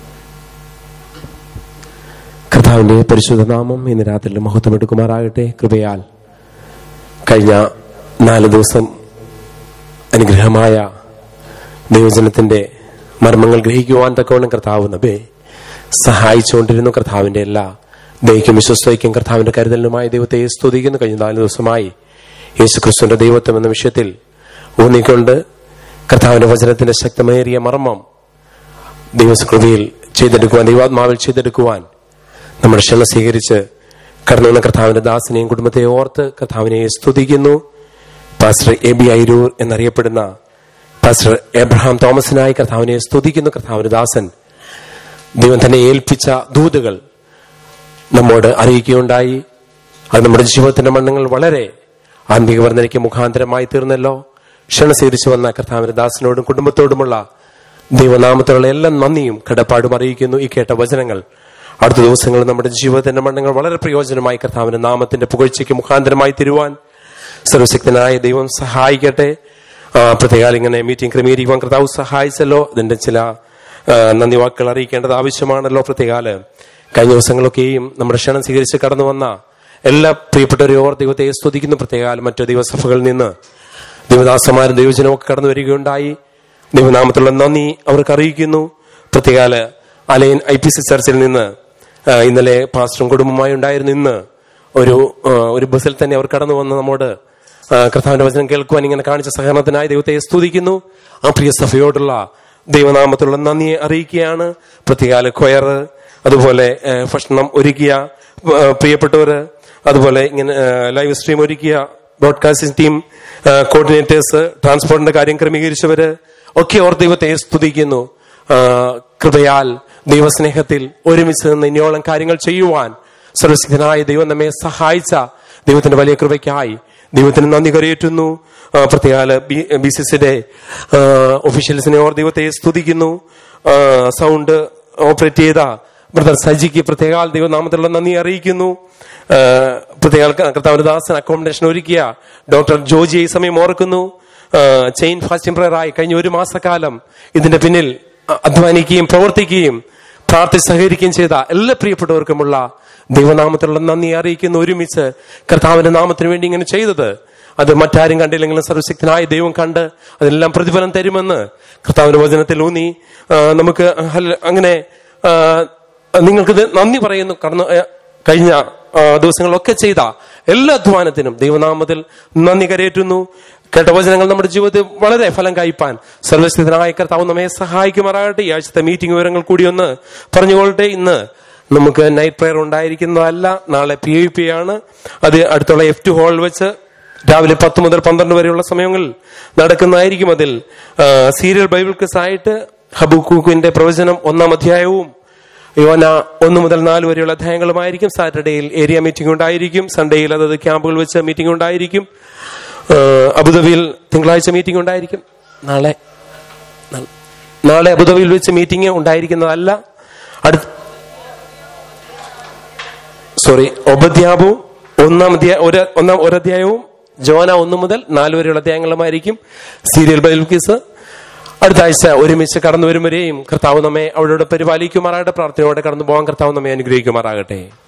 കർത്താവിന്റെ പരിശുദ്ധ നാമം ഇന്ന് രാത്രി മഹത്വമെടുക്കുമാറാകട്ടെ കൃപയാൽ കഴിഞ്ഞ നാല് ദിവസം അനുഗ്രഹമായ ദൈവജനത്തിന്റെ മർമ്മങ്ങൾ ഗ്രഹിക്കുവാൻ തക്കവണ്ണം കർത്താവ് നബെ സഹായിച്ചുകൊണ്ടിരുന്നു കർത്താവിന്റെ എല്ലാ ദൈവയ്ക്കും വിശ്വസ്തയ്ക്കും കർത്താവിന്റെ കരുതലിനുമായ ദൈവത്തെ സ്തുതിക്കുന്നു കഴിഞ്ഞ നാല് ദിവസമായി യേശു ക്രിസ്തുവിന്റെ ദൈവത്വം എന്ന വിഷയത്തിൽ ഊന്നിക്കൊണ്ട് കർത്താവിന്റെ വചനത്തിന്റെ ശക്തമേറിയ മർമ്മം ദൈവകൃപയിൽ ചെയ്തെടുക്കുവാൻ ദൈവാത്മാവിൽ ചെയ്തെടുക്കുവാൻ നമ്മുടെ ക്ഷമ സ്വീകരിച്ച് കടന്നു വന്ന കർത്താവിന്റെ ദാസനെയും കുടുംബത്തെ ഓർത്ത് കർത്താവിനെ സ്തുതിക്കുന്നു പാസ്റ്റർ എ ബി ഐരൂർ എന്നറിയപ്പെടുന്ന പാസ്റ്റർ എബ്രഹാം തോമസിനായി കർത്താവിനെ സ്തുതിക്കുന്നു കർത്താവിന് ദാസൻ ദൈവം തന്നെ ഏൽപ്പിച്ച ദൂതുകൾ നമ്മോട് അറിയിക്കുകയുണ്ടായി അത് നമ്മുടെ ജീവിതത്തിന്റെ മണ്ണുകൾ വളരെ ആത്മീക വർദ്ധനയ്ക്ക് മുഖാന്തരമായി തീർന്നല്ലോ ക്ഷണ സ്വീകരിച്ചു വന്ന കർത്താവിന്റെ ദാസനോടും കുടുംബത്തോടുമുള്ള ദൈവനാമത്തിലുള്ള എല്ലാ നന്ദിയും കടപ്പാടും അറിയിക്കുന്നു ഈ കേട്ട വചനങ്ങൾ അടുത്ത ദിവസങ്ങളിൽ നമ്മുടെ ജീവിതത്തിന്റെ മണ്ണുകൾ വളരെ പ്രയോജനമായി കർത്താവിന്റെ നാമത്തിന്റെ പുകഴ്ചയ്ക്ക് മുഖാന്തരമായി തീരുവാൻ സർവശക്തനായ ദൈവം സഹായിക്കട്ടെ ആ, പ്രത്യേകാൽ ഇങ്ങനെ മീറ്റിംഗ് ക്രമീകരിക്കുവാൻ കർത്താവ് സഹായിച്ചല്ലോ ഇതിന്റെ ചില ആ, നന്ദി വാക്കുകൾ അറിയിക്കേണ്ടത് ആവശ്യമാണല്ലോ പ്രത്യേകാല് കഴിഞ്ഞ ദിവസങ്ങളൊക്കെയും നമ്മുടെ ക്ഷണം സ്വീകരിച്ച് കടന്നു വന്ന എല്ലാ പ്രിയപ്പെട്ടവരെ ഓർ ദൈവത്തെ സ്തുതിക്കുന്നു പ്രത്യേകാൽ മറ്റു ദൈവസഭകളിൽ നിന്ന് ദൈവദാസന്മാരും ദൈവജനവും ഒക്കെ കടന്നു വരികയുണ്ടായി ദൈവനാമത്തിലുള്ള നന്ദി അവർക്ക് അറിയിക്കുന്നു പ്രത്യേകാല് അലയൻ ഐ പി സി ചർച്ചിൽ നിന്ന് ആ, ഇന്നലെ പാസ്റ്ററും കുടുംബമായി ഉണ്ടായിരുന്നു ഇന്ന് ഒരു ആ, ഒരു ബസ്സിൽ തന്നെ അവർ കടന്നു വന്ന് നമ്മോട് ആ, കർത്താവിന്റെ വചനം കേൾക്കുവാൻ ഇങ്ങനെ കാണിച്ച സഹകരണത്തിനായി ദൈവത്തെ സ്തുതിക്കുന്നു ആ പ്രിയ സഭയോടുള്ള ദൈവനാമത്തിലുള്ള നന്ദിയെ അറിയിക്കുകയാണ് പ്രത്യേകാല കൊയർ അതുപോലെ ആ, ഭക്ഷണം ഒരുക്കിയ ആ, പ്രിയപ്പെട്ടവര് അതുപോലെ ഇങ്ങനെ ആ, ലൈവ് സ്ട്രീം ഒരുക്കിയ ബ്രോഡ്കാസ്റ്റിംഗ് ടീം ആ, കോർഡിനേറ്റേഴ്സ് ട്രാൻസ്പോർട്ടിന്റെ കാര്യം ക്രമീകരിച്ചവര് ഒക്കെ ഓർ ദൈവത്തെ സ്തുതിക്കുന്നു ആ, കൃപയാൽ ദൈവസ്നേഹത്തിൽ ഒരുമിച്ച് നിന്ന് ഇനിയോളം കാര്യങ്ങൾ ചെയ്യുവാൻ സർവസിദ്ധനായ ദൈവം നമ്മെ സഹായിച്ച ദൈവത്തിന്റെ വലിയ കൃപയ്ക്കായി ദൈവത്തിന് നന്ദി കരയേറ്റുന്നു ആ, പ്രത്യേകാല ബി സി സിയുടെ ഒഫീഷ്യൽസിനെ ഓർ ദൈവത്തെ സ്തുതിക്കുന്നു ആ, സൗണ്ട് ഓപ്പറേറ്റ് ചെയ്ത ബ്രദർ സജിക്ക് പ്രത്യേകാൽ ദൈവനാമത്തിലുള്ള നന്ദി അറിയിക്കുന്നു ആ, പ്രത്യേകാൽ കർത്താവിന്റെ ദാസൻ അക്കോമഡേഷൻ ഒരുക്കിയ ഡോക്ടർ ജോജി ഈ സമയം ഓർക്കുന്നു ആ, ചെയിൻ ഫാസ്റ്റിംഗ് പ്രയറായി കഴിഞ്ഞ ഒരു മാസക്കാലം ഇതിന്റെ പിന്നിൽ അ- അധ്വാനിക്കുകയും പ്രവർത്തിക്കുകയും പ്രാർത്ഥിച്ച് സഹകരിക്കുകയും ചെയ്ത എല്ലാ പ്രിയപ്പെട്ടവർക്കുമുള്ള ദൈവനാമത്തിലുള്ള നന്ദി അറിയിക്കുന്ന ഒരുമിച്ച് കർത്താവിന്റെ നാമത്തിന് വേണ്ടി ഇങ്ങനെ ചെയ്തത് അത് മറ്റാരും കണ്ടില്ലെങ്കിലും സർവശക്തനായ ദൈവം കണ്ട് അതിനെല്ലാം പ്രതിഫലം തരുമെന്ന് കർത്താവിന്റെ വചനത്തിൽ ഊന്നി ആ, നമുക്ക് ഹല്ല- അങ്ങനെ ആ, നിങ്ങൾക്കിത് നന്ദി പറയുന്നു കടന്നു ആ, കഴിഞ്ഞ ആ, ദിവസങ്ങളിലൊക്കെ ചെയ്ത എല്ലാ അധ്വാനത്തിനും ദൈവനാമത്തിൽ നന്ദി കരയേറ്റുന്നു കേട്ട വചനങ്ങൾ നമ്മുടെ ജീവിതത്തിൽ വളരെ ഫലം കായ്പാൻ സർവസ്ഥിതനായ കർത്താവ് നമ്മെ സഹായിക്കുമാറാകട്ടെ ഈ ആഴ്ചത്തെ മീറ്റിംഗ് വിവരങ്ങൾ കൂടി ഒന്ന് പറഞ്ഞുകൊള്ളട്ടെ ഇന്ന് നമുക്ക് നൈറ്റ് പ്രെയർ ഉണ്ടായിരിക്കുന്നതല്ല നാളെ പി ഐ പി ആണ് അത് അടുത്തുള്ള എഫ് ടു ഹാൾ വെച്ച് രാവിലെ പത്ത് മുതൽ പന്ത്രണ്ട് വരെയുള്ള സമയങ്ങളിൽ നടക്കുന്നതായിരിക്കും അതിൽ ആ, സീരിയൽ ബൈബിൾ ക്വിസ് ആയിട്ട് ഹബുക്കൂക്കിന്റെ പ്രവചനം ഒന്നാം അധ്യായവും യോന ഒന്ന് മുതൽ നാല് വരെയുള്ള അധ്യായങ്ങളുമായിരിക്കും സാറ്റർഡേയിൽ ഏരിയ മീറ്റിംഗ് ഉണ്ടായിരിക്കും സൺഡേയിൽ അതത് ക്യാമ്പുകൾ വെച്ച് മീറ്റിംഗ് ഉണ്ടായിരിക്കും ആ, അബുദാബിയിൽ തിങ്കളാഴ്ച മീറ്റിംഗ് ഉണ്ടായിരിക്കും നാളെ നാളെ- നാളെ അബുദാബിയിൽ വെച്ച് മീറ്റിംഗ് ഉണ്ടായിരിക്കുന്നതല്ല അടുത്ത സോറി ഉപധ്യാപവും ഒന്നാം അധ്യായ ഒരു ഒന്നാം ഒരധ്യായവും ജോന ഒന്ന് മുതൽ നാല് വരെയുള്ള അധ്യായങ്ങളുമായിരിക്കും സീരിയൽ ബൈബിൾ ക്വിസ് അടുത്ത ആഴ്ച ഒരുമിച്ച് കടന്നു വരും വരെയും കർത്താവ് നമ്മെ അവരോട് പരിപാലിക്കുമാറാകട്ടെ പ്രാർത്ഥനയോടെ കടന്നു പോകാൻ കർത്താവ് നമ്മെ അനുഗ്രഹിക്കുമാറാകട്ടെ